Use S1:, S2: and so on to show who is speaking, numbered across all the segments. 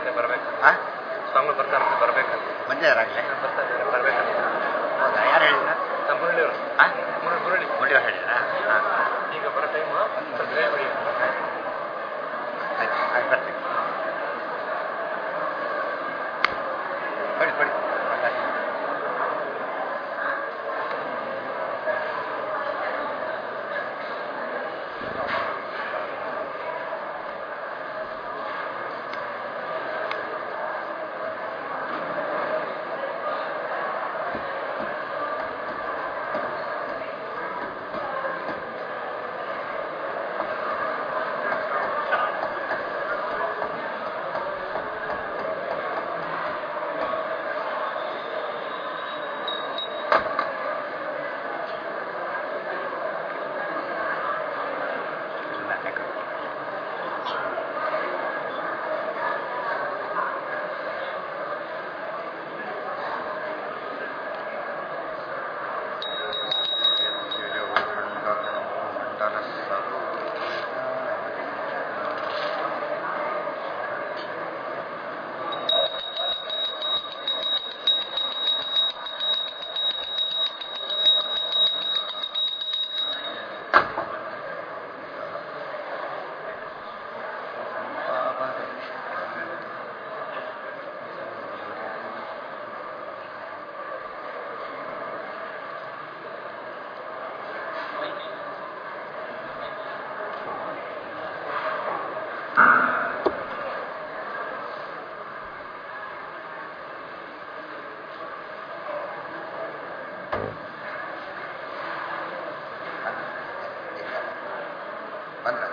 S1: ಬರ್ತಾರಂತೆ ಬರ್ಬೇಕು
S2: ಹಾಂ
S1: ಸ್ವಾಮಿಗಳು ಬರ್ತಾರಂತೆ ಬರ್ಬೇಕಂತ
S2: ಬಂದಿದ್ದಾರಾಗಲೇ
S1: ಬರ್ತಾ ಇದ್ದಾರೆ ಬರ್ಬೇಕಂತ
S2: ಹೌದಾ ಯಾರು ಹೇಳಿದ್ರ
S1: ನಮ್ಮ ಮುರಳಿಯವರು
S2: ಹಾಂ
S1: ಮುರಳಿ ಮುರಳಿ
S2: ಮುಡಿಯೋ ಹೇಳಿದ್ರಾ ಹಾಂ
S1: ಈಗ ಬರೋ ಟೈಮ್ ಸ್ವಲ್ಪ ಬೇಗ ಬಿಡಿ
S2: ಆಯ್ತು ಆಯ್ತು ಬರ್ತೀನಿ ಕೊಡಿ ಕೊಡಿ ಇಲ್ಲ ಯಾಕೆ ಬಂದ್ರ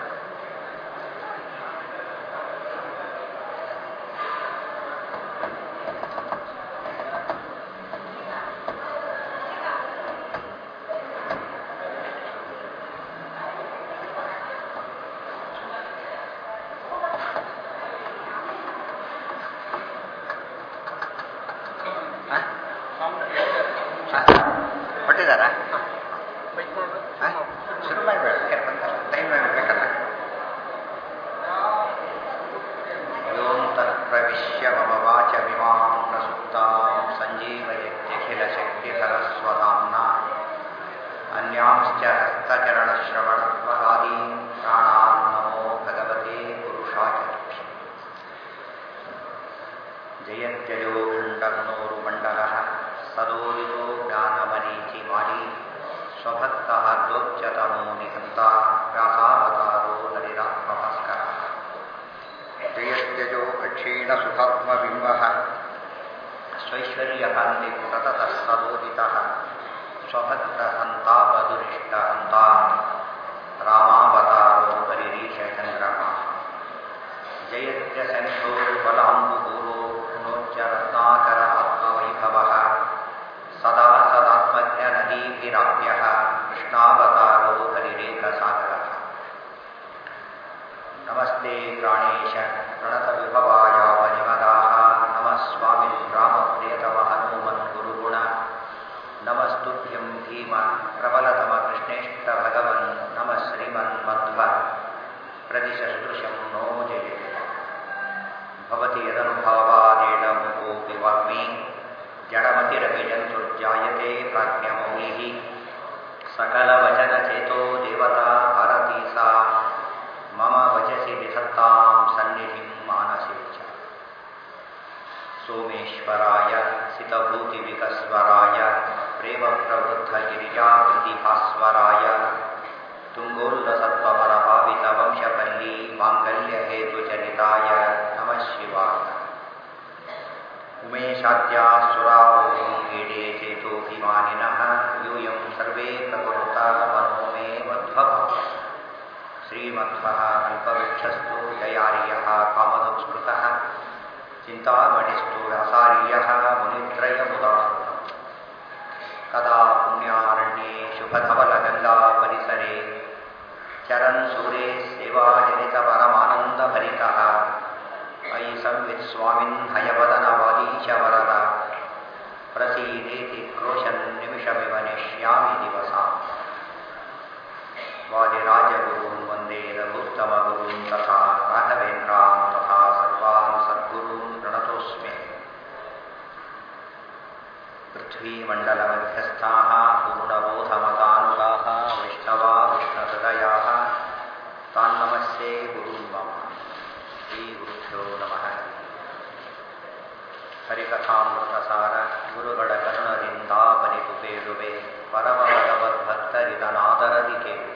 S2: ಕೊಟ್ಟಿದ್ದಾರಾ ಹಾಂ ಶುರು ಮಾಡಬೇಡ ಟೈಮ್ ಬೇಕಲ್ಲ ಯೋಂತರ ಪ್ರವಿಶ್ಯ ಮಮ ವಾಚ ವಿಮಾಂ ಪ್ರಸುಪ್ತಾಂ ಸಂಜೀವಯತ್ಯಖಿಲಶಕ್ತಿಧರಸ್ವಧಾಮ್ನ ಅನ್ಯಾಂಶ್ಚ ಹಸ್ತಚರಣಶ್ರವಣತ್ವಗಾದೀನ್ ಪ್ರಾಣಾನ್ ನಮೋ ಭಗವತೆ ಪುರುಷಾಯ ತುಭ್ಯಂ ಜಯತ್ಯಜೋ ಖಂಡಘನೋರುಮण्डलः सदोदितो ज्ञानमरीचिमाली स्वभक्तः द्वोच्यतमो निहन्ता व्यासावतारो हरिरात्मभास्करः जयत्यजो अक्षीणसुखात्मबिम्बः स्वैश्वर्यकान्तिपुरततः सदोदितः स्वभक्तहन्तापदुरिष्टहन्ता रामावतारो हरिरीशचन्द्रः जयत्यसन्धो बलाम्बुगुरो गुणोच्च रत्नाकर आत्मवैभवः सदा सदात्मज्ञनदीभिराप्यः कृष्णावतारो हरिरेखसागरः नमस्ते प्राणेश प्रणतविभवायावनिमदाः नमः स्वामिन् रामप्रियतमहनुमन् गुरुगुण नमस्तुभ्यं भीम प्रबलतमकृष्णेष्टभगवन् नमः श्रीमन्मध्व प्रतिशसदृशं नो जयते भवति यदनुभावादेडमुकोऽपि वाग्मी जडमतिरभिजन्तुर्जायते प्राज्ञमौलिः सकलवचनचेतो देवता भारती सा मम वचसि विधत्तां सन्निधिं मानसे च सोमेश्वराय सितभूतिविकस्वराय प्रेमप्रवृद्धगिरिजाकृतिभास्वराय तुङ्गोल्लसत्त्वपरभावितवंशपल्ली माङ्गल्यहेतुचरिताय नमः शिवाय उमेशाद्यासुरावों ईडे चेतोऽभिमानिनः यूयं सर्वे प्रकुरुता मनो मे मध्वः श्रीमध्वः कल्पवृक्षस्तु जयार्यः कामधुस्मृतः चिन्तामणिस्तु व्यासार्यः मुनित्रयमुदाहृतम् कदा पुण्यारण्ये शुभधवलगङ्गापरिसरे चरन् सूरे सेवाजनितपरमानन्दभरितः अयि संवित्स्वामिन् हयवदनवादीश वरद प्रसीदेति क्रोशन् निमिषमिव नेष्यामि दिवसा वादिराजगुरून् वन्दे रघुत्तमगुरून् तथा राघवेन्द्रान् तथा सर्वान् सद्गुरून् ಹರಿಕಥಾಮೃತಸಾರ ಗುರುಗಳ ಕರುಣದಿಂದ ಬನಿತು ಬೇಡುವೆ ಪರಮ ಭಗವದ್ಭಕ್ತರಿದನಾದರದಿ ಕೇಳು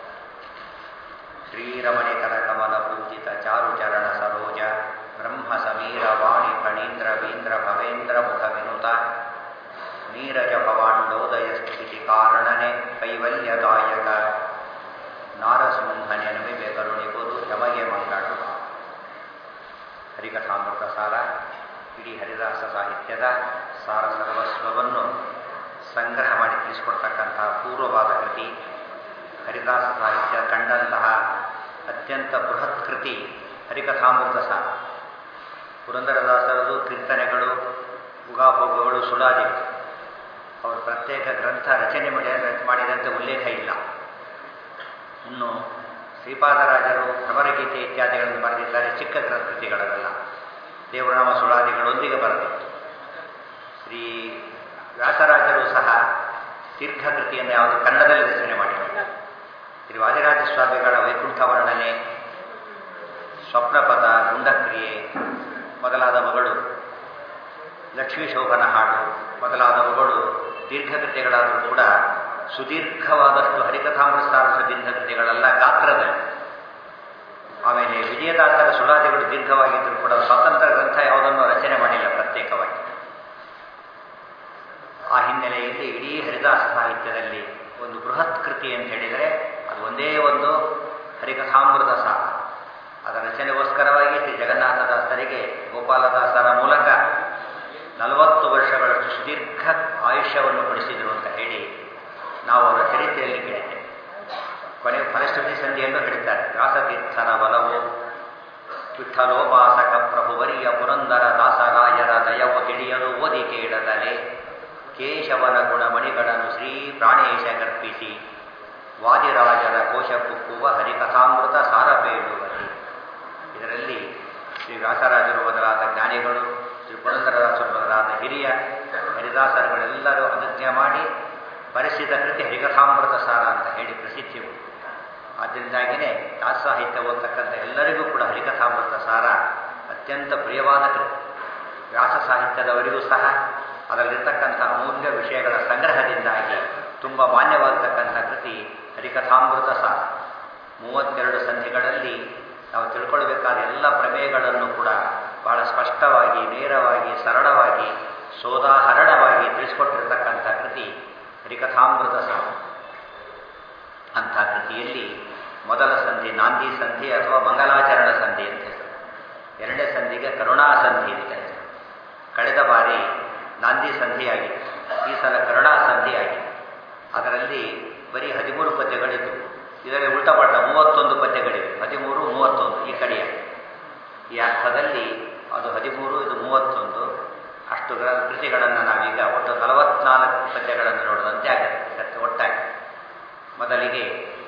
S2: ಶ್ರೀರಮಣಿಕರ ಕಮಲ ಪೂಜಿತ ಚಾರುಚರಣ ಸರೋಜ ಬ್ರಹ್ಮ ಸಮೀರ ವಾಣಿ ಫಣೀಂದ್ರ ವೀಂದ್ರ ಭವೇಂದ್ರ ಮುಖ ವಿನುತ ನೀರಜ ಭವಾಂಡೋದಯ ಸ್ಥಿತಿ ಕಾರಣನೆ ಕೈವಲ್ಯದಾಯಕ ನಾರಸಿಂಹನೆ ನಮಿಬೆ ಕರುಣಿಗುರು ಯಮಗೆ ಮಂಗಳ ಹರಿಕಥಾಮೃತ ಸಾರ ಇಡೀ ಹರಿದಾಸ ಸಾಹಿತ್ಯದ ಸಾರ ಸರ್ವಸ್ವವನ್ನು ಸಂಗ್ರಹ ಮಾಡಿ ತಿಳಿಸಿಕೊಡ್ತಕ್ಕಂತಹ ಪೂರ್ವವಾದ ಕೃತಿ ಹರಿದಾಸ ಸಾಹಿತ್ಯ ಕಂಡಂತಹ ಅತ್ಯಂತ ಬೃಹತ್ ಕೃತಿ ಹರಿಕಥಾಮೃತ ಸಾರ ಪುರಂದರದಾಸರದು ಕೀರ್ತನೆಗಳು ಉಗಾಭೋಗಗಳು ಸುಳಾದಿಗಳು ಅವರು ಪ್ರತ್ಯೇಕ ಗ್ರಂಥ ರಚನೆ ಮಾಡಿ ಮಾಡಿದಂತೆ ಉಲ್ಲೇಖ ಇಲ್ಲ ಇನ್ನು ಶ್ರೀಪಾದರಾಜರು ಭ್ರಮರಗೀತೆ ಇತ್ಯಾದಿಗಳನ್ನು ಬರೆದಿದ್ದಾರೆ ಚಿಕ್ಕ ಕೃತಿಗಳವೆಲ್ಲ ದೇವರಾಮ ಸುಳಾದಿಗಳೊಂದಿಗೆ ಬರೆದಿತ್ತು ಶ್ರೀ ವ್ಯಾಸರಾಜರು ಸಹ ದೀರ್ಘ ಕೃತಿಯನ್ನು ಯಾವುದು ಕನ್ನಡದಲ್ಲಿ ರಚನೆ ಮಾಡಿದ್ದಾರೆ ಶ್ರೀ ವಾದಿರಾಜ ಸ್ವಾಮಿಗಳ ವೈಕುಂಠ ವರ್ಣನೆ ಸ್ವಪ್ನಪದ ಗುಂಡಕ್ರಿಯೆ ಮೊದಲಾದವುಗಳು ಲಕ್ಷ್ಮೀ ಶೋಭನ ಹಾಡು ಮೊದಲಾದವುಗಳು ದೀರ್ಘಕೃತಿಗಳಾದರೂ ಕೂಡ ಸುದೀರ್ಘವಾದಷ್ಟು ಹರಿಕಥಾಮೃತಾರ್ಥ ದೀರ್ಘಕೃತಿಗಳೆಲ್ಲ ಗಾತ್ರದಲ್ಲಿ ಆಮೇಲೆ ವಿಜಯದಾಸರ ಸುಳಾದಿಗಳು ದೀರ್ಘವಾಗಿದ್ದರೂ ಕೂಡ ಸ್ವತಂತ್ರ ಗ್ರಂಥ ಯಾವುದನ್ನು ರಚನೆ ಮಾಡಿಲ್ಲ ಪ್ರತ್ಯೇಕವಾಗಿ ಆ ಹಿನ್ನೆಲೆಯಲ್ಲಿ ಇಡೀ ಹರಿದಾಸ ಸಾಹಿತ್ಯದಲ್ಲಿ ಒಂದು ಬೃಹತ್ ಕೃತಿ ಅಂತ ಹೇಳಿದರೆ ಅದು ಒಂದೇ ಒಂದು ಹರಿಕಥಾಮೃತ ಸಾರ ಅದರ ರಚನೆಗೋಸ್ಕರವಾಗಿ ಶ್ರೀ ಜಗನ್ನಾಥದಾಸರಿಗೆ ಗೋಪಾಲದಾಸರ ಮೂಲಕ ನಲವತ್ತು ವರ್ಷಗಳಷ್ಟು ಸುದೀರ್ಘ ಆಯುಷ್ಯವನ್ನು ಕೊಡಿಸಿದರು ಅಂತ ಹೇಳಿ ನಾವು ಅವರ ಚರಿತ್ರೆಯಲ್ಲಿ ಕೇಳಿದ್ದೇವೆ ಕೊನೆ ಫಲಶ್ರುತಿ ಸಂಧಿಯನ್ನು ಹೇಳ್ತಾರೆ ವ್ಯಾಸತೀರ್ಥರ ಬಲವು ವಿಠಲೋಪಾಸಕ ಪ್ರಭುವರಿಯ ಪುರಂದರ ದಾಸರಾಯರ ದಯವು ತಿಳಿಯಲು ಓದಿ ಕೇಳದಲೆ ಕೇಶವನ ಗುಣಮಣಿಗಳನ್ನು ಶ್ರೀ ಪ್ರಾಣೇಶ ಗರ್ಪಿಸಿ ವಾದಿರಾಜರ ಕೋಶ ಕುಕ್ಕುವ ಹರಿಕಥಾಮೃತ ಸಾರಪೇಳುವಲ್ಲಿ ಇದರಲ್ಲಿ ಶ್ರೀ ವ್ಯಾಸರಾಜರು ಮೊದಲಾದ ಜ್ಞಾನಿಗಳು ಶ್ರೀ ಪುರಂದರದಾಸರು ಮೊದಲಾದ ಹಿರಿಯ ಹರಿದಾಸರುಗಳೆಲ್ಲರೂ ಅನುಜ್ಞೆ ಮಾಡಿ ಬರೆಸಿದ ಕೃತಿ ಹರಿಕಥಾಮೃತ ಸಾರ ಅಂತ ಹೇಳಿ ಪ್ರಸಿದ್ಧಿ ಆದ್ದರಿಂದಾಗಿಯೇ ದಾಸ ಸಾಹಿತ್ಯ ಓದ್ತಕ್ಕಂಥ ಎಲ್ಲರಿಗೂ ಕೂಡ ಹರಿಕಥಾಮೃತ ಸಾರ ಅತ್ಯಂತ ಪ್ರಿಯವಾದ ಕೃತಿ ವ್ಯಾಸ ಸಾಹಿತ್ಯದವರಿಗೂ ಸಹ ಅದರಲ್ಲಿರ್ತಕ್ಕಂಥ ಅಮೂಲ್ಯ ವಿಷಯಗಳ ಸಂಗ್ರಹದಿಂದಾಗಿ ತುಂಬ ಮಾನ್ಯವಾಗತಕ್ಕಂಥ ಕೃತಿ ಹರಿಕಥಾಮೃತ ಸಾರ ಮೂವತ್ತೆರಡು ಸಂಧಿಗಳಲ್ಲಿ ನಾವು ತಿಳ್ಕೊಳ್ಬೇಕಾದ ಎಲ್ಲ ಪ್ರಮೇಯಗಳನ್ನು ಕೂಡ ಬಹಳ ಸ್ಪಷ್ಟವಾಗಿ ನೇರವಾಗಿ ಸರಳವಾಗಿ ಸೋದಾಹರಣವಾಗಿ ತಿಳಿಸ್ಕೊಟ್ಟಿರ್ತಕ್ಕಂಥ ಕೃತಿ ಹರಿಕಥಾಮೃತ ಸಾರ ಅಂಥ ಕೃತಿಯಲ್ಲಿ ಮೊದಲ ಸಂಧಿ ನಾಂದಿ ಸಂಧಿ ಅಥವಾ ಮಂಗಲಾಚರಣ ಸಂಧಿ ಅಂತ ಹೆಸರು ಎರಡನೇ ಸಂಧಿಗೆ ಕರುಣಾ ಸಂಧಿ ಅಂತ ಹೆಸರು ಕಳೆದ ಬಾರಿ ನಾಂದಿ ಸಂಧಿಯಾಗಿತ್ತು ಈ ಸಲ ಕರುಣಾ ಸಂಧಿಯಾಗಿದೆ ಅದರಲ್ಲಿ ಬರೀ ಹದಿಮೂರು ಪದ್ಯಗಳಿದ್ದು ಇದರಲ್ಲಿ ಉಲ್ಟಪಟ್ಟ ಮೂವತ್ತೊಂದು ಪದ್ಯಗಳಿವೆ ಹದಿಮೂರು ಮೂವತ್ತೊಂದು ಈ ಕಡೆಯ ಈ ಅರ್ಥದಲ್ಲಿ ಅದು ಹದಿಮೂರು ಇದು ಮೂವತ್ತೊಂದು ಅಷ್ಟು ಕೃತಿಗಳನ್ನು ನಾವೀಗ ಒಟ್ಟು ನಲವತ್ನಾಲ್ಕು ಪದ್ಯಗಳನ್ನು ನೋಡುವಂತೆ ಆಗುತ್ತೆ ಒಟ್ಟಾಗಿ ಮೊದಲಿಗೆ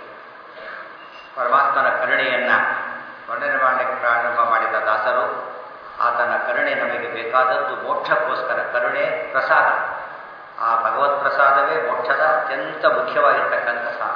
S2: ಪರಮಾತ್ಮನ ಕರುಣೆಯನ್ನು ವರ್ಣನೆ ಮಾಡಲಿಕ್ಕೆ ಪ್ರಾರಂಭ ಮಾಡಿದ ದಾಸರು ಆತನ ಕರುಣೆ ನಮಗೆ ಬೇಕಾದದ್ದು ಮೋಕ್ಷಕ್ಕೋಸ್ಕರ ಕರುಣೆ ಪ್ರಸಾದ ಆ ಭಗವತ್ ಪ್ರಸಾದವೇ ಮೋಕ್ಷದ ಅತ್ಯಂತ ಮುಖ್ಯವಾಗಿರ್ತಕ್ಕಂಥ ಸಾಧ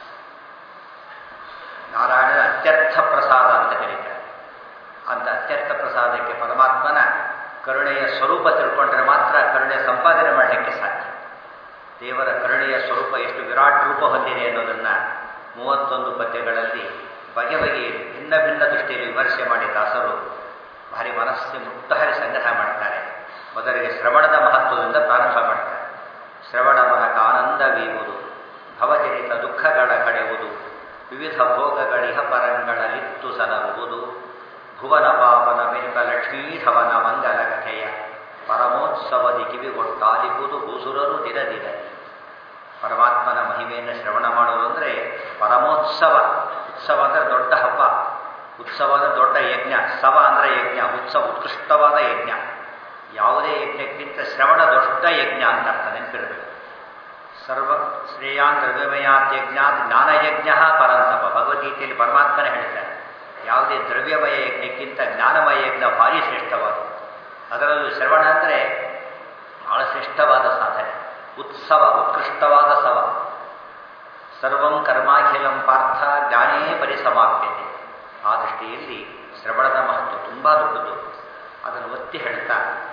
S2: ನಾರಾಯಣನ ಅತ್ಯರ್ಥ ಪ್ರಸಾದ ಅಂತ ಕರೀತಾರೆ ಅಂತ ಅತ್ಯರ್ಥ ಪ್ರಸಾದಕ್ಕೆ ಪರಮಾತ್ಮನ ಕರುಣೆಯ ಸ್ವರೂಪ ತಿಳ್ಕೊಂಡ್ರೆ ಮಾತ್ರ ಕರುಣೆ ಸಂಪಾದನೆ ಮಾಡಲಿಕ್ಕೆ ಸಾಧ್ಯ ದೇವರ ಕರುಣೆಯ ಸ್ವರೂಪ ಎಷ್ಟು ವಿರಾಟ್ ರೂಪ ಹೊಂದಿದೆ ಅನ್ನೋದನ್ನು ಮೂವತ್ತೊಂದು ಪದ್ಯಗಳಲ್ಲಿ ಬಗೆ ಬಗೆಯಲ್ಲಿ ಭಿನ್ನ ಭಿನ್ನ ದೃಷ್ಟಿಯಲ್ಲಿ ವಿಮರ್ಶೆ ಮಾಡಿ ದಾಸರು ಭಾರಿ ಮನಸ್ಸು ಮುಕ್ತಹರಿ ಸಂಗ್ರಹ ಮಾಡ್ತಾರೆ ಮೊದಲಿಗೆ ಶ್ರವಣದ ಮಹತ್ವದಿಂದ ಪ್ರಾರಂಭ ಮಾಡ್ತಾರೆ ಶ್ರವಣ ಮನಕ ಆನಂದವೀವುದು ಭವಜನಿತ ದುಃಖಗಳ ಕಡೆಯುವುದು ವಿವಿಧ ಭೋಗಗಳಿಹ ಪರಂಗಳಲಿತ್ತು ಸಲಹುವುದು ಭುವನ ಪಾವನ ಮೆರುಕ ಲಕ್ಷ್ಮೀಧವನ ಮಂಗಲ ಕಥೆಯ ಪರಮೋತ್ಸವದಿ ಕಿವಿಗೊಟ್ಟಾಲಿಪುದು ಭೂಸುರರು ದಿನದಿನ ಪರಮಾತ್ಮನ ಮಹಿಮೆಯನ್ನು ಶ್ರವಣ ಮಾಡೋದು ಅಂದರೆ ಪರಮೋತ್ಸವ ಉತ್ಸವ ಅಂದರೆ ದೊಡ್ಡ ಹಬ್ಬ ಉತ್ಸವ ಅಂದರೆ ದೊಡ್ಡ ಯಜ್ಞ ಸವ ಅಂದರೆ ಯಜ್ಞ ಉತ್ಸವ ಉತ್ಕೃಷ್ಟವಾದ ಯಜ್ಞ ಯಾವುದೇ ಯಜ್ಞಕ್ಕಿಂತ ಶ್ರವಣ ದೊಡ್ಡ ಯಜ್ಞ ಅಂತ ಅರ್ಥ ನೆನಪಿರಬೇಕು ಸರ್ವ ಶ್ರೇಯಾನ್ ದ್ರವ್ಯಮಯಾತ್ ಯಜ್ಞಾತ್ ಜ್ಞಾನಯಜ್ಞ ಪರಂತಪ ಭಗವದ್ಗೀತೆಯಲ್ಲಿ ಪರಮಾತ್ಮನ ಹೇಳ್ತಾರೆ ಯಾವುದೇ ದ್ರವ್ಯಮಯ ಯಜ್ಞಕ್ಕಿಂತ ಜ್ಞಾನಮಯ ಯಜ್ಞ ಭಾರಿ ಶ್ರೇಷ್ಠವಾದ ಅದರಲ್ಲೂ ಶ್ರವಣ ಅಂದರೆ ಬಹಳ ಶ್ರೇಷ್ಠವಾದ ಸಾಧನೆ ಉತ್ಸವ ಉತ್ಕೃಷ್ಟವಾದ ಸವ ಸರ್ವಂ ಕರ್ಮಾಖಿಲಂ ಪಾರ್ಥ ಜ್ಞಾನೇ ಪರಿಸಮಾಪ್ಯತೆ ಆ ದೃಷ್ಟಿಯಲ್ಲಿ ಶ್ರವಣದ ಮಹತ್ವ ತುಂಬ ದೊಡ್ಡದು ಅದನ್ನು ಒತ್ತಿ ಹೇಳ್ತಾ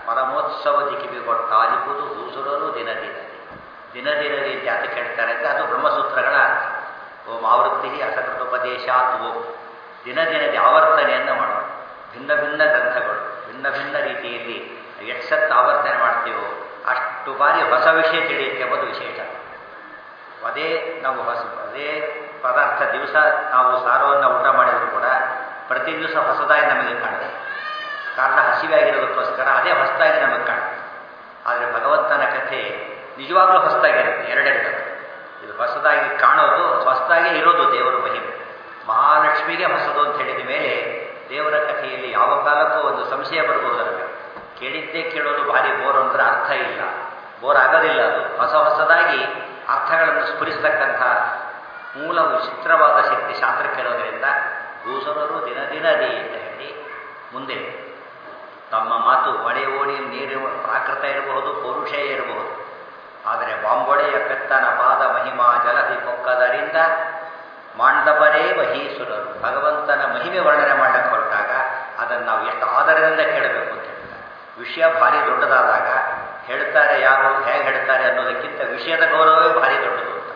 S2: ಪರಮೋತ್ಸವದಿ ಕಿವಿಗೊಟ್ಟಾಲಿಪುದು ಹೂಸುರರು ದಿನ ದಿನದಿ ದಿನ ದಿನದಿ ಜಾತಿ ಕೇಳ್ತಾರೆ ಅಂದರೆ ಅದು ಬ್ರಹ್ಮಸೂತ್ರಗಳ ಅರ್ಥ ಓಂ ಆವೃತ್ತಿ ಅಸಕೃತೋಪದೇಶಾತ್ ಓಂ ದಿನ ದಿನದಿ ಆವರ್ತನೆಯನ್ನು ಮಾಡೋಣ ಭಿನ್ನ ಭಿನ್ನ ಗ್ರಂಥಗಳು ಭಿನ್ನ ಭಿನ್ನ ರೀತಿಯಲ್ಲಿ ಎಷ್ಟು ಸತ್ತು ಆವರ್ತನೆ ಮಾಡ್ತೀವೋ ಅಷ್ಟು ಬಾರಿ ಹೊಸ ವಿಷಯ ತಿಳಿಯುತ್ತೆ ಎಂಬುದು ವಿಶೇಷ ಅದೇ ನಾವು ಹೊಸ ಅದೇ ಪದಾರ್ಥ ದಿವಸ ನಾವು ಸಾರವನ್ನು ಊಟ ಮಾಡಿದರೂ ಕೂಡ ಪ್ರತಿ ದಿವಸ ಹೊಸದಾಗಿ ನಮಗೆ ಕಾಣುತ್ತೆ ಕಾರಣ ಹಸಿವೆಯಾಗಿರೋದಕ್ಕೋಸ್ಕರ ಅದೇ ಹೊಸದಾಗಿ ನಮಗೆ ಕಾಣುತ್ತೆ ಆದರೆ ಭಗವಂತನ ಕಥೆ ನಿಜವಾಗ್ಲೂ ಹೊಸದಾಗಿರುತ್ತೆ ಎರಡೆರಡು ಇದು ಹೊಸದಾಗಿ ಕಾಣೋದು ಹೊಸದಾಗಿ ಇರೋದು ದೇವರ ಮಹಿಮೆ ಮಹಾಲಕ್ಷ್ಮಿಗೆ ಹೊಸದು ಅಂತ ಹೇಳಿದ ಮೇಲೆ ದೇವರ ಕಥೆಯಲ್ಲಿ ಯಾವ ಕಾಲಕ್ಕೂ ಒಂದು ಸಂಶಯ ಬರ್ಬೋದು ನಮಗೆ ಕೇಳಿದ್ದೇ ಕೇಳೋದು ಭಾರಿ ಬೋರ್ ಅಂದ್ರೆ ಅರ್ಥ ಇಲ್ಲ ಬೋರ್ ಆಗೋದಿಲ್ಲ ಅದು ಹೊಸ ಹೊಸದಾಗಿ ಅರ್ಥಗಳನ್ನು ಸ್ಫುರಿಸ್ತಕ್ಕಂಥ ಮೂಲ ವಿಚಿತ್ರವಾದ ಶಕ್ತಿ ಶಾಸ್ತ್ರಕ್ಕಿರೋದ್ರಿಂದ ಭೂಸರರು ದಿನ ದಿನದಿ ಅಂತ ಹೇಳಿ ಮುಂದೆ ತಮ್ಮ ಮಾತು ಮಳೆ ಓಣಿ ನೀರು ಪ್ರಾಕೃತ ಇರಬಹುದು ಪೌರುಷ ಇರಬಹುದು ಆದರೆ ಬಾಂಬೊಡೆಯ ಪೆತ್ತನ ಪಾದ ಮಹಿಮಾ ಜಲಧಿ ಪೊಕ್ಕದರಿಂದ ಮಾಂಡಬರೇ ಮಹೀಸುರರು ಭಗವಂತನ ಮಹಿಮೆ ವರ್ಣನೆ ಮಾಡಕ್ಕೆ ಹೊರಟಾಗ ಅದನ್ನು ನಾವು ಎಷ್ಟು ಆಧಾರದಿಂದ ಕೇಳಬೇಕು ಅಂತ ಹೇಳ್ತಾರೆ ವಿಷಯ ಭಾರಿ ದೊಡ್ಡದಾದಾಗ ಹೇಳ್ತಾರೆ ಯಾರು ಹೇಗೆ ಹೇಳ್ತಾರೆ ಅನ್ನೋದಕ್ಕಿಂತ ವಿಷಯದ ಗೌರವವೇ ಭಾರಿ ದೊಡ್ಡದು ಅಂತ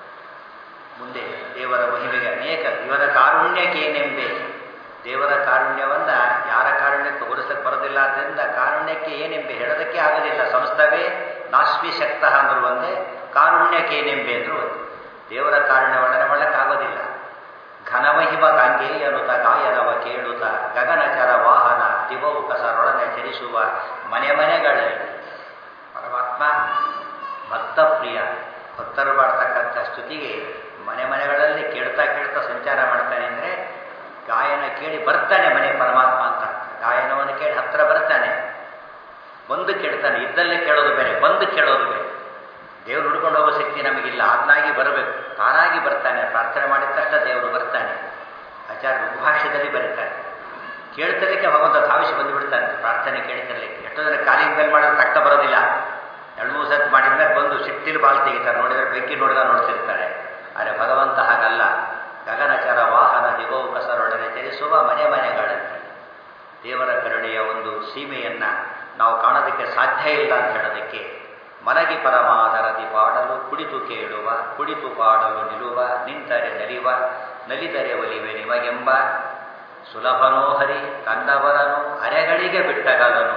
S2: ಮುಂದೆ ದೇವರ ಮಹಿಮೆಗೆ ಅನೇಕ ಇವರ ಕಾರುಣ್ಯಕ್ಕೇನೆಂಬೆ ದೇವರ ಕಾರುಣ್ಯವನ್ನ ಯಾರ ಕಾರುಣ್ಯಕ್ಕೆ ಹೋಲಿಸಕ್ಕೆ ಬರೋದಿಲ್ಲ ಆದ್ದರಿಂದ ಕಾರುಣ್ಯಕ್ಕೆ ಏನೆಂಬೆ ಹೇಳೋದಕ್ಕೆ ಆಗೋದಿಲ್ಲ ಸಂಸ್ಥವೇ ನಾಶ್ವಿ ಶಕ್ತ ಅಂದ್ರು ಒಂದೇ ಕಾರುಣ್ಯಕ್ಕೇನೆಂಬೆ ಅಂದ್ರು ಒಂದೇ ದೇವರ ಕಾರುಣ್ಯ ವರ್ಣನೆ ಮಾಡಕ್ಕಾಗೋದಿಲ್ಲ ಘನಮಹಿಮ ಗಾಂಗೇಯ ಅನುತ ಗಾಯನವ ಕೇಳುತ್ತ ಗಗನಚರ ವಾಹನ ದಿವೌಕಸರೊಡನೆ ಚಲಿಸುವ ಮನೆ ಮನೆಗಳಲ್ಲಿ ಪರಮಾತ್ಮ ಭಕ್ತಪ್ರಿಯ ಭಕ್ತರು ಮಾಡ್ತಕ್ಕಂಥ ಸ್ತುತಿಗೆ ಮನೆ ಮನೆಗಳಲ್ಲಿ ಕೇಳ್ತಾ ಕೇಳ್ತಾ ಸಂಚಾರ ಮಾಡ್ತಾನೆ ಅಂದರೆ ಗಾಯನ ಕೇಳಿ ಬರ್ತಾನೆ ಮನೆ ಪರಮಾತ್ಮ ಅಂತ ಗಾಯನವನ್ನು ಕೇಳಿ ಹತ್ರ ಬರ್ತಾನೆ ಬಂದು ಕೇಳ್ತಾನೆ ಇದ್ದಲ್ಲೇ ಕೇಳೋದು ಬೇರೆ ಬಂದು ಕೇಳೋದು ಬೇರೆ ದೇವರು ಹುಡ್ಕೊಂಡು ಹೋಗೋ ಶಕ್ತಿ ನಮಗಿಲ್ಲ ಅದನ್ನಾಗಿ ಬರಬೇಕು ತಾನಾಗಿ ಬರ್ತಾನೆ ಪ್ರಾರ್ಥನೆ ಮಾಡಿದ ತಕ್ಷಣ ದೇವರು ಬರ್ತಾನೆ ಆಚಾರ್ಯ ಋಗ್ಭಾಷ್ಯದಲ್ಲಿ ಬರೀತಾರೆ ಕೇಳ್ತಿರ್ಲಿಕ್ಕೆ ಭಗವಂತ ಧಾವಿಸಿ ಬಂದು ಬಿಡ್ತಾನೆ ಪ್ರಾರ್ಥನೆ ಕೇಳ್ತಿರ್ಲಿಕ್ಕೆ ಎಷ್ಟೋ ಜನ ಕಾಲಿನ ಮೇಲೆ ಮಾಡೋದು ತಕ್ಕ ಬರೋದಿಲ್ಲ ಎರಡು ಮೂರು ಸತಿ ಮಾಡಿದ್ಮೇಲೆ ಬಂದು ಸಿಟ್ಟಿಲ್ ಬಾಲ್ ತೆಗಿತಾರೆ ನೋಡಿದ್ರೆ ಬೆಂಕಿ ನೋಡಿದ ನೋಡ್ತಿರ್ತಾರೆ ಆದರೆ ಭಗವಂತ ಹಾಗಲ್ಲ ಗಗನಚರ ವಾಹನ ದಿವೌಕಸರೊಡನೆ ಚಲಿಸುವ ಮನೆ ಮನೆಗಳಂತೆ ದೇವರ ಕರುಣೆಯ ಒಂದು ಸೀಮೆಯನ್ನು ನಾವು ಕಾಣೋದಕ್ಕೆ ಸಾಧ್ಯ ಇಲ್ಲ ಅಂತ ಹೇಳೋದಕ್ಕೆ ಮಲಗಿ ಪರಮಾದರದಿ ಪಾಡಲು ಕುಡಿತು ಕೇಳುವ ಕುಡಿತು ಪಾಡಲು ನಿಲುವ ನಿಂತರೆ ನಲಿವ ನಲಿದರೆ ಒಲಿವೆ ನಿಮಗೆಂಬ ಸುಲಭನೋ ಹರಿ ತನ್ನವರನು ಅರೆಗಳಿಗೆ ಬಿಟ್ಟಗಲನು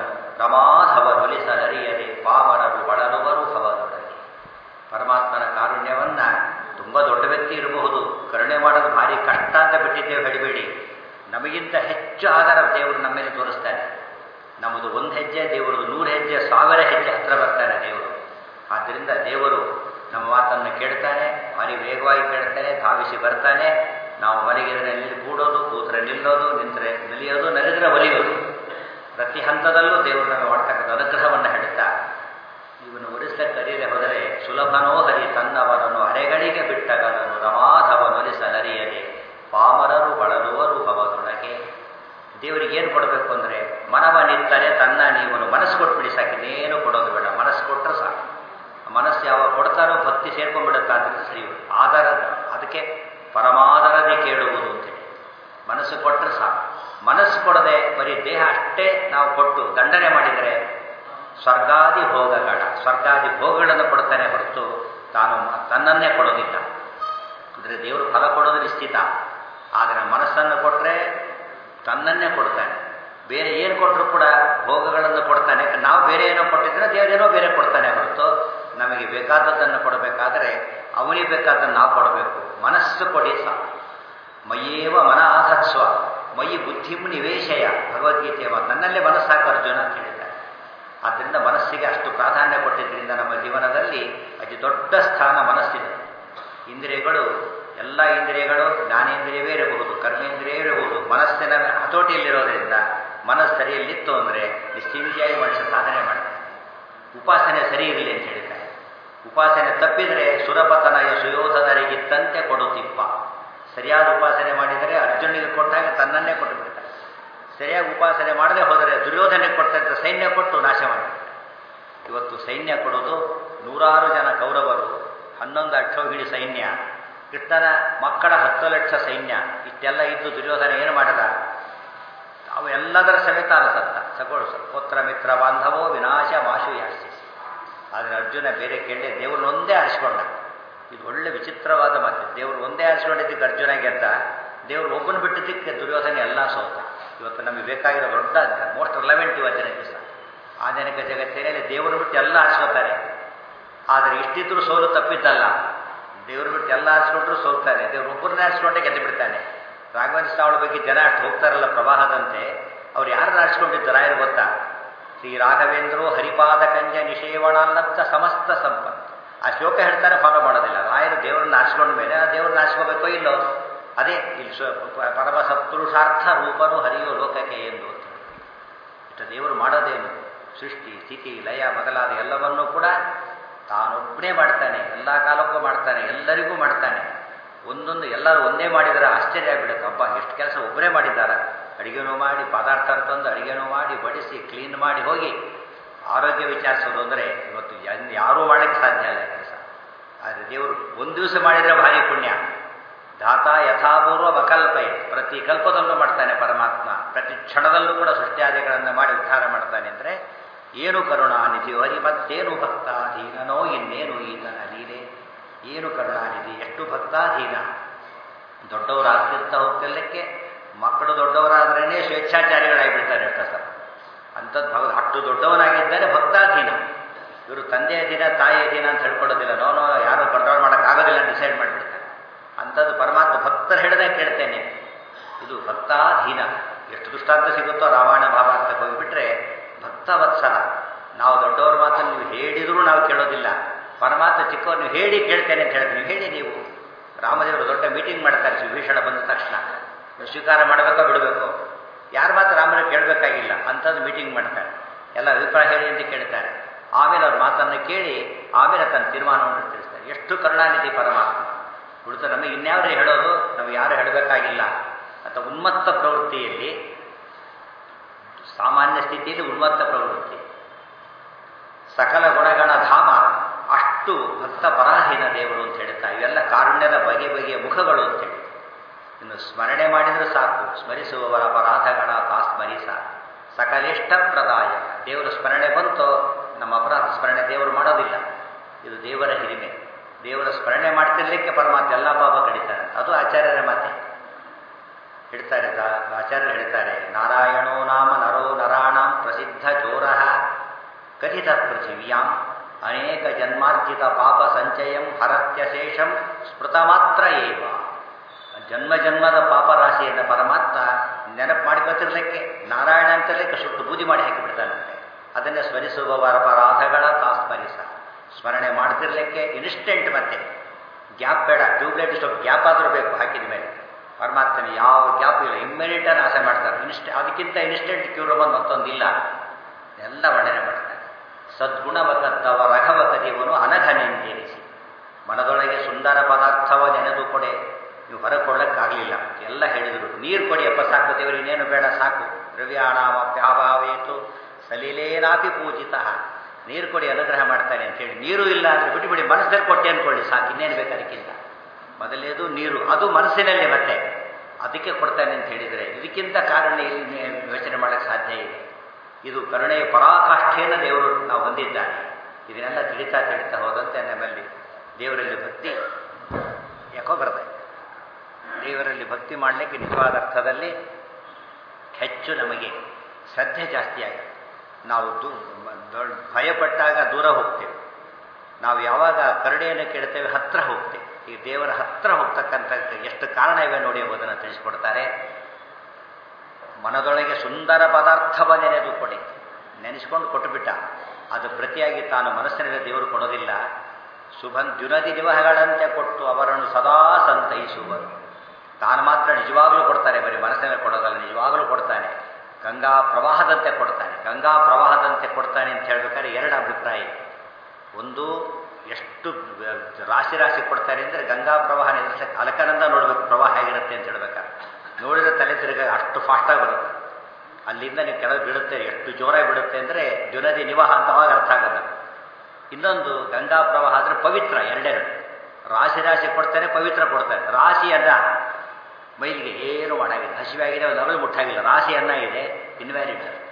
S2: ರಮಾಧವನೊಲಿಸಲರಿಯದೆ ಪಾಮರರು ಬಳಲುವರು ಭವದೊಡನೆ ಪರಮಾತ್ಮನ ಕಾರುಣ್ಯವನ್ನ ತುಂಬ ದೊಡ್ಡ ವ್ಯಕ್ತಿ ಇರಬಹುದು ಕರುಣೆ ಮಾಡೋದು ಭಾರಿ ಕಷ್ಟ ಅಂತ ಬಿಟ್ಟಿದ್ದೇವೆ ಹೇಳಿಬೇಡಿ ನಮಗಿಂತ ಹೆಚ್ಚು ಆಧಾರ ದೇವರು ನಮ್ಮ ಮೇಲೆ ತೋರಿಸ್ತಾನೆ ನಮ್ಮದು ಒಂದು ಹೆಜ್ಜೆ ದೇವರದು ನೂರು ಹೆಜ್ಜೆ ಸಾವಿರ ಹೆಜ್ಜೆ ಹತ್ರ ಬರ್ತಾನೆ ದೇವರು ಆದ್ದರಿಂದ ದೇವರು ನಮ್ಮ ಮಾತನ್ನು ಕೇಳ್ತಾನೆ ಭಾರಿ ವೇಗವಾಗಿ ಕೇಳ್ತಾನೆ ಧಾವಿಸಿ ಬರ್ತಾನೆ ನಾವು ಮಲಗಿದ್ರೆ ನಿಲ್ಲಿ ಕೂಡೋದು ಕೂತ್ರೆ ನಿಲ್ಲೋದು ನಿಂತರೆ ನಿಲಿಯೋದು ನಲಿದ್ರೆ ಒಲಿಯೋದು ಪ್ರತಿ ಹಂತದಲ್ಲೂ ದೇವರು ನಮಗೆ ಮಾಡ್ತಕ್ಕಂಥ ಅನುಗ್ರಹವನ್ನು ಹೇಳುತ್ತಾ ಇವನು ಒಲಿಸಕ್ಕೆ ಕರೆಯದೆ ಹೋದರೆ ಸುಲಭನೋ ಹರಿ ತನ್ನವರನ್ನು ಅರೆಗಳಿಗೆ ಬಿಟ್ಟಗಲನು ರಮಾಧವನೊಲಿಸಲರಿಯದೆ ಪಾಮರರು ಬಳಲುವರು ಭವದೊಳಗೆ ದೇವರಿಗೆ ಏನು ಕೊಡಬೇಕು ಅಂದರೆ ಮನವ ನಿಂತರೆ ತನ್ನ ನೀವನು ಮನಸ್ಸು ಕೊಟ್ಬಿಡಿ ಸಾಕು ಇನ್ನೇನು ಕೊಡೋದು ಬೇಡ ಮನಸ್ಸು ಕೊಟ್ಟರೆ ಸಾಕು ಮನಸ್ಸು ಯಾವಾಗ ಕೊಡ್ತಾರೋ ಭಕ್ತಿ ಸೇರ್ಕೊಂಡ್ಬಿಡುತ್ತೆ ಆದ್ದರಿಂದ ಸರಿ ಆಧಾರ ಅದಕ್ಕೆ ಪರಮಾಧಾರದೇ ಕೇಳುವುದು ಅಂತೇಳಿ ಮನಸ್ಸು ಕೊಟ್ಟರೆ ಸಾಕು ಮನಸ್ಸು ಕೊಡದೆ ಬರೀ ದೇಹ ಅಷ್ಟೇ ನಾವು ಕೊಟ್ಟು ದಂಡನೆ ಮಾಡಿದರೆ ಸ್ವರ್ಗಾದಿ ಭೋಗಗಳ ಸ್ವರ್ಗಾದಿ ಭೋಗಗಳನ್ನು ಕೊಡ್ತಾನೆ ಹೊರತು ತಾನು ತನ್ನನ್ನೇ ಕೊಡೋದಿಲ್ಲ ಅಂದರೆ ದೇವರು ಫಲ ಕೊಡೋದು ನಿಶ್ಚಿತ ಆದರೆ ಮನಸ್ಸನ್ನು ಕೊಟ್ಟರೆ ತನ್ನನ್ನೇ ಕೊಡ್ತಾನೆ ಬೇರೆ ಏನು ಕೊಟ್ಟರು ಕೂಡ ಭೋಗಗಳನ್ನು ಕೊಡ್ತಾನೆ ನಾವು ಬೇರೆ ಏನೋ ಕೊಟ್ಟಿದ್ರೆ ದೇವರೇನೋ ಬೇರೆ ಕೊಡ್ತಾನೆ ಹೊರತು ನಮಗೆ ಬೇಕಾದದ್ದನ್ನು ಕೊಡಬೇಕಾದರೆ ಅವನಿಗೆ ಬೇಕಾದನ್ನು ನಾವು ಕೊಡಬೇಕು ಮನಸ್ಸು ಕೊಡಿ ಸಾಕು ಮಯ್ಯೇವ ಮನ ಆಧತ್ಸ್ವ ಮಯಿ ಬುದ್ಧಿಂ ನಿವೇಶಯ ಭಗವದ್ಗೀತೆಯ ಮಾತು ನನ್ನಲ್ಲೇ ಮನಸ್ಸಾಕು ಅರ್ಜುನ ಅಂತ ಹೇಳಿದ್ದಾರೆ ಆದ್ದರಿಂದ ಮನಸ್ಸಿಗೆ ಅಷ್ಟು ಪ್ರಾಧಾನ್ಯ ಕೊಟ್ಟಿದ್ದರಿಂದ ನಮ್ಮ ಜೀವನದಲ್ಲಿ ಅತಿ ದೊಡ್ಡ ಸ್ಥಾನ ಮನಸ್ಸಿದೆ ಇಂದ್ರಿಯಗಳು ಎಲ್ಲ ಇಂದ್ರಿಯಗಳು ಜ್ಞಾನೇಂದ್ರಿಯವೇ ಇರಬಹುದು ಕರ್ಮೇಂದ್ರಿಯವೇ ಇರಬಹುದು ಮನಸ್ಸಿನ ಹತೋಟಿಯಲ್ಲಿರೋದ್ರಿಂದ ಮನಸ್ಸು ಸರಿಯಲ್ಲಿತ್ತು ಅಂದರೆ ನಿಶ್ಚಿಂತೆಯಾಗಿ ಮನುಷ್ಯ ಸಾಧನೆ ಮಾಡ್ತಾನೆ ಉಪಾಸನೆ ಸರಿ ಇರಲಿ ಅಂತ ಹೇಳ್ತಾರೆ ಉಪಾಸನೆ ತಪ್ಪಿದರೆ ಸುರಪತನಯ ಸುಯೋಧನರಿಗಿತ್ತಂತೆ ಕೊಡುತ್ತಿಪ್ಪ ಸರಿಯಾದ ಉಪಾಸನೆ ಮಾಡಿದರೆ ಅರ್ಜುನಿಗೆ ಕೊಟ್ಟಾಗ ತನ್ನನ್ನೇ ಕೊಟ್ಟು ಬಿಡ್ತಾರೆ ಸರಿಯಾಗಿ ಉಪಾಸನೆ ಮಾಡದೆ ಹೋದರೆ ದುರ್ಯೋಧನೆಗೆ ಕೊಟ್ಟಂತ ಸೈನ್ಯ ಕೊಟ್ಟು ನಾಶ ಮಾಡಿಬಿಡ್ತಾರೆ ಇವತ್ತು ಸೈನ್ಯ ಕೊಡೋದು ನೂರಾರು ಜನ ಕೌರವರು ಹನ್ನೊಂದು ಅಕ್ಷೋಹಿಣಿ ಸೈನ್ಯ ಕೃಷ್ಣನ ಮಕ್ಕಳ ಹತ್ತು ಲಕ್ಷ ಸೈನ್ಯ ಇಷ್ಟೆಲ್ಲ ಇದ್ದು ದುರ್ಯೋಧನ ಏನು ಮಾಡಿದ ಅವು ಎಲ್ಲದರ ಸಮೇತ ಅರಸತ್ತ ಸಗೊಳು ಪುತ್ರ ಮಿತ್ರ ಬಾಂಧವೋ ವಿನಾಶ ಮಾಶು ಯಾಸ್ತಿ ಆದರೆ ಅರ್ಜುನ ಬೇರೆ ಕೇಳಿ ದೇವ್ರನ್ನ ಒಂದೇ ಆರಿಸ್ಕೊಂಡ ಇದು ಒಳ್ಳೆ ವಿಚಿತ್ರವಾದ ಮಾತು ದೇವ್ರು ಒಂದೇ ಆರಿಸ್ಕೊಂಡಿದ್ದಕ್ಕೆ ಅರ್ಜುನ ಗೆದ್ದ ದೇವ್ರು ಒಬ್ಬನ ಬಿಟ್ಟಿದ್ದಕ್ಕೆ ದುರ್ಯೋಧನ ಎಲ್ಲ ಸೋತ ಇವತ್ತು ನಮಗೆ ಬೇಕಾಗಿರೋ ದೊಡ್ಡ ಮೋಸ್ಟ್ ರಿಲೆವೆಂಟ್ ಇವತ್ತಿನ ದಿವಸ ಆಧುನಿಕ ಜಗತ್ತಿನಲ್ಲಿ ದೇವರು ಬಿಟ್ಟು ಎಲ್ಲ ಆರಿಸ್ಕೋತಾರೆ ಆದರೆ ಇಷ್ಟಿದ್ರೂ ಸೋಲು ತಪ್ಪಿದ್ದಲ್ಲ ದೇವ್ರು ಬಿಟ್ಟು ಎಲ್ಲ ಆರಿಸ್ಕೊಂಡ್ರು ಸೋಲ್ತಾನೆ ದೇವ್ರು ಒಬ್ಬರನ್ನೇ ಆರಿಸ್ಕೊಂಡೇ ಗೆದ್ದು ಬಿಡ್ತಾನೆ ರಾಘವೇಂದ್ರ ಸ್ವಾಮಿ ಬಗ್ಗೆ ಜನ ಅಷ್ಟು ಹೋಗ್ತಾರಲ್ಲ ಪ್ರವಾಹದಂತೆ ಅವ್ರು ಯಾರನ್ನ ಆರಿಸ್ಕೊಂಡಿದ್ದು ರಾಯರು ಗೊತ್ತಾ ಶ್ರೀ ರಾಘವೇಂದ್ರೋ ಹರಿಪಾದ ಕಂಜ ನಿಷೇವಣಾನ್ನತ್ತ ಸಮಸ್ತ ಸಂಪತ್ತು ಆ ಶ್ಲೋಕ ಹೇಳ್ತಾರೆ ಫಾಲೋ ಮಾಡೋದಿಲ್ಲ ರಾಯರು ದೇವರನ್ನ ಆರಿಸ್ಕೊಂಡ ಮೇಲೆ ಆ ದೇವ್ರನ್ನ ಆರಿಸ್ಕೋಬೇಕೋ ಇಲ್ಲೋ ಅದೇ ಇಲ್ಲಿ ಪರಮ ಸತ್ಪುರುಷಾರ್ಥ ರೂಪನು ಹರಿಯೋ ಲೋಕಕ್ಕೆ ಎಂದು ಅಂತ ಇಷ್ಟ ದೇವರು ಮಾಡೋದೇನು ಸೃಷ್ಟಿ ಸ್ಥಿತಿ ಲಯ ಮೊದಲಾದ ಎಲ್ಲವನ್ನೂ ಕೂಡ ತಾನೊಬ್ಬನೇ ಮಾಡ್ತಾನೆ ಎಲ್ಲ ಕಾಲಕ್ಕೂ ಮಾಡ್ತಾನೆ ಎಲ್ಲರಿಗೂ ಮಾಡ್ತಾನೆ ಒಂದೊಂದು ಎಲ್ಲರೂ ಒಂದೇ ಮಾಡಿದರೆ ಆಶ್ಚರ್ಯ ಆಗಿಬಿಡುತ್ತೆ ಹಬ್ಬ ಎಷ್ಟು ಕೆಲಸ ಒಬ್ಬರೇ ಮಾಡಿದ್ದಾರೆ ಅಡುಗೆನೂ ಮಾಡಿ ಪದಾರ್ಥ ತಂದು ಅಡುಗೆನೂ ಮಾಡಿ ಬಡಿಸಿ ಕ್ಲೀನ್ ಮಾಡಿ ಹೋಗಿ ಆರೋಗ್ಯ ವಿಚಾರಿಸೋದು ಅಂದರೆ ಇವತ್ತು ಯಾರೂ ಮಾಡೋಕ್ಕೆ ಸಾಧ್ಯ ಇಲ್ಲ ಕೆಲಸ ಆದರೆ ದೇವರು ಒಂದು ದಿವಸ ಮಾಡಿದರೆ ಭಾರಿ ಪುಣ್ಯ ಧಾತ ಯಥಾಪೂರ್ವ ವಕಲ್ಪಯ ಪ್ರತಿ ಕಲ್ಪದಲ್ಲೂ ಮಾಡ್ತಾನೆ ಪರಮಾತ್ಮ ಪ್ರತಿ ಕ್ಷಣದಲ್ಲೂ ಕೂಡ ಸೃಷ್ಟ್ಯಾದಿಗಳನ್ನು ಮಾಡಿ ಉದ್ಧಾರ ಮಾಡ್ತಾನೆ ಅಂದರೆ ಏನು ಕರುಣಾನಿಧಿ ಹರಿ ಮತ್ತೇನು ಭಕ್ತಾಧೀನನೋ ಇನ್ನೇನು ಈತನ ಲೀಲೆ ಏನು ಕರುಣಾನಿಧಿ ಎಷ್ಟು ಭಕ್ತಾಧೀನ ದೊಡ್ಡವರಾಗ್ತಿರ್ತಾ ಹೋಗ್ತಿರ್ಲಿಕ್ಕೆ ಮಕ್ಕಳು ದೊಡ್ಡವರಾದ್ರೇ ಸ್ವೇಚ್ಛಾಚಾರಿಗಳಾಗಿಬಿಡ್ತಾರೆ ಎಷ್ಟ ಸಲ ಅಂಥದ್ದು ಭಗ ಅಷ್ಟು ದೊಡ್ಡವನಾಗಿದ್ದರೆ ಭಕ್ತಾಧೀನ ಇವರು ತಂದೆಯ ದಿನ ತಾಯಿಯ ದಿನ ಅಂತ ಹೇಳ್ಕೊಡೋದಿಲ್ಲ ನೋ ನೋ ಯಾರು ಕಂಟ್ರೋಲ್ ಮಾಡೋಕ್ಕಾಗೋದಿಲ್ಲ ಡಿಸೈಡ್ ಮಾಡಿಬಿಡ್ತಾರೆ ಅಂಥದ್ದು ಪರಮಾತ್ಮ ಭಕ್ತರು ಹೇಳಿದಾಗ ಕೇಳ್ತೇನೆ ಇದು ಭಕ್ತಾಧೀನ ಎಷ್ಟು ದುಷ್ಟಾಂತ ಸಿಗುತ್ತೋ ರಾಮಾಯಣ ಮಹಾಭಾರತಕ್ಕೆ ಹೋಗಿಬಿಟ್ರೆ ಭಕ್ತವತ್ಸಲ ನಾವು ದೊಡ್ಡವ್ರ ಮಾತನ್ನು ನೀವು ಹೇಳಿದರೂ ನಾವು ಕೇಳೋದಿಲ್ಲ ಪರಮಾತ್ಮ ಚಿಕ್ಕವ್ರು ನೀವು ಹೇಳಿ ಕೇಳ್ತೇನೆ ಅಂತ ಹೇಳ್ತೀನಿ ನೀವು ಹೇಳಿ ನೀವು ರಾಮದೇವರು ದೊಡ್ಡ ಮೀಟಿಂಗ್ ಮಾಡ್ತಾರೆ ವಿಭೀಷಣ ಬಂದ ತಕ್ಷಣ ನೀವು ಸ್ವೀಕಾರ ಮಾಡಬೇಕೋ ಬಿಡಬೇಕು ಯಾರ ಮಾತು ರಾಮನ ಕೇಳಬೇಕಾಗಿಲ್ಲ ಅಂಥದ್ದು ಮೀಟಿಂಗ್ ಮಾಡ್ತಾರೆ ಎಲ್ಲ ಅಭಿಪ್ರಾಯ ಹೇಳಿ ಅಂತ ಕೇಳ್ತಾರೆ ಆಮೇಲೆ ಅವ್ರ ಮಾತನ್ನು ಕೇಳಿ ಆಮೇಲೆ ತನ್ನ ತೀರ್ಮಾನವನ್ನು ತಿಳಿಸ್ತಾರೆ ಎಷ್ಟು ಕರುಣಾನಿಧಿ ಪರಮಾತ್ಮ ಉಳಿದ ನಮಗೆ ಇನ್ಯಾವ್ದು ಹೇಳೋದು ನಾವು ಯಾರು ಹೇಳಬೇಕಾಗಿಲ್ಲ ಅಥವಾ ಉನ್ಮತ್ತ ಪ್ರವೃತ್ತಿಯಲ್ಲಿ ಸಾಮಾನ್ಯ ಸ್ಥಿತಿಯಲ್ಲಿ ಉನ್ಮತ್ತ ಪ್ರವೃತ್ತಿ ಸಕಲ ಗುಣಗಣ ಧಾಮ ಅಷ್ಟು ಭಕ್ತ ಪರಾಧೀನ ದೇವರು ಅಂತ ಹೇಳ್ತಾ ಇವೆಲ್ಲ ಕಾರುಣ್ಯದ ಬಗೆ ಬಗೆಯ ಮುಖಗಳು ಅಂತೇಳಿ ಇನ್ನು ಸ್ಮರಣೆ ಮಾಡಿದರೆ ಸಾಕು ಸ್ಮರಿಸುವವರ ಅಪರಾಧಗಳ ತಾ ಸ್ಮರಿಸ ಸಕಲಿಷ್ಟ ಪ್ರದಾಯಕ ದೇವರ ಸ್ಮರಣೆ ಬಂತೋ ನಮ್ಮ ಅಪರಾಧ ಸ್ಮರಣೆ ದೇವರು ಮಾಡೋದಿಲ್ಲ ಇದು ದೇವರ ಹಿರಿಮೆ ದೇವರ ಸ್ಮರಣೆ ಮಾಡ್ತಿರ್ಲಿಕ್ಕೆ ಪರಮಾತ್ಮ ಎಲ್ಲ ಪಾಪ ಕಡಿತಾರೆ ಅದು ಆಚಾರ್ಯರ ಮಾತೆ ಹೇಳ್ತಾರೆ ಆಚಾರ್ಯರು ಹೇಳ್ತಾರೆ ನಾರಾಯಣೋ ನಾಮ ನರೋ ನರಾಣಾಂ ಪ್ರಸಿದ್ಧ ಚೋರ ಕಥಿತ ಪೃಥಿವ್ಯಾಂ ಅನೇಕ ಜನ್ಮಾರ್ಜಿತ ಪಾಪ ಸಂಚಯಂ ಹರತ್ಯಶೇಷಂ ಸ್ಮೃತ ಮಾತ್ರ ಏವ ಜನ್ಮ ಜನ್ಮದ ಪಾಪ ರಾಶಿಯನ್ನು ಪರಮಾತ್ಮ ನೆನಪು ಮಾಡ್ಕೊತಿರ್ಲಿಕ್ಕೆ ನಾರಾಯಣ ಅಂತಲಿಕ್ಕೆ ಸುಟ್ಟು ಬೂದಿ ಮಾಡಿ ಹಾಕಿಬಿಡ್ತಾನಂತೆ ಅದನ್ನೇ ಸ್ಮರಿಸುವವರ ಅಪರಾಧಗಳ ತಾ ಸ್ಮರಿಸ ಸ್ಮರಣೆ ಮಾಡ್ತಿರ್ಲಿಕ್ಕೆ ಇನ್ಸ್ಟೆಂಟ್ ಮತ್ತೆ ಗ್ಯಾಪ್ ಬೇಡ ಟ್ಯೂಬ್ಲೈಟ್ ಸ್ವಲ್ಪ ಗ್ಯಾಪ್ ಆದರೂ ಬೇಕು ಹಾಕಿದ ಮೇಲೆ ಪರಮಾತ್ಮನ ಯಾವ ಗ್ಯಾಪ್ ಇಲ್ಲ ಇಮ್ಮಿಡಿಯೇಟ್ ನಾಶ ಮಾಡ್ತಾರೆ ಇನ್ಸ್ಟ್ ಅದಕ್ಕಿಂತ ಇನ್ಸ್ಟೆಂಟ್ ಕ್ಯೂರ್ ಬಂದು ಮತ್ತೊಂದಿಲ್ಲ ಎಲ್ಲ ವರ್ಣನೆ ಮಾಡ್ತಾರೆ ಸದ್ಗುಣವಕದ್ದವ ರಘವ ಕದಿಯವನು ಅನಘನೆಂದೇರಿಸಿ ಮನದೊಳಗೆ ಸುಂದರ ಪದಾರ್ಥವ ನೆನೆದು ಕೊಡೆ ನೀವು ಹೊರಕೊಳ್ಳಕ್ಕಾಗಲಿಲ್ಲ ಎಲ್ಲ ಹೇಳಿದರು ನೀರು ಕೊಡಿಯಪ್ಪ ಸಾಕು ದೇವರು ಇನ್ನೇನು ಬೇಡ ಸಾಕು ದ್ರವ್ಯಾಣಾಮಪ್ಯಾಭಾವೇತು ಸಲೀಲೇನಾಪಿ ಪೂಜಿತ ನೀರು ಕೊಡಿ ಅನುಗ್ರಹ ಮಾಡ್ತಾನೆ ಅಂತೇಳಿ ನೀರು ಇಲ್ಲ ಅಂದರೆ ಬಿಟ್ಟು ಬಿಡಿ ಮನಸ್ಸಲ್ಲಿ ಕೊಟ್ಟೆ ಅಂದ್ಕೊಳ್ಳಿ ಸಾಕು ಇನ್ನೇನು ಬೇಕು ಅದಕ್ಕಿಂತ ಮೊದಲೇದು ನೀರು ಅದು ಮನಸ್ಸಿನಲ್ಲೇ ಮತ್ತೆ ಅದಕ್ಕೆ ಕೊಡ್ತಾನೆ ಅಂತ ಹೇಳಿದರೆ ಇದಕ್ಕಿಂತ ಕಾರಣ ಇಲ್ಲಿ ಯೋಚನೆ ಮಾಡೋಕ್ಕೆ ಸಾಧ್ಯ ಇದೆ ಇದು ಕರುಣೆಯ ಪರಾಕಾಷ್ಠೆಯನ್ನು ದೇವರು ನಾವು ಹೊಂದಿದ್ದಾನೆ ಇದನ್ನೆಲ್ಲ ತಿಳಿತಾ ತಿಳಿತಾ ಹೋದಂತೆ ನಮ್ಮಲ್ಲಿ ದೇವರಲ್ಲಿ ಭಕ್ತಿ ಯಾಕೋ ಬರ್ತದೆ ದೇವರಲ್ಲಿ ಭಕ್ತಿ ಮಾಡಲಿಕ್ಕೆ ನಿಜವಾದ ಅರ್ಥದಲ್ಲಿ ಹೆಚ್ಚು ನಮಗೆ ಶ್ರದ್ಧೆ ಜಾಸ್ತಿ ಆಗಿದೆ ನಾವು ದೂ ದೊಡ್ಡ ಭಯಪಟ್ಟಾಗ ದೂರ ಹೋಗ್ತೇವೆ ನಾವು ಯಾವಾಗ ಕರುಣೆಯನ್ನು ಕೇಳ್ತೇವೆ ಹತ್ರ ಹೋಗ್ತೇವೆ ಈ ದೇವರ ಹತ್ರ ಹೋಗ್ತಕ್ಕಂಥ ಎಷ್ಟು ಕಾರಣ ಇವೆ ನೋಡಿ ಎಂಬುದನ್ನು ತಿಳಿಸ್ಕೊಡ್ತಾರೆ ಮನದೊಳಗೆ ಸುಂದರ ಪದಾರ್ಥವ ನೆನೆದು ಕೊಡಿ ನೆನೆಸ್ಕೊಂಡು ಕೊಟ್ಟುಬಿಟ್ಟ ಅದು ಪ್ರತಿಯಾಗಿ ತಾನು ಮನಸ್ಸಿನಲ್ಲಿ ದೇವರು ಕೊಡೋದಿಲ್ಲ ಶುಭನ್ ದ್ಯುನದಿ ನಿವಹಗಳಂತೆ ಕೊಟ್ಟು ಅವರನ್ನು ಸದಾ ಸಂತೈಸುವರು ತಾನು ಮಾತ್ರ ನಿಜವಾಗಲೂ ಕೊಡ್ತಾನೆ ಬರೀ ಮನಸ್ಸಿನಲ್ಲಿ ಕೊಡೋದಲ್ಲ ನಿಜವಾಗಲೂ ಕೊಡ್ತಾನೆ ಗಂಗಾ ಪ್ರವಾಹದಂತೆ ಕೊಡ್ತಾನೆ ಗಂಗಾ ಪ್ರವಾಹದಂತೆ ಕೊಡ್ತಾನೆ ಅಂತ ಹೇಳ್ಬೇಕಾದ್ರೆ ಎರಡು ಅಭಿಪ್ರಾಯ ಒಂದು ಎಷ್ಟು ರಾಶಿ ರಾಶಿ ಕೊಡ್ತಾರೆ ಅಂದರೆ ಗಂಗಾ ಪ್ರವಾಹ ನಿಲ್ಲಿಸಕ್ಕೆ ಅಲಕನಂದ ನೋಡಬೇಕು ಪ್ರವಾಹ ಹೇಗಿರುತ್ತೆ ಅಂತ ಹೇಳ್ಬೇಕಾದ್ರೆ ನೋಡಿದ್ರೆ ತಲೆ ತಿರುಗ ಅಷ್ಟು ಫಾಸ್ಟಾಗಿ ಬರುತ್ತೆ ಅಲ್ಲಿಂದ ನೀವು ಕೆಳಗೆ ಬೀಳುತ್ತೆ ಎಷ್ಟು ಜೋರಾಗಿ ಬಿಡುತ್ತೆ ಅಂದರೆ ದ್ಯುನದಿ ನಿವಾಹ ಅಂತ ಅವಾಗ ಅರ್ಥ ಆಗಲ್ಲ ಇನ್ನೊಂದು ಗಂಗಾ ಪ್ರವಾಹ ಅಂದರೆ ಪವಿತ್ರ ಎರಡೆರಡು ರಾಶಿ ರಾಶಿ ಕೊಡ್ತಾರೆ ಪವಿತ್ರ ಕೊಡ್ತಾರೆ ರಾಶಿ ಅನ್ನ ಮೈಲಿಗೆ ಏನು ಮಾಡಾಗಿಲ್ಲ ಹಸಿವಾಗಿದೆ ಒಂದು ಅವಳು ಮುಟ್ಟಾಗಿಲ್ಲ ರಾಶಿ ಅನ್ನ ಇದೆ ಇನ್ವ್ಯಾಲಿಡ್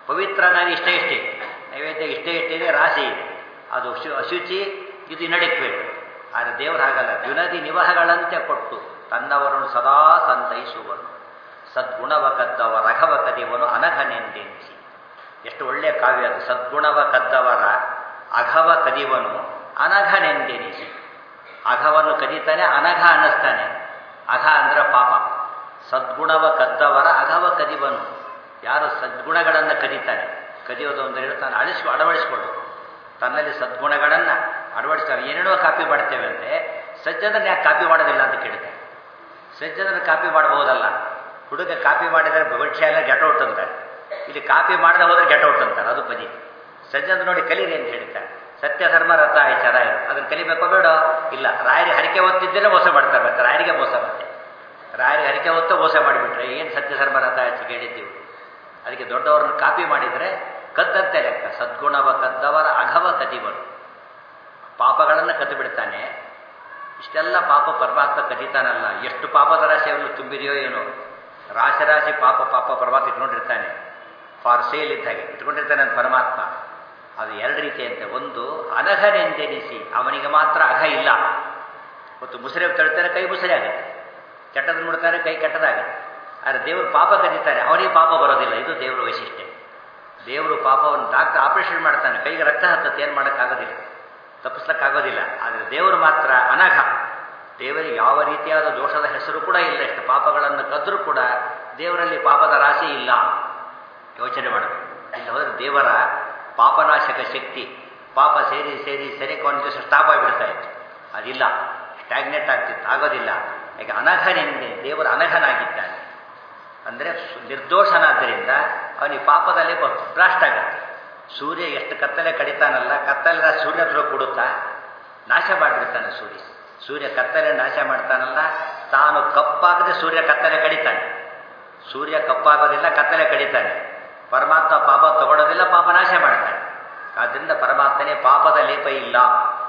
S2: ಪವಿತ್ರನಾಗಿ ಇಷ್ಟೇ ಇಷ್ಟೇ ನೈವೇದ್ಯ ಇಷ್ಟೇ ಇಷ್ಟಿದೆ ರಾಶಿ ಇದೆ ಅದು ಶು ಅಶುಚಿ ಇದು ಇನಡಿಕ್ವೇಟ್ ಆದರೆ ದೇವರು ಹಾಗಲ್ಲ ದ್ವಿನದಿ ನಿವಹಗಳಂತೆ ಕೊಟ್ಟು ತನ್ನವರನ್ನು ಸದಾ ಸಂತೈಸುವನು ಸದ್ಗುಣವ ಕದ್ದವ ರಘವ ಕದಿವನು ಅನಘನೆಂದೆನಿಸಿ ಎಷ್ಟು ಒಳ್ಳೆಯ ಕಾವ್ಯ ಅದು ಸದ್ಗುಣವ ಕದ್ದವರ ಅಘವ ಕದಿವನು ಅನಘನೆಂದೆನಿಸಿ ಅಘವನ್ನು ಕದೀತಾನೆ ಅನಘ ಅನ್ನಿಸ್ತಾನೆ ಅಘ ಅಂದ್ರೆ ಪಾಪ ಸದ್ಗುಣವ ಕದ್ದವರ ಅಘವ ಕದಿವನು ಯಾರು ಸದ್ಗುಣಗಳನ್ನು ಕದೀತಾನೆ ಕದಿಯೋದು ಅಂದ್ರೆ ಹೇಳ್ತಾನೆ ಅಳಿಸ್ಕೊ ಅಳವಡಿಸ್ಕೊಂಡು ತನ್ನಲ್ಲಿ ಸದ್ಗುಣಗಳನ್ನು ಅಳವಡಿಸ್ತಾನೆ ಏನೇನೋ ಕಾಪಿ ಮಾಡ್ತೇವೆ ಅಂತೆ ಸಜ್ಜನರನ್ನ ಯಾಕೆ ಕಾಪಿ ಮಾಡೋದಿಲ್ಲ ಅಂತ ಕೇಳ್ತಾರೆ ಸಜ್ಜನರ ಕಾಪಿ ಮಾಡಬಹುದಲ್ಲ ಹುಡುಗ ಕಾಪಿ ಮಾಡಿದರೆ ಭವಿಷ್ಯ ಎಲ್ಲ ಗೆಟ್ ಔಟ್ ಅಂತಾರೆ ಇಲ್ಲಿ ಕಾಪಿ ಮಾಡದೆ ಹೋದ್ರೆ ಗೆಟ್ ಔಟ್ ಅಂತಾರೆ ಅದು ಪದಿ ಸಜ್ಜನ ನೋಡಿ ಕಲೀರಿ ಅಂತ ಹೇಳ್ತಾರೆ ಸತ್ಯ ಧರ್ಮ ರಥ ಆಯ್ತಾರ ಅದನ್ನು ಕಲಿಬೇಕೋ ಬೇಡ ಇಲ್ಲ ರಾಯರಿಗೆ ಹರಿಕೆ ಓದ್ತಿದ್ದರೆ ಮೋಸ ಮಾಡ್ತಾರೆ ಮತ್ತೆ ರಾಯರಿಗೆ ಮೋಸ ಮತ್ತೆ ರಾಯರಿಗೆ ಹರಿಕೆ ಹೊತ್ತು ಮೋಸ ಮಾಡಿಬಿಟ್ರೆ ಏನು ಸತ್ಯ ಧರ್ಮ ರಥ ಆಯ್ತು ಕೇಳಿದ್ದೀವಿ ಅದಕ್ಕೆ ದೊಡ್ಡವ್ರನ್ನ ಕಾಪಿ ಮಾಡಿದರೆ ಕದ್ದಂತೆ ಲೆಕ್ಕ ಸದ್ಗುಣವ ಕದ್ದವರ ಅಘವ ಕದಿವರು ಪಾಪಗಳನ್ನು ಕದ್ದು ಬಿಡ್ತಾನೆ ಇಷ್ಟೆಲ್ಲ ಪಾಪ ಪರಮಾತ್ಮ ಕದೀತಾನಲ್ಲ ಎಷ್ಟು ಪಾಪದ ರಾಶಿಯನ್ನು ತುಂಬಿದೆಯೋ ಏನೋ ರಾಶಿ ರಾಶಿ ಪಾಪ ಪಾಪ ಪರಮಾತ್ಮ ಇಟ್ಕೊಂಡಿರ್ತಾನೆ ಫಾರ್ ಸೇಲ್ ಇದ್ದ ಹಾಗೆ ಇಟ್ಕೊಂಡಿರ್ತಾನೆ ಅಂತ ಪರಮಾತ್ಮ ಅದು ಎರಡು ರೀತಿ ಅಂತೆ ಒಂದು ಅನಘನೆಂದೆನಿಸಿ ಅವನಿಗೆ ಮಾತ್ರ ಅಘ ಇಲ್ಲ ಮತ್ತು ಮುಸುರೆ ತಳ್ತಾರೆ ಕೈ ಮುಸುರೆ ಆಗುತ್ತೆ ಕೆಟ್ಟದ್ದು ನೋಡ್ತಾರೆ ಕೈ ಕೆಟ್ಟದಾಗುತ್ತೆ ಆದರೆ ದೇವರು ಪಾಪ ಕದೀತಾರೆ ಅವನಿಗೆ ಪಾಪ ಬರೋದಿಲ್ಲ ಇದು ದೇವರ ವೈಶಿಷ್ಟ್ಯ ದೇವರು ಪಾಪವನ್ನು ಡಾಕ್ಟರ್ ಆಪರೇಷನ್ ಮಾಡ್ತಾನೆ ಕೈಗೆ ರಕ್ತ ಹತ್ತತ್ತೆ ಏನು ಮಾಡೋಕ್ಕಾಗೋದಿಲ್ಲ ತಪ್ಪಿಸ್ಲಿಕ್ಕಾಗೋದಿಲ್ಲ ಆದರೆ ದೇವರು ಮಾತ್ರ ಅನಘ ದೇವರಿಗೆ ಯಾವ ರೀತಿಯಾದ ದೋಷದ ಹೆಸರು ಕೂಡ ಇಲ್ಲ ಇಷ್ಟು ಪಾಪಗಳನ್ನು ಕದ್ದರೂ ಕೂಡ ದೇವರಲ್ಲಿ ಪಾಪದ ರಾಶಿ ಇಲ್ಲ ಯೋಚನೆ ಮಾಡಬೇಕು ಇಲ್ಲಿ ಹೋದರೆ ದೇವರ ಪಾಪನಾಶಕ ಶಕ್ತಿ ಪಾಪ ಸೇರಿ ಸೇರಿ ಸೇರಿ ಒಂದು ದಿವಸ ಸ್ಟಾಪ್ ಆಗಿಬಿಡ್ತಾ ಇತ್ತು ಅದಿಲ್ಲ ಸ್ಟ್ಯಾಗ್ನೆಟ್ ಆಗ್ತಿತ್ತು ಆಗೋದಿಲ್ಲ ಯಾಕೆ ಅನಘನೆಂದೇ ದೇವರು ಅನಘನಾಗಿದ್ದಾನೆ ಅಂದರೆ ನಿರ್ದೋಷನಾದ್ದರಿಂದ ಅವನಿಗೆ ಪಾಪದಲ್ಲಿ ಬ್ಲಾಸ್ಟ್ ಆಗುತ್ತೆ ಸೂರ್ಯ ಎಷ್ಟು ಕತ್ತಲೆ ಕಡಿತಾನಲ್ಲ ಕತ್ತಲೆ ಸೂರ್ಯ ಹತ್ರ ಕೊಡುತ್ತಾ ನಾಶ ಮಾಡಿಬಿಡ್ತಾನೆ ಸೂರ್ಯ ಸೂರ್ಯ ಕತ್ತಲೆ ನಾಶ ಮಾಡ್ತಾನಲ್ಲ ತಾನು ಕಪ್ಪಾಗದೆ ಸೂರ್ಯ ಕತ್ತಲೆ ಕಡಿತಾನೆ ಸೂರ್ಯ ಕಪ್ಪಾಗೋದಿಲ್ಲ ಕತ್ತಲೆ ಕಡಿತಾನೆ ಪರಮಾತ್ಮ ಪಾಪ ತಗೊಳ್ಳೋದಿಲ್ಲ ಪಾಪ ನಾಶ ಮಾಡ್ತಾನೆ ಆದ್ದರಿಂದ ಪರಮಾತ್ಮನೇ ಪಾಪದ ಲೇಪ ಇಲ್ಲ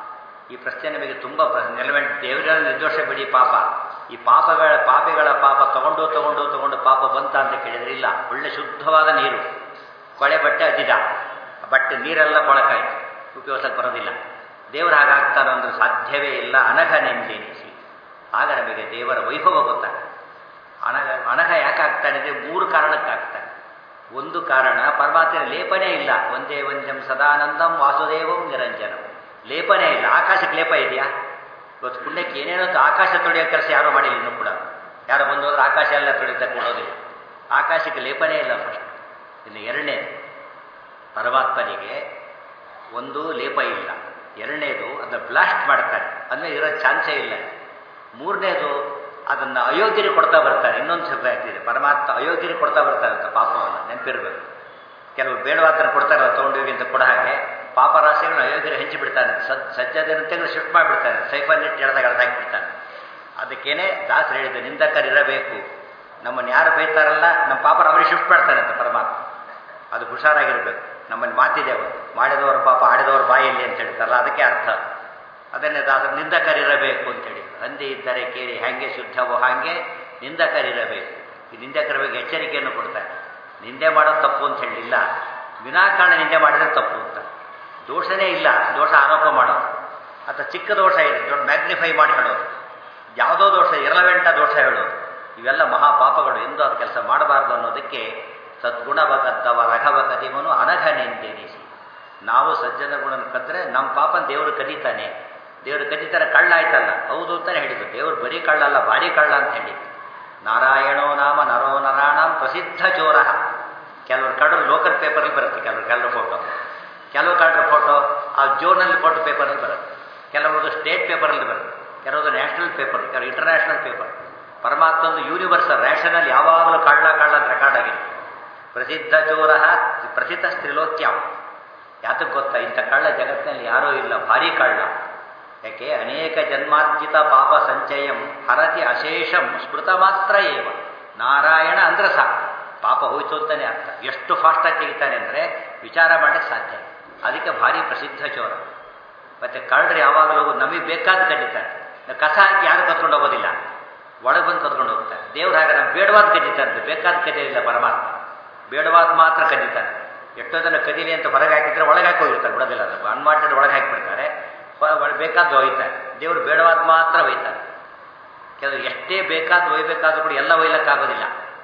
S2: ಈ ಪ್ರಶ್ನೆ ನಮಗೆ ತುಂಬ ನೆಲವೆಂಟ್ ದೇವರ ನಿರ್ದೋಷ ಬಿಡಿ ಪಾಪ ಈ ಪಾಪಗಳ ಪಾಪಿಗಳ ಪಾಪ ತಗೊಂಡು ತಗೊಂಡು ತಗೊಂಡು ಪಾಪ ಬಂತ ಅಂತ ಕೇಳಿದ್ರೆ ಇಲ್ಲ ಒಳ್ಳೆ ಶುದ್ಧವಾದ ನೀರು ಕೊಳೆ ಬಟ್ಟೆ ಅದಿದ ಬಟ್ಟೆ ನೀರೆಲ್ಲ ಕೊಳಕಾಯ್ತು ಉಪಯೋಗಕ್ಕೆ ಬರೋದಿಲ್ಲ ದೇವರು ಹಾಗಾಗ್ತಾರೋ ಅಂದ್ರೆ ಸಾಧ್ಯವೇ ಇಲ್ಲ ಅನಘನೆಂದೆನಿಸಿ ಆಗ ನಮಗೆ ದೇವರ ವೈಭವ ಗೊತ್ತಾಗುತ್ತೆ ಅನಘ ಅನಘ ಯಾಕೆ ಆಗ್ತಾನೆ ಅಂದರೆ ಮೂರು ಕಾರಣಕ್ಕೆ ಆಗ್ತಾನೆ ಒಂದು ಕಾರಣ ಪರಮಾತ್ಮನ ಲೇಪನೇ ಇಲ್ಲ ಒಂದೇ ಒಂದಂ ಸದಾನಂದಂ ವಾಸುದೇವಂ ನಿರಂಜನಂ ಲೇಪನೇ ಇಲ್ಲ ಆಕಾಶಕ್ಕೆ ಲೇಪ ಇದೆಯಾ ಇವತ್ತು ಪುಣ್ಯಕ್ಕೆ ಏನೇನೋ ಆಕಾಶ ತೊಳೆಯೋ ಕೆಲಸ ಯಾರೂ ಮಾಡಿಲ್ಲ ಇನ್ನೂ ಕೂಡ ಯಾರು ಬಂದು ಹೋದ್ರೆ ಆಕಾಶ ಎಲ್ಲ ತೊಳಿತಾ ಕೊಡೋದಿಲ್ಲ ಆಕಾಶಕ್ಕೆ ಲೇಪನೇ ಇಲ್ಲ ಫಸ್ಟ್ ಇನ್ನು ಎರಡನೇ ಪರಮಾತ್ಮನಿಗೆ ಒಂದು ಲೇಪ ಇಲ್ಲ ಎರಡನೇದು ಅದನ್ನು ಬ್ಲಾಸ್ಟ್ ಮಾಡ್ತಾರೆ ಅಂದರೆ ಇರೋ ಚಾನ್ಸೇ ಇಲ್ಲ ಮೂರನೇದು ಅದನ್ನು ಅಯೋಗ್ಯರಿಗೆ ಕೊಡ್ತಾ ಬರ್ತಾರೆ ಇನ್ನೊಂದು ಶಬ್ದ ಆಗ್ತಿದೆ ಪರಮಾತ್ಮ ಅಯೋಗ್ಯರಿಗೆ ಕೊಡ್ತಾ ಬರ್ತಾರೆ ಅಂತ ಪಾಪವನ್ನು ನೆನಪಿರಬೇಕು ಕೆಲವು ಬೇಡವಾದನ್ನು ಕೊಡ್ತಾರೆ ತೊಗೊಂಡೋಗಿ ಅಂತ ಕೊಡ ಹಾಗೆ ಪಾಪರಾಶಿಗಳನ್ನು ಅಯೋಗ್ಯರು ಹಂಚಿ ಬಿಡ್ತಾನೆ ಸದ್ ಸಜ್ಜದನ್ನು ತೆಗೆದು ಶಿಫ್ಟ್ ಮಾಡಿಬಿಡ್ತಾನೆ ಸೈಫರ್ ನೆಟ್ ಎಳೆದಾಗ ಎಳೆದಾಕಿಬಿಡ್ತಾನೆ ಅದಕ್ಕೇನೆ ದಾಸರು ಹೇಳಿದ್ದು ನಿಂದಕರಿರಬೇಕು ನಮ್ಮನ್ನು ಯಾರು ಬೈತಾರಲ್ಲ ನಮ್ಮ ಪಾಪರ ಅವರಿಗೆ ಶಿಫ್ಟ್ ಮಾಡ್ತಾನೆ ಅಂತ ಪರಮಾತ್ಮ ಅದು ಹುಷಾರಾಗಿರ್ಬೇಕು ನಮ್ಮಲ್ಲಿ ಮಾತಿದೆ ಅವರು ಮಾಡಿದವರು ಪಾಪ ಆಡಿದವರು ಬಾಯಲ್ಲಿ ಅಂತ ಹೇಳ್ತಾರಲ್ಲ ಅದಕ್ಕೆ ಅರ್ಥ ಅದನ್ನೇ ದಾಸರು ನಿಂದಕರಿರಬೇಕು ಅಂತೇಳಿ ಹಂದಿ ಇದ್ದರೆ ಕೇಳಿ ಹಾಗೆ ಶುದ್ಧವೋ ಹಾಗೆ ನಿಂದಕರಿರಬೇಕು ಈ ನಿಂದಕರ ಬಗ್ಗೆ ಎಚ್ಚರಿಕೆಯನ್ನು ಕೊಡ್ತಾರೆ ನಿಂದೆ ಮಾಡೋದು ತಪ್ಪು ಅಂತ ಹೇಳಿಲ್ಲ ವಿನಾಕಾರಣ ನಿಂದೆ ಮಾಡಿದರೆ ತಪ್ಪು ಅಂತ ದೋಷನೇ ಇಲ್ಲ ದೋಷ ಆರೋಪ ಮಾಡೋದು ಅಥವಾ ಚಿಕ್ಕ ದೋಷ ಇದೆ ದೊಡ್ಡ ಮ್ಯಾಗ್ನಿಫೈ ಮಾಡಿ ಹೇಳೋದು ಯಾವುದೋ ದೋಷ ಇರಲವೆಂಟ ದೋಷ ಹೇಳೋದು ಇವೆಲ್ಲ ಮಹಾಪಾಪಗಳು ಎಂದು ಅದು ಕೆಲಸ ಮಾಡಬಾರ್ದು ಅನ್ನೋದಕ್ಕೆ ಸದ್ಗುಣವ ಕದ್ದವ ರಘವ ಕದಿಮನು ಅನಘನೆಂದೆನಿಸಿ ನಾವು ಸಜ್ಜನ ಗುಣನ ಕದ್ರೆ ನಮ್ಮ ಪಾಪನ ದೇವರು ಕದೀತಾನೆ ದೇವರು ಕದೀತಾನೆ ಕಳ್ಳ ಆಯ್ತಲ್ಲ ಹೌದು ಅಂತಾನೆ ಹೇಳಿದ್ದು ದೇವರು ಬರೀ ಕಳ್ಳ ಅಲ್ಲ ಭಾರಿ ಕಳ್ಳ ಅಂತ ಹೇಳಿದ್ದು ನಾರಾಯಣೋ ನಾಮ ನರೋ ನರಾಣಂ ಪ್ರಸಿದ್ಧ ಚೋರ ಕೆಲವರು ಕಳ್ಳರು ಲೋಕಲ್ ಪೇಪರಲ್ಲಿ ಬರುತ್ತೆ ಕೆಲವರು ಕಳ್ಳರ ಫೋಟೋ ಕೆಲವು ಕಳ್ಳರ ಫೋಟೋ ಆ ಜೋರ್ನಲ್ಲಿ ಫೋಟೋ ಪೇಪರಲ್ಲಿ ಬರುತ್ತೆ ಕೆಲವರದು ಸ್ಟೇಟ್ ಪೇಪರಲ್ಲಿ ಬರುತ್ತೆ ಕೆಲವೊಂದು ನ್ಯಾಷನಲ್ ಪೇಪರ್ ಕೆಲವು ಇಂಟರ್ನ್ಯಾಷನಲ್ ಪೇಪರ್ ಪರಮಾತ್ಮಂದು ಯೂನಿವರ್ಸಲ್ ರ್ಯಾಷನಲ್ಲಿ ಯಾವಾಗಲೂ ಕಳ್ಳ ಕಳ್ಳ ಅಂತ ರೆಕಾರ್ಡ್ ಆಗಿದೆ ಪ್ರಸಿದ್ಧ ಚೋರ ಪ್ರಸಿದ್ಧ ಸ್ತ್ರೀಲೋಕ್ಯಂ ಯಾತಕ್ಕೆ ಗೊತ್ತಾ ಇಂಥ ಕಳ್ಳ ಜಗತ್ತಿನಲ್ಲಿ ಯಾರೂ ಇಲ್ಲ ಭಾರಿ ಕಳ್ಳ ಯಾಕೆ ಅನೇಕ ಜನ್ಮಾರ್ಜಿತ ಪಾಪ ಸಂಚಯಂ ಹರತಿ ಅಶೇಷಂ ಸ್ಮೃತ ಮಾತ್ರ ಏವ ನಾರಾಯಣ ಅಂದ್ರೆ ಸಾಕು ಪಾಪ ಹೋಯ್ತು ಅಂತಾನೆ ಅರ್ಥ ಎಷ್ಟು ಫಾಸ್ಟಾಗಿ ತೆಗಿತಾನೆ ಅಂದರೆ ವಿಚಾರ ಮಾಡಲಿಕ್ಕೆ ಸಾಧ್ಯ ಅದಕ್ಕೆ ಭಾರಿ ಪ್ರಸಿದ್ಧ ಚೋರ ಮತ್ತು ಕಳ್ಳರು ಯಾವಾಗಲೂ ನಮಗೆ ಬೇಕಾದ ಕಟ್ಟಿದ್ದಾರೆ ಕಸ ಹಾಕಿ ಯಾರು ಕತ್ಕೊಂಡು ಹೋಗೋದಿಲ್ಲ ಒಳಗೆ ಬಂದು ಕತ್ಕೊಂಡು ಹೋಗ್ತಾರೆ ದೇವ್ರು ಹಾಗೆ ನಾವು ಬೇಡವಾದ ಕದ್ದಿತಾರೆ ಬೇಕಾದ ಕದಿಯಿಲ್ಲ ಪರಮಾತ್ಮ ಬೇಡವಾದ ಮಾತ್ರ ಕದ್ದಿತಾನೆ ಎಷ್ಟೋ ಜನ ಕದೀಲಿ ಅಂತ ಹೊರಗೆ ಹಾಕಿದ್ರೆ ಒಳಗೆ ಹಾಕಿ ಹೋಗಿರ್ತಾರೆ ಬಿಡೋದಿಲ್ಲ ಅದು ಅನ್ವಾಂಟೆಡ್ ಒಳಗೆ ಹಾಕಿಬಿಡ್ತಾರೆ ಬೇಕಾದ್ದು ಒಯ್ತಾರೆ ದೇವರು ಬೇಡವಾದ ಮಾತ್ರ ಒಯ್ತಾರೆ ಕೆಲವು ಎಷ್ಟೇ ಬೇಕಾದ್ದು ಒಯ್ಬೇಕಾದ್ರೂ ಕೂಡ ಎಲ್ಲ ಒಯ್ಲಕ್ಕಾಗೋದಿಲ್ಲ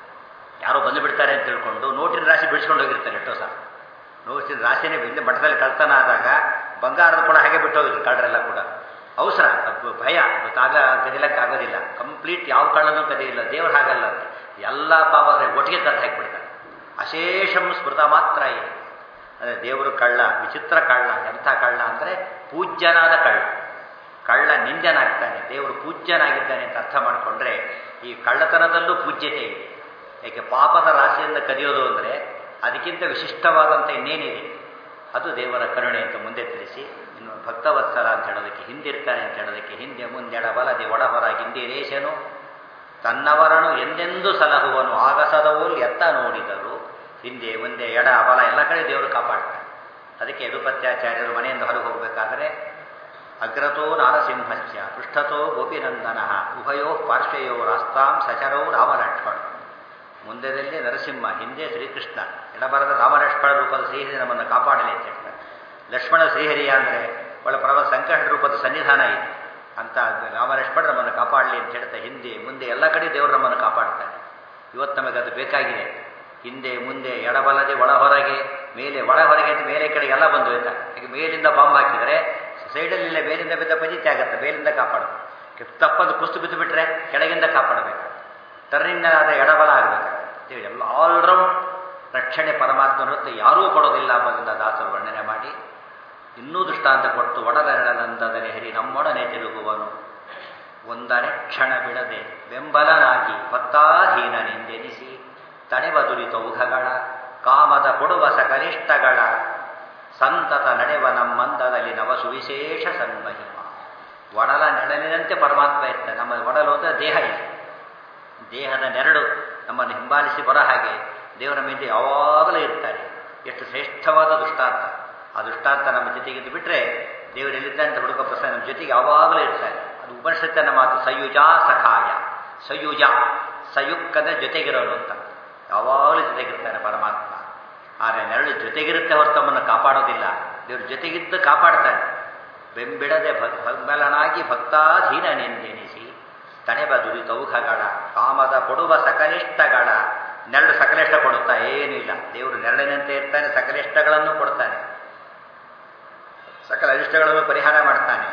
S2: ಯಾರೋ ಬಂದು ಬಿಡ್ತಾರೆ ಅಂತ ತಿಳ್ಕೊಂಡು ನೋಟಿನ ರಾಶಿ ಬಿಡಿಸ್ಕೊಂಡು ಹೋಗಿರ್ತಾರೆ ಎಷ್ಟೋ ಸಲ ನೋಟಿನ ರಾಶಿನೇ ಹಿಂದೆ ಮಠದಲ್ಲಿ ಕಳ್ತನ ಆದಾಗ ಬಂಗಾರದ ಕೂಡ ಹಾಗೆ ಬಿಟ್ಟು ಹೋಗಿದ್ರು ಕಳ್ಳರೆಲ್ಲ ಕೂಡ ಅವಸರ ಅದು ಭಯ ಗೊತ್ತಾಗ ಕದಿಲಕ್ಕಾಗೋದಿಲ್ಲ ಕಂಪ್ಲೀಟ್ ಯಾವ ಕಳ್ಳನೂ ಕದಿಯಿಲ್ಲ ದೇವ್ರು ಹಾಗಲ್ಲ ಅಂತ ಎಲ್ಲ ಪಾಪ ಒಟ್ಟಿಗೆ ಕದ್ದು ಹಾಕಿಬಿಡ್ತಾರೆ ಅಶೇಷಂ ಸ್ಮೃತ ಮಾತ್ರ ಇದೆ ಅದೇ ದೇವರು ಕಳ್ಳ ವಿಚಿತ್ರ ಕಳ್ಳ ಎಂಥ ಕಳ್ಳ ಅಂದರೆ ಪೂಜ್ಯನಾದ ಕಳ್ಳ ಕಳ್ಳ ನಿಂದನಾಗ್ತಾನೆ ದೇವರು ಪೂಜ್ಯನಾಗಿದ್ದಾನೆ ಅಂತ ಅರ್ಥ ಮಾಡಿಕೊಂಡ್ರೆ ಈ ಕಳ್ಳತನದಲ್ಲೂ ಪೂಜ್ಯತೆ ಇದೆ ಏಕೆ ಪಾಪದ ರಾಶಿಯಿಂದ ಕದಿಯೋದು ಅಂದರೆ ಅದಕ್ಕಿಂತ ವಿಶಿಷ್ಟವಾದಂಥ ಇನ್ನೇನಿದೆ ಅದು ದೇವರ ಕರುಣೆ ಅಂತ ಮುಂದೆ ತಿಳಿಸಿ ಇನ್ನು ಭಕ್ತವತ್ಸಲ ಅಂತ ಹೇಳೋದಕ್ಕೆ ಹಿಂದಿರ್ತಾನೆ ಅಂತ ಹೇಳೋದಕ್ಕೆ ಹಿಂದೆ ಮುಂದೆಡ ಬಲದೆ ಒಡಹೊರ ಹಿಂದಿರೇಶನು ತನ್ನವರನು ಎಂದೆಂದೂ ಸಲಹುವನು ಆಗಸದವೋಲ್ ಎತ್ತ ನೋಡಿದರು ಹಿಂದೆ ಮುಂದೆ ಎಡ ಬಲ ಎಲ್ಲ ಕಡೆ ದೇವರು ಕಾಪಾಡ್ತಾನೆ ಅದಕ್ಕೆ ಯದುಪತ್ಯಾಚಾರ್ಯರು ಮನೆಯಿಂದ ಹೊರಗೆ ಹೋಗಬೇಕಾದ್ರೆ ಅಗ್ರತೋ ನಾರಸಿಂಹಸ್ಯ ಪೃಷ್ಠತೋ ಗೋಪಿನಂದನ ಉಭಯೋ ಪಾರ್ಶ್ವಯೋ ರಾಸ್ತಾಂ ಸಚರೌ ರಾಮಲಕ್ಷ್ಮಣ ಮುಂದೆದಲ್ಲಿ ನರಸಿಂಹ ಹಿಂದೆ ಶ್ರೀಕೃಷ್ಣ ಎಡಬರದ ರಾಮಲಕ್ಷ್ಮಣ ರೂಪದ ಶ್ರೀಹರಿ ನಮ್ಮನ್ನು ಕಾಪಾಡಲಿ ಅಂತ ಹೇಳ್ತಾರೆ ಲಕ್ಷ್ಮಣ ಶ್ರೀಹರಿಯ ಅಂದರೆ ಒಳ ಪರಮ ಸಂಕಟ ರೂಪದ ಸನ್ನಿಧಾನ ಇದೆ ಅಂತ ರಾಮಲಕ್ಷ್ಮಣ ನಮ್ಮನ್ನು ಕಾಪಾಡಲಿ ಅಂತ ಹೇಳ್ತಾ ಹಿಂದೆ ಮುಂದೆ ಎಲ್ಲ ಕಡೆ ದೇವರು ನಮ್ಮನ್ನು ಕಾಪಾಡ್ತಾನೆ ಇವತ್ತು ನಮಗೆ ಅದು ಬೇಕಾಗಿದೆ ಹಿಂದೆ ಮುಂದೆ ಎಡಬಲದೆ ಒಳ ಹೊರಗೆ ಮೇಲೆ ಒಳ ಹೊರಗೆ ಅಂತ ಮೇಲೆ ಕಡೆ ಎಲ್ಲ ಬಂದು ಹೋಯ್ತಾರೆ ಈಗ ಮೇಲಿಂದ ಬಾಂಬ್ ಹಾಕಿದರೆ ಸೈಡಲ್ಲಿಲ್ಲ ಮೇಲಿಂದ ಬಿದ್ದ ಪಜಿತಿ ಆಗುತ್ತೆ ಮೇಲಿಂದ ಕಾಪಾಡಬೇಕು ತಪ್ಪದು ಕುಸ್ತು ಬಿದ್ದು ಬಿಟ್ಟರೆ ಕೆಳಗಿಂದ ಕಾಪಾಡಬೇಕು ಟರ್ನಿಂದ ಆದ ಎಡಬಲ ಆಗಬೇಕು ಎಲ್ಲ ಆಲ್ರೌಂಡ್ ರಕ್ಷಣೆ ಪರಮಾತ್ಮನ ಹೊತ್ತು ಯಾರೂ ಕೊಡೋದಿಲ್ಲ ಅನ್ನೋದನ್ನ ದಾಸರು ವರ್ಣನೆ ಮಾಡಿ ಇನ್ನೂ ದೃಷ್ಟಾಂತ ಕೊಟ್ಟು ಒಡಲೆರಡನಂದದರೆ ಹರಿ ನಮ್ಮೊಡನೆ ತಿರುಗುವನು ಒಂದನೆ ಕ್ಷಣ ಬಿಡದೆ ಬೆಂಬಲನಾಗಿ ಭಕ್ತಾಧೀನನೆಂದೆನಿಸಿ ತಡೆವ ದುರಿತ ಉಘಗಳ ಕಾಮದ ಕೊಡುವ ಸಕನಿಷ್ಠಗಳ ಸಂತತ ನಡೆವ ನಮ್ಮಂದದಲ್ಲಿ ನವ ಸುವಿಶೇಷ ಸನ್ಮಹಿಮ ಒಡಲ ನೆರಳಿನಂತೆ ಪರಮಾತ್ಮ ಇರ್ತಾನೆ ನಮ್ಮ ಒಡಲು ಅಂದರೆ ದೇಹ ಇದೆ ದೇಹದ ನೆರಳು ನಮ್ಮನ್ನು ಹಿಂಬಾಲಿಸಿ ಬರೋ ಹಾಗೆ ದೇವರ ಮೇಲೆ ಯಾವಾಗಲೂ ಇರ್ತಾರೆ ಎಷ್ಟು ಶ್ರೇಷ್ಠವಾದ ದೃಷ್ಟಾಂತ ಆ ದೃಷ್ಟಾಂತ ನಮ್ಮ ಜೊತೆಗಿದ್ದು ಬಿಟ್ಟರೆ ದೇವರು ಎಲ್ಲಿದ್ದಾನೆ ಅಂತ ಹುಡುಕ ಪ್ರಶ್ನೆ ನಮ್ಮ ಜೊತೆಗೆ ಯಾವಾಗಲೂ ಇರ್ತಾರೆ ಅದು ಉಪನಿಷತ್ತಿನ ಮಾತು ಸಯುಜ ಸಖಾಯ ಸಯುಜ ಸಯುಕ್ಕದ ಜೊತೆಗಿರೋನು ಅಂತ ಯಾವಾಗಲೂ ಜೊತೆಗಿರ್ತಾನೆ ಪರಮಾತ್ಮ ಆದರೆ ನೆರಳು ಜೊತೆಗಿರುತ್ತೆ ಹೊರತು ತಮ್ಮನ್ನು ಕಾಪಾಡೋದಿಲ್ಲ ದೇವರು ಜೊತೆಗಿದ್ದು ಕಾಪಾಡ್ತಾನೆ ಬೆಂಬಿಡದೆ ಬೆಂಬಲನಾಗಿ ಭಕ್ತಾಧೀನನೆಂದೆನಿಸಿ ತಣೆಬ ದುರಿತೌಘಗಳ ಕಾಮದ ಕೊಡುವ ಸಕಲಿಷ್ಟಗಳ ನೆರಳು ಸಕಲಿಷ್ಟ ಕೊಡುತ್ತಾ ಏನಿಲ್ಲ ದೇವರು ನೆರಳಿನಂತೆ ಇರ್ತಾನೆ ಸಕಲಿಷ್ಟಗಳನ್ನು ಕೊಡ್ತಾನೆ ಸಕಲ ಅರಿಷ್ಟಗಳನ್ನು ಪರಿಹಾರ ಮಾಡ್ತಾನೆ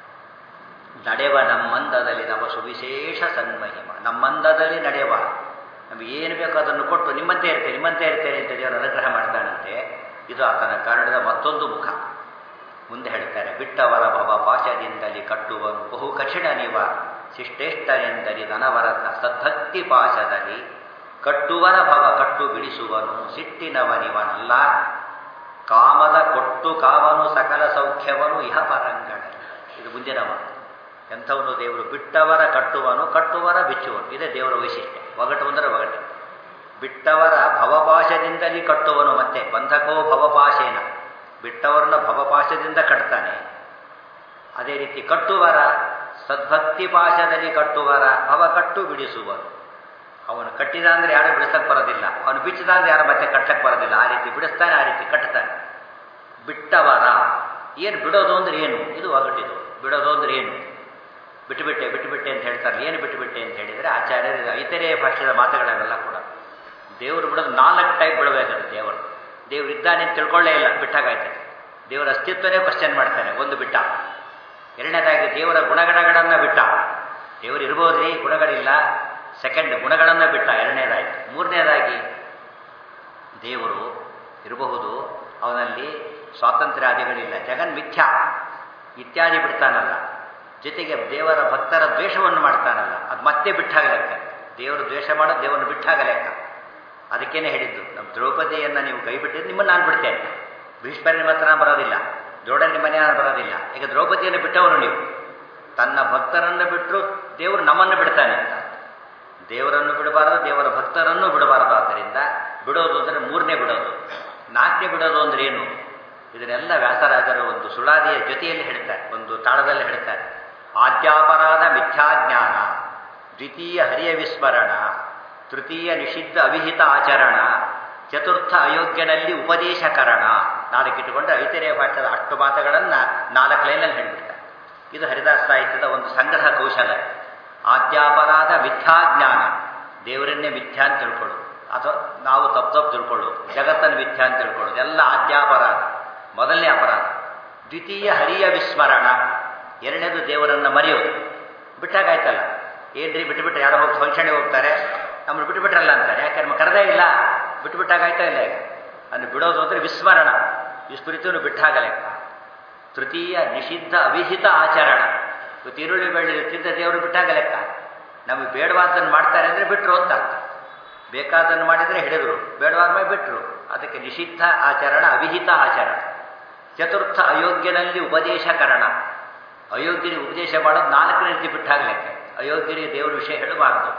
S2: ನಡೆವ ನಮ್ಮಂದದಲ್ಲಿ ನಮ್ಮ ಸುವಿಶೇಷ ಸನ್ಮಹಿಮ ನಮ್ಮಂದದಲ್ಲಿ ನಡೆವ ನಮಗೆ ಏನು ಬೇಕೋ ಅದನ್ನು ಕೊಟ್ಟು ನಿಮ್ಮಂತೆ ಇರ್ತೇನೆ ನಿಮ್ಮಂತೆ ಇರ್ತೇನೆ ಅಂತ ದೇವರು ಅನುಗ್ರಹ ಮಾಡ್ತಾನಂತೆ ಇದು ಆತನ ಕಾರಣದ ಮತ್ತೊಂದು ಮುಖ ಮುಂದೆ ಹೇಳ್ತಾರೆ ಬಿಟ್ಟವರ ಭವ ಪಾಶದಿಂದಲಿ ಕಟ್ಟುವನು ಬಹು ಕಠಿಣ ನೀವ ಶಿಷ್ಟೇಷ್ಟನೆಂದರಿ ಧನವರತ್ನ ಸದ್ಭಕ್ತಿ ಪಾಶದಲ್ಲಿ ಕಟ್ಟುವನ ಭವ ಕಟ್ಟು ಬಿಡಿಸುವನು ಸಿಟ್ಟಿನವನಿವನಲ್ಲ ಕಾಮದ ಕೊಟ್ಟು ಕಾವನು ಸಕಲ ಸೌಖ್ಯವನು ಇಹ ಪರಂಗಣ ಇದು ಮುಂದಿನ ಮಾತು ಎಂಥವನು ದೇವರು ಬಿಟ್ಟವರ ಕಟ್ಟುವನು ಕಟ್ಟುವರ ಬಿಚ್ಚುವನು ಇದೇ ದೇವರ ವೈಶಿಷ್ಟ್ಯ ಒಗಟು ಅಂದರೆ ಒಗಟು ಬಿಟ್ಟವರ ಭವಪಾಶದಿಂದಲೇ ಕಟ್ಟುವನು ಮತ್ತೆ ಬಂಧಕೋ ಭವಪಾಶೇನ ಬಿಟ್ಟವರನ್ನ ಭವಪಾಶದಿಂದ ಕಟ್ತಾನೆ ಅದೇ ರೀತಿ ಕಟ್ಟುವರ ಸದ್ಭಕ್ತಿ ಪಾಶದಲ್ಲಿ ಕಟ್ಟುವರ ಭವ ಕಟ್ಟು ಬಿಡಿಸುವರು ಅವನು ಕಟ್ಟಿದ ಅಂದರೆ ಯಾರು ಬಿಡಿಸಕ್ಕೆ ಬರೋದಿಲ್ಲ ಅವನು ಬಿಚ್ಚಿದ ಅಂದ್ರೆ ಯಾರು ಮತ್ತೆ ಕಟ್ಟಕ್ಕೆ ಬರೋದಿಲ್ಲ ಆ ರೀತಿ ಬಿಡಿಸ್ತಾನೆ ಆ ರೀತಿ ಕಟ್ತಾನೆ ಬಿಟ್ಟವರ ಏನು ಬಿಡೋದು ಅಂದ್ರೆ ಏನು ಇದು ಒಗಟಿದು ಬಿಡೋದು ಅಂದ್ರೆ ಏನು ಬಿಟ್ಟುಬಿಟ್ಟೆ ಬಿಟ್ಟುಬಿಟ್ಟೆ ಅಂತ ಹೇಳ್ತಾರೆ ಏನು ಬಿಟ್ಟುಬಿಟ್ಟೆ ಅಂತ ಹೇಳಿದರೆ ಆಚಾರ್ಯರು ಇತರೆ ಭಾಷೆಯ ಮಾತುಗಳವೆಲ್ಲ ಕೂಡ ದೇವರು ಬಿಡೋದು ನಾಲ್ಕು ಟೈಪ್ ಬಿಡಬೇಕಾದ್ರೆ ದೇವರು ದೇವರು ಇದ್ದಾನೆ ಅಂತ ತಿಳ್ಕೊಳ್ಳೇ ಇಲ್ಲ ಬಿಟ್ಟಾಗಾಯ್ತದೆ ದೇವರ ಅಸ್ತಿತ್ವನೇ ಕ್ವಶನ್ ಮಾಡ್ತಾನೆ ಒಂದು ಬಿಟ್ಟ ಎರಡನೇದಾಗಿ ದೇವರ ಗುಣಗಣಗಳನ್ನು ಬಿಟ್ಟ ದೇವರು ಇರ್ಬೋದ್ರಿ ಗುಣಗಳಿಲ್ಲ ಸೆಕೆಂಡ್ ಗುಣಗಳನ್ನು ಬಿಟ್ಟ ಎರಡನೇದಾಗಿ ಮೂರನೇದಾಗಿ ದೇವರು ಇರಬಹುದು ಅವನಲ್ಲಿ ಸ್ವಾತಂತ್ರ್ಯಾದಿಗಳಿಲ್ಲ ಜಗನ್ ಮಿಥ್ಯಾ ಇತ್ಯಾದಿ ಬಿಡ್ತಾನಲ್ಲ ಜೊತೆಗೆ ದೇವರ ಭಕ್ತರ ದ್ವೇಷವನ್ನು ಮಾಡ್ತಾನಲ್ಲ ಅದು ಮತ್ತೆ ಬಿಟ್ಟಾಗ ಲೆಕ್ಕ ದೇವರು ದ್ವೇಷ ಮಾಡೋದು ದೇವರನ್ನು ಬಿಟ್ಟಾಗ ಲೆಕ್ಕ ಅದಕ್ಕೇನೆ ಹೇಳಿದ್ದು ನಮ್ಮ ದ್ರೌಪದಿಯನ್ನು ನೀವು ಕೈ ಬಿಟ್ಟಿದ್ದು ನಿಮ್ಮನ್ನು ನಾನು ಬಿಡ್ತೇನೆ ಭೀಷ್ಮರ ನಿಮ್ಮ ಹತ್ರ ನಾನು ಬರೋದಿಲ್ಲ ದ್ರೋಣ ನಿಮ್ಮನೆ ನಾನು ಬರೋದಿಲ್ಲ ಈಗ ದ್ರೌಪದಿಯನ್ನು ಬಿಟ್ಟವರು ನೀವು ತನ್ನ ಭಕ್ತರನ್ನು ಬಿಟ್ಟರು ದೇವರು ನಮ್ಮನ್ನು ಬಿಡ್ತಾನೆ ಅಂತ ದೇವರನ್ನು ಬಿಡಬಾರದು ದೇವರ ಭಕ್ತರನ್ನು ಬಿಡಬಾರದು ಆದ್ದರಿಂದ ಬಿಡೋದು ಅಂದರೆ ಮೂರನೇ ಬಿಡೋದು ನಾಲ್ಕನೇ ಬಿಡೋದು ಅಂದ್ರೆ ಏನು ಇದನ್ನೆಲ್ಲ ವ್ಯಾಸರಾಜರು ಒಂದು ಸುಳಾದಿಯ ಜೊತೆಯಲ್ಲಿ ಹೇಳ್ತಾರೆ ಒಂದು ತಾಳದಲ್ಲಿ ಹೇಳ್ತಾರೆ ಆದ್ಯಾಪರಾಧ ಮಿಥ್ಯಾಜ್ಞಾನ ದ್ವಿತೀಯ ಹರಿಯ ವಿಸ್ಮರಣ ತೃತೀಯ ನಿಷಿದ್ಧ ಅವಿಹಿತ ಆಚರಣ ಚತುರ್ಥ ಅಯೋಗ್ಯನಲ್ಲಿ ಉಪದೇಶಕರಣ ನಾಲ್ಕು ಇಟ್ಟುಕೊಂಡು ಐತರೇಯ ಭಾಷೆದ ಅಷ್ಟು ಮಾತುಗಳನ್ನು ನಾಲ್ಕು ಲೈನಲ್ಲಿ ಹೇಳ್ಬಿಡ್ತಾರೆ ಇದು ಹರಿದಾಸ ಸಾಹಿತ್ಯದ ಒಂದು ಸಂಗ್ರಹ ಕೌಶಲ ಆದ್ಯಾಪರಾಧ ಮಿಥ್ಯಾಜ್ಞಾನ ದೇವರನ್ನೇ ಮಿಥ್ಯಾ ಅಂತ ತಿಳ್ಕೊಳ್ಳೋದು ಅಥವಾ ನಾವು ತಪ್ಪು ತಪ್ಪು ತಿಳ್ಕೊಳ್ಳೋದು ಜಗತ್ತನ್ನು ಮಿಥ್ಯಾ ಅಂತ ತಿಳ್ಕೊಳ್ಳೋದು ಎಲ್ಲ ಆದ್ಯಾಪರಾಧ ಮೊದಲನೇ ಅಪರಾಧ ದ್ವಿತೀಯ ಹರಿಯ ವಿಸ್ಮರಣ ಎರಡನೇದು ದೇವರನ್ನು ಮರೆಯೋದು ಬಿಟ್ಟಾಗಾಯ್ತಲ್ಲ ಏನ್ರಿ ಬಿಟ್ಟುಬಿಟ್ಟು ಯಾರೋ ಹೋಗಿ ಫಂಕ್ಷನ್ಗೆ ಹೋಗ್ತಾರೆ ನಮ್ಮನ್ನು ಬಿಟ್ಟುಬಿಟ್ರಲ್ಲ ಅಂತಾರೆ ಯಾಕೆ ನಮ್ಮ ಕರೆದೇ ಇಲ್ಲ ಬಿಟ್ಟುಬಿಟ್ಟಾಗಾಯ್ತಾ ಇಲ್ಲ ಈಗ ಅನ್ನು ಬಿಡೋದು ಅಂದರೆ ವಿಸ್ಮರಣ ವಿಸ್ಮೃತಿಯನ್ನು ಬಿಟ್ಟಾಗ ಲೆಕ್ಕ ತೃತೀಯ ನಿಷಿದ್ಧ ಅವಿಹಿತ ಆಚರಣ ಇವತ್ತು ಈರುಳ್ಳಿ ಬೆಳ್ಳಿ ತಿಂದ ದೇವರು ಬಿಟ್ಟಾಗ ಲೆಕ್ಕ ನಮಗೆ ಬೇಡವಾದನ್ನು ಮಾಡ್ತಾರೆ ಅಂದರೆ ಬಿಟ್ಟರು ಅಂತ ಅರ್ಥ ಬೇಕಾದನ್ನು ಮಾಡಿದರೆ ಹಿಡಿದ್ರು ಬೇಡವಾದ ಮೇಲೆ ಬಿಟ್ಟರು ಅದಕ್ಕೆ ನಿಷಿದ್ಧ ಆಚರಣ ಅವಿಹಿತ ಆಚರಣ ಚತುರ್ಥ ಅಯೋಗ್ಯನಲ್ಲಿ ಉಪದೇಶಕರಣ ಅಯೋಗ್ಯನಿಗೆ ಉಪದೇಶ ಮಾಡೋದು ನಾಲ್ಕನೇ ರೀತಿ ಬಿಟ್ಟಾಗ ಲೆಕ್ಕ ಅಯೋಗ್ಯನಿಗೆ ದೇವರ ವಿಷಯ ಹೇಳಬಾರದು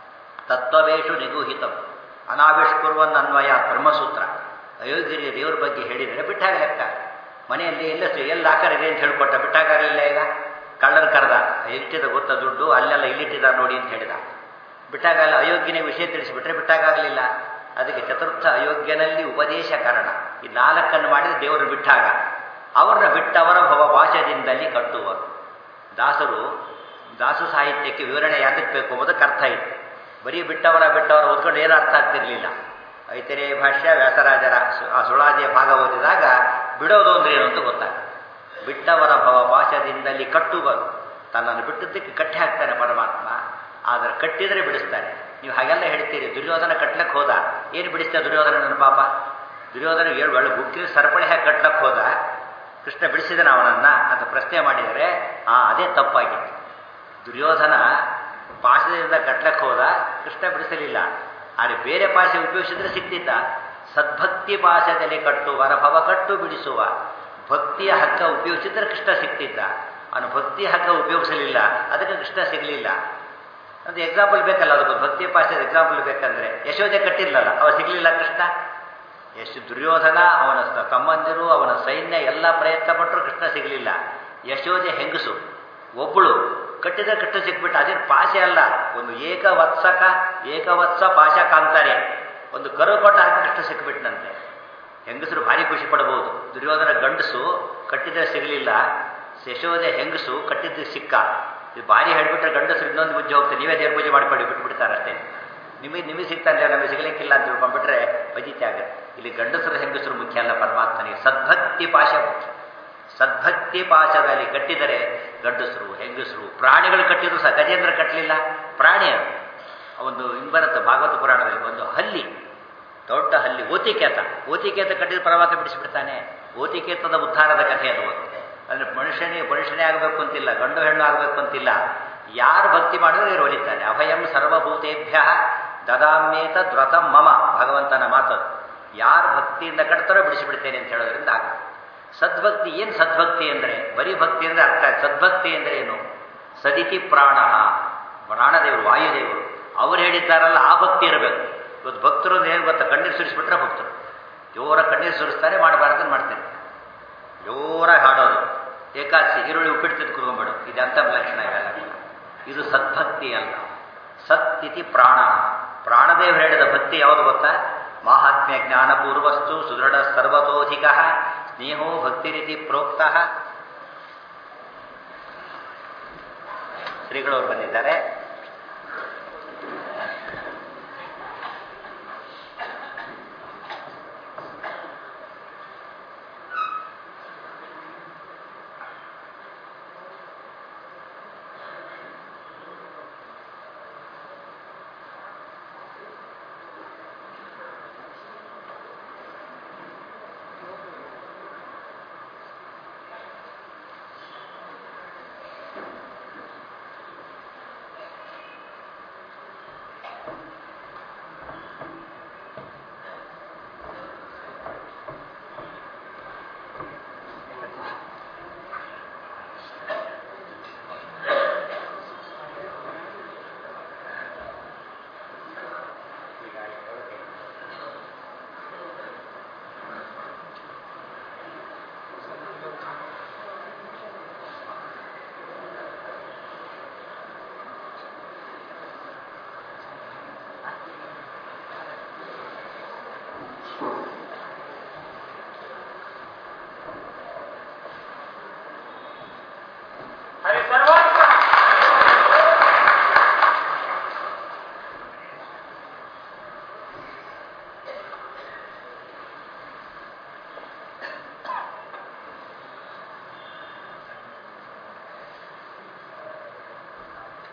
S2: ತತ್ವವೇಶು ನಿಗೂಹಿತಂ ಅನಾವಿಷ್ಕುರ್ವನ್ ಅನ್ವಯ ಬ್ರಹ್ಮಸೂತ್ರ ಅಯೋಗ್ಯರಿಗೆ ದೇವರ ಬಗ್ಗೆ ಹೇಳಿದರೆ ಬಿಟ್ಟಾಗ ಲೆಕ್ಕ ಮನೆಯಲ್ಲಿ ಎಲ್ಲ ಎಲ್ಲ ಆಕರಿದೆ ಅಂತ ಹೇಳ್ಕೊಟ್ಟ ಬಿಟ್ಟಾಗಲಿಲ್ಲ ಈಗ ಕಳ್ಳನ ಕರೆದ ಎಷ್ಟಿದ ಗೊತ್ತ ದುಡ್ಡು ಅಲ್ಲೆಲ್ಲ ಇಲ್ಲಿಟ್ಟಿದ ನೋಡಿ ಅಂತ ಹೇಳಿದ ಬಿಟ್ಟಾಗಲ್ಲ ಅಯೋಗ್ಯನೇ ವಿಷಯ ತಿಳಿಸಿಬಿಟ್ರೆ ಬಿಟ್ಟಾಗಲಿಲ್ಲ ಅದಕ್ಕೆ ಚತುರ್ಥ ಅಯೋಗ್ಯನಲ್ಲಿ ಉಪದೇಶ ಕಾರಣ ಈ ನಾಲ್ಕನ್ನು ಮಾಡಿದ ದೇವರು ಬಿಟ್ಟಾಗ ಅವರನ್ನ ಬಿಟ್ಟವರ ಭವಪಾಶದಿಂದಲೇ ಕಟ್ಟುವರು ದಾಸರು ದಾಸ ಸಾಹಿತ್ಯಕ್ಕೆ ವಿವರಣೆ ಯಾತಕ್ಕೆ ಬೇಕು ಎಂಬುದಕ್ಕೆ ಅರ್ಥ ಇತ್ತು ಬರೀ ಬಿಟ್ಟವರ ಬಿಟ್ಟವರ ಓದ್ಕೊಂಡು ಏನೂ ಅರ್ಥ ಆಗ್ತಿರ್ಲಿಲ್ಲ ಐತರೇ ಭಾಷ್ಯ ವ್ಯಾಸರಾಜರ ಆ ಸುಳಾದಿಯ ಭಾಗ ಓದಿದಾಗ ಬಿಡೋದು ಅಂದ್ರೆ ಏನು ಅಂತ ಗೊತ್ತಾಗುತ್ತೆ ಬಿಟ್ಟವರ ಭವಪಾಶದಿಂದಲೇ ಕಟ್ಟುವರು ತನ್ನನ್ನು ಬಿಟ್ಟದ್ದಕ್ಕೆ ಕಟ್ಟಿ ಹಾಕ್ತಾನೆ ಪರಮಾತ್ಮ ಆದರೆ ಕಟ್ಟಿದರೆ ಬಿಡಿಸ್ತಾನೆ ನೀವು ಹಾಗೆಲ್ಲ ಹೇಳ್ತೀರಿ ದುರ್ಯೋಧನ ಕಟ್ಲಕ್ಕೆ ಹೋದ ಏನು ಬಿಡಿಸ್ತಾ ದುರ್ಯೋಧನ ನನ್ನ ಪಾಪ ದುರ್ಯೋಧನ ಏಳು ಒಳ್ಳೆ ಬುಕ್ಕಿನ ಸರಪಳಿ ಹಾಕಿ ಕಟ್ಲಕ್ಕೆ ಹೋದ ಕೃಷ್ಣ ಬಿಡಿಸಿದನ ಅವನನ್ನ ಅಂತ ಪ್ರಶ್ನೆ ಮಾಡಿದರೆ ಆ ಅದೇ ತಪ್ಪಾಗಿತ್ತು ದುರ್ಯೋಧನ ಪಾಶದಿಂದ ಕಟ್ಲಕ್ಕೆ ಹೋದ ಕೃಷ್ಣ ಬಿಡಿಸಲಿಲ್ಲ ಆದರೆ ಬೇರೆ ಪಾಶ ಉಪಯೋಗಿಸಿದ್ರೆ ಸಿಕ್ತಿದ್ದ ಸದ್ಭಕ್ತಿ ಪಾಶದಲ್ಲಿ ಕಟ್ಟುವ ಭವ ಕಟ್ಟು ಬಿಡಿಸುವ ಭಕ್ತಿಯ ಹಗ್ಗ ಉಪಯೋಗಿಸಿದ್ರೆ ಕೃಷ್ಣ ಸಿಕ್ತಿದ್ದ ಅವನು ಭಕ್ತಿ ಹಗ್ಗ ಉಪಯೋಗಿಸಲಿಲ್ಲ ಅದಕ್ಕೆ ಕೃಷ್ಣ ಸಿಗಲಿಲ್ಲ ಒಂದು ಎಕ್ಸಾಂಪಲ್ ಬೇಕಲ್ಲ ಅದಕ್ಕೆ ಭಕ್ತಿ ಪಾಶದ ಎಕ್ಸಾಂಪಲ್ ಬೇಕಂದ್ರೆ ಯಶೋದೆ ಕಟ್ಟಿಲ್ಲಲ್ಲ ಅವ ಸಿಗಲಿಲ್ಲ ಕೃಷ್ಣ ಎಷ್ಟು ದುರ್ಯೋಧನ ಅವನ ತಮ್ಮಂದಿರು ಅವನ ಸೈನ್ಯ ಎಲ್ಲ ಪ್ರಯತ್ನ ಪಟ್ಟರು ಕೃಷ್ಣ ಸಿಗಲಿಲ್ಲ ಯಶೋದೆ ಹೆಂಗಸು ಒಬ್ಬಳು ಕಟ್ಟಿದ ಕೃಷ್ಣ ಸಿಕ್ಬಿಟ್ಟು ಅದೇನು ಪಾಶೆ ಅಲ್ಲ ಒಂದು ಏಕವತ್ಸಕ ಏಕವತ್ಸ ಪಾಶ ಕಾಂತಾರೆ ಒಂದು ಕರು ಕೊಟ್ಟ ಹಾಕಿ ಕೃಷ್ಣ ಸಿಕ್ಬಿಟ್ನಂತೆ ಹೆಂಗಸರು ಭಾರಿ ಖುಷಿ ಪಡಬಹುದು ದುರ್ಯೋಧನ ಗಂಡಸು ಕಟ್ಟಿದ್ರೆ ಸಿಗಲಿಲ್ಲ ಯಶೋದೆ ಹೆಂಗಸು ಕಟ್ಟಿದ್ದು ಸಿಕ್ಕ ಇದು ಭಾರಿ ಹೇಳ್ಬಿಟ್ರೆ ಗಂಡಸರು ಇನ್ನೊಂದು ಮುಜ್ಜೆ ಹೋಗ್ತಾರೆ ನೀವೇ ದೇವ್ರ ಪೂಜೆ ಮಾಡ್ಕೊಳ್ಳಿ ಬಿಟ್ಬಿಡ್ತಾರೆ ಅಷ್ಟೇ ನಿಮಗೆ ನಿಮಗೆ ಸಿಗ್ತಾನೆ ನಮಗೆ ಸಿಗಲಿಕ್ಕಿಲ್ಲ ಅಂತ ತಿಳ್ಕೊಂಡ್ಬಿಟ್ರೆ ಬಜಿತೆ ಆಗುತ್ತೆ ಇಲ್ಲಿ ಗಂಡಸರು ಹೆಂಗಸರು ಮುಖ್ಯ ಅಲ್ಲ ಪರಮಾತ್ಮನಿಗೆ ಸದ್ಭಕ್ತಿ ಪಾಶ ಮುಖ್ಯ ಸದ್ಭಕ್ತಿ ಪಾಶದಲ್ಲಿ ಕಟ್ಟಿದರೆ ಗಂಡಸರು ಹೆಂಗಸರು ಪ್ರಾಣಿಗಳು ಕಟ್ಟಿದ್ರು ಸಹ ಗಜೇಂದ್ರ ಕಟ್ಟಲಿಲ್ಲ ಪ್ರಾಣಿ ಅದು ಒಂದು ಹಿಂಬರುತ್ತೆ ಭಾಗವತ ಪುರಾಣದಲ್ಲಿ ಒಂದು ಹಲ್ಲಿ ದೊಡ್ಡ ಹಲ್ಲಿ ಓತಿಕೇತ ಓತಿಕೇತ ಕಟ್ಟಿದ ಪರಮಾತ್ಮ ಬಿಡಿಸಿಬಿಡ್ತಾನೆ ಓತಿಕೇತದ ಉದ್ಧಾರದ ಕಥೆ ಅದು ಅಂದರೆ ಮನುಷ್ಯನಿಗೆ ಮನುಷ್ಯನೇ ಆಗಬೇಕು ಅಂತಿಲ್ಲ ಗಂಡು ಹೆಣ್ಣು ಆಗಬೇಕು ಅಂತಿಲ್ಲ ಯಾರು ಭಕ್ತಿ ಮಾಡಿದ್ರೆ ಇವರು ಒಲಿತಾನೆ ಅಭಯಂ ಸರ್ವಭೂತೇಭ್ಯ ದದಾಮ್ಯೇತ ದ್ರತಂ ಮಮ ಭಗವಂತನ ಮಾತು ಯಾರು ಭಕ್ತಿಯಿಂದ ಕಟ್ತಾರೋ ಬಿಡಿಸಿಬಿಡ್ತೇನೆ ಅಂತ ಹೇಳೋದ್ರಿಂದ ಆಗುತ್ತೆ ಸದ್ಭಕ್ತಿ ಏನು ಸದ್ಭಕ್ತಿ ಅಂದರೆ ಬರೀ ಭಕ್ತಿ ಅಂದರೆ ಅರ್ಥ ಸದ್ಭಕ್ತಿ ಅಂದರೆ ಏನು ಸದಿತಿ ಪ್ರಾಣ ಪ್ರಾಣದೇವರು ವಾಯುದೇವರು ಅವ್ರು ಹೇಳಿದ್ದಾರಲ್ಲ ಆ ಭಕ್ತಿ ಇರಬೇಕು ಇವತ್ತು ಭಕ್ತರು ಏನು ಗೊತ್ತಾ ಕಣ್ಣೀರು ಸುರಿಸ್ಬಿಟ್ರೆ ಭಕ್ತರು ಜೋರ ಕಣ್ಣೀರು ಸುರಿಸ್ತಾರೆ ಮಾಡಬಾರ್ದನ್ನು ಮಾಡ್ತಾರೆ ಜೋರಾಗಿ ಹಾಡೋದು ಏಕಾದಶಿ ಈರುಳ್ಳಿ ಉಪ್ಪಿಟ್ಟು ತಿಂದು ಕುತ್ಕೊಂಡ್ಬಿಡು ಇದು ಅಂತ ಲಕ್ಷಣ ಇವೆಲ್ಲ ಇದು ಸದ್ಭಕ್ತಿ ಅಲ್ಲ ಸತ್ ಇತಿ ಪ್ರಾಣ ಪ್ರಾಣದೇವರು ಹೇಳಿದ ಭಕ್ತಿ ಯಾವುದು ಗೊತ್ತಾ ಮಾಹಾತ್ಮ್ಯ ಜ್ಞಾನಪೂರ್ವಸ್ತು ಸುದೃಢ ಸರ್ವತೋಧಿಕ ಸ್ನೇಹೋ ಭಕ್ತಿರಿತಿ ಪ್ರೋಕ್ತ ಶ್ರೀಗಳವರು ಬಂದಿದ್ದಾರೆ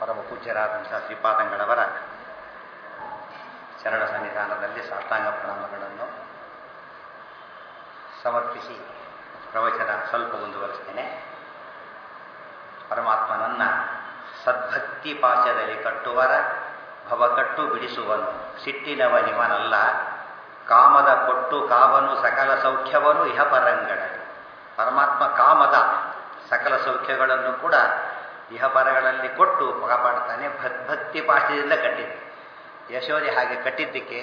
S2: ಪರಮ ಪೂಜ್ಯರಾದಂಥ ಶ್ರೀಪಾದಂಗಳವರ ಶರಣ ಸನ್ನಿಧಾನದಲ್ಲಿ ಸಾಷ್ಟಾಂಗ ಪ್ರಣಾಮಗಳನ್ನು ಸಮರ್ಪಿಸಿ ಪ್ರವಚನ ಸ್ವಲ್ಪ ಮುಂದುವರಿಸ್ತೇನೆ ಪರಮಾತ್ಮನನ್ನ ಸದ್ಭಕ್ತಿ ಪಾಶದಲ್ಲಿ ಕಟ್ಟುವರ ಭವಕಟ್ಟು ಬಿಡಿಸುವನು ಸಿಟ್ಟಿನವನಿವನಲ್ಲ ಕಾಮದ ಕೊಟ್ಟು ಕಾವನು ಸಕಲ ಸೌಖ್ಯವನು ಇಹ ಪರಂಗಳಲ್ಲಿ ಪರಮಾತ್ಮ ಕಾಮದ ಸಕಲ ಸೌಖ್ಯಗಳನ್ನು ಕೂಡ ಇಹಪರಗಳಲ್ಲಿ ಕೊಟ್ಟು ಕಾಪಾಡ್ತಾನೆ ಭಕ್ತಿ ಪಾಶದಿಂದ ಕಟ್ಟಿದ್ದ ಯಶೋಧಿ ಹಾಗೆ ಕಟ್ಟಿದ್ದಕ್ಕೆ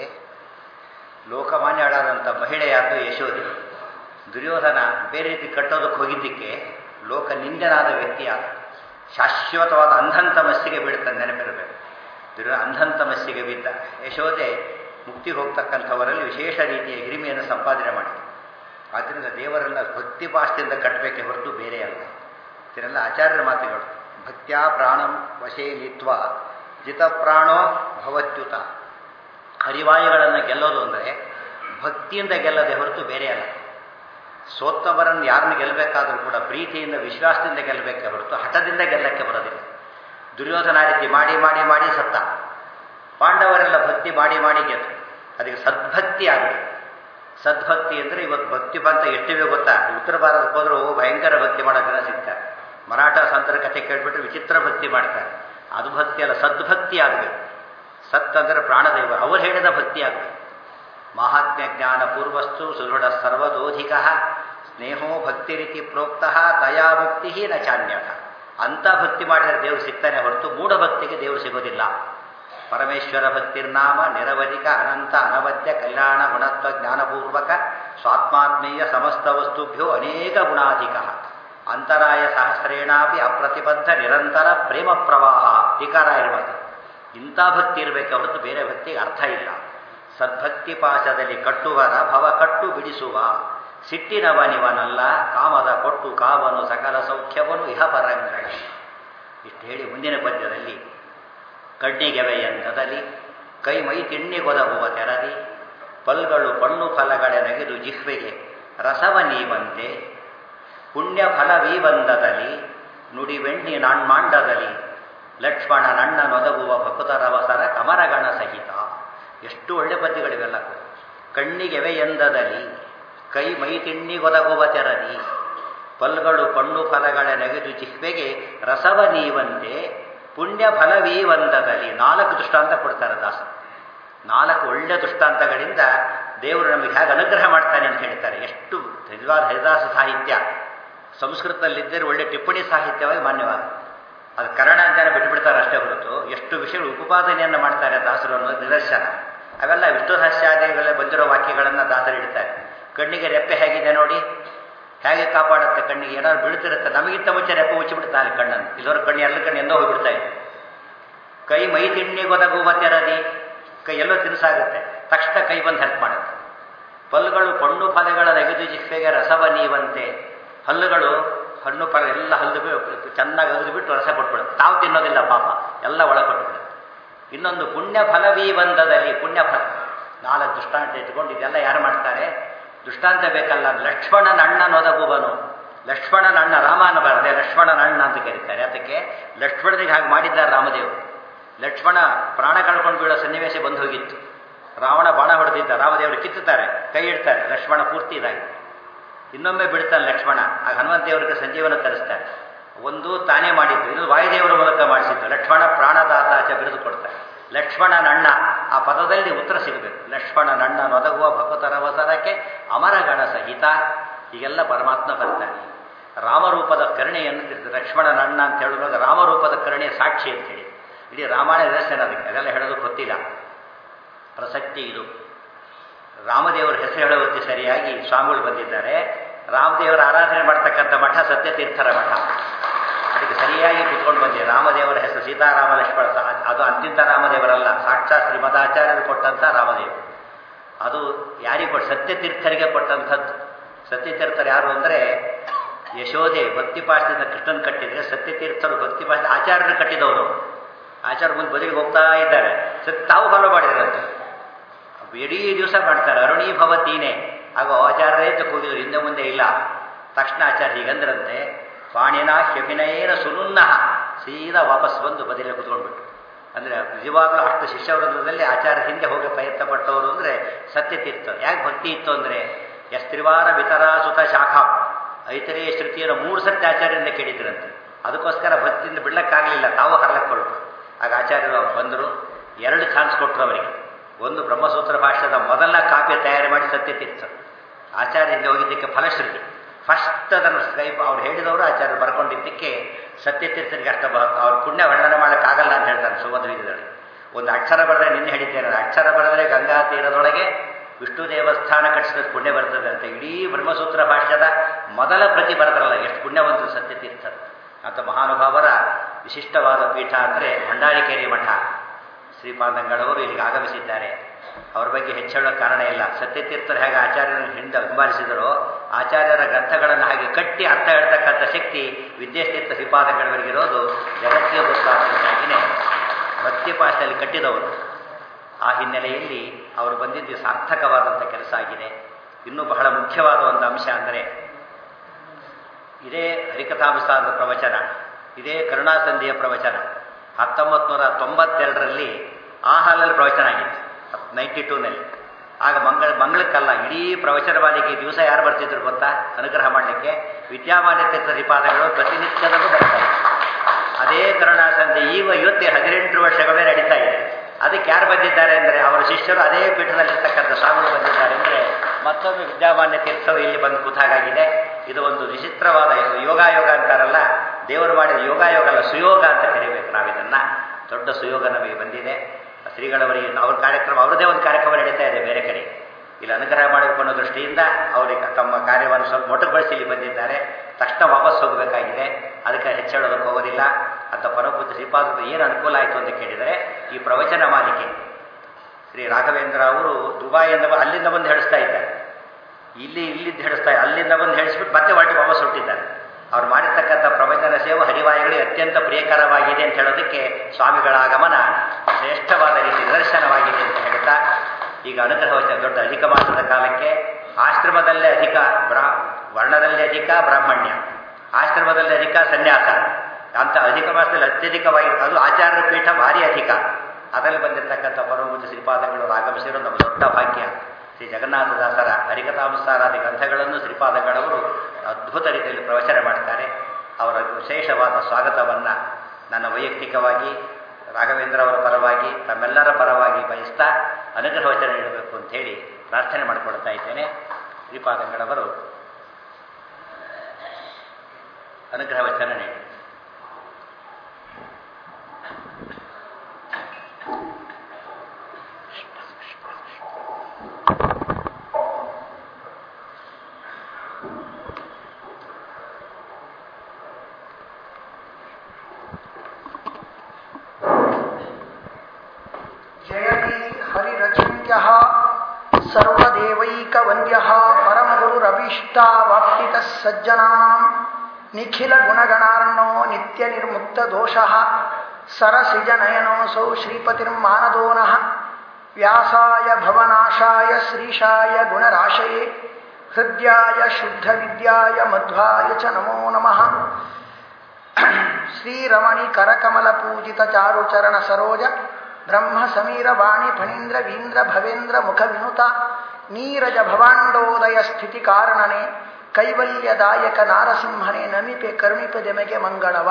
S2: ಲೋಕಮಾನ್ಯಳಾದಂಥ ಮಹಿಳೆಯಾದ್ದು ಯಶೋಧಿ ದುರ್ಯೋಧನ ಬೇರೆ ರೀತಿ ಕಟ್ಟೋದಕ್ಕೆ ಹೋಗಿದ್ದಕ್ಕೆ ಲೋಕ ನಿಂದನಾದ ವ್ಯಕ್ತಿಯಾದ ಶಾಶ್ವತವಾದ ಅಂಧಂತಮಸ್ಸಿಗೆ ಬೀಳ್ತಾನೆ ನೆನಪಿರಬೇಕು ದುರ್ಯೋ ಅಂಧಂತಮಸ್ಸಿಗೆ ಬಿದ್ದ ಯಶೋಧೆ ಮುಕ್ತಿಗೆ ಹೋಗ್ತಕ್ಕಂಥವರಲ್ಲಿ ವಿಶೇಷ ರೀತಿಯ ಹಿರಿಮೆಯನ್ನು ಸಂಪಾದನೆ ಮಾಡಿದೆ ಆದ್ದರಿಂದ ದೇವರೆಲ್ಲ ಭಕ್ತಿ ಪಾಶದಿಂದ ಕಟ್ಟಬೇಕೆ ಹೊರತು ಬೇರೆ ಅಲ್ಲ ಇದನ್ನೆಲ್ಲ ಆಚಾರ್ಯರ ಮಾತುಗಳು ಭಕ್ತ್ಯಾ ಪ್ರಾಣಂ ವಶೇ ನಿತ್ವ ಜಿತಪ್ರಾಣೋ ಭವತ್ಯುತ ಹರಿವಾಯುಗಳನ್ನು ಗೆಲ್ಲೋದು ಅಂದರೆ ಭಕ್ತಿಯಿಂದ ಗೆಲ್ಲದೆ ಹೊರತು ಬೇರೆ ಅಲ್ಲ ಸೋತ್ತವರನ್ನು ಯಾರನ್ನು ಗೆಲ್ಲಬೇಕಾದ್ರೂ ಕೂಡ ಪ್ರೀತಿಯಿಂದ ವಿಶ್ವಾಸದಿಂದ ಗೆಲ್ಲಬೇಕೆ ಹೊರತು ಹಠದಿಂದ ಗೆಲ್ಲಕ್ಕೆ ಬರೋದಿಲ್ಲ ದುರ್ಯೋಧನ ರೀತಿ ಮಾಡಿ ಮಾಡಿ ಮಾಡಿ ಸತ್ತ ಪಾಂಡವರೆಲ್ಲ ಭಕ್ತಿ ಮಾಡಿ ಮಾಡಿ ಗೆದ್ದು ಅದಕ್ಕೆ ಸದ್ಭಕ್ತಿ ಆಗಲಿ ಸದ್ಭಕ್ತಿ ಅಂದರೆ ಇವತ್ತು ಭಕ್ತಿ ಬಂತ ಎಷ್ಟಿವೆ ಗೊತ್ತಾ ಉತ್ತರ ಭಾರತಕ್ಕೆ ಹೋದರೂ ಭಯಂಕರ ಭಕ್ತಿ ಮಾಡೋ ಜನ ಸಿಗ್ತಾರೆ ಮರಾಠ ಸಂತರ ಕಥೆ ಕೇಳ್ಬಿಟ್ರೆ ವಿಚಿತ್ರ ಭಕ್ತಿ ಮಾಡ್ತಾರೆ ಅದು ಭಕ್ತಿ ಅಲ್ಲ ಸದ್ಭಕ್ತಿ ಆಗಬೇಕು ಸತ್ ಅಂದರೆ ಪ್ರಾಣದೈವ ಅವರು ಹೇಳಿದ ಭಕ್ತಿ ಆಗಬೇಕು ಮಹಾತ್ಮ್ಯ ಜ್ಞಾನ ಪೂರ್ವಸ್ತು ಸುದೃಢ ಸರ್ವದೋಧಿಕ ಸ್ನೇಹೋ ಭಕ್ತಿ ರೀತಿ ಪ್ರೋಕ್ತ ತಯಾ ಮುಕ್ತಿ ನ ಚಾನ್ಯಥ ಅಂಥ ಭಕ್ತಿ ಮಾಡಿದರೆ ದೇವರು ಸಿಗ್ತಾನೆ ಹೊರತು ಮೂಢಭಕ್ತಿಗೆ ದೇವರು ಸಿಗೋದಿಲ್ಲ ಪರಮೇಶ್ವರ ಭಕ್ತಿರ್ನಾಮ ನಿರವಧಿಕ ಅನಂತ ಅನವದ್ಯ ಕಲ್ಯಾಣ ಗುಣತ್ವ ಜ್ಞಾನಪೂರ್ವಕ ಸ್ವಾತ್ಮಾತ್ಮೀಯ ಸಮಸ್ತ ವಸ್ತುಭ್ಯೋ ಅನೇಕ ಗುಣಾಧಿಕ ಅಂತರಾಯ ಸಹಸ್ರೇಣಾಪಿ ಅಪ್ರತಿಬದ್ಧ ನಿರಂತರ ಪ್ರೇಮ ಪ್ರವಾಹ ಟೀಕಾರ ಇರಬೇಕು ಇಂಥ ಭಕ್ತಿ ಇರಬೇಕು ಹೊರತು ಬೇರೆ ಭಕ್ತಿಗೆ ಅರ್ಥ ಇಲ್ಲ ಸದ್ಭಕ್ತಿ ಪಾಶದಲ್ಲಿ ಕಟ್ಟುವರ ಭವ ಕಟ್ಟು ಬಿಡಿಸುವ ಸಿಟ್ಟಿನವನಿವನಲ್ಲ ಕಾಮದ ಕೊಟ್ಟು ಕಾವನು ಸಕಲ ಸೌಖ್ಯವನು ಇಹ ಪರಂಗಳ ಇಷ್ಟು ಹೇಳಿ ಮುಂದಿನ ಪದ್ಯದಲ್ಲಿ ಕಣ್ಣಿಗೆವೆಯಂದದಲ್ಲಿ ಕೈ ಮೈ ತಿಣ್ಣಿಗೊದಗುವ ತೆರದಿ ಪಲ್ಗಳು ಪಣ್ಣು ಫಲಗಳೆ ನಗೆದು ಜಿಹ್ವೆಗೆ ರಸವ ನೀವಂತೆ ಪುಣ್ಯ ಫಲವೀವಂದದಲ್ಲಿ ನುಡಿವೆಣ್ಣಿ ನಾಣ್ಮಾಂಡದಲ್ಲಿ ಲಕ್ಷ್ಮಣ ನಣ್ಣ ನೊದಗುವ ಭಕುತರವಸರ ಕಮರಗಣ ಸಹಿತ ಎಷ್ಟು ಒಳ್ಳೆ ಪದ್ಯಗಳಿವೆಲ್ಲ ಕಣ್ಣಿಗೆವೆಯಂದದಲ್ಲಿ ಕೈ ಮೈ ತಿಣ್ಣಿಗೊದಗುವ ತೆರದಿ ಪಲ್ಗಳು ಪಣ್ಣು ಫಲಗಳ ನೆಗೆದು ಜಿಹ್ವೆಗೆ ರಸವ ನೀವಂತೆ ಪುಣ್ಯ ಫಲವೀವಂದದಲ್ಲಿ ನಾಲ್ಕು ದೃಷ್ಟಾಂತ ಕೊಡ್ತಾರೆ ದಾಸ ನಾಲ್ಕು ಒಳ್ಳೆ ದೃಷ್ಟಾಂತಗಳಿಂದ ದೇವರು ನಮಗೆ ಹೇಗೆ ಅನುಗ್ರಹ ಮಾಡ್ತಾನೆ ಅಂತ ಹೇಳ್ತಾರೆ ಎಷ್ಟು ನಿಜವಾದ ಹರಿದಾಸ ಸಾಹಿತ್ಯ ಸಂಸ್ಕೃತದಲ್ಲಿದ್ದರೆ ಒಳ್ಳೆ ಟಿಪ್ಪಣಿ ಸಾಹಿತ್ಯವಾಗಿ ಮಾನ್ಯವಾದ ಅದು ಕನ್ನಡ ಅಂತಾನೆ ಬಿಟ್ಟುಬಿಡ್ತಾರೆ ಅಷ್ಟೇ ಹೊರತು ಎಷ್ಟು ವಿಷಯಗಳು ಉಪಪಾದನೆಯನ್ನು ಮಾಡ್ತಾರೆ ದಾಸರು ಅನ್ನೋದು ನಿದರ್ಶನ ಅವೆಲ್ಲ ವಿಷ್ಣು ಸಹಸ್ಯಾದಿಗಳೇ ಬಂದಿರೋ ವಾಕ್ಯಗಳನ್ನು ದಾಸರು ಇಡ್ತಾರೆ ಕಣ್ಣಿಗೆ ರೆಪ್ಪೆ ಹೇಗಿದೆ ನೋಡಿ ಹೇಗೆ ಕಾಪಾಡುತ್ತೆ ಕಣ್ಣಿಗೆ ಏನಾದ್ರು ಬೀಳ್ತಿರುತ್ತೆ ನಮಗಿಂತ ಮುಂಚೆ ರೆಪ್ಪೆ ಮುಚ್ಚಿಬಿಡ್ತಾರೆ ಕಣ್ಣನ್ನು ಇಲ್ಲವ್ರ ಕಣ್ಣು ಎಲ್ಲ ಕಣ್ಣು ಎಂದೋ ಹೋಗ್ಬಿಡ್ತಾ ಇದೆ ಕೈ ಮೈ ತಿಣ್ಣಿಗೊದಗುವ ತೆರದಿ ಕೈ ಎಲ್ಲೋ ತಿನ್ಸಾಗುತ್ತೆ ತಕ್ಷಣ ಕೈ ಬಂದು ಹೆಲ್ಪ್ ಮಾಡುತ್ತೆ ಪಲ್ಲುಗಳು ಪಣ್ಣು ಫಲಗಳ ನೆಗೆದು ಜಿಹ್ವೆಗೆ ರಸವ ನೀವಂತೆ ಹಲ್ಲುಗಳು ಹಣ್ಣು ಫಲ ಎಲ್ಲ ಹಲ್ಲು ಚೆನ್ನಾಗಿ ಅಗದು ಬಿಟ್ಟು ರಸ ಕೊಟ್ಬಿಡುತ್ತೆ ತಾವು ತಿನ್ನೋದಿಲ್ಲ ಪಾಪ ಎಲ್ಲ ಒಳ ಕೊಟ್ಬಿಡುತ್ತೆ ಇನ್ನೊಂದು ಪುಣ್ಯ ಫಲವೀವಂದದಲ್ಲಿ ಪುಣ್ಯ ಫಲ ನಾಲ್ಕು ದೃಷ್ಟಾಂತ ಇಟ್ಕೊಂಡು ಇದೆಲ್ಲ ಯಾರು ಮಾಡ್ತಾರೆ ದೃಷ್ಟಾಂತ ಬೇಕಲ್ಲ ಲಕ್ಷ್ಮಣನ ಅಣ್ಣ ನೊದಗುವನು ಲಕ್ಷ್ಮಣನ ಅಣ್ಣ ರಾಮನ ಬರದೆ ಲಕ್ಷ್ಮಣನ ಅಣ್ಣ ಅಂತ ಕರೀತಾರೆ ಅದಕ್ಕೆ ಲಕ್ಷ್ಮಣನಿಗೆ ಹಾಗೆ ಮಾಡಿದ್ದಾರೆ ರಾಮದೇವರು ಲಕ್ಷ್ಮಣ ಪ್ರಾಣ ಕಳ್ಕೊಂಡು ಬೀಳೋ ಸನ್ನಿವೇಶ ಬಂದು ಹೋಗಿತ್ತು ರಾವಣ ಬಾಣ ಹೊಡೆದಿದ್ದ ರಾಮದೇವರು ಕಿತ್ತುತ್ತಾರೆ ಕೈ ಇಡ್ತಾರೆ ಲಕ್ಷ್ಮಣ ಪೂರ್ತಿ ಇದಾಗಿ ಇನ್ನೊಮ್ಮೆ ಬಿಡ್ತಾನೆ ಲಕ್ಷ್ಮಣ ಆಗ ಹನುಮಂತ ದೇವರಿಗೆ ಸಂಜೀವನ ತರಿಸ್ತಾರೆ ಒಂದು ತಾನೇ ಮಾಡಿದ್ದು ಇದು ವಾಯುದೇವರ ಮೂಲಕ ಮಾಡಿಸಿದ್ದು ಲಕ್ಷ್ಮಣ ಪ್ರಾಣದಾತಾಚ ಬಿರುದು ಕೊಡ್ತಾರೆ ಲಕ್ಷ್ಮಣನ ಅಣ್ಣ ಆ ಪದದಲ್ಲಿ ಉತ್ತರ ಸಿಗಬೇಕು ಲಕ್ಷ್ಮಣನ ಅಣ್ಣ ನೊದಗುವ ಭಗವತರವಸರಕ್ಕೆ ಅಮರಗಣ ಸಹಿತ ಹೀಗೆಲ್ಲ ಪರಮಾತ್ಮ ಬರ್ತಾನೆ ರಾಮರೂಪದ ಕರುಣೆಯನ್ನು ಲಕ್ಷ್ಮಣನ ಅಣ್ಣ ಅಂತ ಹೇಳುವಾಗ ರಾಮರೂಪದ ಕರುಣೆ ಸಾಕ್ಷಿ ಅಂತ ಹೇಳಿ ಇಡೀ ರಾಮಾಯಣ ನಿದರ್ಶನ ಅದಕ್ಕೆ ಅದೆಲ್ಲ ಹೇಳೋದು ಗೊತ್ತಿಲ್ಲ ಪ್ರಸಕ್ತಿ ಇದು ರಾಮದೇವರ ಹೆಸರು ಹೇಳುವಂತೆ ಸರಿಯಾಗಿ ಸ್ವಾಮಿಗಳು ಬಂದಿದ್ದಾರೆ ರಾಮದೇವರ ಆರಾಧನೆ ಮಾಡ್ತಕ್ಕಂಥ ಮಠ ಸತ್ಯತೀರ್ಥರ ಮಠ ಅದಕ್ಕೆ ಸರಿಯಾಗಿ ಕುತ್ಕೊಂಡು ಬಂದಿದೆ ರಾಮದೇವರ ಹೆಸರು ಸೀತಾರಾಮ ಲಕ್ಷ್ಮಣ ಅದು ಅಂತಿಂತ ರಾಮದೇವರಲ್ಲ ಸಾಕ್ಷಾತ್ ಶ್ರೀಮದಾಚಾರ್ಯರು ಕೊಟ್ಟಂಥ ರಾಮದೇವರು ಅದು ಯಾರಿಗೆ ಕೊಟ್ಟು ಸತ್ಯತೀರ್ಥರಿಗೆ ಕೊಟ್ಟಂಥದ್ದು ಸತ್ಯತೀರ್ಥರು ಯಾರು ಅಂದರೆ ಯಶೋದೆ ಭಕ್ತಿಪಾಶದಿಂದ ಕೃಷ್ಣನ್ ಕಟ್ಟಿದ್ರೆ ಸತ್ಯತೀರ್ಥರು ಭಕ್ತಿಪಾಶ ಆಚಾರ್ಯರು ಕಟ್ಟಿದವರು ಆಚಾರ್ಯ ಮುಂದೆ ಬದಿಗೆ ಹೋಗ್ತಾ ಇದ್ದಾರೆ ಸತ್ ತಾವು ಫಾಲೋ ಮಾಡಿದ್ರಂತೆ ಇಡೀ ದಿವಸ ಮಾಡ್ತಾರೆ ಅರುಣೀ ಭವತೀನೆ ಆಗ ಆಚಾರ್ಯರೇ ಕೂಗಿದ್ರು ಹಿಂದೆ ಮುಂದೆ ಇಲ್ಲ ತಕ್ಷಣ ಆಚಾರ್ಯ ಹೀಗಂದ್ರಂತೆ ಪಾಣಿನ ಶಮಿನಯೇನ ಸುನುನ್ನಃ ಸೀದಾ ವಾಪಸ್ ಬಂದು ಬದಿಯಲ್ಲಿ ಕುತ್ಕೊಂಡ್ಬಿಟ್ರು ಅಂದರೆ ನಿಜವಾಗ್ಲೂ ಅಷ್ಟು ಶಿಷ್ಯವೃಂದದಲ್ಲಿ ಆಚಾರ್ಯ ಹಿಂದೆ ಹೋಗಿ ಪ್ರಯತ್ನ ಪಟ್ಟವರು ಅಂದರೆ ಸತ್ಯತೀರ್ಥ ಯಾಕೆ ಭಕ್ತಿ ಇತ್ತು ಅಂದರೆ ಎಸ್ತ್ರಿವಾರ ವಿತರಾ ಸುತ ಶಾಖಾ ಐತರೇಯ ಶ್ರುತಿಯನ್ನು ಮೂರು ಸತ್ಯ ಆಚಾರ್ಯರಿಂದ ಕೇಳಿದ್ರಂತೆ ಅದಕ್ಕೋಸ್ಕರ ಭಕ್ತಿಯಿಂದ ಬಿಡ್ಲಕ್ಕಾಗಲಿಲ್ಲ ತಾವು ಹರಲಕ್ಕೆ ಹೊರಟರು ಆಗ ಆಚಾರ್ಯರು ಅವ್ರು ಬಂದರು ಎರಡು ಚಾನ್ಸ್ ಕೊಟ್ಟರು ಅವರಿಗೆ ಒಂದು ಬ್ರಹ್ಮಸೂತ್ರ ಭಾಷ್ಯದ ಮೊದಲ ಕಾಪಿ ತಯಾರಿ ಮಾಡಿ ಸತ್ಯತೀರ್ಥ ಆಚಾರ್ಯರಿಂದ ಹೋಗಿದ್ದಕ್ಕೆ ಫಲಶ್ರುತಿ ಫಸ್ಟ್ ಅದನ್ನು ಸ್ಕ್ರೈಬ್ ಅವ್ರು ಹೇಳಿದವರು ಆಚಾರ್ಯರು ಬರ್ಕೊಂಡಿದ್ದಕ್ಕೆ ಸತ್ಯತೀರ್ಥನಿಗೆ ಅಷ್ಟ ಅವ್ರ ಪುಣ್ಯ ವರ್ಣನೆ ಮಾಡೋಕ್ಕಾಗಲ್ಲ ಅಂತ ಹೇಳ್ತಾರೆ ಸುಮಧ್ವಿದಲ್ಲಿ ಒಂದು ಅಕ್ಷರ ಬರೆದ್ರೆ ನಿನ್ನೆ ಹೇಳಿದ್ದೇನೆ ಅಕ್ಷರ ಬರೆದ್ರೆ ಗಂಗಾ ತೀರದೊಳಗೆ ವಿಷ್ಣು ದೇವಸ್ಥಾನ ಕಟ್ಟಿಸಿದ ಪುಣ್ಯ ಬರ್ತದೆ ಅಂತ ಇಡೀ ಬ್ರಹ್ಮಸೂತ್ರ ಭಾಷ್ಯದ ಮೊದಲ ಪ್ರತಿ ಬರೆದ್ರಲ್ಲ ಎಷ್ಟು ಪುಣ್ಯವಂತರು ಸತ್ಯತೀರ್ಥ ಅಂತ ಮಹಾನುಭಾವರ ವಿಶಿಷ್ಟವಾದ ಪೀಠ ಅಂದರೆ ಭಂಡಾರಿಕೇರಿ ಮಠ ಶ್ರೀಪಾದಂಗಳವರು ಇಲ್ಲಿಗೆ ಆಗಮಿಸಿದ್ದಾರೆ ಅವ್ರ ಬಗ್ಗೆ ಹೆಚ್ಚೇಳೋ ಕಾರಣ ಇಲ್ಲ ಸತ್ಯತೀರ್ಥರು ಹೇಗೆ ಆಚಾರ್ಯರನ್ನು ಹಿಂದೆ ಹಿಂಬಾಲಿಸಿದರೋ ಆಚಾರ್ಯರ ಗ್ರಂಥಗಳನ್ನು ಹಾಗೆ ಕಟ್ಟಿ ಅರ್ಥ ಹೇಳ್ತಕ್ಕಂಥ ಶಕ್ತಿ ವಿದ್ಯಾತೀರ್ಥ ಶ್ರೀಪಾದಗಳವರಿಗಿರೋದು ಜಗತ್ತಿಗೆ ಗೊತ್ತಾಗಿನೇ ಭಕ್ತಿಪಾಶದಲ್ಲಿ ಕಟ್ಟಿದವರು ಆ ಹಿನ್ನೆಲೆಯಲ್ಲಿ ಅವರು ಬಂದಿದ್ದು ಸಾರ್ಥಕವಾದಂಥ ಕೆಲಸ ಆಗಿದೆ ಇನ್ನೂ ಬಹಳ ಮುಖ್ಯವಾದ ಒಂದು ಅಂಶ ಅಂದರೆ ಇದೇ ಹರಿಕಥಾಂಸಾರದ ಪ್ರವಚನ ಇದೇ ಕರುಣಾಸಂಧಿಯ ಪ್ರವಚನ ಹತ್ತೊಂಬತ್ತು ನೂರ ತೊಂಬತ್ತೆರಡರಲ್ಲಿ ಆ ಹಾಲಲ್ಲಿ ಪ್ರವಚನ ಆಗಿತ್ತು ನೈಂಟಿ ಟೂನಲ್ಲಿ ಆಗ ಮಂಗಳ ಮಂಗಳಕ್ಕಲ್ಲ ಇಡೀ ಪ್ರವಚನ ಮಾಲಿಕೆ ದಿವಸ ಯಾರು ಬರ್ತಿದ್ರು ಗೊತ್ತಾ ಅನುಗ್ರಹ ಮಾಡಲಿಕ್ಕೆ ವಿದ್ಯಾಮಾನ್ಯ ತೀರ್ಥ ಶ್ರೀಪಾದಗಳು ಪ್ರತಿನಿತ್ಯದಲ್ಲೂ ಬರ್ತಾರೆ ಅದೇ ಕರುಣಾಸಂಧಿ ಈಗ ಇವತ್ತೇ ಹದಿನೆಂಟು ವರ್ಷಗಳೇ ನಡೀತಾ ಇದೆ ಅದಕ್ಕೆ ಯಾರು ಬಂದಿದ್ದಾರೆ ಅಂದರೆ ಅವರ ಶಿಷ್ಯರು ಅದೇ ಪೀಠದಲ್ಲಿರ್ತಕ್ಕಂಥ ಸ್ವಾಮಿಗಳು ಬಂದಿದ್ದಾರೆ ಅಂದರೆ ಮತ್ತೊಮ್ಮೆ ವಿದ್ಯಾಮಾನ್ಯ ತೀರ್ಥರು ಇಲ್ಲಿ ಬಂದು ಕೂತಾಗಾಗಿದೆ ಇದು ಒಂದು ವಿಚಿತ್ರವಾದ ಯೋಗಾಯೋಗ ಅಂತಾರಲ್ಲ ದೇವರು ಮಾಡಿದ ಯೋಗಾಯೋಗ ಅಲ್ಲ ಸುಯೋಗ ಅಂತ ಕರಿಬೇಕು ನಾವಿದನ್ನು ದೊಡ್ಡ ಸುಯೋಗ ನಮಗೆ ಬಂದಿದೆ ಶ್ರೀಗಳವರಿಗೆ ಅವ್ರ ಕಾರ್ಯಕ್ರಮ ಅವರದೇ ಒಂದು ಕಾರ್ಯಕ್ರಮ ನಡೀತಾ ಇದೆ ಬೇರೆ ಕಡೆ ಇಲ್ಲಿ ಅನುಗ್ರಹ ಮಾಡಬೇಕು ಅನ್ನೋ ದೃಷ್ಟಿಯಿಂದ ಅವರಿಗೆ ತಮ್ಮ ಕಾರ್ಯವನ್ನು ಸ್ವಲ್ಪ ಮೊಟಕುಗೊಳಿಸಿ ಇಲ್ಲಿ ಬಂದಿದ್ದಾರೆ ತಕ್ಷಣ ವಾಪಸ್ ಹೋಗಬೇಕಾಗಿದೆ ಅದಕ್ಕೆ ಹೆಚ್ಚಳೋದಕ್ಕೆ ಹೋಗೋದಿಲ್ಲ ಅಂತ ಪರಮಪೂಜ್ಯ ಶ್ರೀಪಾದ ಏನು ಅನುಕೂಲ ಆಯಿತು ಅಂತ ಕೇಳಿದರೆ ಈ ಪ್ರವಚನ ಮಾಲಿಕೆ ಶ್ರೀ ರಾಘವೇಂದ್ರ ಅವರು ದುಬಾಯಿಂದ ಅಲ್ಲಿಂದ ಬಂದು ಹೇಳಿಸ್ತಾ ಇದ್ದಾರೆ ಇಲ್ಲಿ ಇಲ್ಲಿಂದ ಹೇಳಿಸ್ತಾ ಅಲ್ಲಿಂದ ಬಂದು ಹೇಳಿಸ್ಬಿಟ್ಟು ಮತ್ತೆ ಹೊರಟಿ ವಾಪಸ್ ಹೊರಟಿದ್ದಾರೆ ಅವ್ರು ಮಾಡಿರ್ತಕ್ಕಂಥ ಪ್ರವಚನ ಸೇವೆ ಹರಿವಾಯುಗಳಿಗೆ ಅತ್ಯಂತ ಪ್ರಿಯಕರವಾಗಿದೆ ಅಂತ ಹೇಳೋದಕ್ಕೆ ಸ್ವಾಮಿಗಳ ಆಗಮನ ಶ್ರೇಷ್ಠವಾದ ರೀತಿ ನಿದರ್ಶನವಾಗಿದೆ ಅಂತ ಹೇಳ್ತಾ ಈಗ ಅನುಗ್ರಹ ವಚನ ದೊಡ್ಡ ಅಧಿಕ ಮಾಸದ ಕಾಲಕ್ಕೆ ಆಶ್ರಮದಲ್ಲೇ ಅಧಿಕ ಬ್ರಾ ವರ್ಣದಲ್ಲೇ ಅಧಿಕ ಬ್ರಾಹ್ಮಣ್ಯ ಆಶ್ರಮದಲ್ಲಿ ಅಧಿಕ ಸನ್ಯಾಸ ಅಂತ ಅಧಿಕ ಮಾಸದಲ್ಲಿ ಅತ್ಯಧಿಕವಾಗಿ ಅದು ಆಚಾರ್ಯ ಪೀಠ ಭಾರಿ ಅಧಿಕ ಅದರಲ್ಲಿ ಬಂದಿರತಕ್ಕಂಥ ಪರಮಪೂಜ್ಯ ಶ್ರೀಪಾದಗಳು ಆಗಮಿಸಿರೋ ನಮ್ಮ ದೊಡ್ಡ ಭಾಗ್ಯ ಶ್ರೀ ಜಗನ್ನಾಥದಾಸರ ಹರಿಕಥಾಂಸಾರಾದಿ ಗ್ರಂಥಗಳನ್ನು ಶ್ರೀಪಾದಗಳವರು ಅದ್ಭುತ ರೀತಿಯಲ್ಲಿ ಪ್ರವಚನ ಮಾಡ್ತಾರೆ ಅವರ ವಿಶೇಷವಾದ ಸ್ವಾಗತವನ್ನು ನನ್ನ ವೈಯಕ್ತಿಕವಾಗಿ ರಾಘವೇಂದ್ರ ಅವರ ಪರವಾಗಿ ತಮ್ಮೆಲ್ಲರ ಪರವಾಗಿ ಬಯಸ್ತಾ ಅನುಗ್ರಹ ವಚನ ನೀಡಬೇಕು ಅಂತೇಳಿ ಪ್ರಾರ್ಥನೆ ಮಾಡಿಕೊಳ್ತಾ ಇದ್ದೇನೆ ಶ್ರೀಪಾದಂಗಳವರು ಅನುಗ್ರಹ ವಚನ ನೀಡಿ
S3: ಜಯತಿ ಹರಿರಚಿತ್ಯ ಸರ್ವದೇವೈಕವಂದ್ಯ ಪರಮಗುರುರಭೀಷ್ಟಾವಾಪ್ತಿತ ಸಜ್ಜನಾಂ ನಿಖಿಲ ಗುಣಗಣಾರ್ಣೋ ನಿತ್ಯ ನಿರ್ಮುಕ್ತ ದೋಷ ಸರಸಿಜನಯನೋಸೌ ಶ್ರೀಪತಿರ್ಮಾನದೋನಃ ವ್ಯಾಸಾಯ ಭವನಾಶಾಯ ಶ್ರೀಶಾಯ ಗುಣರಾಶಯೇ ಹೃದ್ಯಾಯ ಶುದ್ಧ ವಿದ್ಯಾಯ ಮಧ್ವಾಯ ಚ ನಮೋ ನಮಃ ಶ್ರೀರಮಣಿ ಕರಕಮಲ ಪೂಜಿತ ಚಾರುಚರಣ ಸರೋಜ ಬ್ರಹ್ಮ ಸಮೀರ ವಾಣಿ ಫಣೀಂದ್ರ ವೀಂದ್ರ ಭವೇಂದ್ರ ಮುಖ ವಿನುತ ನೀರಜ ಭವಾಂಡೋದಯ ಸ್ಥಿತಿ ಕಾರಣನೆ ಕೈವಲ್ಯದಾಯಕ ನಾರಸಿಂಹನೇ ನಮಿಪೆ ಕರುಣಿಪೆ ದೆಮೆಗೆ ಮಂಗಳವ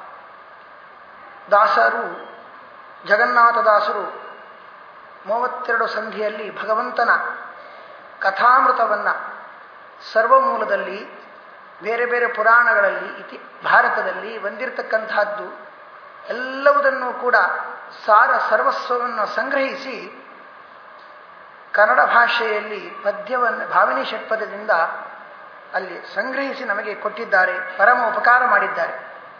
S3: ದಾಸರು ಜಗನ್ನಾಥದಾಸರು ಮೂವತ್ತೆರಡು ಸಂಧಿಯಲ್ಲಿ ಭಗವಂತನ ಕಥಾಮೃತವನ್ನು ಸರ್ವಮೂಲದಲ್ಲಿ ಬೇರೆ ಬೇರೆ ಪುರಾಣಗಳಲ್ಲಿ ಇತಿ ಭಾರತದಲ್ಲಿ ಬಂದಿರತಕ್ಕಂಥದ್ದು ಎಲ್ಲವುದನ್ನು ಕೂಡ ಸಾರ ಸರ್ವಸ್ವವನ್ನು ಸಂಗ್ರಹಿಸಿ ಕನ್ನಡ ಭಾಷೆಯಲ್ಲಿ ಪದ್ಯವನ್ನು ಭಾವಿನಿ ಷಟ್ಪದದಿಂದ ಅಲ್ಲಿ ಸಂಗ್ರಹಿಸಿ ನಮಗೆ ಕೊಟ್ಟಿದ್ದಾರೆ ಪರಮ ಉಪಕಾರ ಮಾಡಿದ್ದಾರೆ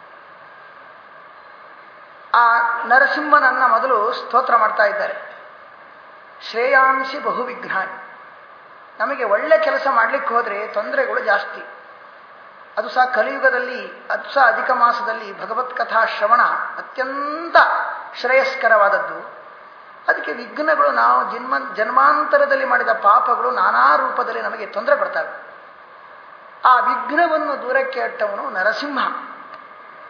S3: ಆ ನರಸಿಂಹನನ್ನ ಮೊದಲು ಸ್ತೋತ್ರ ಮಾಡ್ತಾ ಇದ್ದಾರೆ ಶ್ರೇಯಾಂಸಿ ಬಹುವಿಘ್ನಾನಿ ನಮಗೆ ಒಳ್ಳೆ ಕೆಲಸ ಮಾಡಲಿಕ್ಕೆ ಹೋದರೆ ತೊಂದರೆಗಳು ಜಾಸ್ತಿ ಅದು ಸಹ ಕಲಿಯುಗದಲ್ಲಿ ಅದು ಸಹ ಅಧಿಕ ಮಾಸದಲ್ಲಿ ಭಗವತ್ ಕಥಾ ಶ್ರವಣ ಅತ್ಯಂತ ಶ್ರೇಯಸ್ಕರವಾದದ್ದು ಅದಕ್ಕೆ ವಿಘ್ನಗಳು ನಾವು ಜನ್ಮ ಜನ್ಮಾಂತರದಲ್ಲಿ ಮಾಡಿದ ಪಾಪಗಳು ನಾನಾ ರೂಪದಲ್ಲಿ ನಮಗೆ ತೊಂದರೆ ಕೊಡ್ತವೆ ಆ ವಿಘ್ನವನ್ನು ದೂರಕ್ಕೆ ಅಟ್ಟವನು ನರಸಿಂಹ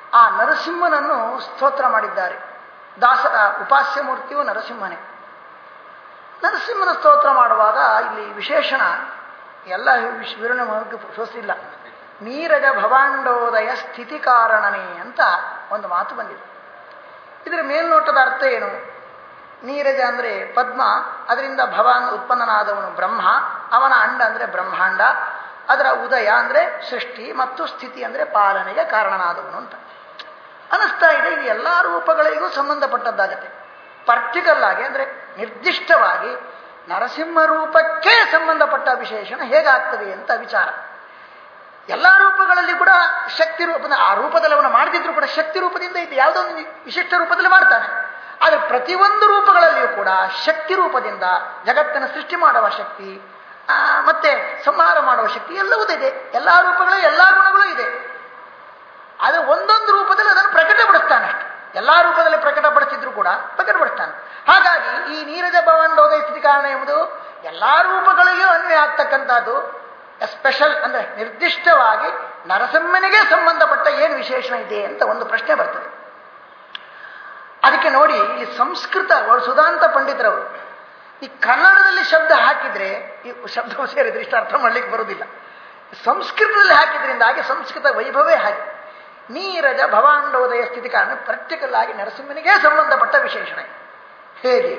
S3: ಆ ನರಸಿಂಹನನ್ನು ಸ್ತೋತ್ರ ಮಾಡಿದ್ದಾರೆ ದಾಸರ ಉಪಾಸ್ಯ ಮೂರ್ತಿಯು ನರಸಿಂಹನೇ ನರಸಿಂಹನ ಸ್ತೋತ್ರ ಮಾಡುವಾಗ ಇಲ್ಲಿ ವಿಶೇಷಣ ಎಲ್ಲ ವಿಶ್- ವಿವರಣೆ ಮಾಡೋಕ್ಕೆ ಸೋಸಿಲ್ಲ ನೀರಜ ಭವಾಂಡೋದಯ ಸ್ಥಿತಿ ಕಾರಣನೇ ಅಂತ ಒಂದು ಮಾತು ಬಂದಿದೆ ಇದರ ಮೇಲ್ನೋಟದ ಅರ್ಥ ಏನು ನೀರಜ ಅಂದರೆ ಪದ್ಮ ಅದರಿಂದ ಭವಾನ್ ಉತ್ಪನ್ನನಾದವನು ಬ್ರಹ್ಮ ಅವನ ಅಂಡ ಅಂದರೆ ಬ್ರಹ್ಮಾಂಡ ಅದರ ಉದಯ ಅಂದರೆ ಸೃಷ್ಟಿ ಮತ್ತು ಸ್ಥಿತಿ ಅಂದರೆ ಪಾಲನೆಗೆ ಕಾರಣನಾದವನು ಅಂತ ಅನಿಸ್ತಾ ಇದೆ ಇದು ಎಲ್ಲ ರೂಪಗಳಿಗೂ ಸಂಬಂಧಪಟ್ಟದ್ದಾಗತ್ತೆ ಪರ್ಟಿಕಲ್ ಆಗಿ ಅಂದರೆ ನಿರ್ದಿಷ್ಟವಾಗಿ ನರಸಿಂಹ ರೂಪಕ್ಕೆ ಸಂಬಂಧಪಟ್ಟ ವಿಶೇಷಣ ಹೇಗಾಗ್ತದೆ ಅಂತ ವಿಚಾರ ಎಲ್ಲ ರೂಪಗಳಲ್ಲಿ ಕೂಡ ಶಕ್ತಿ ರೂಪದ ಆ ರೂಪದಲ್ಲಿ ಅವನು ಮಾಡದಿದ್ರು ಕೂಡ ಶಕ್ತಿ ರೂಪದಿಂದ ಇದೆ ಯಾವುದೋ ಒಂದು ವಿಶಿಷ್ಟ ರೂಪದಲ್ಲಿ ಮಾಡ್ತಾನೆ ಆದರೆ ಪ್ರತಿಯೊಂದು ರೂಪಗಳಲ್ಲಿಯೂ ಕೂಡ ಶಕ್ತಿ ರೂಪದಿಂದ ಜಗತ್ತನ್ನು ಸೃಷ್ಟಿ ಮಾಡುವ ಶಕ್ತಿ ಆ, ಮತ್ತೆ ಸಂಹಾರ ಮಾಡುವ ಶಕ್ತಿ ಎಲ್ಲವೂ ಇದೆ ಎಲ್ಲ ರೂಪಗಳು ಎಲ್ಲ ಗುಣಗಳು ಇದೆ ಆದರೆ ಒಂದೊಂದು ರೂಪದಲ್ಲಿ ಅದನ್ನು ಪ್ರಕಟಪಡಿಸ್ತಾನೆ ಅಷ್ಟೆ ಎಲ್ಲ ರೂಪದಲ್ಲಿ ಪ್ರಕಟಪಡಿಸಿದ್ರು ಕೂಡ ಪ್ರಕಟಪಡಿಸ್ತಾನೆ ಹಾಗಾಗಿ ಈ ನೀರಜ ಭವಂಡೋದಯ ಸ್ಥಿತಿ ಕಾರಣ ಎಂಬುದು ಎಲ್ಲ ರೂಪಗಳಿಗೂ ಅನ್ವಯ ಆಗ್ತಕ್ಕಂಥದ್ದು ಸ್ಪೆಷಲ್ ಅಂದ್ರೆ ನಿರ್ದಿಷ್ಟವಾಗಿ ನರಸಿಂಹನಿಗೆ ಸಂಬಂಧಪಟ್ಟ ಏನು ವಿಶೇಷಣ ಇದೆ ಅಂತ ಒಂದು ಪ್ರಶ್ನೆ ಬರ್ತದೆ ಅದಕ್ಕೆ ನೋಡಿ ಇಲ್ಲಿ ಸಂಸ್ಕೃತ ಅವರು ಸುಧಾಂತ ಪಂಡಿತರವರು ಈ ಕನ್ನಡದಲ್ಲಿ ಶಬ್ದ ಹಾಕಿದ್ರೆ ಈ ಶಬ್ದವು ಸೇರಿದ್ರೆ ಇಷ್ಟು ಅರ್ಥ ಮಾಡ್ಲಿಕ್ಕೆ ಬರುವುದಿಲ್ಲ ಸಂಸ್ಕೃತದಲ್ಲಿ ಹಾಕಿದ್ರಿಂದಾಗಿ ಸಂಸ್ಕೃತ ವೈಭವೇ ಹಾಗೆ ನೀರಜ ಭವಾಂಡೋದಯ ಸ್ಥಿತಿ ಕಾರಣ ಪ್ರಾಕ್ಟಿಕಲ್ ಆಗಿ ನರಸಿಂಹನಿಗೆ ಸಂಬಂಧಪಟ್ಟ ವಿಶೇಷಣ ಇದು. ಹೇಗೆ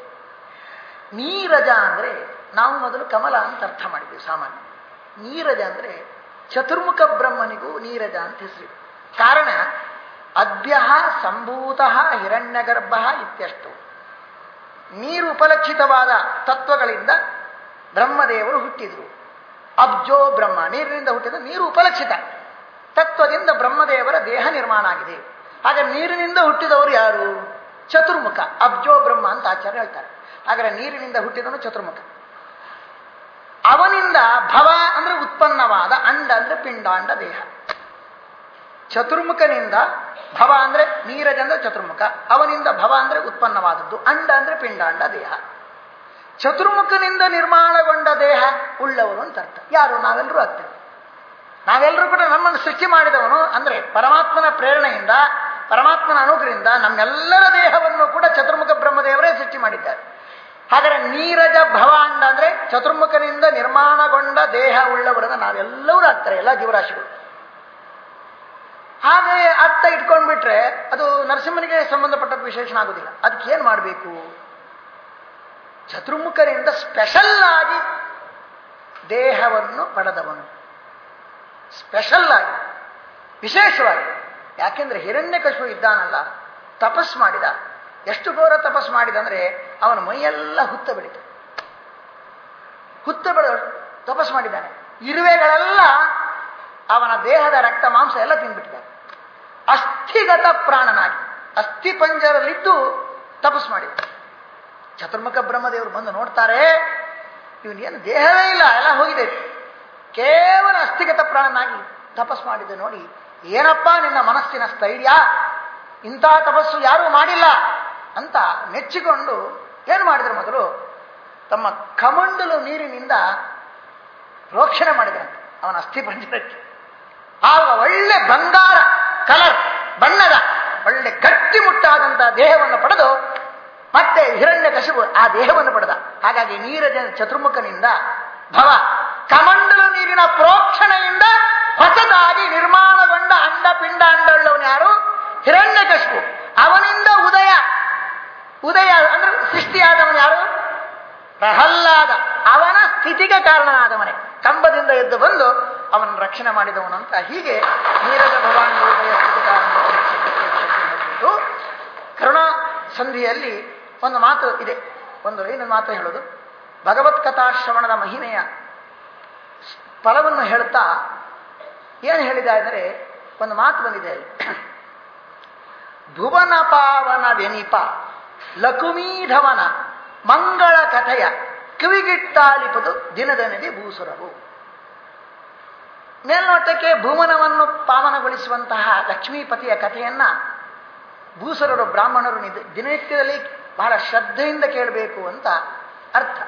S3: ನೀರಜ ಅಂದರೆ ನಾವು ಮೊದಲು ಕಮಲ ಅಂತ ಅರ್ಥ ಮಾಡಿದ್ವಿ ಸಾಮಾನ್ಯ ನೀರಜ ಅಂದರೆ ಚತುರ್ಮುಖ ಬ್ರಹ್ಮನಿಗೂ ನೀರಜ ಅಂತ ಹೆಸರು ಕಾರಣ ಅದ್ಯ ಸಂಭೂತ ಹಿರಣ್ಯಗರ್ಭ ಇತ್ಯಷ್ಟು ನೀರು ಉಪಲಕ್ಷಿತವಾದ ತತ್ವಗಳಿಂದ ಬ್ರಹ್ಮದೇವರು ಹುಟ್ಟಿದರು ಅಬ್ಜೋ ಬ್ರಹ್ಮ ನೀರಿನಿಂದ ಹುಟ್ಟಿದ ನೀರು ಉಪಲಕ್ಷಿತ ತತ್ವದಿಂದ ಬ್ರಹ್ಮದೇವರ ದೇಹ ನಿರ್ಮಾಣ ಆಗಿದೆ ಹಾಗೆ ನೀರಿನಿಂದ ಹುಟ್ಟಿದವರು ಯಾರು ಚತುರ್ಮುಖ ಅಬ್ಜೋ ಬ್ರಹ್ಮ ಅಂತ ಆಚಾರ್ಯ ಹೇಳ್ತಾರೆ ಹಾಗಾದ್ರೆ ನೀರಿನಿಂದ ಹುಟ್ಟಿದವನು ಚತುರ್ಮುಖ ಅವನಿಂದ ಭವ ಅಂದ್ರೆ ಉತ್ಪನ್ನವಾದ ಅಂಡ ಅಂದ್ರೆ ಪಿಂಡಾಂಡ ದೇಹ ಚತುರ್ಮುಖನಿಂದ ಭವ ಅಂದ್ರೆ ನೀರಜ ಅಂದ್ರೆ ಚತುರ್ಮುಖ ಅವನಿಂದ ಭವ ಅಂದ್ರೆ ಉತ್ಪನ್ನವಾದದ್ದು ಅಂಡ ಅಂದ್ರೆ ಪಿಂಡಾಂಡ ದೇಹ ಚತುರ್ಮುಖನಿಂದ ನಿರ್ಮಾಣಗೊಂಡ ದೇಹ ಉಳ್ಳವರು ಅಂತ ಅರ್ಥ ಯಾರು ನಾವೆಲ್ಲರೂ ಆಗ್ತೇವೆ ನಾವೆಲ್ಲರೂ ಕೂಡ ನಮ್ಮನ್ನು ಸೃಷ್ಟಿ ಮಾಡಿದವನು ಅಂದ್ರೆ ಪರಮಾತ್ಮನ ಪ್ರೇರಣೆಯಿಂದ ಪರಮಾತ್ಮನ ಅನುಗ್ರಹದಿಂದ ನಮ್ಮೆಲ್ಲರ ದೇಹವನ್ನು ಕೂಡ ಚತುರ್ಮುಖ ಬ್ರಹ್ಮದೇವರೇ ಸೃಷ್ಟಿ ಮಾಡಿದ್ದಾರೆ ಹಾಗಾದ್ರೆ ನೀರಜ ಭವಾಂಡ ಅಂದ್ರೆ ಚತುರ್ಮುಖನಿಂದ ನಿರ್ಮಾಣಗೊಂಡ ದೇಹ ಉಳ್ಳವರನ್ನ ನಾವೆಲ್ಲರೂ ಆಗ್ತಾರೆ ಎಲ್ಲ ಜೀವರಾಶಿಗಳು ಹಾಗೆ ಅರ್ಥ ಇಟ್ಕೊಂಡ್ಬಿಟ್ರೆ ಅದು ನರಸಿಂಹನಿಗೆ ಸಂಬಂಧಪಟ್ಟ ವಿಶೇಷಣ ಆಗುದಿಲ್ಲ ಅದಕ್ಕೆ ಏನ್ ಮಾಡಬೇಕು ಚತುರ್ಮುಖನಿಂದ ಸ್ಪೆಷಲ್ ಆಗಿ ದೇಹವನ್ನು ಪಡೆದವನು ಸ್ಪೆಷಲ್ ಆಗಿ ವಿಶೇಷವಾಗಿ ಯಾಕೆಂದ್ರೆ ಹಿರಣ್ಯಕಶು ಇದ್ದಾನಲ್ಲ ತಪಸ್ ಮಾಡಿದ ಎಷ್ಟು ಘೋರ ತಪಸ್ ಮಾಡಿದ ಅಂದ್ರೆ ಅವನ ಮೈಯೆಲ್ಲ ಹುತ್ತ ಬೆಳೀತು ಹುತ್ತ ಬೆಳೆ ತಪಸ್ ಮಾಡಿದ್ದಾನೆ ಇರುವೆಗಳೆಲ್ಲ ಅವನ ದೇಹದ ರಕ್ತ ಮಾಂಸ ಎಲ್ಲ ತಿಂದ್ಬಿಟ್ಟಿದ್ದಾನೆ ಅಸ್ಥಿಗತ ಪ್ರಾಣನಾಗಿ ಅಸ್ಥಿ ಪಂಜರಲ್ಲಿದ್ದು ತಪಸ್ ಮಾಡಿದ ಚತುರ್ಮುಖ ಬ್ರಹ್ಮದೇವರು ಬಂದು ನೋಡ್ತಾರೆ ಇವನೇನು ದೇಹವೇ ಇಲ್ಲ ಎಲ್ಲ ಹೋಗಿದೆ ಕೇವಲ ಅಸ್ಥಿಗತ ಪ್ರಾಣನಾಗಿ ತಪಸ್ ಮಾಡಿದ್ದು ನೋಡಿ ಏನಪ್ಪ ನಿನ್ನ ಮನಸ್ಸಿನ ಸ್ಥೈರ್ಯ ಇಂಥ ತಪಸ್ಸು ಯಾರೂ ಮಾಡಿಲ್ಲ ಅಂತ ನೆಚ್ಚಿಕೊಂಡು ಏನು ಮಾಡಿದ್ರು ಮೊದಲು ತಮ್ಮ ಕಮಂಡಲು ನೀರಿನಿಂದ ರೋಕ್ಷಣೆ ಮಾಡಿದ್ರಂತೆ ಅವನ ಅಸ್ಥಿ ಪಂಜರಕ್ಕೆ ಆಗ ಒಳ್ಳೆ ಬಂಗಾರ ಕಲರ್ ಬಣ್ಣದ ಒಳ್ಳೆ ಗಟ್ಟಿಮುಟ್ಟಾದಂತಹ ದೇಹವನ್ನು ಪಡೆದು ಮತ್ತೆ ಹಿರಣ್ಯ ಕಶಿಪು ಆ ದೇಹವನ್ನು ಪಡೆದ ಹಾಗಾಗಿ ನೀರಜ ಚತುರ್ಮುಖನಿಂದ ಭವ ಕಮಂಡಲ ನೀರಿನ ಪ್ರೋಕ್ಷಣೆಯಿಂದ ಹೊಸದಾಗಿ ನಿರ್ಮಾಣಗೊಂಡ ಅಂಡ ಪಿಂಡ ಅಂಡಳ್ಳವನು ಯಾರು ಹಿರಣ್ಯ ಕಶಿಪು ಅವನಿಂದ ಉದಯ ಉದಯ ಅಂದ್ರೆ ಸೃಷ್ಟಿಯಾದವನು ಯಾರು ಪ್ರಹ್ಲಾದ ಅವನ ಸ್ಥಿತಿಗೆ ಕಾರಣನಾದವನೇ ಕಂಬದಿಂದ ಎದ್ದು ಬಂದು ಅವನ ರಕ್ಷಣೆ ಮಾಡಿದವನು ಅಂತ ಹೀಗೆ ನೀರಜ ಭವಾಂಡೋದಯ ಸ್ಥಿತಿ ಕಾರಣ ಕರುಣಾ ಸಂಧಿಯಲ್ಲಿ ಒಂದು ಮಾತು ಇದೆ ಒಂದು ಏನು ಮಾತು ಹೇಳೋದು ಭಗವತ್ ಕಥಾಶ್ರವಣದ ಮಹಿಮೆಯ ಫಲವನ್ನು ಹೇಳ್ತಾ ಏನು ಹೇಳಿದ ಅಂದರೆ ಒಂದು ಮಾತು ಬಂದಿದೆ ಅಲ್ಲಿ ಭುವನ ಪಾವನ ವ್ಯನಿಪ ಲಕುಮೀಧವನ ಮಂಗಳ ಕಥೆಯ ಕಿವಿಗಿಟ್ಟಾಲಿಪದು ದಿನದನದಿ ಭೂಸುರವು ಮೇಲ್ನೋಟಕ್ಕೆ ಭುವನವನ್ನು ಪಾವನಗೊಳಿಸುವಂತಹ ಲಕ್ಷ್ಮೀಪತಿಯ ಕಥೆಯನ್ನ ಭೂಸರರು ಬ್ರಾಹ್ಮಣರು ನಿದ- ದಿನನಿತ್ಯದಲ್ಲಿ ಬಹಳ ಶ್ರದ್ಧೆಯಿಂದ ಕೇಳಬೇಕು ಅಂತ ಅರ್ಥ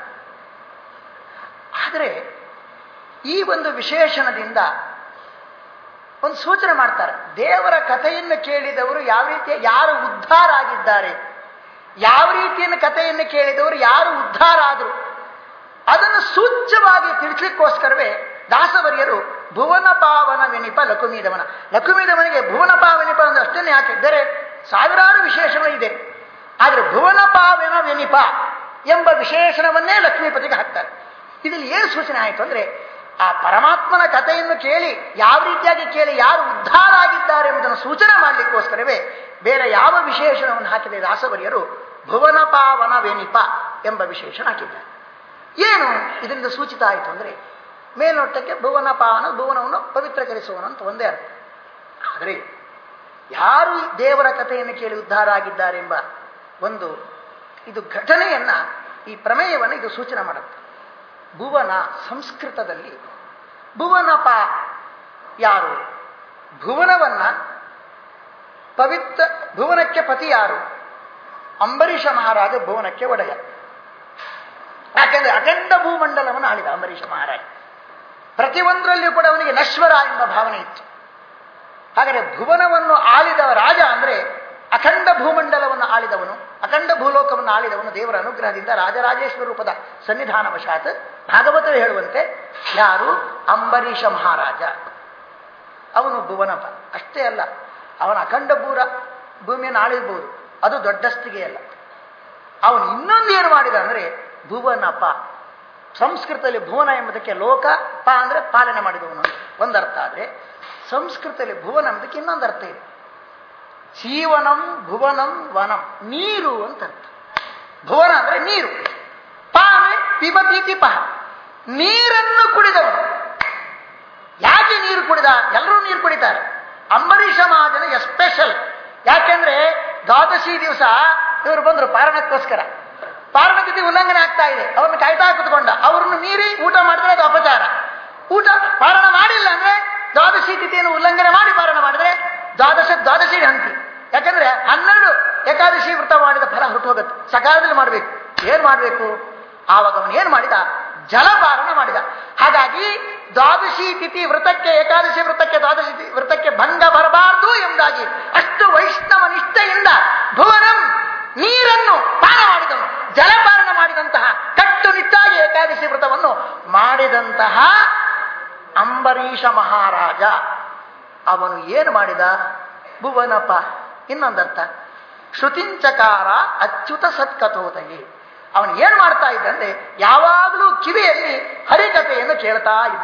S3: ಆದರೆ ಈ ಒಂದು ವಿಶೇಷಣದಿಂದ ಒಂದು ಸೂಚನೆ ಮಾಡ್ತಾರೆ ದೇವರ ಕಥೆಯನ್ನು ಕೇಳಿದವರು ಯಾವ ರೀತಿಯ ಯಾರು ಉದ್ಧಾರ ಆಗಿದ್ದಾರೆ ಯಾವ ರೀತಿಯ ಕಥೆಯನ್ನು ಕೇಳಿದವರು ಯಾರು ಉದ್ಧಾರ ಆದರು ಅದನ್ನು ಸೂಚ್ಯವಾಗಿ ತಿಳಿಸ್ಲಿಕ್ಕೋಸ್ಕರವೇ ದಾಸವರಿಯರು ಭುವನ ಪಾವನ ವಿನಿಪ ಲಕುಮೀದವನ ಲಕುಮೀದವನಿಗೆ ಭುವನ ಪಾವನಿಪ ಅಂದ್ರೆ ಅಷ್ಟನ್ನೇ ಹಾಕಿದ್ದಾರೆ ಸಾವಿರಾರು ವಿಶೇಷಗಳು ಇದೆ ಆದರೆ ಭುವನ ಪಾವನ ವಿನಿಪ ಎಂಬ ವಿಶೇಷಣವನ್ನೇ ಲಕ್ಷ್ಮೀಪತಿಗೆ ಹಾಕ್ತಾರೆ ಇದರಲ್ಲಿ ಏನು ಸೂಚನೆ ಆಯಿತು ಅಂದ್ರೆ ಆ ಪರಮಾತ್ಮನ ಕಥೆಯನ್ನು ಕೇಳಿ ಯಾವ ರೀತಿಯಾಗಿ ಕೇಳಿ ಯಾರು ಉದ್ಧಾರ ಆಗಿದ್ದಾರೆ ಎಂಬುದನ್ನು ಸೂಚನೆ ಮಾಡಲಿಕ್ಕೋಸ್ಕರವೇ ಬೇರೆ ಯಾವ ವಿಶೇಷಣವನ್ನು ಹಾಕಿದೆ ದಾಸವರಿಯರು ಭುವನ ಪಾವನ ವೆನಿಪ ಎಂಬ ವಿಶೇಷಣ ಹಾಕಿದ್ದಾರೆ ಏನು ಇದರಿಂದ ಸೂಚಿತ ಆಯಿತು ಅಂದರೆ ಮೇಲ್ನೋಟಕ್ಕೆ ಭುವನ ಪಾವನ ಭುವನವನ್ನು ಪವಿತ್ರಕರಿಸುವನು ಅಂತ ಒಂದೇ ಅರ್ಥ ಆದರೆ ಯಾರು ದೇವರ ಕಥೆಯನ್ನು ಕೇಳಿ ಉದ್ಧಾರ ಆಗಿದ್ದಾರೆ ಎಂಬ ಒಂದು ಇದು ಘಟನೆಯನ್ನ ಈ ಪ್ರಮೇಯವನ್ನು ಇದು ಸೂಚನೆ ಮಾಡುತ್ತೆ ಭುವನ ಸಂಸ್ಕೃತದಲ್ಲಿ ಭುವನಪ ಯಾರು ಭುವನವನ್ನ ಪವಿತ್ರ ಭುವನಕ್ಕೆ ಪತಿ ಯಾರು ಅಂಬರೀಷ ಮಹಾರಾಜ ಭುವನಕ್ಕೆ ಒಡೆಯ ಯಾಕೆಂದ್ರೆ ಅಖಂಡ ಭೂಮಂಡಲವನ್ನು ಆಳಿದ ಅಂಬರೀಷ ಮಹಾರಾಜ ಪ್ರತಿಯೊಂದರಲ್ಲಿಯೂ ಕೂಡ ಅವನಿಗೆ ನಶ್ವರ ಎಂಬ ಭಾವನೆ ಇತ್ತು ಹಾಗಾದರೆ ಭುವನವನ್ನು ಆಳಿದ ರಾಜ ಅಂದ್ರೆ ಅಖಂಡ ಭೂಮಂಡಲವನ್ನು ಆಳಿದವನು ಅಖಂಡ ಭೂಲೋಕವನ್ನು ಆಳಿದವನು ದೇವರ ಅನುಗ್ರಹದಿಂದ ರಾಜರಾಜೇಶ್ವರ ರೂಪದ ಸನ್ನಿಧಾನವಶಾತ್ ಭಾಗವತರು ಹೇಳುವಂತೆ ಯಾರು ಅಂಬರೀಷ ಮಹಾರಾಜ ಅವನು ಭುವನಪ ಅಷ್ಟೇ ಅಲ್ಲ ಅವನ ಅಖಂಡ ಭೂರ ಭೂಮಿಯನ್ನು ಆಳಿರ್ಬೋದು ಅದು ದೊಡ್ಡಸ್ತಿಗೆ ಅಲ್ಲ ಅವನು ಇನ್ನೊಂದು ಏನು ಮಾಡಿದ ಅಂದ್ರೆ ಭುವನಪ ಸಂಸ್ಕೃತದಲ್ಲಿ ಭುವನ ಎಂಬುದಕ್ಕೆ ಲೋಕ ಪ ಅಂದ್ರೆ ಪಾಲನೆ ಮಾಡಿದವನು ಒಂದರ್ಥ ಆದ್ರೆ ಸಂಸ್ಕೃತದಲ್ಲಿ ಭುವನ ಎಂಬುದಕ್ಕೆ ಇನ್ನೊಂದು ಅರ್ಥ ಇದೆ ಜೀವನಂ ಭುವನಂ ವನಂ ನೀರು ಅಂತ ಅರ್ಥ ಭುವನ ಅಂದ್ರೆ ನೀರು ಪ ಅಂದ್ರೆ ಪಿಬತೀತಿ ಪಹ ನೀರನ್ನು ಕುಡಿದವನು ಯಾಕೆ ನೀರು ಕುಡಿದ ಎಲ್ಲರೂ ನೀರು ಕುಡಿತಾರೆ ಅಂಬರೀಷ ಮಹಾಜನ ಎಸ್ಪೆಷಲ್ ಯಾಕೆಂದ್ರೆ ದ್ವಾದಶಿ ದಿವಸ ಇವರು ಬಂದರು ಪಾರಣಕ್ಕೋಸ್ಕರ ಪಾರಣ ತಿಥಿ ಉಲ್ಲಂಘನೆ ಆಗ್ತಾ ಇದೆ ಅವ್ರನ್ನ ಕಾಯ್ತಾ ಕುತ್ಕೊಂಡ ಅವ್ರನ್ನ ಮೀರಿ ಊಟ ಮಾಡಿದ್ರೆ ಅದು ಅಪಚಾರ ಊಟ ಪಾರಣ ಮಾಡಿಲ್ಲ ಅಂದ್ರೆ ದ್ವಾದಶಿ ತಿಥಿಯನ್ನು ಉಲ್ಲಂಘನೆ ಮಾಡಿ ಪಾರಣ ಮಾಡಿದ್ರೆ ದ್ವಾದಶ ದ್ವಾದಶಿ ಹಂತಿ ಯಾಕಂದ್ರೆ ಹನ್ನೆರಡು ಏಕಾದಶಿ ವ್ರತ ಮಾಡಿದ ಫಲ ಹೊರಟೋಗುತ್ತೆ ಸಕಾಲದಲ್ಲಿ ಮಾಡಬೇಕು ಏನ್ ಮಾಡಬೇಕು ಆವಾಗ ಅವನು ಏನ್ ಮಾಡಿದ ಜಲಪಾರಣ ಮಾಡಿದ ಹಾಗಾಗಿ ದ್ವಾದಶಿ ತಿಥಿ ವ್ರತಕ್ಕೆ ಏಕಾದಶಿ ವ್ರತಕ್ಕೆ ದ್ವಾದಶಿ ತಿಥಿ ವ್ರತಕ್ಕೆ ಭಂಗ ಬರಬಾರದು ಎಂಬುದಾಗಿ ಅಷ್ಟು ವೈಷ್ಣವ ನಿಷ್ಠೆಯಿಂದ ಭುವನಂ ನೀರನ್ನು ಪಾನ ಮಾಡಿದನು ಜಲಪಾರಣ ಮಾಡಿದಂತಹ ಕಟ್ಟುನಿಟ್ಟಾಗಿ ಏಕಾದಶಿ ವ್ರತವನ್ನು ಮಾಡಿದಂತಹ ಅಂಬರೀಷ ಮಹಾರಾಜ ಅವನು ಏನು ಮಾಡಿದ ಭುವನಪ ಇನ್ನೊಂದರ್ಥ ಶ್ರುತಿಂಚಕಾರ ಅಚ್ಯುತ ಸತ್ಕಥೋದಯಿ ಅವನು ಏನು ಮಾಡ್ತಾ ಇದ್ದಂದ್ರೆ ಯಾವಾಗಲೂ ಕಿವಿಯಲ್ಲಿ ಹರಿಕಥೆಯನ್ನು ಕೇಳ್ತಾ ಇದ್ದ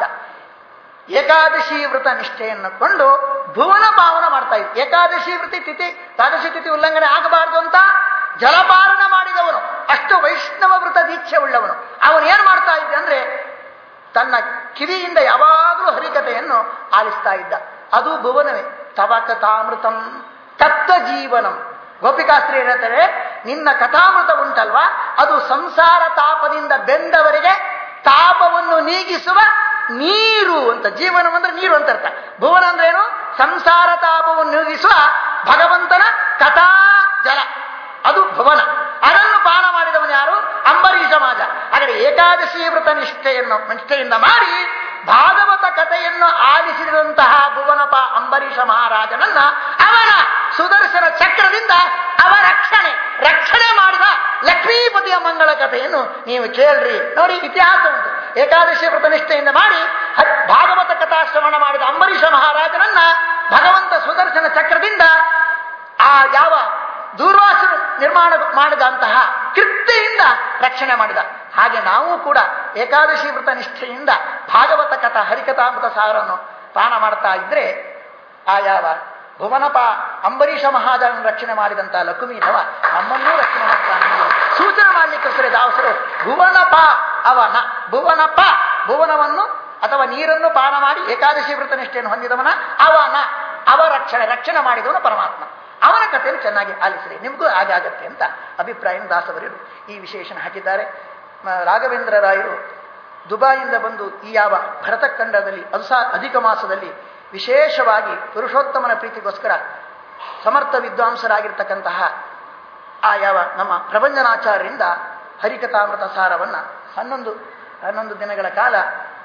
S3: ಏಕಾದಶಿ ವ್ರತ ನಿಷ್ಠೆಯನ್ನು ಕೊಂಡು ಭುವನ ಪಾವನ ಮಾಡ್ತಾ ಇದ್ದ ಏಕಾದಶಿ ವೃತ್ತಿ ತಿಥಿ ದ್ವಾದಶಿ ತಿಥಿ ಉಲ್ಲಂಘನೆ ಆಗಬಾರದು ಅಂತ ಜಲಪಾರಣ ಮಾಡಿದವನು ಅಷ್ಟು ವೈಷ್ಣವ ವೃತ ದೀಕ್ಷೆ ಉಳ್ಳವನು ಅವನು ಏನು ಮಾಡ್ತಾ ಇದ್ದ ಅಂದ್ರೆ ತನ್ನ ಕಿವಿಯಿಂದ ಯಾವಾಗಲೂ ಹರಿಕಥೆಯನ್ನು ಆಲಿಸ್ತಾ ಇದ್ದ ಅದು ಭುವನವೇ ತವ ಕಥಾಮೃತಂ ತತ್ವ ಜೀವನಂ ಗೋಪಿಕಾಸ್ತ್ರಿ ಹೇಳ್ತಾರೆ ನಿನ್ನ ಕಥಾಮೃತ ಉಂಟಲ್ವಾ ಅದು ಸಂಸಾರ ತಾಪದಿಂದ ಬೆಂದವರಿಗೆ ತಾಪವನ್ನು ನೀಗಿಸುವ ನೀರು ಅಂತ ಜೀವನ ಅಂದ್ರೆ ನೀರು ಅಂತ ಅರ್ಥ ಭುವನ ಅಂದ್ರೆ ಏನು ಸಂಸಾರ ತಾಪವನ್ನು ನೀಗಿಸುವ ಭಗವಂತನ ಕಥಾ ಜಲ ಅದು ಭುವನ ಅದನ್ನು ಪಾನ ಮಾಡಿದವನು ಯಾರು ಅಂಬರೀಷ ಮಾಜ ಹಾಗಾದ್ರೆ ಏಕಾದಶಿ ವ್ರತ ನಿಷ್ಠೆಯನ್ನು ನಿಷ್ಠೆಯಿಂದ ಮಾಡಿ ಭಾಗವತ ಕಥೆಯನ್ನು ಆಲಿಸಿದಂತಹ ಭುವನಪ ಅಂಬರೀಷ ಮಹಾರಾಜನನ್ನ ಅವನ ಸುದರ್ಶನ ಚಕ್ರದಿಂದ ಅವ ರಕ್ಷಣೆ ರಕ್ಷಣೆ ಮಾಡಿದ ಲಕ್ಷ್ಮೀಪತಿಯ ಮಂಗಳ ಕಥೆಯನ್ನು ನೀವು ಕೇಳ್ರಿ ನೋಡಿ ಇತಿಹಾಸ ಉಂಟು ಏಕಾದಶಿ ವ್ರತ ನಿಷ್ಠೆಯಿಂದ ಮಾಡಿ ಹ- ಭಾಗವತ ಕಥಾಶ್ರವಣ ಮಾಡಿದ ಅಂಬರೀಷ ಮಹಾರಾಜನನ್ನ ಭಗವಂತ ಸುದರ್ಶನ ಚಕ್ರದಿಂದ ಆ ಯಾವ ದೂರ್ವಾಸರು ನಿರ್ಮಾಣ ಮಾಡಿದಂತಹ ಕೃತ್ಯೆಯಿಂದ ರಕ್ಷಣೆ ಮಾಡಿದ ಹಾಗೆ ನಾವು ಕೂಡ ಏಕಾದಶಿ ವ್ರತ ನಿಷ್ಠೆಯಿಂದ ಭಾಗವತ ಕಥಾ ಹರಿಕಥಾಮೃತ ಸಾರನ್ನು ಪಾನ ಮಾಡ್ತಾ ಇದ್ರೆ ಆ ಯಾವ ಭುವನಪ ಅಂಬರೀಷ ಮಹಾಜನ ರಕ್ಷಣೆ ಮಾಡಿದಂತ ಲಕ್ಷ್ಮೀಧವ ನಮ್ಮನ್ನೂ ರಕ್ಷಣೆ ಮಾಡ್ತಾನೆ ಅನ್ನುವ ಸೂಚನೆ ಮಾಡಲಿಕ್ಕೋಸ್ಕರ ದಾಸರು ಭುವನಪ ಅವನ ಭುವನಪ ಭುವನವನ್ನು ಅಥವಾ ನೀರನ್ನು ಪಾನ ಮಾಡಿ ಏಕಾದಶಿ ವ್ರತ ನಿಷ್ಠೆಯನ್ನು ಹೊಂದಿದವನ ಅವನ ಅವ ರಕ್ಷಣೆ ರಕ್ಷಣೆ ಮಾಡಿದವನು ಪರಮಾತ್ಮ ಅವನ ಕಥೆಯನ್ನು ಚೆನ್ನಾಗಿ ಆಲಿಸಿರಿ ನಿಮಗೂ ಹಾಗೆ ಆಗತ್ತೆ ಅಂತ ಅಭಿಪ್ರಾಯ ದಾಸವರಿರು ಈ ವಿಶೇಷಣ ಹಾಕಿದ್ದಾರೆ ಮ- ರಾಘವೇಂದ್ರ ರಾಯರು ದುಬಾಯಿಂದ ಬಂದು ಈ ಯಾವ ಭರತಖಂಡದಲ್ಲಿ ಅದು ಸಹ ಅಧಿಕ ಮಾಸದಲ್ಲಿ ವಿಶೇಷವಾಗಿ ಪುರುಷೋತ್ತಮನ ಪ್ರೀತಿಗೋಸ್ಕರ ಸಮರ್ಥ ವಿದ್ವಾಂಸರಾಗಿರ್ತಕ್ಕಂತಹ ಆ ಯಾವ ನಮ್ಮ ಪ್ರಭಂಜನಾಚಾರ್ಯರಿಂದ ಹರಿಕಥಾಮೃತ ಸಾರವನ್ನು ಹನ್ನೊಂದು ಹನ್ನೊಂದು ದಿನಗಳ ಕಾಲ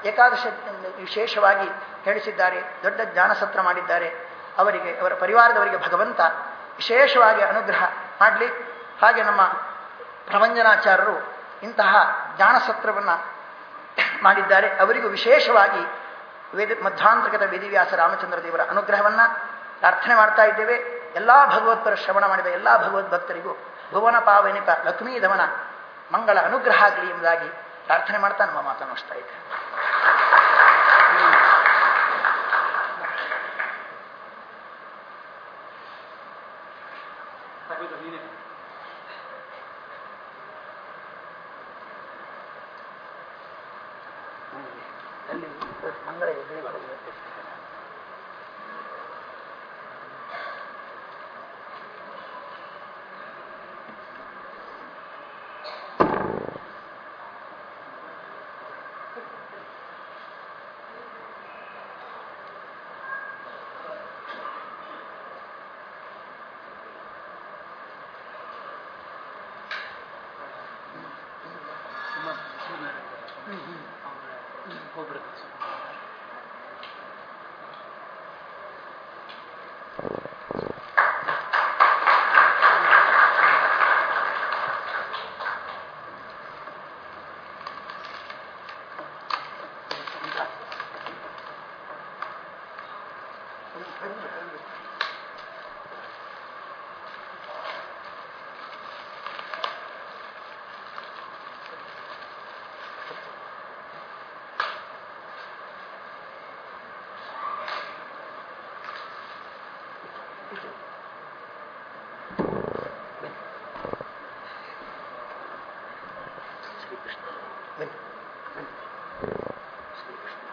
S3: ಏಕಾದಶ ವಿಶೇಷವಾಗಿ ಹೇಳಿಸಿದ್ದಾರೆ ದೊಡ್ಡ ಜ್ಞಾನಸತ್ರ ಮಾಡಿದ್ದಾರೆ ಅವರಿಗೆ ಅವರ ಪರಿವಾರದವರಿಗೆ ಭಗವಂತ ವಿಶೇಷವಾಗಿ ಅನುಗ್ರಹ ಮಾಡಲಿ ಹಾಗೆ ನಮ್ಮ ಪ್ರಭಂಜನಾಚಾರ್ಯರು ಇಂತಹ ಜ್ಞಾನಸತ್ರವನ್ನು ಮಾಡಿದ್ದಾರೆ ಅವರಿಗೂ ವಿಶೇಷವಾಗಿ ವೇದ ಮಧ್ವಾಂತರ್ಗತ ವೇದಿವ್ಯಾಸ ರಾಮಚಂದ್ರ ದೇವರ ಅನುಗ್ರಹವನ್ನು ಪ್ರಾರ್ಥನೆ ಮಾಡ್ತಾ ಇದ್ದೇವೆ ಎಲ್ಲ ಭಗವತ್ಪರ ಶ್ರವಣ ಮಾಡಿದ ಎಲ್ಲ ಭಗವದ್ಭಕ್ತರಿಗೂ ಭುವನ ಪಾವನಿಪ ಲಕ್ಷ್ಮೀಧವನ ಮಂಗಳ ಅನುಗ್ರಹ ಆಗಲಿ ಎಂಬುದಾಗಿ ಪ್ರಾರ್ಥನೆ ಮಾಡ್ತಾ ನಮ್ಮ ಮಾತನ್ನು ಮುಗಿಸ್ತಾ ಇದ್ದೇವೆ ಮಂಗಳ ಎದುರು ಶ್ರೀಕೃಷ್ಣ ಬನ್ನಿ ಬನ್ನಿ ಶ್ರೀಕೃಷ್ಣ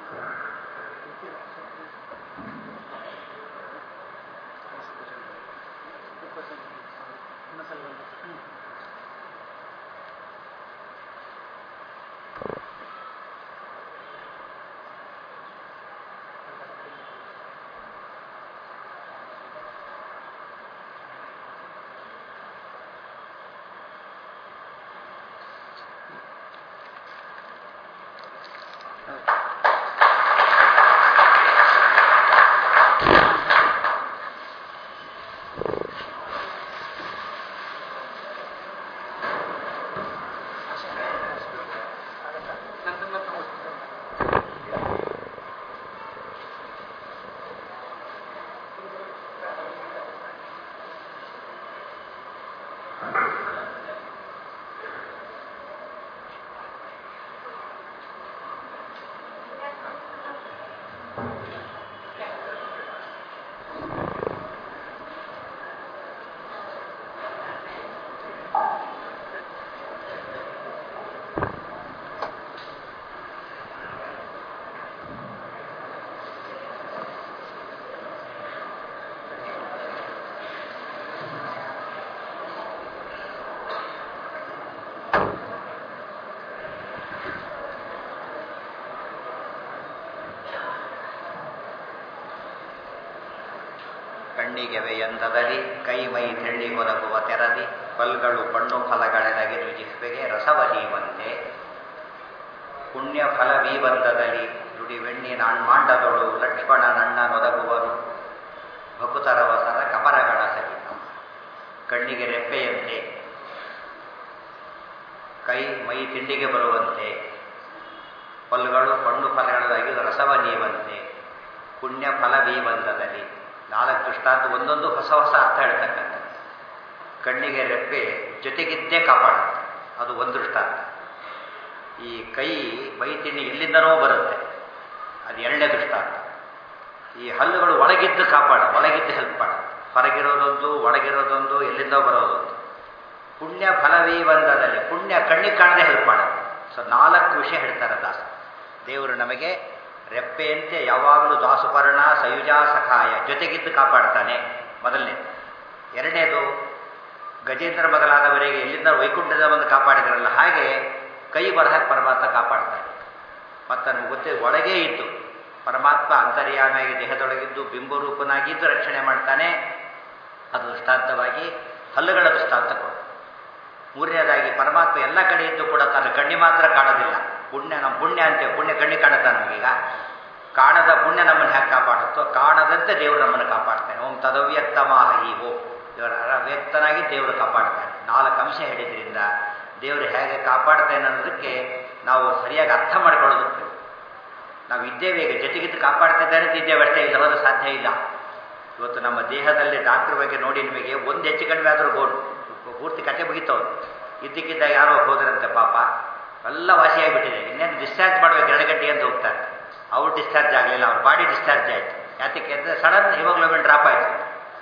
S2: ಕಣ್ಣಿಗೆವೆಯಂದದಲ್ಲಿ ಕೈ ಮೈ ತೆಳ್ಳಿ ಒದಗುವ ತೆರದಿ ಫಲ್ಗಳು ಪಣ್ಣು ಫಲಗಳೆನಗಿರು ಜಿಹ್ವೆಗೆ ರಸವಹೀವಂತೆ ಪುಣ್ಯ ಫಲವೀಬಂಧದಲ್ಲಿ ನುಡಿ ಬೆಣ್ಣಿ ನಾಣ್ಮಾಂಡದೊಳು ಲಕ್ಷ್ಮಣ ನಣ್ಣ ನೊದಗುವರು ಭಕುತರವಸರ ಕಮರಗಳ ಸಹಿತ ಕಣ್ಣಿಗೆ ರೆಪ್ಪೆಯಂತೆ ಕೈ ಮೈ ತಿಂಡಿಗೆ ಬರುವಂತೆ ಫಲ್ಗಳು ಪಣ್ಣು ಫಲಗಳಾಗಿ ರಸವ ನೀವಂತೆ ಪುಣ್ಯ ಫಲವೀಬಂಧದಲ್ಲಿ ನಾಲ್ಕು ದೃಷ್ಟಾಂತ ಒಂದೊಂದು ಹೊಸ ಹೊಸ ಅರ್ಥ ಹೇಳ್ತಕ್ಕಂಥ ಕಣ್ಣಿಗೆ ರೆಪ್ಪೆ ಜೊತೆಗಿದ್ದೇ ಕಾಪಾಡುತ್ತೆ ಅದು ಒಂದು ದೃಷ್ಟಾಂತ ಈ ಕೈ ಮೈ ತಿಂಡಿ ಎಲ್ಲಿಂದನೋ ಬರುತ್ತೆ ಅದು ಎರಡನೇ ದೃಷ್ಟಾಂತ ಈ ಹಲ್ಲುಗಳು ಒಳಗಿದ್ದು ಕಾಪಾಡ ಒಳಗಿದ್ದು ಹೆಲ್ಪ್ ಮಾಡ ಹೊರಗಿರೋದೊಂದು ಒಳಗಿರೋದೊಂದು ಎಲ್ಲಿಂದೋ ಬರೋದೊಂದು ಪುಣ್ಯ ಫಲವೀ ಬಂಧದಲ್ಲಿ ಪುಣ್ಯ ಕಣ್ಣಿಗೆ ಕಾಣದೆ ಹೆಲ್ಪ್ ಮಾಡುತ್ತೆ ಸೊ ನಾಲ್ಕು ವಿಷಯ ಹೇಳ್ತಾರೆ ದಾಸ ದೇವರು ನಮಗೆ ರೆಪ್ಪೆಯಂತೆ ಯಾವಾಗಲೂ ದಾಸುಪರ್ಣ ಸಯುಜಾ ಸಖಾಯ ಜೊತೆಗಿದ್ದು ಕಾಪಾಡ್ತಾನೆ ಮೊದಲನೇ ಎರಡನೇದು ಗಜೇಂದ್ರ ಮೊದಲಾದವರಿಗೆ ಎಲ್ಲಿಂದ ವೈಕುಂಠದ ಬಂದು ಕಾಪಾಡಿದ್ರಲ್ಲ ಹಾಗೆ ಕೈ ಬರಹ ಪರಮಾತ್ಮ ಕಾಪಾಡ್ತಾನೆ ಮತ್ತು ನಮ್ಗೆ ಗೊತ್ತೇ ಒಳಗೇ ಇದ್ದು ಪರಮಾತ್ಮ ಅಂತರ್ಯಾಮಿಯಾಗಿ ದೇಹದೊಳಗಿದ್ದು ಬಿಂಬರೂಪನಾಗಿದ್ದು ರಕ್ಷಣೆ ಮಾಡ್ತಾನೆ ಅದು ದೃಷ್ಟಾಂತವಾಗಿ ಹಲ್ಲುಗಳ ದೃಷ್ಟಾಂತ ಕೊಡು ಮೂರನೇದಾಗಿ ಪರಮಾತ್ಮ ಎಲ್ಲ ಕಡೆ ಇದ್ದು ಕೂಡ ತನ್ನ ಕಣ್ಣಿ ಮಾತ್ರ ಕಾಣೋದಿಲ್ಲ ಪುಣ್ಯ ನಮ್ಮ ಪುಣ್ಯ ಅಂತೇವೆ ಪುಣ್ಯ ಕಣ್ಣಿಗೆ ಕಾಣುತ್ತಾ ನಮಗೀಗ ಕಾಣದ ಪುಣ್ಯ ನಮ್ಮನ್ನು ಹೇಗೆ ಕಾಪಾಡುತ್ತೋ ಕಾಣದಂತೆ ದೇವರು ನಮ್ಮನ್ನು ಕಾಪಾಡ್ತಾನೆ ಓಂ ತದವ್ಯಕ್ತಮಾಹ ಈ ಓಂ ದೇವರ ಅವ್ಯಕ್ತನಾಗಿ ದೇವರು ಕಾಪಾಡ್ತಾನೆ ನಾಲ್ಕು ಅಂಶ ಹೇಳಿದ್ರಿಂದ ದೇವರು ಹೇಗೆ ಕಾಪಾಡ್ತಾನೆ ಅನ್ನೋದಕ್ಕೆ ನಾವು ಸರಿಯಾಗಿ ಅರ್ಥ ಮಾಡ್ಕೊಳ್ಳೋದಕ್ಕೆ ನಾವು ಇದ್ದೇವೆ ಈಗ ಜೊತೆಗಿದ್ದು ಕಾಪಾಡ್ತಾ ಇದ್ದಾರೆ ಅಂತ ಇದ್ದೇವೆ ಅಷ್ಟೇ ಇಲ್ಲ ಹೋದ್ರೆ ಸಾಧ್ಯ ಇಲ್ಲ ಇವತ್ತು ನಮ್ಮ ದೇಹದಲ್ಲಿ ಡಾಕ್ಟರ್ ಬಗ್ಗೆ ನೋಡಿ ನಿಮಗೆ ಒಂದು ಹೆಚ್ಚು ಕಡಿಮೆ ಆದರೂ ಗೋಡು ಪೂರ್ತಿ ಕತೆ ಮುಗಿತವ್ರು ಇದ್ದಕ್ಕಿದ್ದಾಗ ಯಾರೋ ಹೋದ್ರಂತೆ ಪಾಪ ಎಲ್ಲ ವಾಸಿಯಾಗಿಬಿಟ್ಟಿದೆ ಇನ್ನೇನು ಡಿಸ್ಚಾರ್ಜ್ ಮಾಡ್ಬೇಕು ಎರಡು ಗಂಟೆಗೆ ಅಂತ ಹೋಗ್ತಾರೆ ಅವ್ರು ಡಿಸ್ಚಾರ್ಜ್ ಆಗಲಿಲ್ಲ ಅವ್ರ ಬಾಡಿ ಡಿಸ್ಚಾರ್ಜ್ ಆಯಿತು ಯಾತಕ್ಕೆ ಅಂದರೆ ಸಡನ್ ಹಿಮೋಗ್ಲೋಬಿನ್ ಡ್ರಾಪ್ ಆಯಿತು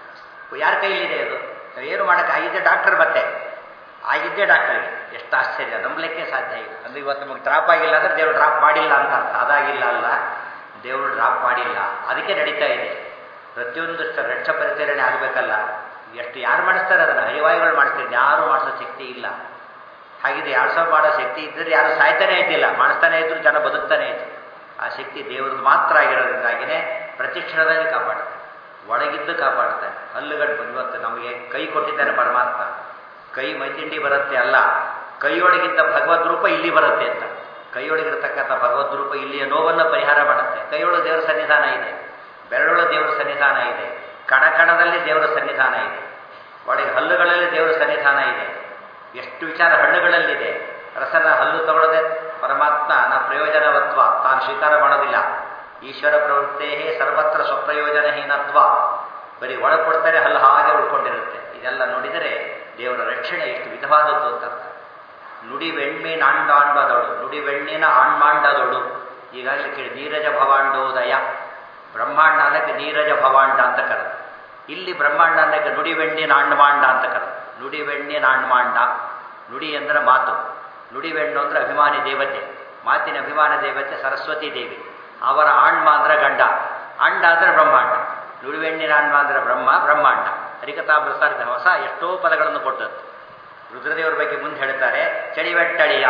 S2: ಯಾರ ಕೈಲಿದೆ ಅದು ನಾವು ಏನು ಮಾಡೋಕ್ಕೆ ಆಗಿದ್ದೆ ಡಾಕ್ಟರ್ ಮತ್ತೆ ಆಗಿದ್ದೇ ಡಾಕ್ಟರ್ಗೆ ಎಷ್ಟು ಆಶ್ಚರ್ಯ ನಂಬಲಿಕ್ಕೆ ಸಾಧ್ಯ ಇಲ್ಲ ಅಂದರೆ ಇವತ್ತು ನಮಗೆ ಡ್ರಾಪ್ ಆಗಿಲ್ಲ ಅಂದರೆ ದೇವರು ಡ್ರಾಪ್ ಮಾಡಿಲ್ಲ ಅಂತ ಅರ್ಥ ಅದಾಗಿಲ್ಲ ಅಲ್ಲ ದೇವರು ಡ್ರಾಪ್ ಮಾಡಿಲ್ಲ ಅದಕ್ಕೆ ನಡೀತಾ ಇದೆ ಪ್ರತಿಯೊಂದು ರಕ್ಷ ಪರಿಚರಣೆ ಆಗಬೇಕಲ್ಲ ಎಷ್ಟು ಯಾರು ಮಾಡಿಸ್ತಾರೆ ಅದನ್ನು ಹರಿವಾಯುಗಳು ಮಾಡಿಸ್ತಾರೆ ಯಾರು ಮಾಡಿಸೋ ಶಕ್ತಿ ಇಲ್ಲ ಹಾಗಿದೆ ಯಾರು ಸಹ ಮಾಡೋ ಶಕ್ತಿ ಇದ್ದರೆ ಯಾರು ಸಾಯ್ತಾನೆ ಇದ್ದಿಲ್ಲ ಮಾಡಿಸ್ತಾನೆ ಇದ್ರು ಜನ ಬದುಕ್ತಾನೆ ಇದ್ರು ಆ ಶಕ್ತಿ ದೇವರದ್ದು ಮಾತ್ರ ಆಗಿರೋದ್ರಿಂದಾಗಿನೇ ಪ್ರತಿ ಕ್ಷಣದಲ್ಲಿ ಕಾಪಾಡ್ತಾನೆ ಒಳಗಿದ್ದು ಕಾಪಾಡ್ತಾನೆ ಹಲ್ಲುಗಟ್ಟು ಇವತ್ತು ನಮಗೆ ಕೈ ಕೊಟ್ಟಿದ್ದಾನೆ ಪರಮಾತ್ಮ ಕೈ ಮೈತಿಂಡಿ ಬರುತ್ತೆ ಅಲ್ಲ ಕೈಯೊಳಗಿದ್ದ ಭಗವದ್ ರೂಪ ಇಲ್ಲಿ ಬರುತ್ತೆ ಅಂತ ಕೈಯೊಳಗಿರ್ತಕ್ಕಂಥ ಭಗವದ್ ರೂಪ ಇಲ್ಲಿಯ ನೋವನ್ನು ಪರಿಹಾರ ಮಾಡುತ್ತೆ ಕೈಯೊಳಗೆ ದೇವರ ಸನ್ನಿಧಾನ ಇದೆ ಬೆರಳೊಳ ದೇವರ ಸನ್ನಿಧಾನ ಇದೆ ಕಣ ಕಣದಲ್ಲಿ ದೇವರ ಸನ್ನಿಧಾನ ಇದೆ ಒಳಗೆ ಹಲ್ಲುಗಳಲ್ಲಿ ದೇವರ ಸನ್ನಿಧಾನ ಇದೆ ಎಷ್ಟು ವಿಚಾರ ಹಣ್ಣುಗಳಲ್ಲಿದೆ ರಸನ ಹಲ್ಲು ತಗೊಳ್ಳದೆ ಪರಮಾತ್ಮ ನ ಪ್ರಯೋಜನವತ್ವ ತಾನು ಸ್ವೀಕಾರ ಮಾಡೋದಿಲ್ಲ ಈಶ್ವರ ಪ್ರವೃತ್ತೇ ಸರ್ವತ್ರ ಸ್ವಪ್ರಯೋಜನಹೀನತ್ವ ಬರೀ ಒಳಗೆ ಕೊಡ್ತಾರೆ ಹಲ್ಲು ಹಾಗೆ ಉಳ್ಕೊಂಡಿರುತ್ತೆ ಇದೆಲ್ಲ ನೋಡಿದರೆ ದೇವರ ರಕ್ಷಣೆ ಎಷ್ಟು ವಿಧವಾದದ್ದು ಅಂತ ಅರ್ಥ ನುಡಿ ಬೆಣ್ಣೆ ನಾಂಡಾಂಡದೊಳು ನುಡಿ ಬೆಣ್ಣಿನ ಆಣ್ಮಾಂಡದೊಳು ಈಗಾಗಲೇ ಕೇಳಿ ನೀರಜ ಭವಾಂಡೋದಯ ಬ್ರಹ್ಮಾಂಡ ಅನ್ನಕ್ಕೆ ನೀರಜ ಭವಾಂಡ ಅಂತ ಕರೆದು ಇಲ್ಲಿ ಬ್ರಹ್ಮಾಂಡ ಅನ್ನಕ್ಕೆ ನುಡಿ ಬೆಣ್ಣಿನ ಆಣ್ಮಾಂಡ ಅಂತ ಕರೆದು ನುಡಿ ಬೆಣ್ಣಿನ ಆಣ್ಮಾಂಡ ನುಡಿ ಅಂದ್ರೆ ಮಾತು ನುಡಿ ಬೆಣ್ಣು ಅಂದ್ರೆ ಅಭಿಮಾನಿ ದೇವತೆ ಮಾತಿನ ಅಭಿಮಾನ ದೇವತೆ ಸರಸ್ವತಿ ದೇವಿ ಅವರ ಆಣ್ಮ ಅಂದ್ರೆ ಗಂಡ ಅಂಡ ಅಂದ್ರೆ ಬ್ರಹ್ಮಾಂಡ ನುಡಿವೆಣ್ಣಿನ ಆಣ್ಮ ಅಂದ್ರೆ ಬ್ರಹ್ಮ ಬ್ರಹ್ಮಾಂಡ ಹರಿಕಥಾಮೃತ ಹೊಸ ಎಷ್ಟೋ ಪದಗಳನ್ನು ಕೊಟ್ಟದ್ದು ರುದ್ರದೇವರ ಬಗ್ಗೆ ಮುಂದೆ ಹೇಳ್ತಾರೆ ಚಳಿವೆಟ್ಟಳಿಯ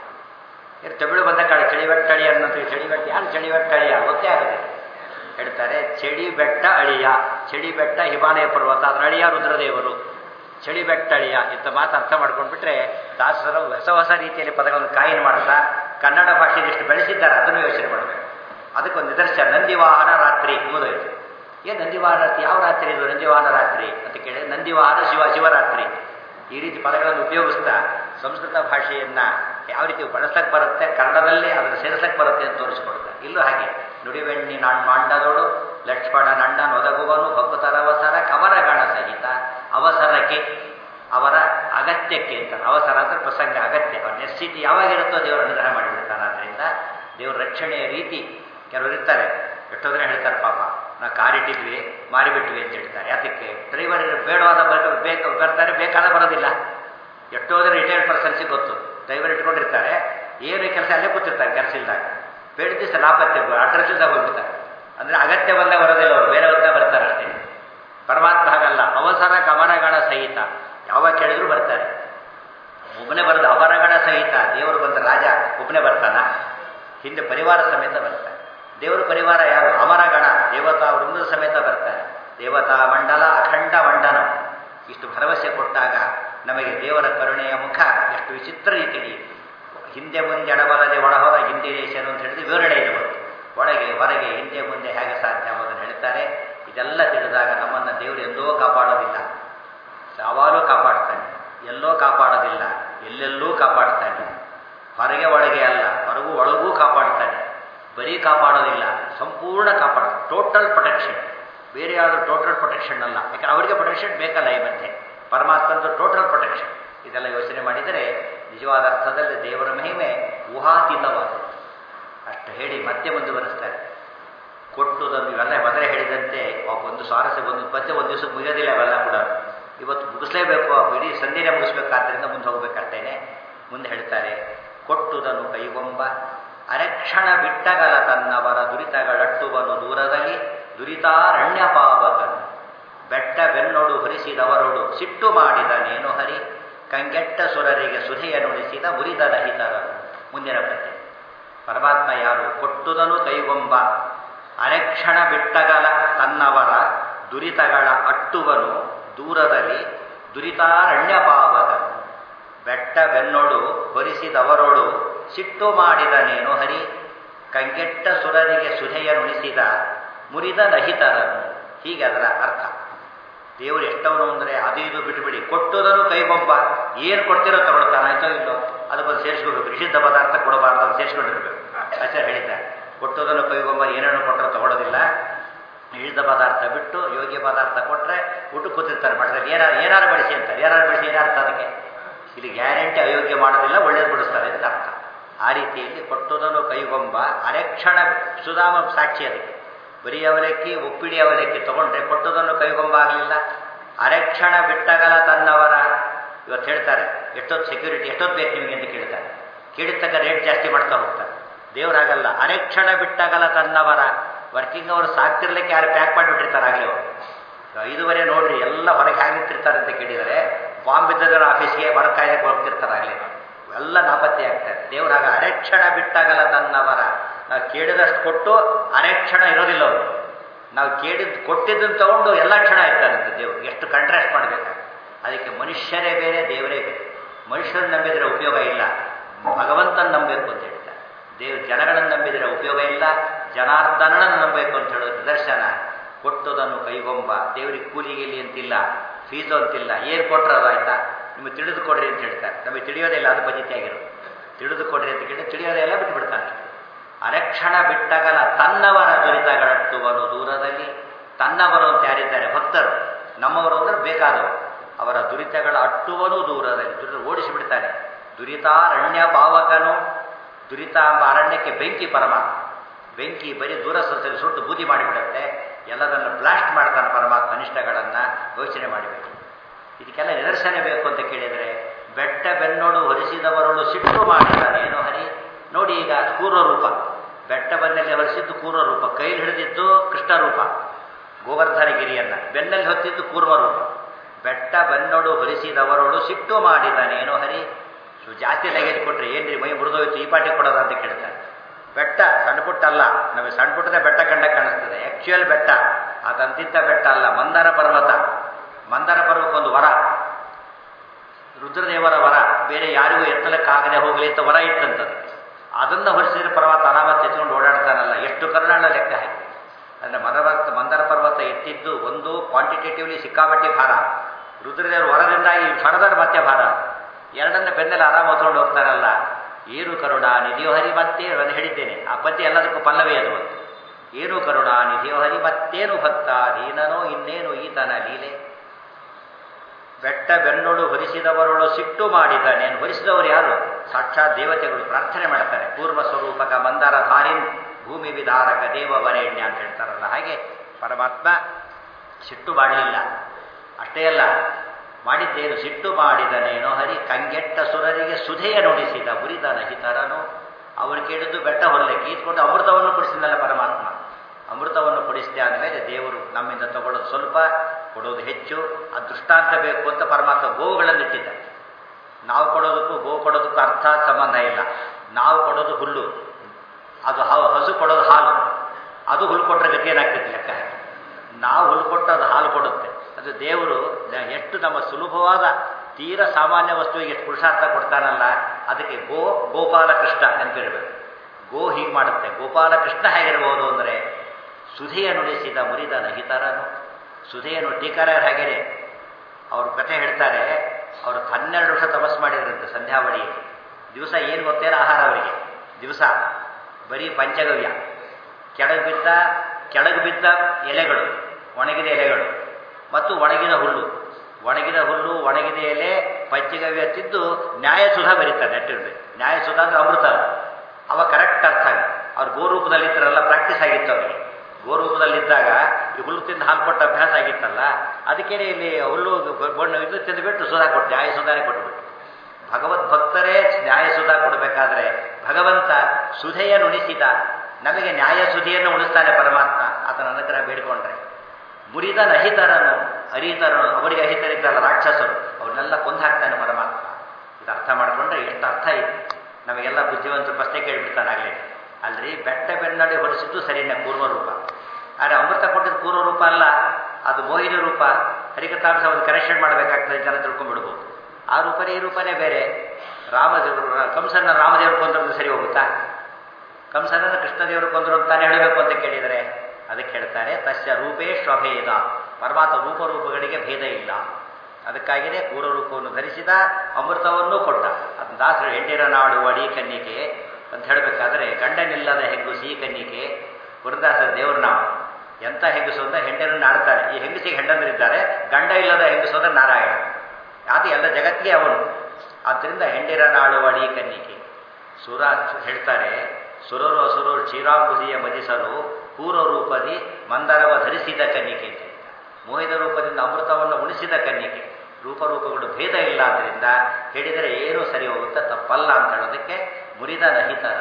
S2: ತಮಿಳು ಬಂದ ಕಾಳ ಚಳಿವೆಟ್ಟಳಿಯ ಅನ್ನೋದು ಚಳಿವೆಟ್ಟ ಯಾರು ಚಳಿವೆಟ್ಟಳಿಯ ಗೊತ್ತೇ ಆಗುತ್ತೆ ಹೇಳ್ತಾರೆ ಚಳಿ ಬೆಟ್ಟ ಅಳಿಯ ಚಳಿ ಬೆಟ್ಟ ಹಿಮಾಲಯ ಪರ್ವತ ಅದರ ಅಳಿಯ ರುದ್ರದೇವರು ಚಳಿ ಬೆಟ್ಟಳಿಯ ಇಂಥ ಮಾತು ಅರ್ಥ ಮಾಡ್ಕೊಂಡ್ಬಿಟ್ರೆ ದಾಸರು ಹೊಸ ಹೊಸ ರೀತಿಯಲ್ಲಿ ಪದಗಳನ್ನು ಕಾಯಿನ್ ಮಾಡ್ತಾ ಕನ್ನಡ ಭಾಷೆ ಎಷ್ಟು ಬೆಳೆಸಿದ್ದಾರೆ ಅದನ್ನು ಯೋಚನೆ ಮಾಡಬೇಕು ಅದಕ್ಕೊಂದು ನಿದರ್ಶನ ನಂದಿವಾಹನ ರಾತ್ರಿ ಮುಗಿದೋಯ್ತು ಏನು ನಂದಿವಾಹನ ರಾತ್ರಿ ಯಾವ ರಾತ್ರಿ ಇದು ನಂದಿವಾಹನ ರಾತ್ರಿ ಅಂತ ಕೇಳಿದ್ರೆ ನಂದಿವಾಹನ ಶಿವ ಶಿವರಾತ್ರಿ ಈ ರೀತಿ ಪದಗಳನ್ನು ಉಪಯೋಗಿಸ್ತಾ ಸಂಸ್ಕೃತ ಭಾಷೆಯನ್ನ ಯಾವ ರೀತಿ ಬಳಸಕ್ಕೆ ಬರುತ್ತೆ ಕನ್ನಡದಲ್ಲೇ ಅದನ್ನು ಸೇರಿಸಕ್ಕೆ ಬರುತ್ತೆ ಅಂತ ತೋರಿಸ್ಕೊಡ್ತಾರೆ ಇಲ್ಲೂ ಹಾಗೆ ನುಡಿವೆಣ್ಣಿ ನಾಣ್ ಮಾಂಡದೋಳು ಲಕ್ಷ್ಮಣ ನಣ್ಣ ನೊದಗುವನು ಭಕ್ತರ ಅವಸರ ಕವರಗಣ ಸಹಿತ ಅವಸರಕ್ಕೆ ಅವರ ಅಗತ್ಯಕ್ಕೆ ಅಂತ ಅವಸರ ಅಂದ್ರೆ ಪ್ರಸಂಗ ಅಗತ್ಯ ಅವರ ನೆಸ್ಸಿಟಿ ಯಾವಾಗಿರುತ್ತೋ ದೇವರು ಅನುಗ್ರಹ ಮಾಡಿಬಿಡ್ತಾನೆ ಆದ್ದರಿಂದ ದೇವರ ರಕ್ಷಣೆಯ ರೀತಿ ಕೆಲವರು ಇರ್ತಾರೆ ಎಷ್ಟೋದ್ರೆ ಹೇಳ್ತಾರೆ ಪಾಪ ನಾವು ಕಾರಿಟ್ಟಿದ್ವಿ ಮಾರಿಬಿಟ್ವಿ ಅಂತ ಹೇಳ್ತಾರೆ ಯಾತಕ್ಕೆ ಡ್ರೈವರ್ ಬೇಡವಾದ ಬೇಕು ಬರ್ತಾರೆ ಬೇಕಾದ ಬರೋದಿಲ್ಲ ಎಷ್ಟೋದ್ರೆ ರಿಟೈರ್ಡ್ ಪರ್ಸನ್ಸಿಗೆ ಗೊತ್ತು ಡ್ರೈವರ್ ಇಟ್ಕೊಂಡಿರ್ತಾರೆ ಏನು ಕೆಲಸ ಅಲ್ಲೇ ಕೂತಿರ್ತಾರೆ ಕೆಲಸ ಇಲ್ದಾಗ ಬೇಡ ದಿವಸ ನಾಪತ್ತೆ ಅಡ್ರೆಸ್ ಇಲ್ದಾಗ ಹೋಗ್ಬಿಡ್ತಾರೆ ಅಂದರೆ ಅಗತ್ಯ ಬಂದ ಬರೋದಿಲ್ಲ ಅವರು ಬೇರೆ ಹೊತ್ತ ಬರ್ತಾರೆ ಅಷ್ಟೇ ಪರಮಾತ್ಮ ಹಾಗಲ್ಲ ಅವಸರ ಗಮನಗಳ ಸಹಿತ ಯಾವಾಗ ಕೇಳಿದ್ರು ಬರ್ತಾರೆ ಒಬ್ಬನೇ ಬರೋದು ಅವರಗಣ ಸಹಿತ ದೇವರು ಬಂದ ರಾಜ ಒಬ್ಬನೇ ಬರ್ತಾನ ಹಿಂದೆ ಪರಿವಾರ ಸಮೇತ ಬರ್ತಾರೆ ದೇವರ ಪರಿವಾರ ಯಾರು ಅಮರಗಣ ದೇವತಾ ವೃಂದದ ಸಮೇತ ಬರ್ತಾರೆ ದೇವತಾ ಮಂಡಲ ಅಖಂಡ ಮಂಡನ ಇಷ್ಟು ಭರವಸೆ ಕೊಟ್ಟಾಗ ನಮಗೆ ದೇವರ ಕರುಣೆಯ ಮುಖ ಎಷ್ಟು ವಿಚಿತ್ರ ರೀತಿಯಲ್ಲಿ ಹಿಂದೆ ಮುಂದೆ ಎಡಬಲದೆ ಒಳಹೊರ ಹಿಂದಿರೇಶನು ಅಂತ ಹೇಳಿದ್ರೆ ವಿವರಣೆ ಇದೆ ಬಂತು ಒಳಗೆ ಹೊರಗೆ ಹಿಂದೆ ಮುಂದೆ ಹೇಗೆ ಸಾಧ್ಯ ಎಂಬುದನ್ನು ಹೇಳ್ತಾರೆ ಇದೆಲ್ಲ ತಿಳಿದಾಗ ನಮ್ಮನ್ನು ದೇವರು ಎಂದೋ ಕಾಪಾಡೋದಿಲ್ಲ ಯಾವಾಗಲೂ ಕಾಪಾಡ್ತಾನೆ ಎಲ್ಲೋ ಕಾಪಾಡೋದಿಲ್ಲ ಎಲ್ಲೆಲ್ಲೂ ಕಾಪಾಡ್ತಾನೆ ಹೊರಗೆ ಒಳಗೆ ಅಲ್ಲ ಹೊರಗೂ ಒಳಗೂ ಕಾಪಾಡ್ತಾನೆ ಬರೀ ಕಾಪಾಡೋದಿಲ್ಲ ಸಂಪೂರ್ಣ ಕಾಪಾಡ ಟೋಟಲ್ ಪ್ರೊಟೆಕ್ಷನ್ ಬೇರೆ ಯಾವುದು ಟೋಟಲ್ ಪ್ರೊಟೆಕ್ಷನ್ ಅಲ್ಲ ಯಾಕಂದ್ರೆ ಅವರಿಗೆ ಪ್ರೊಟೆಕ್ಷನ್ ಬೇಕಲ್ಲ ಈ ಮಧ್ಯೆ ಪರಮಾತ್ಮಂದು ಟೋಟಲ್ ಪ್ರೊಟೆಕ್ಷನ್ ಇದೆಲ್ಲ ಯೋಚನೆ ಮಾಡಿದರೆ ನಿಜವಾದ ಅರ್ಥದಲ್ಲಿ ದೇವರ ಮಹಿಮೆ ಊಹಾತೀತವಾದದ್ದು ಅಷ್ಟು ಹೇಳಿ ಮತ್ತೆ ಮುಂದುವರಿಸ್ತಾರೆ ಕೊಟ್ಟುದನ್ನು ಇವೆಲ್ಲ ಮೊದಲೇ ಹೇಳಿದಂತೆ ಒಂದು ಸ್ವಾರಸ್ಯ ಒಂದು ಪದ್ಯ ಒಂದು ದಿವಸ ಮುಗಿಯೋದಿಲ್ಲ ಅವೆಲ್ಲ ಕೂಡ ಇವತ್ತು ಮುಗಿಸ್ಲೇಬೇಕು ಇಡೀ ಸಂಧಿನೇ ಮುಗಿಸ್ಬೇಕಾದ್ರಿಂದ ಮುಂದೆ ಹೋಗ್ಬೇಕಷ್ಟೇನೆ ಮುಂದೆ ಹೇಳ್ತಾರೆ ಕೊಟ್ಟುದನು ಕೈಗೊಂಬ ಅರಕ್ಷಣ ಬಿಟ್ಟಗಲ ತನ್ನವರ ದುರಿತಗಳಟ್ಟುವನು ದೂರದಲ್ಲಿ ದುರಿತಾರಣ್ಯ ಪಾವಕನು ಬೆಟ್ಟ ಬೆನ್ನೊಡು ಹೊರಿಸಿದವರೊಡು ಸಿಟ್ಟು ಮಾಡಿದನೇನು ಹರಿ ಕಂಗೆಟ್ಟ ಸುರರಿಗೆ ಸುಧೆಯ ನುಡಿಸಿದ ಮುರಿದನ ಹಿತರನು ಮುಂದಿನ ಪದ್ಯ ಪರಮಾತ್ಮ ಯಾರು ಕೊಟ್ಟುದನು ಕೈಗೊಂಬ ಅರೆಕ್ಷಣ ಬಿಟ್ಟಗಲ ತನ್ನವರ ದುರಿತಗಳ ಅಟ್ಟುವನು ದೂರದಲ್ಲಿ ದುರಿತಾರಣ್ಯ ಪಾವಕನು ಬೆಟ್ಟ ಬೆನ್ನೊಡು ಹೊರಿಸಿದವರೊಳು ಸಿಟ್ಟು ಮಾಡಿದನೇನು ಹರಿ ಕಂಗೆಟ್ಟ ಸುರರಿಗೆ ಸುಧೆಯನುಣಿಸಿದ ಮುರಿದ ನಹಿತರನು ಹೀಗೆ ಅದರ ಅರ್ಥ ದೇವರು ಎಷ್ಟವನು ಅಂದರೆ ಅದು ಇದು ಬಿಟ್ಟುಬಿಡಿ ಕೊಟ್ಟುದನ್ನು ಕೈಬೊಬ್ಬ ಏನು ಕೊಡ್ತಿರೋ ತಗೊಳ್ತಾನೆ ಆಯ್ತೋ ಇಲ್ಲೋ ಅದಕ್ಕೊಂದು ಸೇರಿಸ್ಕೋಬೇಕು ನಿಷಿದ್ಧ ಪದಾರ್ಥ ಕೊಡಬಾರ್ದು ಅದು ಸೇರಿಸ್ಕೊಂಡಿರ್ಬೇಕು ಆಚಾರ್ಯ ಹೇಳಿದ್ದಾರೆ ಕೊಟ್ಟುದನ್ನು ಕೈಬೊಬ್ಬ ಏನೇನು ಕೊಟ್ಟರು ತಗೊಳ್ಳೋದಿಲ್ಲ ನಿಷಿದ್ಧ ಪದಾರ್ಥ ಬಿಟ್ಟು ಯೋಗ್ಯ ಪದಾರ್ಥ ಕೊಟ್ಟರೆ ಊಟ ಕೂತಿರ್ತಾರೆ ಮಠದಲ್ಲಿ ಏನಾರು ಏನಾರು ಬಡಿಸಿ ಅಂತಾರೆ ಏನಾರು ಬಡಿಸಿ ಏನಾರ್ಥ ಅದಕ್ಕೆ ಇಲ್ಲಿ ಗ್ಯಾರಂಟಿ ಅಯೋಗ್ಯ ಮಾಡೋದಿಲ್ಲ ಒಳ್ಳೇದು ಬಿಡಿಸ್ತಾರೆ ಅಂತ ಅರ್ಥ ಆ ರೀತಿಯಲ್ಲಿ ಕೊಟ್ಟುದನ್ನು ಕೈಗೊಂಬ ಅರೆಕ್ಷಣ ಸುಧಾಮ ಸಾಕ್ಷಿ ಅದಕ್ಕೆ ಬರೀ ಅವಲಕ್ಕಿ ಉಪ್ಪಿಡಿ ಅವಲಕ್ಕಿ ತಗೊಂಡ್ರೆ ಕೊಟ್ಟುದನ್ನು ಕೈಗೊಂಬ ಆಗಲಿಲ್ಲ ಅರೆಕ್ಷಣ ಬಿಟ್ಟಗಲ ತನ್ನವರ ಇವತ್ತು ಹೇಳ್ತಾರೆ ಎಷ್ಟೊತ್ತು ಸೆಕ್ಯೂರಿಟಿ ಎಷ್ಟೊತ್ತು ಬೇಕು ನಿಮಗೆ ಅಂತ ಕೇಳ್ತಾರೆ ಕೇಳಿದ ತಕ್ಕ ರೇಟ್ ಜಾಸ್ತಿ ಮಾಡ್ತಾ ಹೋಗ್ತಾರೆ ದೇವರಾಗಲ್ಲ ಅರೆಕ್ಷಣ ಬಿಟ್ಟಗಲ ತನ್ನವರ ವರ್ಕಿಂಗ್ ಅವರು ಸಾಕ್ತಿರ್ಲಿಕ್ಕೆ ಯಾರು ಪ್ಯಾಕ್ ಮಾಡಿಬಿಟ್ಟಿರ್ತಾರೆ ಆಗಲೇ ಅವರು ಐದುವರೆ ನೋಡ್ರಿ ಎಲ್ಲ ಹೊರಗೆ ಹೇಗೆ ನಿಂತಿರ್ತಾರೆ ಅಂತ ಕೇಳಿದರೆ ಬಾಂಬ್ ಬಿದ್ದದರ ಆಫೀಸ್ಗೆ ಹೊರ ಕಾಯ್ದಕ್ಕೆ ಹೋಗ್ತಿರ್ತಾರೆ ಆಗಲೇ ಎಲ್ಲ ನಾಪತ್ತೆ ಆಗ್ತಾರೆ ದೇವರಾಗ ಅರೆಕ್ಷಣ ಬಿಟ್ಟಾಗಲ್ಲ ತನ್ನವರ ನಾವು ಕೇಳಿದಷ್ಟು ಕೊಟ್ಟು ಅರೆಕ್ಷಣ ಇರೋದಿಲ್ಲ ಅವರು ನಾವು ಕೇಳಿದ್ದು ಕೊಟ್ಟಿದ್ದನ್ನು ತಗೊಂಡು ಎಲ್ಲ ಕ್ಷಣ ಇರ್ತಾರಂತೆ ದೇವರು ಎಷ್ಟು ಕಂಟ್ರಾಸ್ಟ್ ಮಾಡಬೇಕು ಅದಕ್ಕೆ ಮನುಷ್ಯರೇ ಬೇರೆ ದೇವರೇ ಬೇರೆ ಮನುಷ್ಯರನ್ನು ನಂಬಿದರೆ ಉಪಯೋಗ ಇಲ್ಲ ಭಗವಂತನ ನಂಬಬೇಕು ಅಂತ ಹೇಳ್ತಾರೆ ದೇವ್ ಜನಗಳನ್ನು ನಂಬಿದರೆ ಉಪಯೋಗ ಇಲ್ಲ ಜನಾರ್ದನನನ್ನು ನಂಬಬೇಕು ಅಂತ ಹೇಳೋ ನಿದರ್ಶನ ಕೊಟ್ಟುದನ್ನು ಕೈಗೊಂಬ ದೇವರಿಗೆ ಕೂಲಿಗಿಲಿ ಅಂತಿಲ್ಲ ಫೀಸು ಅಂತಿಲ್ಲ ಏನು ಕೊಟ್ಟರೆ ಅದು ಆಯ್ತಾ ನಿಮಗೆ ತಿಳಿದು ಕೊಡ್ರಿ ಅಂತ ಹೇಳ್ತಾರೆ ನಮಗೆ ತಿಳಿಯೋದೇ ಇಲ್ಲ ಅದು ಪದ್ಧತಿ ಆಗಿರೋದು ತಿಳಿದು ಕೊಡ್ರಿ ಅಂತ ಕೇಳಿ ತಿಳಿಯೋದೇ ಇಲ್ಲ ಬಿಟ್ಬಿಡ್ತಾನೆ ಅರಕ್ಷಣ ಬಿಟ್ಟಗಲ ತನ್ನವರ ದುರಿತಗಳಟ್ಟುವನು ದೂರದಲ್ಲಿ ತನ್ನವರು ಅಂತ ಯಾರಿದ್ದಾರೆ ಭಕ್ತರು ನಮ್ಮವರು ಅಂದ್ರೆ ಬೇಕಾದವರು ಅವರ ದುರಿತಗಳ ಅಟ್ಟುವನು ದೂರದಲ್ಲಿ ದುರಿತ ಓಡಿಸಿಬಿಡ್ತಾನೆ ದುರಿತಾರಣ್ಯ ಭಾವಕನು ದುರಿತ ಎಂಬ ಅರಣ್ಯಕ್ಕೆ ಬೆಂಕಿ ಪರಮಾತ್ಮ ಬೆಂಕಿ ಬರೀ ದೂರ ಸಸ್ಯದಲ್ಲಿ ಸುಟ್ಟು ಬೂದಿ ಮಾಡಿಬಿಡುತ್ತೆ ಎಲ್ಲದನ್ನು ಬ್ಲಾಸ್ಟ್ ಮಾಡ್ತಾನೆ ಪರಮಾತ್ಮ ಅನಿಷ್ಟಗಳನ್ನು ಯೋಚನೆ ಮಾಡಬೇಕು ಇದಕ್ಕೆಲ್ಲ ನಿದರ್ಶನ ಬೇಕು ಅಂತ ಕೇಳಿದರೆ ಬೆಟ್ಟ ಬೆನ್ನೋಡು ಹೊರಿಸಿದವರಳು ಸಿಟ್ಟು ಮಾಡಿದ್ದಾನೇನೋ ಹರಿ ನೋಡಿ ಈಗ ಕೂರ್ವ ರೂಪ ಬೆಟ್ಟ ಬೆನ್ನಲ್ಲಿ ಹೊರಿಸಿದ್ದು ಕೂರ್ವ ರೂಪ ಕೈಲಿ ಹಿಡಿದಿದ್ದು ಕೃಷ್ಣ ರೂಪ ಗೋವರ್ಧನಗಿರಿಯನ್ನ ಬೆನ್ನಲ್ಲಿ ಹೊತ್ತಿದ್ದು ಕೂರ್ವ ರೂಪ ಬೆಟ್ಟ ಬೆನ್ನೋಡು ಹೊರಿಸಿದವರಳು ಸಿಟ್ಟು ಮಾಡಿದ್ದಾನೇನೋ ಹರಿ ಸೊ ಜಾಸ್ತಿ ಲಗೇಜ್ ಕೊಟ್ಟರೆ ಏನ್ರಿ ಮೈ ಮುರಿದೋಯ್ತು ಈ ಪಾಟಿ ಕೊಡೋದ ಅಂತ ಕೇಳ್ತಾರೆ ಬೆಟ್ಟ ಸಣ್ಣ ಪುಟ್ಟ ಅಲ್ಲ ನಮಗೆ ಸಣ್ಣ ಪುಟ್ಟದ ಬೆಟ್ಟ ಕಂಡ ಕಾಣಿಸ್ತದೆ ಆಕ್ಚುಯಲ್ ಬೆಟ್ಟ ಅದಂತಿದ್ದ ಬೆಟ್ಟ ಅಲ್ಲ ಮಂದಾರ ಪರ್ವತ ಮಂದಾರ ಪರ್ವಕ್ಕೊಂದು ವರ ರುದ್ರದೇವರ ವರ ಬೇರೆ ಯಾರಿಗೂ ಎತ್ತಲಕ್ಕಾಗದೆ ಹೋಗಲಿ ಅಂತ ವರ ಇತ್ತಂತದ್ದು ಅದನ್ನು ಹೊರಿಸಿದ್ರೆ ಪರ್ವತ ಅನಾಮತ್ ಎತ್ಕೊಂಡು ಓಡಾಡ್ತಾನಲ್ಲ ಎಷ್ಟು ಕರುಣಾಳ ಲೆಕ್ಕ ಹಾಕಿ ಅಂದರೆ ಮರವರ್ತ ಮಂದರ ಪರ್ವತ ಎತ್ತಿದ್ದು ಒಂದು ಕ್ವಾಂಟಿಟೇಟಿವ್ಲಿ ಸಿಕ್ಕಾಪಟ್ಟೆ ಭಾರ ರುದ್ರದೇವರ ವರದಿಂದಾಗಿ ಹೊರದರ ಮತ್ತೆ ಭಾರ ಎರಡನ್ನ ಬೆನ್ನಲ್ಲಿ ಆರಾಮ ಹೊತ್ಕೊಂಡು ಹೋಗ್ತಾರಲ್ಲ ಏನು ಕರುಣ ನಿಧಿಯೋ ಹರಿ ಮತ್ತೆ ಅದನ್ನು ಹೇಳಿದ್ದೇನೆ ಆ ಪದ್ಯ ಎಲ್ಲದಕ್ಕೂ ಪಲ್ಲವೇ ಅದು ಒಂದು ಏನು ಕರುಣ ನಿಧಿಯೋ ಹರಿ ಮತ್ತೇನು ಭಕ್ತ ದೀನನೋ ಇನ್ನೇನು ಈತನ ಲೀಲೆ ಬೆಟ್ಟ ಬೆನ್ನೋಡು ಹೊರಿಸಿದವರೊಳು ಸಿಟ್ಟು ಮಾಡಿದ್ದಾನೇನು ಹೊರಿಸಿದವರು ಯಾರು ಸಾಕ್ಷಾತ್ ದೇವತೆಗಳು ಪ್ರಾರ್ಥನೆ ಮಾಡ್ತಾರೆ ಪೂರ್ವ ಸ್ವರೂಪಕ ಮಂದರ ಧಾರಿನ್ ಭೂಮಿ ವಿಧಾರಕ ದೇವವರೇಣ್ಯ ಅಂತ ಹೇಳ್ತಾರಲ್ಲ ಹಾಗೆ ಪರಮಾತ್ಮ ಸಿಟ್ಟು ಮಾಡಲಿಲ್ಲ ಅಷ್ಟೇ ಅಲ್ಲ ಮಾಡಿದ್ದೇನು ಸಿಟ್ಟು ಮಾಡಿದನೇನೋ ಹರಿ ಕಂಗೆಟ್ಟ ಸುರರಿಗೆ ಸುಧೆಯ ನುಡಿಸಿದ ಮುರಿದನ ಹಿತರನು ಅವರು ಕೇಳಿದ್ದು ಬೆಟ್ಟ ಹೊರಲಿಕ್ಕೆ ಈತ್ಕೊಂಡು ಅಮೃತವನ್ನು ಕುಡಿಸಿದಲ್ಲ ಪರಮಾತ್ಮ ಅಮೃತವನ್ನು ಕುಡಿಸಿದೆ ಆದಮೇಲೆ ದೇವರು ನಮ್ಮಿಂದ ತಗೊಳ್ಳೋದು ಸ್ವಲ್ಪ ಕೊಡೋದು ಹೆಚ್ಚು ಆ ದೃಷ್ಟಾಂತ ಬೇಕು ಅಂತ ಪರಮಾತ್ಮ ಗೋವುಗಳನ್ನು ಇಟ್ಟಿದ್ದ ನಾವು ಕೊಡೋದಕ್ಕೂ ಗೋವು ಕೊಡೋದಕ್ಕೂ ಅರ್ಥ ಸಂಬಂಧ ಇಲ್ಲ ನಾವು ಕೊಡೋದು ಹುಲ್ಲು ಅದು ಹಸು ಕೊಡೋದು ಹಾಲು ಅದು ಹುಲ್ಲು ಕೊಟ್ಟರೆ ಗತಿ ಏನಾಗ್ತೈತಿ ಲೆಕ್ಕ ನಾವು ಹುಲ್ಲು ಕೊಟ್ಟು ಅದು ಹಾಲು ಕೊಡುತ್ತೆ ಅದು ದೇವರು ಎಷ್ಟು ನಮ್ಮ ಸುಲಭವಾದ ತೀರ ಸಾಮಾನ್ಯ ವಸ್ತುವಿಗೆ ಎಷ್ಟು ಪುರುಷಾರ್ಥ ಕೊಡ್ತಾನಲ್ಲ ಅದಕ್ಕೆ ಗೋ ಗೋಪಾಲ ಕೃಷ್ಣ ನೆನಪಿರಬೇಕು ಗೋ ಹೀಗೆ ಮಾಡುತ್ತೆ ಗೋಪಾಲ ಕೃಷ್ಣ ಹೇಗಿರ್ಬೋದು ಅಂದರೆ ಸುಧೆಯ ನುಡಿಸಿದ ಮುರಿದ ನಹಿತರನು ಸುಧೆಯನ್ನು ಟೀಕಾರರು ಹಾಗೇನೆ ಅವರು ಕಥೆ ಹೇಳ್ತಾರೆ ಅವರು ಹನ್ನೆರಡು ವರ್ಷ ತಪಸ್ ಮಾಡಿದ್ರಂತೆ ಸಂಧ್ಯಾವಳಿಯಲ್ಲಿ ದಿವಸ ಏನು ಗೊತ್ತೇನ ಆಹಾರ ಅವರಿಗೆ ದಿವಸ ಬರೀ ಪಂಚಗವ್ಯ ಕೆಳಗೆ ಬಿದ್ದ ಕೆಳಗೆ ಬಿದ್ದ ಎಲೆಗಳು ಒಣಗಿದ ಎಲೆಗಳು ಮತ್ತು ಒಣಗಿದ ಹುಲ್ಲು ಒಣಗಿದ ಹುಲ್ಲು ಒಣಗಿದ ಎಲೆ ಪಂಚಗವ್ಯ ತಿದ್ದು ನ್ಯಾಯಸುಧ ಬರೀತಾರೆ ನೆಟ್ಟಿರ್ಬೇಕು ನ್ಯಾಯಸುಧ ಅಂದ್ರೆ ಅಮೃತ ಅವ ಕರೆಕ್ಟ್ ಅರ್ಥ ಆಗ ಅವ್ರು ಗೋರೂಪದಲ್ಲಿದ್ದರೆಲ್ಲ ಪ್ರಾಕ್ಟೀಸ್ ಆಗಿತ್ತು ಅವರಿಗೆ ಗೋರೂಪದಲ್ಲಿದ್ದಾಗ ಈ ಹುಲ್ಲು ತಿಂದು ಹಾಲು ಕೊಟ್ಟ ಅಭ್ಯಾಸ ಆಗಿತ್ತಲ್ಲ ಅದಕ್ಕೇನೆ ಇಲ್ಲಿ ಹುಲ್ಲು ಬಣ್ಣ ಇದು ತಿಂದುಬಿಟ್ಟು ಸುಧಾ ಕೊಟ್ಟು ನ್ಯಾಯ ಸುಧಾನೆ ಕೊಟ್ಟುಬಿಟ್ಟು ಭಗವದ್ ಭಕ್ತರೇ ನ್ಯಾಯ ಸುಧಾ ಕೊಡಬೇಕಾದ್ರೆ ಭಗವಂತ ಸುಧೆಯ ನುಣಿಸಿದ ನಮಗೆ ನ್ಯಾಯ ಸುಧಿಯನ್ನು ಉಣಿಸ್ತಾನೆ ಪರಮಾತ್ಮ ಆತನ ಅನುಗ್ರಹ ಬೇಡಿಕೊಂಡ್ರೆ ಮುರಿದ ನಹಿತರನು ಅರಿತರನು ಅವರಿಗೆ ಅಹಿತರಿದ್ದಲ್ಲ ರಾಕ್ಷಸರು ಅವನ್ನೆಲ್ಲ ಕೊಂದು ಹಾಕ್ತಾನೆ ಪರಮಾತ್ಮ ಇದು ಅರ್ಥ ಮಾಡಿಕೊಂಡ್ರೆ ಎಷ್ಟು ಅರ್ಥ ಇದೆ ನಮಗೆಲ್ಲ ಬುದ್ಧಿವಂತರು ಪ್ರಶ್ನೆ ಕೇಳಿಬಿಡ್ತಾನೆ ಆಗಲೇ ಅಲ್ರಿ ಬೆಟ್ಟ ಬೆನ್ನಡಿ ಹೊರಿಸಿದ್ದು ಸರಿನೇ ಪೂರ್ವ ರೂಪ ಆದರೆ ಅಮೃತ ಕೊಟ್ಟಿದ್ದು ಪೂರ್ವ ರೂಪ ಅಲ್ಲ ಅದು ಮೋಹಿನಿ ರೂಪ ಹರಿಕಥಾಂಶ ಒಂದು ಕರೆಕ್ಷನ್ ಮಾಡಬೇಕಾಗ್ತದೆ ಜನ ತಿಳ್ಕೊಂಡ್ಬಿಡ್ಬೋದು ಆ ರೂಪನೇ ಈ ರೂಪನೇ ಬೇರೆ ರಾಮದೇವರು ಕಂಸನ ರಾಮದೇವರು ಕೊಂದ್ರದ್ದು ಸರಿ ಹೋಗುತ್ತಾ ಕಂಸನನ್ನು ಕೃಷ್ಣದೇವರು ಕೊಂದರು ಅಂತಾನೆ ಹೇಳಬೇಕು ಅಂತ ಕೇಳಿದರೆ ಅದಕ್ಕೆ ಹೇಳ್ತಾರೆ ತಸ್ಯ ರೂಪೇ ಶ್ವಭೇದ ಪರಮಾತ್ಮ ರೂಪರೂಪಗಳಿಗೆ ಭೇದ ಇಲ್ಲ ಅದಕ್ಕಾಗಿಯೇ ಪೂರ್ವರೂಪವನ್ನು ಧರಿಸಿದ ಅಮೃತವನ್ನೂ ಕೊಟ್ಟ ಅದು ದಾಸರು ಹೆಂಡಿರ ನಾಡು ಅಡಿ ಕನ್ನಿಕೆ ಅಂತ ಹೇಳಬೇಕಾದ್ರೆ ಗಂಡನಿಲ್ಲದ ಹೆಂಗು ಸಿಹಿ ಕನ್ನಿಕೆ ಗುರುದಾಸರ ದೇವ್ರ ನಾಮ ಎಂಥ ಹೆಂಗಸು ಅಂತ ಹೆಂಡರನ್ನು ಆಡ್ತಾರೆ ಈ ಹೆಂಗಸಿಗೆ ಹೆಂಡಂದರಿದ್ದಾರೆ ಗಂಡ ಇಲ್ಲದ ಹೆಂಗಸು ಅಂದ್ರೆ ನಾರಾಯಣ ಆತ ಎಲ್ಲ ಜಗತ್ತಿಗೆ ಅವನು ಆದ್ದರಿಂದ ಹೆಂಡಿರ ನಾಡು ಅಡಿ ಕನ್ನಿಕೆ ಸುರ ಹೇಳ್ತಾರೆ ಸುರರು ಅಸುರು ಕ್ಷೀರಾಂಬುದಿಯ ಮದಿಸಲು ಪೂರ್ವ ರೂಪದಿ ಮಂದರವ ಧರಿಸಿದ ಕನ್ನಿಕೆ ಅಂತ ಮೋಹಿತ ರೂಪದಿಂದ ಅಮೃತವನ್ನು ಉಣಿಸಿದ ಕನ್ನಿಕೆ ರೂಪರೂಪಗಳು ಭೇದ ಇಲ್ಲ ಆದ್ದರಿಂದ ಹೇಳಿದರೆ ಏನೂ ಸರಿ ಹೋಗುತ್ತೆ ತಪ್ಪಲ್ಲ ಅಂತ ಹೇಳೋದಕ್ಕೆ ಮುರಿದ ರಹಿತರ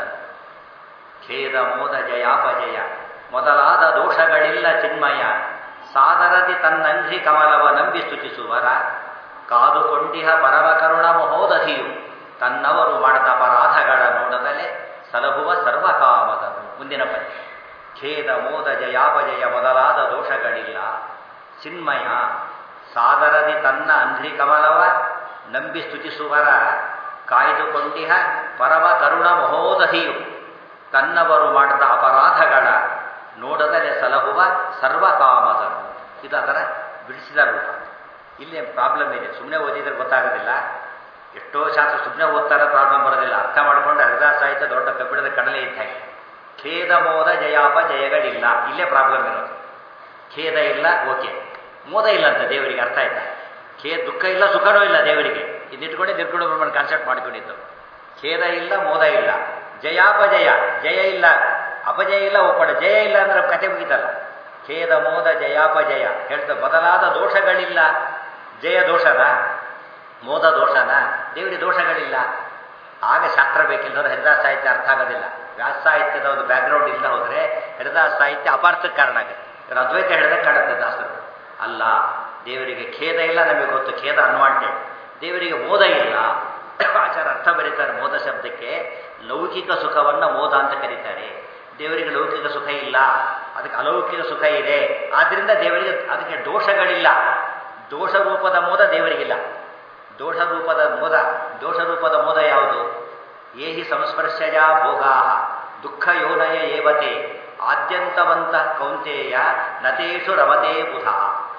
S2: ಖೇದ ಮೋದ ಜಯಾಪಜಯ ಮೊದಲಾದ ದೋಷಗಳಿಲ್ಲ ಚಿನ್ಮಯ ಸಾದರದಿ ತನ್ನಂಘ್ರಿ ಕಮಲವ ನಂಬಿ ಸ್ತುತಿಸುವರ ಕಾದುಕೊಂಡಿಹ ಪರಮ ಕರುಣ ಮಹೋದಧಿಯು ತನ್ನವರು ಮಾಡಿದ ಅಪರಾಧಗಳ ನೋಡದಲೆ ಸಲಹುವ ಸರ್ವಕಾಮದನು ಮುಂದಿನ ಪದ್ಯ ಖೇದ ಮೋದ ಜಯಾಪಜಯ ಮೊದಲಾದ ದೋಷಗಳಿಲ್ಲ ಚಿನ್ಮಯ ಸಾದರದಿ ತನ್ನ ಅಂಧ್ರಿ ಕಮಲವ ನಂಬಿ ಸ್ತುತಿಸುವರ ಕಾಯ್ದುಕೊಂಡಿಹ ಪರಮ ಕರುಣ ಮಹೋದಹಿಯು ತನ್ನವರು ಮಾಡಿದ ಅಪರಾಧಗಳ ನೋಡದಲೆ ಸಲಹುವ ಸರ್ವಕಾಮದನು ಇದು ಅದರ ಬಿಡಿಸಿದ ರೂಪ ಇಲ್ಲಿ ಪ್ರಾಬ್ಲಮ್ ಇದೆ ಸುಮ್ಮನೆ ಓದಿದ್ರೆ ಗೊತ್ತಾಗೋದಿಲ್ಲ ಎಷ್ಟೋ ಶಾಸ್ತ್ರ ಸುಮ್ಮನೆ ಓದ್ತಾರೆ ಪ್ರಾಬ್ಲಮ್ ಬರೋದಿಲ್ಲ ಅರ್ಥ ಮಾಡಿಕೊಂಡು ಹರಿದಾಸ ಸಾಹಿತ್ಯ ದೊಡ್ಡ ಕಬ್ಬಿಣದ ಕಡಲೆ ಇದ್ದ ಹಾಗೆ ಖೇದ ಮೋದ ಜಯಾಪ ಜಯಗಳಿಲ್ಲ ಇಲ್ಲೇ ಪ್ರಾಬ್ಲಮ್ ಇರೋದು ಖೇದ ಇಲ್ಲ ಓಕೆ ಮೋದ ಇಲ್ಲ ಅಂತ ದೇವರಿಗೆ ಅರ್ಥ ಆಯ್ತಾ ಖೇ ದುಃಖ ಇಲ್ಲ ಸುಖನೂ ಇಲ್ಲ ದೇವರಿಗೆ ಇದಿಟ್ಕೊಂಡೆ ನಿರ್ಗುಣ ಬ್ರಹ್ಮಣ ಕಾನ್ಸೆಪ್ಟ್ ಮಾಡ್ಕೊಂಡಿದ್ದು ಖೇದ ಇಲ್ಲ ಮೋದ ಇಲ್ಲ ಜಯಾಪಜಯ ಜಯ ಇಲ್ಲ ಅಪಜಯ ಇಲ್ಲ ಒಪ್ಪಡ ಜಯ ಇಲ್ಲ ಅಂದ್ರೆ ಕತೆ ಮುಗಿತಲ್ಲ ಖೇದ ಮೋದ ಜಯಾಪಜಯ ಹೇಳ್ತಾ ಬದಲಾದ ದೋಷಗಳಿಲ್ಲ ಜಯ ದೋಷನ ಮೋದ ದೋಷನ ದೇವರಿಗೆ ದೋಷಗಳಿಲ್ಲ ಆಗ ಶಾಸ್ತ್ರ ಬೇಕಿಲ್ಲದ್ರೆ ಹರಿದಾಸ ಸಾಹಿತ್ಯ ಅರ್ಥ ಆಗೋದಿಲ್ಲ ವ್ಯಾಸ ಸಾಹಿತ್ಯದ ಒಂದು ಬ್ಯಾಕ್ಗ್ರೌಂಡ್ ಇಲ್ಲ ಹೋದರೆ ಹರಿದಾಸ ಸಾಹಿತ್ಯ ಅಪಾರ್ಥಕ್ಕೆ ಕಾರಣ ಆಗುತ್ತೆ ಇವರು ಅದ್ವೈತ ಹೇಳಿದಾಗ ಕಾಣುತ್ತೆ ದಾಸರು ಅಲ್ಲ ದೇವರಿಗೆ ಖೇದ ಇಲ್ಲ ನಮಗೆ ಗೊತ್ತು ಖೇದ ಅನ್ವಾಂಟೆಡ್ ದೇವರಿಗೆ ಮೋದ ಇಲ್ಲ ಆಚಾರ ಅರ್ಥ ಬರೀತಾರೆ ಮೋದ ಶಬ್ದಕ್ಕೆ ಲೌಕಿಕ ಸುಖವನ್ನು ಮೋದ ಅಂತ ಕರೀತಾರೆ ದೇವರಿಗೆ ಲೌಕಿಕ ಸುಖ ಇಲ್ಲ ಅದಕ್ಕೆ ಅಲೌಕಿಕ ಸುಖ ಇದೆ ಆದ್ದರಿಂದ ದೇವರಿಗೆ ಅದಕ್ಕೆ ದೋಷಗಳಿಲ್ಲ ದೋಷ ರೂಪದ ಮೋದ ದೇವರಿಗಿಲ್ಲ ದೋಷ ರೂಪದ ಮೋದ ದೋಷ ರೂಪದ ಮೋದ ಯಾವುದು ಏಹಿ ಸಂಸ್ಪರ್ಶಜ ಭೋಗಾ ದುಃಖ ಯೋನಯ ಏವತೆ ಆದ್ಯಂತವಂತ ಕೌಂತೆಯ ನತೇಶು ರಮತೆ ಬುಧ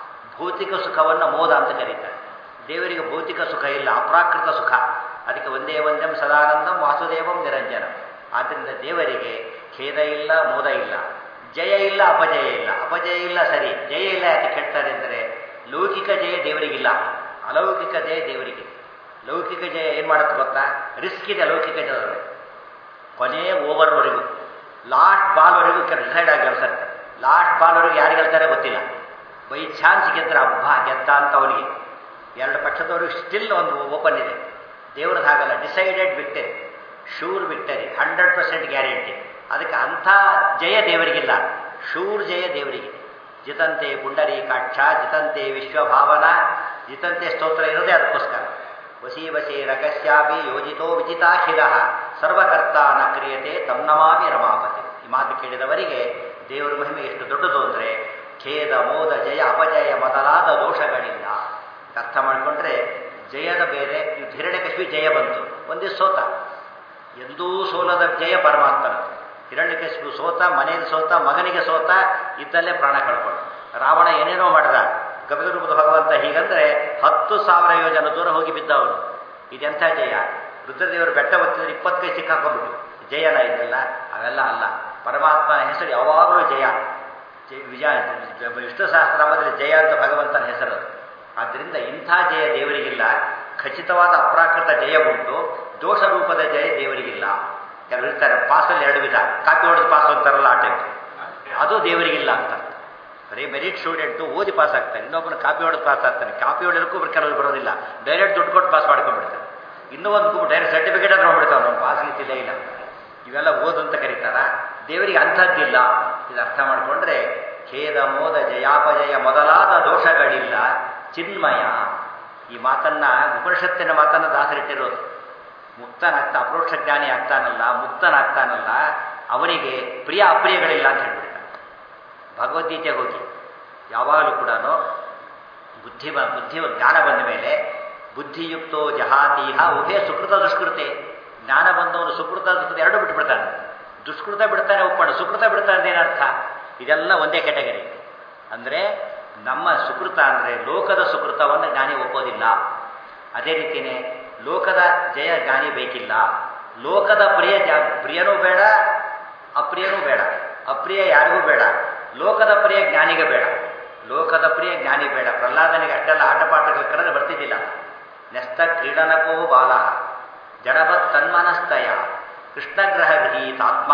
S2: ಭೌತಿಕ ಸುಖವನ್ನು ಮೋದ ಅಂತ ಕರೀತಾರೆ ದೇವರಿಗೆ ಭೌತಿಕ ಸುಖ ಇಲ್ಲ ಅಪ್ರಾಕೃತ ಸುಖ ಅದಕ್ಕೆ ಒಂದೇ ಒಂದಂ ಸದಾನಂದಂ ವಾಸುದೇವಂ ನಿರಂಜನಂ ಆದ್ದರಿಂದ ದೇವರಿಗೆ ಖೇದ ಇಲ್ಲ ಮೋದ ಇಲ್ಲ ಜಯ ಇಲ್ಲ ಅಪಜಯ ಇಲ್ಲ ಅಪಜಯ ಇಲ್ಲ ಸರಿ ಜಯ ಇಲ್ಲ ಯಾಕೆ ಕೇಳ್ತಾರೆ ಅಂದರೆ ಲೌಕಿಕ ಜಯ ದೇವರಿಗಿಲ್ಲ ಅಲೌಕಿಕ ಜಯ ದೇವರಿಗೆ ಲೌಕಿಕ ಜಯ ಏನು ಮಾಡುತ್ತೆ ಗೊತ್ತಾ ರಿಸ್ಕ್ ಇದೆ ಲೌಕಿಕ ಜಯದಲ್ಲಿ ಕೊನೆ ಓವರ್ವರೆಗೂ ಲಾಸ್ಟ್ ಬಾಲ್ವರೆಗೂ ಡಿಸೈಡ್ ಆಗಿ ಗೆಲ್ಸತ್ತೆ ಲಾಸ್ಟ್ ಬಾಲ್ವರೆಗೂ ಯಾರು ಗೆಲ್ತಾರೆ ಗೊತ್ತಿಲ್ಲ ಬೈ ಚಾನ್ಸ್ ಗೆದ್ದರೆ ಹಬ್ಬ ಗೆದ್ದ ಅಂತ ಅವನಿಗೆ ಎರಡು ಪಕ್ಷದವ್ರಿಗೆ ಸ್ಟಿಲ್ ಒಂದು ಓಪನ್ ಇದೆ ದೇವ್ರದ್ದು ಹಾಗಲ್ಲ decided victory sure victory hundred percent guarantee ಅದಕ್ಕೆ ಅಂಥ ಜಯ ದೇವರಿಗಿಲ್ಲ ಶೂರ್ ಜಯ ದೇವರಿಗೆ ಜಿತಂತೆ ಪುಂಡರೀಕಾಕ್ಷ ಜಿತಂತೆ ವಿಶ್ವಭಾವನ ಜಿತಂತೆ ಸ್ತೋತ್ರ ಇರೋದೇ ಅದಕ್ಕೋಸ್ಕರ ವಸಿ ವಸಿ ರಕಸ್ಯಾಪಿ ಯೋಜಿತೋ ವಿಜಿತಾಖಿಲ ಸರ್ವಕರ್ತ ನ ಕ್ರಿಯತೆ ತನ್ನಮಾಮಿ ರಮಾಪತಿ ಈ ಮಾತು ಕೇಳಿದವರಿಗೆ ದೇವರ ಮಹಿಮೆ ಎಷ್ಟು ದೊಡ್ಡದು ಅಂದರೆ ಖೇದ ಮೋದ ಜಯ ಅಪಜಯ ಮೊದಲಾದ ದೋಷಗಳಿಲ್ಲ ಅರ್ಥ ಮಾಡಿಕೊಂಡ್ರೆ ಜಯದ ಬೇರೆ ಹಿರಣ್ಯಕಶ್ಮಿ ಜಯ ಬಂತು ಒಂದೇ ಸೋತ ಎಂದೂ ಸೋಲದ ಜಯ ಪರಮಾತ್ಮನ ಹಿರಣ್ಯಕಶ್ಮಿ ಸೋತ ಮನೆಯಲ್ಲಿ ಸೋತ ಮಗನಿಗೆ ಸೋತ ಇದ್ದಲ್ಲೇ ಪ್ರಾಣ ಕಳ್ಕೊಂಡು ರಾವಣ ಏನೇನೋ ಮಾಡಿದ ಕಪಿಲರೂಪದ ಭಗವಂತ ಹೀಗಂದ್ರೆ ಹತ್ತು ಸಾವಿರ ಯೋಜನೆ ದೂರ ಹೋಗಿ ಬಿದ್ದವನು ಇದೆಂಥ ಜಯ ರುದ್ರದೇವರು ಬೆಟ್ಟ ಒತ್ತಿದ್ರೆ ಇಪ್ಪತ್ತು ಕೈ ಸಿಕ್ಕಾಕೊಂಡ್ಬಿಟ್ಟು ಜಯನ ಇದೆಲ್ಲ ಅವೆಲ್ಲ ಅಲ್ಲ ಪರಮಾತ್ಮನ ಹೆಸರು ಯಾವಾಗಲೂ ಜಯ ವಿಜಯ ವಿಷ್ಣು ಸಹಸ್ರನಾಮದಲ್ಲಿ ಜಯ ಅಂತ ಭಗವಂತನ ಹೆಸರು ಆದ್ದರಿಂದ ಇಂಥ ಜಯ ದೇವರಿಗಿಲ್ಲ ಖಚಿತವಾದ ಅಪ್ರಾಕೃತ ಜಯ ಉಂಟು ದೋಷ ರೂಪದ ಜಯ ದೇವರಿಗಿಲ್ಲ ಕೆಲವರು ಇರ್ತಾರೆ ಪಾಸಲ್ಲಿ ಎರಡು ವಿಧ ಕಾಪಿ ಹೊಡೆದು ಪಾಸ್ ಅಂತಾರಲ್ಲ ಆ ಟೈಪ್ ಅದು ದೇವರಿಗಿಲ್ಲ ಅಂತ ಬರೀ ಮೆರಿಟ್ ಸ್ಟೂಡೆಂಟು ಓದಿ ಪಾಸ್ ಆಗ್ತಾನೆ ಇನ್ನೊಬ್ಬನ ಕಾಪಿ ಹೊಡೆದು ಪಾಸ್ ಆಗ್ತಾನೆ ಕಾಪಿ ಹೊಡೆದಕ್ಕೂ ಕೆಲವರು ಬರೋದಿಲ್ಲ ಡೈರೆಕ್ಟ್ ದುಡ್ಡು ಕೊಟ್ಟು ಪಾಸ್ ಮಾಡ್ಕೊಂಡ್ಬಿಡ್ತಾನೆ ಇನ್ನೂ ಒಂದು ಗುಂಪು ಡೈರೆಕ್ಟ್ ಸರ್ಟಿಫಿಕೇಟ್ ಅಂದ್ರೆ ಹೋಗ್ಬಿಡ್ತಾವೆ ಅವ್ನು ಪಾಸ್ ಗೀತಿಲ್ಲ ಇಲ್ಲ ಇವೆಲ್ಲ ಓದು ಅಂತ ಕರೀತಾರ ದೇವರಿಗೆ ಅಂಥದ್ದಿಲ್ಲ ಇದು ಅರ್ಥ ಮಾಡಿಕೊಂಡ್ರೆ ಖೇದ ಮೋದ ಜಯಾಪಜಯ ಮೊದಲಾದ ದೋಷಗಳಿಲ್ಲ ಚಿನ್ಮಯ ಈ ಮಾತನ್ನ ಉಪನಿಷತ್ತಿನ ಮಾತನ್ನ ದಾಸರಿಟ್ಟಿರೋದು ಮುಕ್ತನಾಗ್ತಾ ಅಪ್ರೋಕ್ಷ ಜ್ಞಾನಿ ಆಗ್ತಾನಲ್ಲ ಮುಕ್ತನಾಗ್ತಾನಲ್ಲ ಅವನಿಗೆ ಪ್ರಿಯ ಅಪ್ರಿಯಗಳಿಲ್ಲ ಅಂತ ಹೇಳ್ಬಿಡ್ತಾನೆ ಭಗವದ್ಗೀತೆಗೆ ಹೋಗಿ ಯಾವಾಗಲೂ ಕೂಡ ಬುದ್ಧಿ ಬ ಬುದ್ಧಿ ಜ್ಞಾನ ಬಂದ ಮೇಲೆ ಬುದ್ಧಿಯುಕ್ತೋ ಜಹಾತೀಹ ಉಭಯ ಸುಕೃತ ದುಷ್ಕೃತೆ ಜ್ಞಾನ ಬಂದವನು ಸುಕೃತ ದುಷ್ಕೃತ ಎರಡು ಬಿಟ್ಬಿಡ್ತಾನೆ ದುಷ್ಕೃತ ಬಿಡ್ತಾನೆ ಒಪ್ಪಣ ಸುಕೃತ ಬಿಡ್ತಾನೆ ಅಂತ ಏನರ್ಥ ಇದೆಲ್ಲ ಒಂದೇ ಕೆಟಗರಿ ಅಂದರೆ ನಮ್ಮ ಸುಕೃತ ಅಂದರೆ ಲೋಕದ ಸುಕೃತವನ್ನು ಜ್ಞಾನಿ ಒಪ್ಪೋದಿಲ್ಲ ಅದೇ ರೀತಿಯೇ ಲೋಕದ ಜಯ ಜ್ಞಾನಿ ಬೇಕಿಲ್ಲ ಲೋಕದ ಪ್ರಿಯ ಜ ಪ್ರಿಯನೂ ಬೇಡ ಅಪ್ರಿಯನೂ ಬೇಡ ಅಪ್ರಿಯ ಯಾರಿಗೂ ಬೇಡ ಲೋಕದ ಪ್ರಿಯ ಜ್ಞಾನಿಗೆ ಬೇಡ ಲೋಕದ ಪ್ರಿಯ ಜ್ಞಾನಿ ಬೇಡ ಪ್ರಹ್ಲಾದನಿಗೆ ಅಷ್ಟೆಲ್ಲ ಆಟಪಾಠಗಳು ಕರೆದು ಬರ್ತಿದ್ದಿಲ್ಲ ನೆಸ್ತ ಕ್ರೀಡನಕೋ ಬಾಲ ಜಡವತ್ ತನ್ಮನಸ್ತಯ ಕೃಷ್ಣಗ್ರಹ ಗೃಹೀತಾತ್ಮ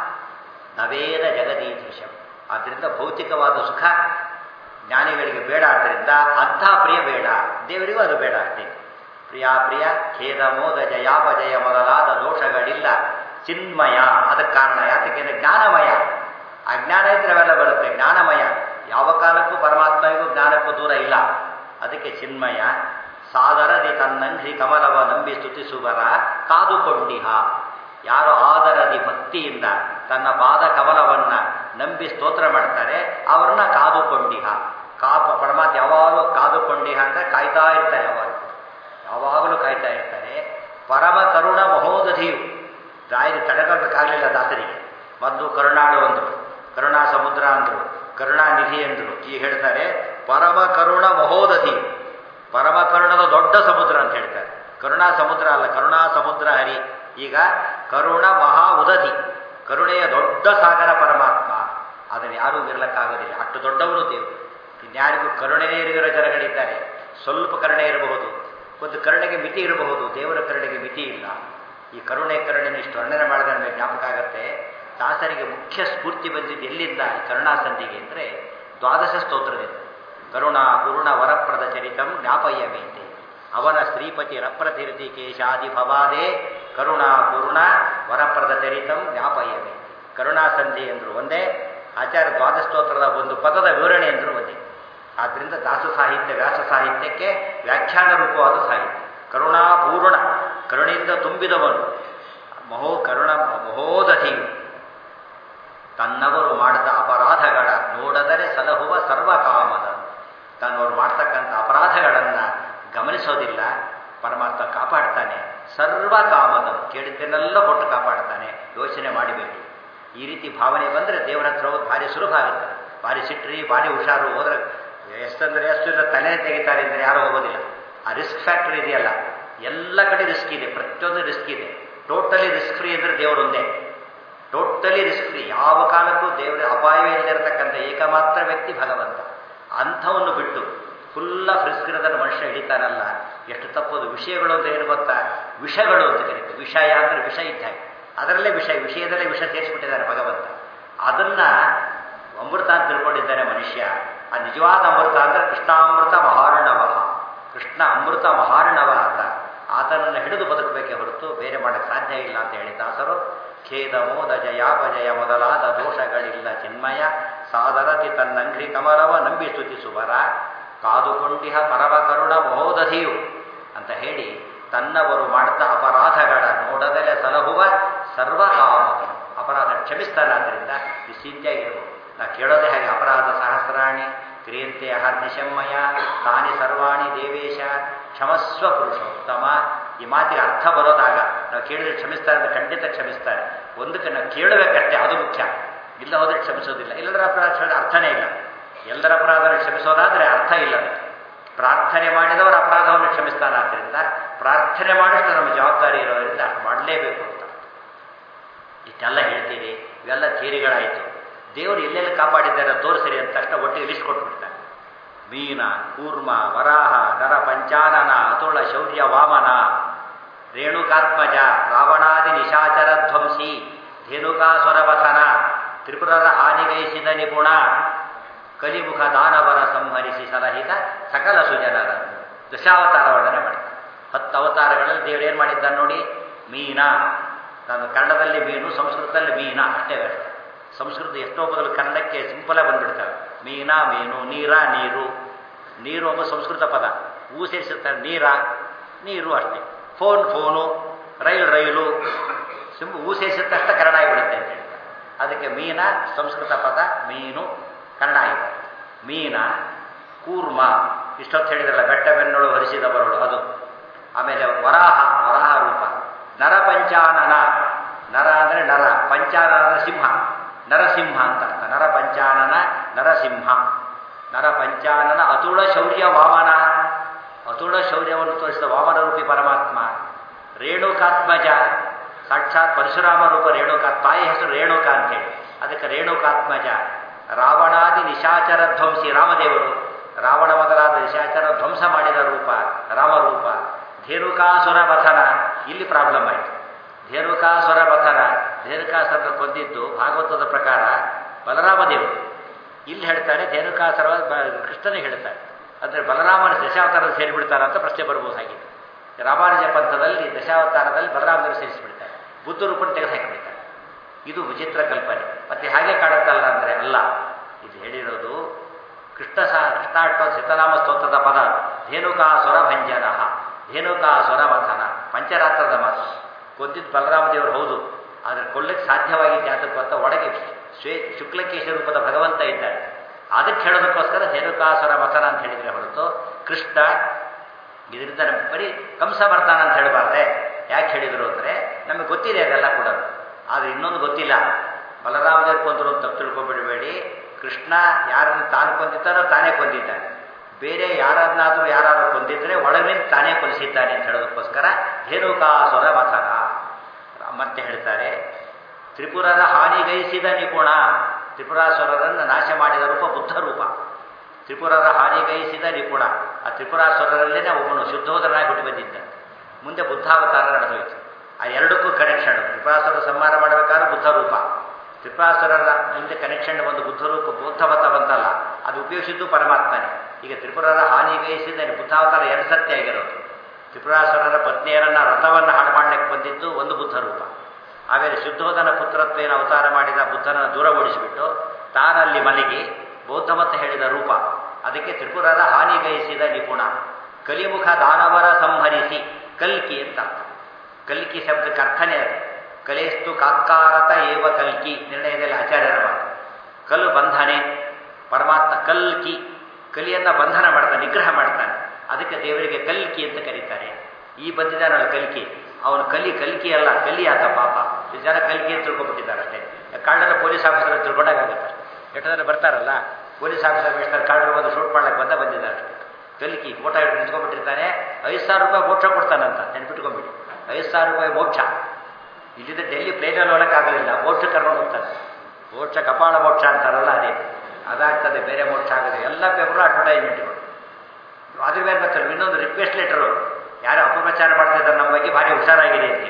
S2: ನವೇದ ಜಗದೀದೃಶಂ ಆದ್ದರಿಂದ ಭೌತಿಕವಾದ ಸುಖ ಜ್ಞಾನಿಗಳಿಗೆ ಬೇಡ ಆದ್ದರಿಂದ ಅಂಥ ಪ್ರಿಯ ಬೇಡ ದೇವರಿಗೂ ಅದು ಬೇಡ ಅಷ್ಟೇ ಪ್ರಿಯ ಪ್ರಿಯ ಖೇದ ಮೋದ ಜಯಾಪಜಯ ಮೊದಲಾದ ದೋಷಗಳಿಲ್ಲ ಚಿನ್ಮಯ ಅದಕ್ಕೆ ಕಾರಣ ಯಾತಕ್ಕೆ ಜ್ಞಾನಮಯ ಅಜ್ಞಾನ ಇದ್ರೆ ಅವೆಲ್ಲ ಬರುತ್ತೆ ಜ್ಞಾನಮಯ ಯಾವ ಕಾಲಕ್ಕೂ ಪರಮಾತ್ಮನಿಗೂ ಜ್ಞಾನಕ್ಕೂ ದೂರ ಇಲ್ಲ ಅದಕ್ಕೆ ಚಿನ್ಮಯ ಸಾದರದಿ ತನ್ನಂಘ್ರಿ ಕಮಲವ ನಂಬಿ ಸ್ತುತಿಸುವರ ಕಾದುಕೊಂಡಿಹ ಯಾರು ಆದರದಿ ಭಕ್ತಿಯಿಂದ ತನ್ನ ಪಾದ ಕಮಲವನ್ನ ನಂಬಿ ಸ್ತೋತ್ರ ಮಾಡ್ತಾರೆ ಅವ್ರನ್ನ ಕಾದುಕೊಂಡಿಹ ಕಾಪ ಪರಮಾತ್ಮ ಯಾವಾಗಲೂ ಕಾದುಕೊಂಡಿಹ ಅಂತ ಕಾಯ್ತಾ ಇರ್ತಾರೆ ಯಾವಾಗ ಯಾವಾಗಲೂ ಕಾಯ್ತಾ ಇರ್ತಾರೆ ಪರಮ ಕರುಣ ಮಹೋದಧಿಯು ರಾಯರು ತಡೆಗಟ್ಟಕ್ಕಾಗಲಿಲ್ಲ ದಾಸರಿಗೆ ಮೊದಲು ಕರುಣಾಳು ಅಂದರು ಕರುಣಾ ಸಮುದ್ರ ಅಂದರು ಕರುಣಾನಿಧಿ ಅಂದರು ಈಗ ಹೇಳ್ತಾರೆ ಪರಮ ಕರುಣ ಮಹೋದಧಿ ಪರಮ ಕರುಣದ ದೊಡ್ಡ ಸಮುದ್ರ ಅಂತ ಹೇಳ್ತಾರೆ ಕರುಣಾ ಸಮುದ್ರ ಅಲ್ಲ ಕರುಣಾ ಸಮುದ್ರ ಹರಿ ಈಗ ಕರುಣ ಮಹಾ ಉದಧಿ ಕರುಣೆಯ ದೊಡ್ಡ ಸಾಗರ ಪರಮಾತ್ಮ ಅದನ್ನು ಯಾರೂ ಇರಲಿಕ್ಕಾಗೋದಿಲ್ಲ ಅಷ್ಟು ದೊಡ್ಡವರು ದೇವರು ಇನ್ಯಾರಿಗೂ ಕರುಣೆನೇ ಇರಿಗಿರೋ ಜನಗಳಿದ್ದಾರೆ ಸ್ವಲ್ಪ ಕರುಣೆ ಇರಬಹುದು ಒಂದು ಕರುಣೆಗೆ ಮಿತಿ ಇರಬಹುದು ದೇವರ ಕರುಣೆಗೆ ಮಿತಿ ಇಲ್ಲ ಈ ಕರುಣೆ ಕರುಣೆನ ಇಷ್ಟು ವರ್ಣನೆ ಮಾಡಿದ ನಮಗೆ ಜ್ಞಾಪಕ ಆಗುತ್ತೆ ದಾಸರಿಗೆ ಮುಖ್ಯ ಸ್ಫೂರ್ತಿ ಬಂದಿದ್ದು ಎಲ್ಲಿಂದ ಈ ಕರುಣಾಸಂಧಿಗೆ ಅಂದರೆ ದ್ವಾದಶ ಸ್ತೋತ್ರದಿಂದ ಕರುಣಾ ಪೂರ್ಣ ವರಪ್ರದ ಚರಿತಂ ಜ್ಞಾಪಯ್ಯಮೇತೆ ಅವನ ಶ್ರೀಪತಿ ರಪ್ರತಿರತಿ ಕೇಶಾದಿ ಭವಾದೇ ಕರುಣಾ ಪೂರ್ಣ ವರಪ್ರದ ಚರಿತಂ ಜ್ಞಾಪಯ್ಯಮೇ ಕರುಣಾಸಂಧಿ ಎಂದರು ಒಂದೇ ಆಚಾರ್ಯ ದ್ವಾದಸ್ತೋತ್ರದ ಒಂದು ಪದದ ವಿವರಣೆ ಎಂದರು ಒಂದೇ ಆದ್ದರಿಂದ ದಾಸ ಸಾಹಿತ್ಯ ವ್ಯಾಸ ಸಾಹಿತ್ಯಕ್ಕೆ ವ್ಯಾಖ್ಯಾನ ರೂಪವಾದ ಸಾಹಿತ್ಯ ಕರುಣಾಪೂರ್ಣ ಕರುಣೆಯಿಂದ ತುಂಬಿದವನು ಮಹೋ ಕರುಣ ಮಹೋದಧಿಯು ತನ್ನವರು ಮಾಡಿದ ಅಪರಾಧಗಳ ನೋಡದರೆ ಸಲಹುವ ಸರ್ವಕಾಮದ ತನ್ನವರು ಮಾಡ್ತಕ್ಕಂಥ ಅಪರಾಧಗಳನ್ನು ಗಮನಿಸೋದಿಲ್ಲ ಪರಮಾತ್ಮ ಕಾಪಾಡ್ತಾನೆ ಸರ್ವಕಾಮದ ಕೇಳಿದ್ದನ್ನೆಲ್ಲ ಕೊಟ್ಟು ಕಾಪಾಡ್ತಾನೆ ಯೋಚನೆ ಮಾಡಿಬೇಕು ಈ ರೀತಿ ಭಾವನೆ ಬಂದರೆ ದೇವರ ಹತ್ರ ಹೋಗೋದು ಭಾರಿ ಸುಲಭ ಆಗುತ್ತೆ ಭಾರಿ ಸಿಟ್ರಿ ಭಾರಿ ಹುಷಾರು ಹೋದ್ರೆ ಎಷ್ಟಂದ್ರೆ ಎಷ್ಟು ಇಲ್ಲ ತಲೆ ತೆಗಿತಾರೆ ಅಂದರೆ ಯಾರೂ ಹೋಗೋದಿಲ್ಲ ಆ ರಿಸ್ಕ್ ಫ್ಯಾಕ್ಟರ್ ಇದೆಯಲ್ಲ ಎಲ್ಲ ಕಡೆ ರಿಸ್ಕ್ ಇದೆ ಪ್ರತಿಯೊಂದು ರಿಸ್ಕ್ ಇದೆ ಟೋಟಲಿ ರಿಸ್ಕ್ ಫ್ರೀ ಅಂದರೆ ದೇವರೊಂದೇ ಟೋಟಲಿ ರಿಸ್ಕ್ ಫ್ರೀ ಯಾವ ಕಾಲಕ್ಕೂ ದೇವರ ಅಪಾಯವೇ ಇಲ್ಲದಿರತಕ್ಕಂಥ ಏಕಮಾತ್ರ ವ್ಯಕ್ತಿ ಭಗವಂತ ಅಂಥವನ್ನು ಬಿಟ್ಟು ಫುಲ್ಲ ರಿಸ್ಕ್ ಇರೋದನ್ನು ಮನುಷ್ಯ ಹಿಡಿತಾನಲ್ಲ ಎಷ್ಟು ತಪ್ಪೋದು ವಿಷಯಗಳು ಅಂತ ಏನು ಗೊತ್ತಾ ವಿಷಗಳು ಅಂತ ಕರೀತಾರೆ ವಿಷಯ ಅಂದರೆ ವಿಷ ಇದ್ದಾಗ ಅದರಲ್ಲೇ ವಿಷಯ ವಿಷಯದಲ್ಲೇ ವಿಷ ಸೇರಿಸ್ಬಿಟ್ಟಿದ್ದಾನೆ ಭಗವಂತ ಅದನ್ನ ಅಮೃತ ಅಂತ ತಿಳ್ಕೊಂಡಿದ್ದಾನೆ ಮನುಷ್ಯ ಆ ನಿಜವಾದ ಅಮೃತ ಅಂದರೆ ಕೃಷ್ಣಾಮೃತ ಮಹಾರ್ಣವ ಕೃಷ್ಣ ಅಮೃತ ಮಹಾರ್ಣವ ಆತ ಆತನನ್ನು ಹಿಡಿದು ಬದುಕಬೇಕೆ ಹೊರತು ಬೇರೆ ಮಾಡಕ್ಕೆ ಸಾಧ್ಯ ಇಲ್ಲ ಅಂತ ಹೇಳಿ ದಾಸರು ಖೇದ ಮೋದ ಜಯಾಪಜಯ ಮೊದಲಾದ ದೋಷಗಳಿಲ್ಲ ಚಿನ್ಮಯ ಸಾದರತಿ ತನ್ನಂಘ್ರಿ ಕಮಲವ ನಂಬಿ ಸ್ತುತಿಸುವರ ಕಾದುಕೊಂಡಿಹ ಪರಮ ಕರುಣ ಮಹೋದಧಿಯು ಅಂತ ಹೇಳಿ ತನ್ನವರು ಮಾಡಿದ ಅಪರಾಧಗಳ ನೋಡದಲೆ ಸಲಹುವ ಸರ್ವಕಾಮಗಳು ಅಪರಾಧ ಕ್ಷಮಿಸ್ತಾನಾದ್ರಿಂದ ನಿಶ್ಚಿಂತೆಯಾಗಿರ್ಬೋದು ನಾವು ಕೇಳೋದೇ ಹಾಗೆ ಅಪರಾಧ ಸಹಸ್ರಾಣಿ ಕ್ರಿಯಂತೆ ಹರ್ನಿಶಮ್ಮಯ ತಾನಿ ಸರ್ವಾಣಿ ದೇವೇಶ ಕ್ಷಮಸ್ವ ಪುರುಷೋತ್ತಮ ಈ ಮಾತಿಗೆ ಅರ್ಥ ಬರೋದಾಗ ನಾವು ಕೇಳಿದ್ರೆ ಕ್ಷಮಿಸ್ತಾರೆ ಅಂತ ಖಂಡಿತ ಕ್ಷಮಿಸ್ತಾರೆ ಒಂದಕ್ಕೆ ನಾವು ಕೇಳಬೇಕಷ್ಟೇ ಅದು ಮುಖ್ಯ ಇಲ್ಲ ಹೋದ್ರೆ ಕ್ಷಮಿಸೋದಿಲ್ಲ ಎಲ್ಲರ ಅಪರಾಧ ಅರ್ಥನೇ ಇಲ್ಲ ಎಲ್ಲರ ಅಪರಾಧವನ್ನು ಕ್ಷಮಿಸೋದಾದರೆ ಅರ್ಥ ಇಲ್ಲ ಅದಕ್ಕೆ ಪ್ರಾರ್ಥನೆ ಮಾಡಿದವರ ಅಪರಾಧವನ್ನು ಕ್ಷಮಿಸ್ತಾನಾದ್ರಿಂದ ಪ್ರಾರ್ಥನೆ ಮಾಡಷ್ಟು ನಮ್ಮ ಜವಾಬ್ದಾರಿ ಇರೋದ್ರಿಂದ ಅಷ್ಟು ಮಾಡಲೇಬೇಕು ಅಂತ ಇಷ್ಟೆಲ್ಲ ಹೇಳ್ತೀರಿ ಇವೆಲ್ಲ ಥಿಯರಿಗಳಾಯಿತು ದೇವರು ಎಲ್ಲೆಲ್ಲಿ ಕಾಪಾಡಿದ್ದಾರೆ ತೋರಿಸಿರಿ ಅಂತ ತಕ್ಷಣ ಒಟ್ಟಿಗೆ ಲಿಸ್ಟ್ ಕೊಟ್ಬಿಡ್ತಾರೆ ಮೀನ ಕೂರ್ಮ ವರಾಹ ನರ ಪಂಚಾನನ ಅತುಳ ಶೌರ್ಯ ವಾಮನ ರೇಣುಕಾತ್ಮಜ ರಾವಣಾದಿ ನಿಶಾಚರ ಧ್ವಂಸಿ ಧೇನುಕಾಸುರಪಥನ ತ್ರಿಪುರರ ಹಾನಿಗೈಸಿದ ನಿಪುಣ ಕಲಿಮುಖ ದಾನವರ ಸಂಹರಿಸಿ ಸಲಹಿತ ಸಕಲ ಸುಜನರನ್ನು ದಶಾವತಾರ ವರ್ಣನೆ ಮಾಡ್ತಾರೆ ಹತ್ತು ಅವತಾರಗಳಲ್ಲಿ ದೇವರು ಏನು ಮಾಡಿದ್ದಾನೆ ನೋಡಿ ಮೀನ ನಾನು ಕನ್ನಡದಲ್ಲಿ ಮೀನು ಸಂಸ್ಕೃತದಲ್ಲಿ ಮೀನ ಅಷ್ಟೇ ವ್ಯರ್ಥ ಸಂಸ್ಕೃತ ಎಷ್ಟೋ ಬದಲು ಕನ್ನಡಕ್ಕೆ ಸಿಂಪಲಾಗಿ ಬಂದ್ಬಿಡ್ತಾರೆ ಮೀನ ಮೀನು ನೀರ ನೀರು ನೀರು ಎಂಬ ಸಂಸ್ಕೃತ ಪದ ಹೂ ಸೇರಿಸಿರ್ತಾರೆ ನೀರ ನೀರು ಅಷ್ಟೇ ಫೋನ್ ಫೋನು ರೈಲು ರೈಲು ಸಿಂಪ ಹೂ ಸೇರಿಸಿದ ತಕ್ಷಣ ಕನ್ನಡ ಆಗಿಬಿಡುತ್ತೆ ಅಂತ ಹೇಳ್ತಾರೆ ಅದಕ್ಕೆ ಮೀನ ಸಂಸ್ಕೃತ ಪದ ಮೀನು ಕನ್ನಡ ಆಗಿದೆ ಮೀನ ಕೂರ್ಮ ಇಷ್ಟೊತ್ತು ಹೇಳಿದ್ರಲ್ಲ ಬೆಟ್ಟ ಬೆನ್ನೋಳು ಹರಿಸಿದ ಬರೋಳು ಅದು ಆಮೇಲೆ ವರಾಹ ವರಾಹ ರೂಪ ನರ ಪಂಚಾನನ ನರ ಅಂದರೆ ನರ ಪಂಚಾನನ ಅಂದರೆ ಸಿಂಹ ನರಸಿಂಹ ಅಂತ ಅರ್ಥ ನರ ಪಂಚಾನನ ನರಸಿಂಹ ನರ ಪಂಚಾನನ ಅತುಳ ಶೌರ್ಯ ವಾಮನ ಅತುಳ ಶೌರ್ಯವನ್ನು ತೋರಿಸಿದ ವಾಮನ ರೂಪಿ ಪರಮಾತ್ಮ ರೇಣುಕಾತ್ಮಜ ಸಾಕ್ಷಾತ್ ಪರಶುರಾಮ ರೂಪ ರೇಣುಕಾ ತಾಯಿ ಹೆಸರು ರೇಣುಕಾ ಅಂತೇಳಿ ಅದಕ್ಕೆ ರೇಣುಕಾತ್ಮಜ ರಾವಣಾದಿ ನಿಶಾಚರ ಧ್ವಂಸಿ ರಾಮದೇವರು ರಾವಣ ಮೊದಲಾದ ನಿಶಾಚರ ಧ್ವಂಸ ಮಾಡಿದ ರೂಪ ರಾಮರೂಪ ಧೇನುಕಾಸುರ ವಥನ ಇಲ್ಲಿ ಪ್ರಾಬ್ಲಮ್ ಆಯಿತು ಧೇನುಕಾಸುರ ವಥನ ಧೇನುಕಾಸುರ ಕೊಂದಿದ್ದು ಭಾಗವತದ ಪ್ರಕಾರ ಬಲರಾಮ ದೇವರು ಇಲ್ಲಿ ಹೇಳ್ತಾರೆ ಧೇನುಕಾಸುರ ಕೃಷ್ಣನಿಗೆ ಹೇಳ್ತಾರೆ ಅಂದರೆ ಬಲರಾಮನ ದಶಾವತಾರದ ಸೇರಿಬಿಡ್ತಾರೆ ಅಂತ ಪ್ರಶ್ನೆ ಬರ್ಬೋದಾಗಿದೆ ರಾಮಾನುಜ ಪಂಥದಲ್ಲಿ ದಶಾವತಾರದಲ್ಲಿ ಬಲರಾಮದೇವರು ಸೇರಿಸಿಬಿಡ್ತಾರೆ ಬುದ್ಧ ರೂಪನ್ನು ತೆಗೆದು ಹಾಕಿಬಿಡ್ತಾರೆ ಇದು ವಿಚಿತ್ರ ಕಲ್ಪನೆ ಮತ್ತೆ ಹಾಗೆ ಕಾಡುತ್ತಲ್ಲ ಅಂದರೆ ಅಲ್ಲ ಇದು ಹೇಳಿರೋದು ಕೃಷ್ಣ ಸಹ ಕೃಷ್ಣಾಷ್ಟ ಸಿತನಾಮ ಸ್ತೋತ್ರದ ಪದ ಧೇನುಕಾಸುರ ಭಂಜನ ಧೇನುಕಾಸುರ ವಥನ ಪಂಚರಾತ್ರದ ಮಾತು ಕೊಂದಿದ್ದು ಬಲರಾಮದೇವರು ಹೌದು ಆದರೆ ಕೊಲ್ಲಕ್ಕೆ ಸಾಧ್ಯವಾಗಿದ್ದೆ ಅದಕ್ಕೆ ಅಂತ ಒಳಗೆ ಶ್ವೇ ಶುಕ್ಲಕೇಶ ರೂಪದ ಭಗವಂತ ಇದ್ದಾರೆ ಅದಕ್ಕೆ ಹೇಳೋದಕ್ಕೋಸ್ಕರ ಧೇನುಕಾಸುರ ವಥನ ಅಂತ ಹೇಳಿದರೆ ಹೊರತು ಕೃಷ್ಣ ಇದರಿಂದ ನಮ್ಗೆ ಬರೀ ಕಂಸ ಬರ್ತಾನ ಅಂತ ಹೇಳಬಾರ್ದೆ ಯಾಕೆ ಹೇಳಿದರು ಅಂದರೆ ನಮಗೆ ಗೊತ್ತಿದೆ ಅದೆಲ್ಲ ಕೂಡ ಆದರೆ ಇನ್ನೊಂದು ಗೊತ್ತಿಲ್ಲ ಬಲರಾಮದೇವ್ರು ಕೊಂದರು ಅಂತ ತಪ್ಪು ತಿಳ್ಕೊಬಿಡಬೇಡಿ ಕೃಷ್ಣ ಯಾರನ್ನು ತಾನು ಕೊಂದಿದ್ದಾನೋ ತಾನೇ ಕೊಂದಿದ್ದಾನೆ ಬೇರೆ ಯಾರನ್ನಾದರೂ ಯಾರು ಕೊಂದಿದ್ರೆ ಒಳಗಿನಿಂದ ತಾನೇ ಕೊಲಿಸಿದ್ದಾನೆ ಅಂತ ಹೇಳೋದಕ್ಕೋಸ್ಕರ ಧೇನುಕಾಸುರ ವಥನ ಮತ್ತೆ ಹೇಳ್ತಾರೆ ತ್ರಿಪುರರ ಹಾನಿಗೈಸಿದ ನಿಪುಣ ತ್ರಿಪುರಾಸುರರನ್ನು ನಾಶ ಮಾಡಿದ ರೂಪ ಬುದ್ಧ ರೂಪ ತ್ರಿಪುರರ ಹಾನಿಗೈಸಿದ ನಿಪುಣ ಆ ತ್ರಿಪುರಾಸುರರಲ್ಲೇ ಒಬ್ಬನು ಶುದ್ಧೋದರನಾಗಿ ಹುಟ್ಟಿ ಬಂದಿದ್ದ ಮುಂದೆ ಬುದ್ಧಾವತಾರ ನಡೆದೋಯ್ತು ಆ ಎರಡಕ್ಕೂ ಕನೆಕ್ಷನ್ ತ್ರಿಪುರಾಸುರ ಸಂಹಾರ ಮಾಡಬೇಕಾದ್ರೆ ಬುದ್ಧ ರೂಪ ತ್ರಿಪುರಾಸುರರ ಮುಂದೆ ಕನೆಕ್ಷನ್ ಒಂದು ಬುದ್ಧ ರೂಪ ಬೌದ್ಧವತ ಬಂತಲ್ಲ ಅದು ಉಪಯೋಗಿಸಿದ್ದು ಪರಮಾತ್ಮನೇ ಈಗ ತ್ರಿಪುರರ ಹಾನಿಗೈಸಿದ ಬುದ್ಧಾವತಾರ ಎರಡು ಸತ್ಯ ಆಗಿರೋದು ತ್ರಿಪುರಾಸುರರ ಪತ್ನಿಯರನ್ನ ರಥವನ್ನು ಹಾಳು ಮಾಡಲಿಕ್ಕೆ ಬಂದಿದ್ದು ಒಂದು ಬುದ್ಧ ರೂಪ ಆಮೇಲೆ ಶುದ್ಧೋಧನ ಪುತ್ರತ್ವೇನ ಅವತಾರ ಮಾಡಿದ ಬುದ್ಧನ ದೂರ ಓಡಿಸಿಬಿಟ್ಟು ತಾನಲ್ಲಿ ಮಲಗಿ ಬೌದ್ಧಮತ ಹೇಳಿದ ರೂಪ ಅದಕ್ಕೆ ತ್ರಿಪುರರ ಹಾನಿಗೈಸಿದ ನಿಪುಣ ಕಲಿಮುಖ ದಾನವರ ಸಂಹರಿಸಿ ಕಲ್ಕಿ ಅಂತ ಅರ್ಥ ಕಲ್ಕಿ ಶಬ್ದಕ್ಕೆ ಅರ್ಥನೇ ಅದು ಕಲೇಸ್ತು ಕಾಕಾರತ ಏವ ಕಲ್ಕಿ ನಿರ್ಣಯದಲ್ಲಿ ಆಚಾರ್ಯರ ಮಾತು ಕಲ್ಲು ಬಂಧನೆ ಪರಮಾತ್ಮ ಕಲ್ಕಿ ಕಲಿಯನ್ನ ಬಂಧನ ಮಾಡ್ತಾನೆ ನಿಗ್ರಹ ಮಾಡ್ತಾನೆ ಅದಕ್ಕೆ ದೇವರಿಗೆ ಕಲ್ಕಿ ಅಂತ ಕರೀತಾರೆ ಈ ಬಂದಿದ್ದಾನಲ್ಲ ಕಲ್ಕಿ ಅವನು ಕಲಿ ಕಲ್ಕಿ ಅಲ್ಲ ಕಲಿ ಆತ ಪಾಪ ಈ ಜನ ಕಲ್ಕಿ ಅಂತ ತಿಳ್ಕೊಂಡ್ಬಿಟ್ಟಿದ್ದಾರೆ ಅಷ್ಟೇ ಕಾಡಲ್ಲ ಪೊಲೀಸ್ ಆಫೀಸರ್ ತಿಳ್ಕೊಂಡಾಗುತ್ತೆ ಎಷ್ಟು ಜನ ಬರ್ತಾರಲ್ಲ ಪೊಲೀಸ್ ಆಫೀಸರ್ ಮಿಸ್ಟರ್ ಕಾಡ್ರು ಬಂದು ಶೂಟ್ ಮಾಡ್ಲಿಕ್ಕೆ ಬಂದ ಬಂದಿದ್ದಾರೆ ಅಷ್ಟೇ ಕಲ್ಕಿ ಫೋಟೋ ಹಿಡಿದು ನಿಂತ್ಕೊಂಡ್ಬಿಟ್ಟಿರ್ತಾನೆ ಐದು ಸಾವಿರ ರೂಪಾಯಿ ಮೋಕ್ಷ ಕೊಡ್ತಾನಂತ ನೆನ್ಪಿಟ್ಕೊಂಡ್ಬಿಡಿ ಐದು ಸಾವಿರ ರೂಪಾಯಿ ಮೋಕ್ಷ ಇಲ್ಲಿಂದ ಡೆಲ್ಲಿ ಪ್ಲೇನಲ್ಲಿ ಹೋಗಕ್ಕಾಗಲಿಲ್ಲ ಮೋಕ್ಷ ಕರ್ಕೊಂಡು ಹೋಗ್ತಾನೆ ಮೋಕ್ಷ ಕಪಾಳ ಮೋಕ್ಷ ಅಂತಾರಲ್ಲ ಅದೇ ಅದಾಗ್ತದೆ ಬೇರೆ ಮೋಕ್ಷ ಆಗೋದು ಎಲ್ಲ ಪೇಪರು ಅಡ್ವರ್ಟೈಸ್ಮೆಂಟ್ಗಳು ಅದ್ರ ಮೇಲೆ ಬರ್ತಾರೆ ಇನ್ನೊಂದು ರಿಕ್ವೆಸ್ಟ್ ಲೆಟರು ಯಾರು ಅಪಪ್ರಚಾರ ಮಾಡ್ತಾ ಇದ್ದಾರೆ ನಮ್ಮ ಬಗ್ಗೆ ಭಾರಿ ಹುಷಾರಾಗಿದೆ ಅಂತ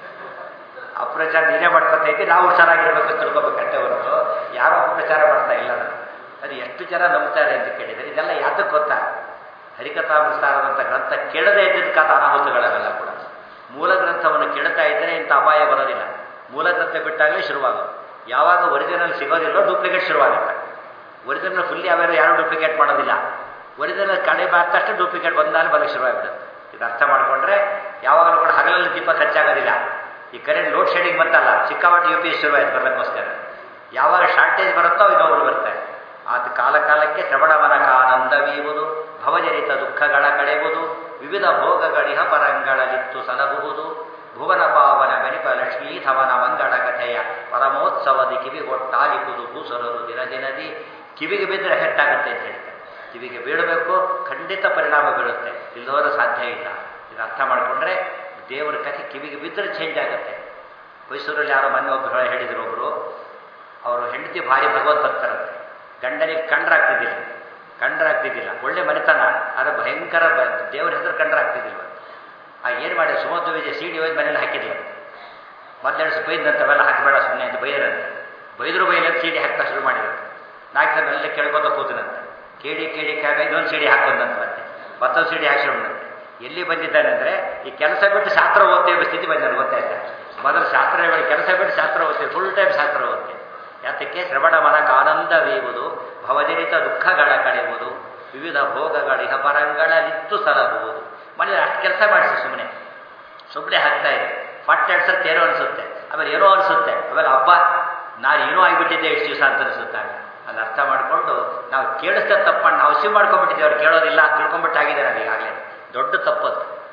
S2: ಅಪಪ್ರಚಾರ ನೀನೇ ಮಾಡ್ಕೊತಾ ಇದ್ದೆ ನಾವು ಹುಷಾರಾಗಿರ್ಬೇಕು ಅಂತ ತಿಳ್ಕೊಬೇಕಂತೆ ಹೊರತು ಯಾರು ಅಪಪ್ರಚಾರ ಮಾಡ್ತಾ ಇಲ್ಲ ನಾನು ಅದು ಎಷ್ಟು ಜನ ನಂಬ್ತಾರೆ ಅಂತ ಕೇಳಿದರೆ ಇದೆಲ್ಲ ಯಾತಕ್ಕೆ ಗೊತ್ತಾ ಹರಿಕಥಾಮೃತಾರದಂಥ ಗ್ರಂಥ ಕೇಳದೇ ಇದ್ದದಕ್ಕಾದ ಅನಾಹುತಗಳವೆಲ್ಲ ಕೂಡ ಮೂಲ ಗ್ರಂಥವನ್ನು ಕೇಳ್ತಾ ಇದ್ದರೆ ಇಂಥ ಅಪಾಯ ಬರೋದಿಲ್ಲ ಮೂಲ ಗ್ರಂಥ ಬಿಟ್ಟಾಗಲೇ ಶುರುವಾಗೋದು ಯಾವಾಗ ಒರಿಜಿನಲ್ ಸಿಗೋದಿಲ್ಲೋ ಡೂಪ್ಲಿಕೇಟ್ ಶುರುವಾಗುತ್ತೆ ಒರಿಜಿನಲ್ ಫುಲ್ಲಿ ಅವೇನು ಯಾರು ಡೂಪ್ಲಿಕೇಟ್ ಮಾಡೋದಿಲ್ಲ ಒರಿಜಿನಲ್ ಕಡಿಮೆ ಆದ ತಕ್ಷಣ ಡೂಪ್ಲಿಕೇಟ್ ಬಂದಾಗ ಬರಕ್ಕೆ ಶುರುವಾಗಿಬಿಡುತ್ತೆ ಇದು ಅರ್ಥ ಮಾಡಿಕೊಂಡ್ರೆ ಯಾವಾಗಲೂ ಕೂಡ ಹಗಲಲ್ಲಿ ದೀಪ ಖರ್ಚಾಗೋದಿಲ್ಲ ಈ ಕರೆಂಟ್ ಲೋಡ್ ಶೆಡಿಂಗ್ ಬಂತಲ್ಲ ಚಿಕ್ಕವಾಟಿ ಯು ಪಿ ಎಸ್ ಶುರುವಾಯ್ತು ಬರಲಿಕ್ಕೋಸ್ಕರ ಯಾವಾಗ ಶಾರ್ಟೇಜ್ ಬರುತ್ತೋ ಇನ್ನೊಬ್ಬರು ಬರ್ತಾರೆ ಅದು ಕಾಲ ಕಾಲಕ್ಕೆ ಶ್ರವಣವನಕ ಆನಂದವೀವುದು ಭವಜನಿತ ದುಃಖಗಳ ಕಳೆಯುವುದು ವಿವಿಧ ಭೋಗಗಳಿಹ ಪರಂಗಳಲಿತ್ತು ಸಲಹುವುದು ಭುವನ ಪಾವನ ಗಣಿಪ ಲಕ್ಷ್ಮೀ ಧವನ ಮಂಗಳ ಕಥೆಯ ಪರಮೋತ್ಸವದಿ ಕಿವಿಗೊಟ್ಟಾಲಿಪುದು ಭೂಸರರು ದಿನ ದಿನದಿ ಕಿವಿಗೆ ಬಿದ್ದರೆ ಹೆಟ್ಟಾಗುತ್ತೆ ಅಂತ ಹೇಳ್ತಾರೆ ಕಿವಿಗೆ ಬೀಳಬೇಕು ಖಂಡಿತ ಪರಿಣಾಮ ಬೀಳುತ್ತೆ ಇಲ್ಲದವರ ಸಾಧ್ಯ ಇಲ್ಲ ಇದು ಅರ್ಥ ಮಾಡಿಕೊಂಡ್ರೆ ದೇವರ ಕಥೆ ಕಿವಿಗೆ ಬಿದ್ದರೆ ಚೇಂಜ್ ಆಗುತ್ತೆ ಮೈಸೂರಲ್ಲಿ ಯಾರೋ ಮೊನ್ನೆ ಒಬ್ಬರು ಹೇಳಿದ್ರು ಒಬ್ಬರು ಅವರು ಹೆಂಡತಿ ಭಾರಿ ಭಗವದ್ಭಕ್ತರಂತೆ ಗಂಡನಿಗೆ ಕಂಡ್ರಾಗ್ತಿದ್ದಿಲ್ಲ ಕಂಡ್ರಾಗ್ತಿದ್ದಿಲ್ಲ ಒಳ್ಳೆ ಮನೆತನ ಆದರೆ ಭಯಂಕರ ಬ ದೇವರ ಹೆಸರು ಕಂಡ್ರಾಗ್ತಿದ್ದಿಲ್ಲ ಆ ಏನು ಮಾಡಿ ಸುಮಧ್ವ ವಿಜಯ ಸಿಡಿ ಹೋಗಿ ಮನೇಲಿ ಹಾಕಿದ್ಲು ಮೊದಲೆರಡು ಬೈದಂತವೆಲ್ಲ ಹಾಕಬೇಡ ಸುಮ್ಮನೆ ಅಂತ ಬೈದ್ರಂತೆ ಬೈದ್ರು ಬೈಲಂತ ಸಿಡಿ ಹಾಕ್ತಾ ಶುರು ಮಾಡಿದ್ರು ನಾಲ್ಕು ಜನ ಎಲ್ಲ ಕೇಳ್ಕೊತ ಕೂತನಂತೆ ಕೇಳಿ ಕೇಳಿ ಕೇಳಿ ಇನ್ನೊಂದು ಸಿಡಿ ಹಾಕೊಂಡಂತ ಮತ್ತೆ ಮತ್ತೊಂದು ಸಿಡಿ ಹಾಕಿ ಶುರುವಂತೆ ಎಲ್ಲಿ ಬಂದಿದ್ದಾನೆ ಅಂದರೆ ಈ ಕೆಲಸ ಬಿಟ್ಟು ಶಾಸ್ತ್ರ ಓದ್ತೇವೆ ಸ್ಥಿತಿ ಬಂದಿದ್ದಾರೆ ಗೊತ್ತಾಯ್ತಾ ಮೊದಲು ಶಾಸ್ತ್ರ ಹೇಳಿ ಕೆಲಸ ಬಿಟ್ಟು ಶಾಸ್ತ್ರ ಓದ್ತೇವೆ ಫುಲ್ ಟೈಮ್ ಶಾಸ್ತ್ರ ಓದ್ತೇವೆ ಯಾತಕ್ಕೆ ಶ್ರವಣ ಮನಕ ಆನಂದವೀವುದು ಭವಜನಿತ ದುಃಖಗಳ ಕಳೆಯುವುದು ವಿವಿಧ ಭೋಗಗಳಿಹ ಪರಂಗಳಲಿತ್ತು ಸಲಹುವುದು ಮನೇಲಿ ಅಷ್ಟು ಕೆಲಸ ಮಾಡಿಸಿ ಸುಮ್ಮನೆ ಸುಮ್ಮನೆ ಹಾಕ್ತಾ ಇದೆ ಪಟ್ಟ ಅನ್ಸುತ್ತೆ ಏನೋ ಅನಿಸುತ್ತೆ ಆಮೇಲೆ ಏನೋ ಅನಿಸುತ್ತೆ ಆಮೇಲೆ ಹಬ್ಬ ನಾನು ಏನೋ ಆಗಿಬಿಟ್ಟಿದ್ದೆ ಇಷ್ಟು ದಿವಸ ಅಂತ ಅನಿಸುತ್ತಾನೆ ಅದು ಅರ್ಥ ಮಾಡಿಕೊಂಡು ನಾವು ಕೇಳಿಸ್ತಾ ತಪ್ಪನ್ನು ನಾವು ಸಿವ್ ಮಾಡ್ಕೊಂಡ್ಬಿಟ್ಟಿದ್ದೇವೆ ಅವ್ರು ಕೇಳೋದಿಲ್ಲ ತಿಳ್ಕೊಂಬಿಟ್ಟಾಗಿದೆ ನಾವು ಈಗಾಗಲೇ ದೊಡ್ಡ ತಪ್ಪದು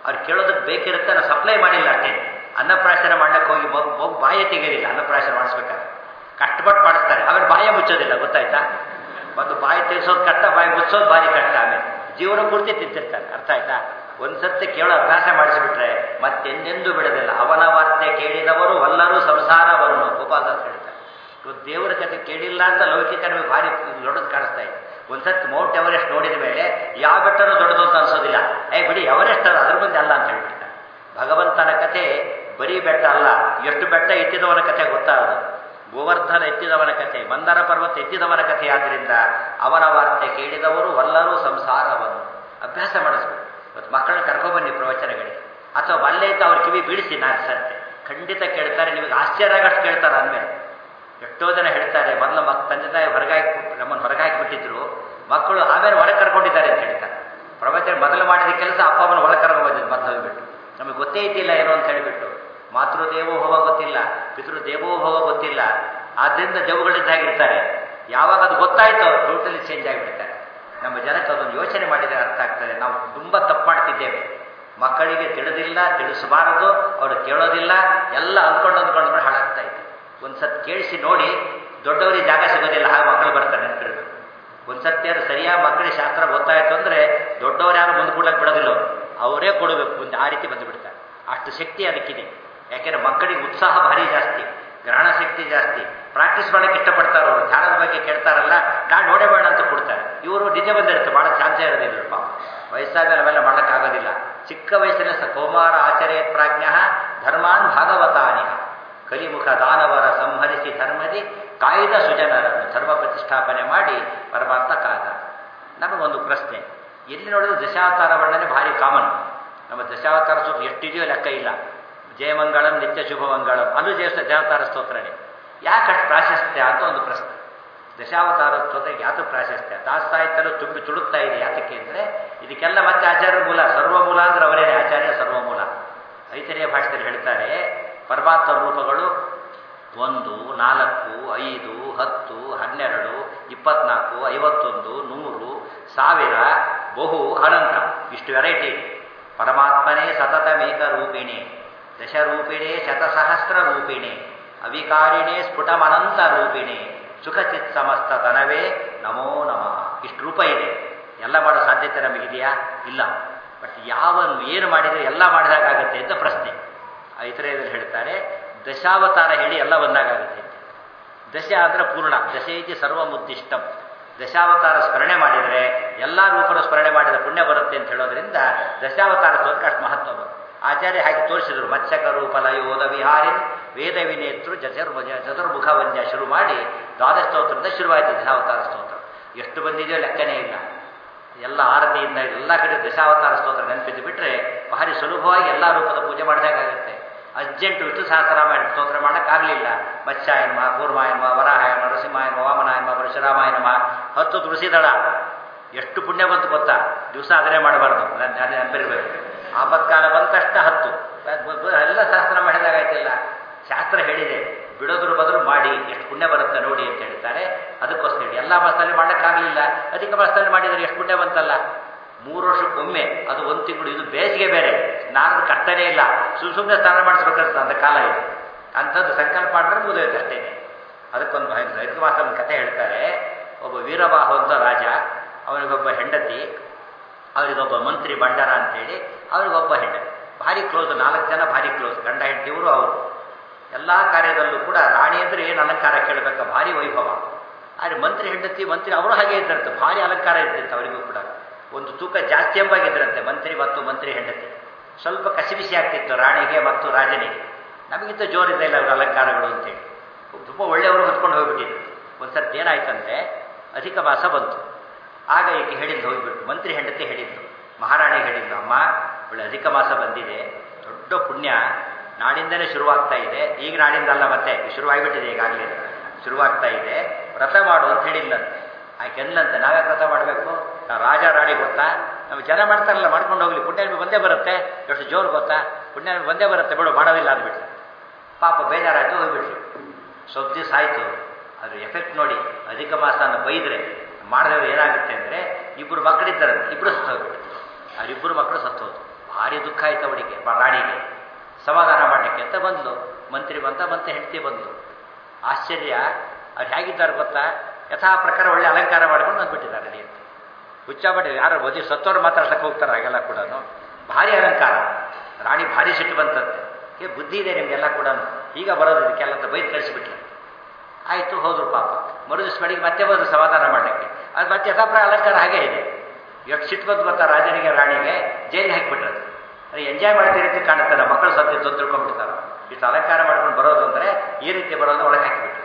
S2: ಅವ್ರು ಕೇಳೋದಕ್ಕೆ ಬೇಕಿರುತ್ತೆ ನಾವು ಸಪ್ಲೈ ಮಾಡಿಲ್ಲ ಅಷ್ಟೇ ಅನ್ನಪ್ರಾಶನ ಮಾಡ್ಲಿಕ್ಕೆ ಹೋಗಿ ಮಗು ಮಗು ಬಾಯೇ ತೆಗೆಯೋದಿಲ್ಲ ಅನ್ನಪ್ರಾಶನ ಮಾಡಿಸ್ಬೇಕಾದ್ರೆ ಕಷ್ಟಪಟ್ಟು ಮಾಡಿಸ್ತಾರೆ ಆಮೇಲೆ ಬಾಯ ಮುಚ್ಚೋದಿಲ್ಲ ಗೊತ್ತಾಯ್ತಾ ಒಂದು ಬಾಯಿ ತೆಗೆಸೋದು ಕಷ್ಟ ಬಾಯಿ ಮುಚ್ಚೋದು ಭಾರಿ ಕಷ್ಟ ಆಮೇಲೆ ಜೀವನ ಪೂರ್ತಿ ತಿಂತಿರ್ತಾರೆ ಅರ್ಥ ಆಯ್ತಾ ಒಂದ್ಸತಿ ಕೇಳೋ ಅಭ್ಯಾಸ ಮಾಡಿಸಿಬಿಟ್ರೆ ಮತ್ತೆಂದೆಂದೂ ಬಿಡೋದಿಲ್ಲ ಅವನ ವಾರ್ತೆ ಕೇಳಿದವರು ವಲ್ಲರೂ ಸಂಸಾರವನ್ನು ಗೋಪಾಲದಾಸ್ ಹೇಳ್ತಾರೆ ಇವತ್ತು ದೇವರ ಕಥೆ ಕೇಳಿಲ್ಲ ಅಂತ ಲೌಕಿಕ ನಮಗೆ ಭಾರಿ ದೊಡ್ಡದು ಕಾಣಿಸ್ತಾ ಇದೆ ಒಂದ್ಸತಿ ಮೌಂಟ್ ಎವರೆಸ್ಟ್ ನೋಡಿದ ಮೇಲೆ ಯಾವ ಬೆಟ್ಟನೂ ದೊಡ್ಡದು ಅಂತ ಅನ್ಸೋದಿಲ್ಲ ಏ ಬಿಡಿ ಎವರೆಸ್ಟ್ ಅಲ್ಲ ಅದ್ರ ಮುಂದೆ ಅಲ್ಲ ಅಂತ ಹೇಳ್ಬಿಡ್ತಾರೆ ಭಗವಂತನ ಕಥೆ ಬರೀ ಬೆಟ್ಟ ಅಲ್ಲ ಎಷ್ಟು ಬೆಟ್ಟ ಎತ್ತಿದವನ ಕಥೆ ಗೊತ್ತಾಗೋದು ಗೋವರ್ಧನ ಎತ್ತಿದವನ ಕಥೆ ಮಂದರ ಪರ್ವತ ಎತ್ತಿದವನ ಕಥೆ ಆದ್ದರಿಂದ ಅವನ ವಾರ್ತೆ ಕೇಳಿದವರು ವಲ್ಲರೂ ಸಂಸಾರವನ್ನು ಅಭ್ಯಾಸ ಮಾಡಿಸ್ಬೇಕು ಇವತ್ತು ಮಕ್ಕಳನ್ನ ಕರ್ಕೊಬನ್ನಿ ಪ್ರವಚನಗಳಿಗೆ ಅಥವಾ ಅಲ್ಲೇ ಇದ್ದ ಅವ್ರ ಕಿವಿ ಬೀಳಿಸಿ ನಾನು ಸರ್ತೆ ಖಂಡಿತ ಕೇಳ್ತಾರೆ ನಿಮಗೆ ಆಶ್ಚರ್ಯ ಆಗಷ್ಟು ಕೇಳ್ತಾರೆ ಅಂದಮೇಲೆ ಎಷ್ಟೋ ಜನ ಹೇಳ್ತಾರೆ ಮೊದಲು ಮಕ್ ತಂದೆ ತಾಯಿ ಹೊರಗಾಕಿ ನಮ್ಮನ್ನು ಹೊರಗಾಕಿಬಿಟ್ಟಿದ್ರು ಮಕ್ಕಳು ಆಮೇಲೆ ಒಳಗೆ ಕರ್ಕೊಂಡಿದ್ದಾರೆ ಅಂತ ಹೇಳ್ತಾರೆ ಪ್ರವಚನ ಮೊದಲು ಮಾಡಿದ ಕೆಲಸ ಅಪ್ಪ ಅಮ್ಮನ ಒಳಗೆ ಕರ್ಕೊಂಡು ಬಂದಿದ್ದು ಮತ್ತೆ ಹೋಗ್ಬಿಟ್ಟು ನಮಗೆ ಗೊತ್ತೇ ಇದ್ದಿಲ್ಲ ಏನೋ ಅಂತ ಹೇಳಿಬಿಟ್ಟು ಮಾತೃದೇವೋಭವ ಗೊತ್ತಿಲ್ಲ ಪಿತೃದೇವೋಭವ ಗೊತ್ತಿಲ್ಲ ಆದ್ದರಿಂದ ಜವುಗಳಿದ್ದಾಗಿರ್ತಾರೆ ಯಾವಾಗ ಅದು ಗೊತ್ತಾಯ್ತೋ ಟೋಟಲಿ ಚೇಂಜ್ ಆಗಿಬಿಡ್ತಾರೆ ನಮ್ಮ ಜನಕ್ಕೆ ಅದೊಂದು ಯೋಚನೆ ಮಾಡಿದರೆ ಅರ್ಥ ಆಗ್ತದೆ ನಾವು ತುಂಬ ತಪ್ಪು ಮಾಡ್ತಿದ್ದೇವೆ ಮಕ್ಕಳಿಗೆ ತಿಳಿದಿಲ್ಲ ತಿಳಿಸಬಾರದು ಅವರು ಕೇಳೋದಿಲ್ಲ ಎಲ್ಲ ಅಂದ್ಕೊಂಡು ಅಂದ್ಕೊಂಡು ಹಾಳಾಗ್ತಾ ಇದೆ ಒಂದ್ಸತ್ ಕೇಳಿಸಿ ನೋಡಿ ದೊಡ್ಡವರಿಗೆ ಜಾಗ ಸಿಗೋದಿಲ್ಲ ಹಾಗೆ ಮಕ್ಕಳು ಬರ್ತಾರೆ ನೆನಪಿರಬೇಕು ಒಂದ್ಸತಿ ಅದು ಸರಿಯಾಗಿ ಮಕ್ಕಳಿಗೆ ಶಾಸ್ತ್ರ ಗೊತ್ತಾಯ್ತು ಅಂದರೆ ದೊಡ್ಡವ್ರು ಯಾರು ಮುಂದೆ ಕೊಡಕ್ಕೆ ಬಿಡೋದಿಲ್ಲ ಅವರು ಅವರೇ ಕೊಡಬೇಕು ಮುಂದೆ ಆ ರೀತಿ ಬಂದು ಬಿಡ್ತಾರೆ ಅಷ್ಟು ಶಕ್ತಿ ಅದಕ್ಕಿದೆ ಯಾಕೆಂದ್ರೆ ಮಕ್ಕಳಿಗೆ ಉತ್ಸಾಹ ಭಾರಿ ಜಾಸ್ತಿ ಗ್ರಹಣ ಶಕ್ತಿ ಜಾಸ್ತಿ ಪ್ರಾಕ್ಟೀಸ್ ಮಾಡೋಕ್ಕೆ ಇಷ್ಟಪಡ್ತಾರೆ ಅವರು ಧ್ಯಾನದ ಬಗ್ಗೆ ಕೇಳ್ತಾರಲ್ಲ ನಾನು ನೋಡೇ ಬೇಡ ಅಂತ ಕೊಡ್ತಾರೆ ಇವರು ನಿಜ ಬಂದಿರುತ್ತೆ ಭಾಳ ಚಾನ್ಸೇ ಇರೋದಿಲ್ಲ ಪಾಪ ವಯಸ್ಸಾದ ಅವೆಲ್ಲ ಮಾಡೋಕ್ಕಾಗೋದಿಲ್ಲ ಚಿಕ್ಕ ವಯಸ್ಸಿನ ಸ ಕೌಮಾರ ಆಚರ್ಯ ಪ್ರಾಜ್ಞ ಧರ್ಮಾನ್ ಭಾಗವತಾನಿಹ ಕಲಿಮುಖ ದಾನವರ ಸಂಹರಿಸಿ ಧರ್ಮದಿ ಕಾಯ್ದ ಸುಜನರನ್ನು ಧರ್ಮ ಪ್ರತಿಷ್ಠಾಪನೆ ಮಾಡಿ ಪರಮಾತ್ಮ ಕಾದ ನಮಗೊಂದು ಪ್ರಶ್ನೆ ಎಲ್ಲಿ ನೋಡಿದ್ರು ದಶಾವತಾರ ವರ್ಣನೆ ಭಾರಿ ಕಾಮನ್ ನಮ್ಮ ದಶಾವತಾರ ಸ್ತೋತ್ರ ಎಷ್ಟಿದೆಯೋ ಲೆಕ್ಕ ಇಲ್ಲ ಜಯಮಂಗಳಂ ನಿತ್ಯ ಶುಭಮಂಗಳಂ ಅದು ಜಯ ದಶಾವತಾರ ಸ್ತೋತ್ರನೇ ಯಾಕಷ್ಟು ಪ್ರಾಶಸ್ತ್ಯ ಅಂತ ಒಂದು ಪ್ರಶ್ನೆ ದಶಾವತಾರ ಸ್ತೋತ್ರಕ್ಕೆ ಯಾತು ಪ್ರಾಶಸ್ತ್ಯ ದಾಸಾಹಿತ್ಯಲು ತುಂಬಿ ತುಡುಕ್ತಾ ಇದೆ ಯಾತಕ್ಕೆ ಅಂದರೆ ಇದಕ್ಕೆಲ್ಲ ಮತ್ತೆ ಆಚಾರ್ಯ ಮೂಲ ಸರ್ವಮೂಲ ಅಂದ್ರೆ ಅವರೇನೆ ಆಚಾರ್ಯ ಸರ್ವಮೂಲ ಐತರಿಯ ಭಾಷೆಯಲ್ಲಿ ಹೇಳ್ತಾರೆ ಪರಮಾತ್ಮ ರೂಪಗಳು ಒಂದು ನಾಲ್ಕು ಐದು ಹತ್ತು ಹನ್ನೆರಡು ಇಪ್ಪತ್ನಾಲ್ಕು ಐವತ್ತೊಂದು ನೂರು ಸಾವಿರ ಬಹು ಅನಂತ ಇಷ್ಟು ವೆರೈಟಿ ಪರಮಾತ್ಮನೇ ಸತತಮೇಕ ರೂಪಿಣಿ ದಶರೂಪಿಣೆ ಶತಸಹಸ್ರ ರೂಪಿಣೆ ಅವಿಕಾರಿಣೆ ಸ್ಫುಟಮನಂತ ರೂಪಿಣೆ ಸುಖಚಿತ್ ಸಮಸ್ತ ತನವೇ ನಮೋ ನಮಃ ಇಷ್ಟು ರೂಪ ಇದೆ ಎಲ್ಲ ಮಾಡೋ ಸಾಧ್ಯತೆ ನಮಗಿದೆಯಾ ಇಲ್ಲ ಬಟ್ ಯಾವ ಏನು ಮಾಡಿದರೆ ಎಲ್ಲ ಮಾಡಿದಾಗತ್ತೆ ಅಂತ ಪ್ರಶ್ನೆ ಐತರೇದಲ್ಲಿ ಹೇಳ್ತಾರೆ ದಶಾವತಾರ ಹೇಳಿ ಎಲ್ಲ ಬಂದಾಗತ್ತೆ ಅಂತ ದಶ ಅಂದರೆ ಪೂರ್ಣ ದಶೇತಿ ಸರ್ವಮುದ್ದಿಷ್ಟಂ ದಶಾವತಾರ ಸ್ಮರಣೆ ಮಾಡಿದರೆ ಎಲ್ಲ ರೂಪನ ಸ್ಮರಣೆ ಮಾಡಿದ ಪುಣ್ಯ ಬರುತ್ತೆ ಅಂತ ಹೇಳೋದ್ರಿಂದ ದಶಾವತಾರ ಸ್ತೋತ್ರ ಅಷ್ಟು ಮಹತ್ವ ಬರುತ್ತೆ ಆಚಾರ್ಯ ಹಾಗೆ ತೋರಿಸಿದ್ರು ಮತ್ಸ್ಯಕ ರೂಪಲ ಯೋಧ ವಿಹಾರಿನ್ ವೇದ ವಿನೇತೃ ಚತುರ್ಭುಜ ಚತುರ್ಮುಖ ವಂದ್ಯ ಶುರು ಮಾಡಿ ದ್ವಾದಶ ಸ್ತೋತ್ರದಿಂದ ಶುರುವಾಯಿತು ದಶಾವತಾರ ಸ್ತೋತ್ರ ಎಷ್ಟು ಬಂದಿದೆಯೋ ಲೆಕ್ಕನೇ ಇಲ್ಲ ಎಲ್ಲ ಆರತಿಯಿಂದ ಎಲ್ಲ ಕಡೆ ದಶಾವತಾರ ಸ್ತೋತ್ರ ನೆನಪಿದ್ದು ಬಿಟ್ಟರೆ ಭಾರಿ ಸುಲಭವಾಗಿ ಎಲ್ಲ ರೂಪದ ಪೂಜೆ ಮಾಡಿದಾಗುತ್ತೆ ಅರ್ಜೆಂಟ್ ವಿಷ್ಣು ಸಹಸ್ರರಾಮಾಯಣ ಸ್ತೋತ್ರ ಮಾಡೋಕ್ಕಾಗಲಿಲ್ಲ ಮತ್ಸ್ಯಾಯನ್ಮ ಕೂರ್ಮಾಯನ್ಮ ವರಾಹಾಯನ್ಮ ನರಸಿಂಹಾಯನ್ಮ ವಾಮನಾಯನ್ಮ ಪರಶುರಾಮಾಯನ್ಮ ಹತ್ತು ತುಳಸಿದಳ ಎಷ್ಟು ಪುಣ್ಯ ಬಂತು ಗೊತ್ತಾ ದಿವಸ ಅದನ್ನೇ ಮಾಡಬಾರ್ದು ನಾನು ನೆನಪಿರ್ಬೇಕು ಆಪತ್ಕಾಲ ಬಂದ ತಕ್ಷಣ ಹತ್ತು ಎಲ್ಲ ಶಾಸ್ತ್ರ ಮಾಡಿದಾಗಾಯ್ತಿಲ್ಲ ಶಾಸ್ತ್ರ ಹೇಳಿದೆ ಬಿಡೋದ್ರ ಬದಲು ಮಾಡಿ ಎಷ್ಟು ಪುಣ್ಯ ಬರುತ್ತೆ ನೋಡಿ ಅಂತ ಹೇಳ್ತಾರೆ ಅದಕ್ಕೋಸ್ಕರ ಹೇಳಿ ಎಲ್ಲ ಮಾಸದಲ್ಲಿ ಮಾಡೋಕ್ಕಾಗಲಿಲ್ಲ ಅಧಿಕ ಮಾಸದಲ್ಲಿ ಮಾಡಿದರೆ ಎಷ್ಟು ಪುಣ್ಯ ಬಂತಲ್ಲ ಮೂರು ವರ್ಷಕ್ಕೊಮ್ಮೆ ಅದು ಒಂದು ತಿಂಗಳು ಇದು ಬೇಸಿಗೆ ಬೇರೆ ನಾನು ಕಷ್ಟನೇ ಇಲ್ಲ ಸುಮ್ ಸುಮ್ಮನೆ ಸ್ನಾನ ಮಾಡಿಸ್ಬೇಕಂತ ಅಂತ ಕಾಲ ಇದೆ ಅಂಥದ್ದು ಸಂಕಲ್ಪ ಮಾಡಿದ್ರೆ ಮುಗಿದೋಯ್ತು ಅಷ್ಟೇ ಅದಕ್ಕೊಂದು ಐದು ಮಾಸ ಒಂದು ಕಥೆ ಹೇಳ್ತಾರೆ ಒಬ್ಬ ವೀರಬಾಹು ಅಂತ ರಾಜ ಅವನಿಗೊಬ್ಬ ಹೆಂಡತಿ ಅವರಿಗೊಬ್ಬ ಮಂತ್ರಿ ಬಂಡಾರ ಅಂತೇಳಿ ಅವರಿಗೊಬ್ಬ ಹೆಂಡತಿ ಭಾರಿ ಕ್ಲೋಸ್ ನಾಲ್ಕು ಜನ ಭಾರಿ ಕ್ಲೋಸ್ ಗಂಡ ಹೆಂಡತಿಯವರು ಅವರು ಎಲ್ಲ ಕಾರ್ಯದಲ್ಲೂ ಕೂಡ ರಾಣಿ ಅಂದರೆ ಏನು ಅಲಂಕಾರ ಕೇಳಬೇಕ ಭಾರಿ ವೈಭವ ಆದರೆ ಮಂತ್ರಿ ಹೆಂಡತಿ ಮಂತ್ರಿ ಅವರು ಹಾಗೆ ಇದ್ರಂತೆ ಭಾರಿ ಅಲಂಕಾರ ಇದ್ದಂತೆ ಅವರಿಗೂ ಕೂಡ ಒಂದು ತೂಕ ಜಾಸ್ತಿ ಎಂಬಾಗಿದ್ರಂತೆ ಮಂತ್ರಿ ಮತ್ತು ಮಂತ್ರಿ ಹೆಂಡತಿ ಸ್ವಲ್ಪ ಕಸಿಬಿಸಿ ಆಗ್ತಿತ್ತು ರಾಣಿಗೆ ಮತ್ತು ರಾಜನಿಗೆ ನಮಗಿಂತ ಜೋರಿದೆ ಇಲ್ಲ ಅವ್ರ ಅಲಂಕಾರಗಳು ಅಂತೇಳಿ ತುಂಬ ಒಳ್ಳೆಯವರು ಹೊತ್ಕೊಂಡು ಹೋಗ್ಬಿಟ್ಟಿದ್ರು ಒಂದು ಸರ್ತಿ ಏನಾಯ್ತಂತೆ ಅಧಿಕ ಮಾಸ ಬಂತು ಆಗ ಈಕೆ ಹೇಳಿದ್ದು ಹೋಗಿಬಿಟ್ಟು ಮಂತ್ರಿ ಹೆಂಡತಿ ಹೇಳಿದ್ದು ಮಹಾರಾಣಿ ಹೇಳಿದ್ದು ಅಮ್ಮ ಒಳ್ಳೆ ಅಧಿಕ ಮಾಸ ಬಂದಿದೆ ದೊಡ್ಡ ಪುಣ್ಯ ನಾಡಿಂದಲೇ ಶುರುವಾಗ್ತಾ ಇದೆ ಈಗ ನಾಡಿಂದಲ್ಲ ಮತ್ತೆ ಶುರುವಾಗಿಬಿಟ್ಟಿದೆ ಈಗಾಗಲೇ ಶುರುವಾಗ್ತಾ ಇದೆ ವ್ರತ ಮಾಡು ಅಂತ ಹೇಳಿಲ್ಲಂತೆ ಆಕೆ ಎಂದಂತೆ ನಾವೇ ವ್ರತ ಮಾಡಬೇಕು ನಾವು ರಾಜ ರಾಣಿ ಗೊತ್ತಾ ನಾವು ಜನ ಮಾಡ್ತಾರಲ್ಲ ಮಾಡ್ಕೊಂಡು ಹೋಗ್ಲಿ ಪುಣ್ಯ ಬಂದೇ ಬರುತ್ತೆ ಎಷ್ಟು ಜೋರು ಗೊತ್ತಾ ಪುಣ್ಯ ಬಂದೇ ಬರುತ್ತೆ ಬಿಡು ಮಾಡೋದಿಲ್ಲ ಅಂದ್ಬಿಟ್ರು ಪಾಪ ಬೇಜಾರಾಯ್ತು ಹೋಗ್ಬಿಟ್ರು ಸ್ವಲ್ಪ ದಿವಸ ಆಯಿತು ಅದ್ರ ಎಫೆಕ್ಟ್ ನೋಡಿ ಅಧಿಕ ಮಾಸನ ಬೈದರೆ ಮಾಡಿದ್ರೆ ಏನಾಗುತ್ತೆ ಅಂದರೆ ಇಬ್ಬರು ಮಕ್ಕಳಿದ್ದಾರಂತೆ ಇಬ್ಬರು ಸತ್ತು ಹೋಗ್ಬಿಟ್ಟು ಅವರಿಬ್ಬರು ಮಕ್ಕಳು ಸತ್ತು ಹೋದ್ರು ಭಾರಿ ದುಃಖ ಆಯ್ತು ಅವಳಿಗೆ ಬ- ರಾಣಿಗೆ ಸಮಾಧಾನ ಮಾಡಲಿಕ್ಕೆ ಅಂತ ಬಂದ್ಲು ಮಂತ್ರಿ ಬಂತ ಮತ್ತೆ ಹೆಂಡತಿ ಬಂದ್ಲು ಆಶ್ಚರ್ಯ ಅವ್ರು ಹೇಗಿದ್ದಾರೆ ಗೊತ್ತಾ ಯಥಾ ಪ್ರಕಾರ ಒಳ್ಳೆ ಅಲಂಕಾರ ಮಾಡ್ಕೊಂಡು ಬಂದ್ಬಿಟ್ಟಿದ್ದಾರೆ ಅಲ್ಲಿ ಅಂತ ಹುಚ್ಚಾಬಟ್ಟಿ ಯಾರು ಮದುವೆ ಸತ್ತೋರು ಮಾತಾಡ್ಸಕ್ಕೆ ಹೋಗ್ತಾರೆ ಹಾಗೆಲ್ಲ ಕೂಡ ಭಾರಿ ಅಲಂಕಾರ ರಾಣಿ ಭಾರಿ ಸಿಟ್ಟು ಬಂತಂತೆ ಏ ಬುದ್ಧಿ ಇದೆ ನಿಮಗೆಲ್ಲ ಕೂಡ ಈಗ ಬರೋದು ಇದಕ್ಕೆಲ್ಲ ಅಂತ ಬೈದು ಕಳಿಸಿಬಿಟ್ಲು ಆಯಿತು ಹೋದ್ರು ಪಾಪ ಮರುದಿವ್ಸ ಬೆಳಿಗ್ಗೆ ಮತ್ತೆ ಬಂದು ಸಮಾಧಾನ ಮಾಡಲಿಕ್ಕೆ ಅದು ಮತ್ತೆ ಯಥಾಪ್ರ ಅಲಂಕಾರ ಹಾಗೇ ಇದೆ ಎಷ್ಟು ಸಿಟ್ಟು ಬಂದು ಗೊತ್ತಾ ರಾಜನಿಗೆ ರಾಣಿಗೆ ಜೈಲಿಗೆ ಹಾಕಿಬಿಟ್ರದು ಅದು ಎಂಜಾಯ್ ಮಾಡ್ತಿರೋ ರೀತಿ ಕಾಣುತ್ತೆ ನಮ್ಮ ಮಕ್ಕಳು ಸತ್ಯ ತೊಂದು ತಿಳ್ಕೊಂಡ್ಬಿಡ್ತಾರೆ ಇಷ್ಟು ಅಲಂಕಾರ ಮಾಡ್ಕೊಂಡು ಬರೋದು ಅಂದರೆ ಈ ರೀತಿ ಬರೋದು ಒಳಗೆ ಹಾಕಿಬಿಟ್ರು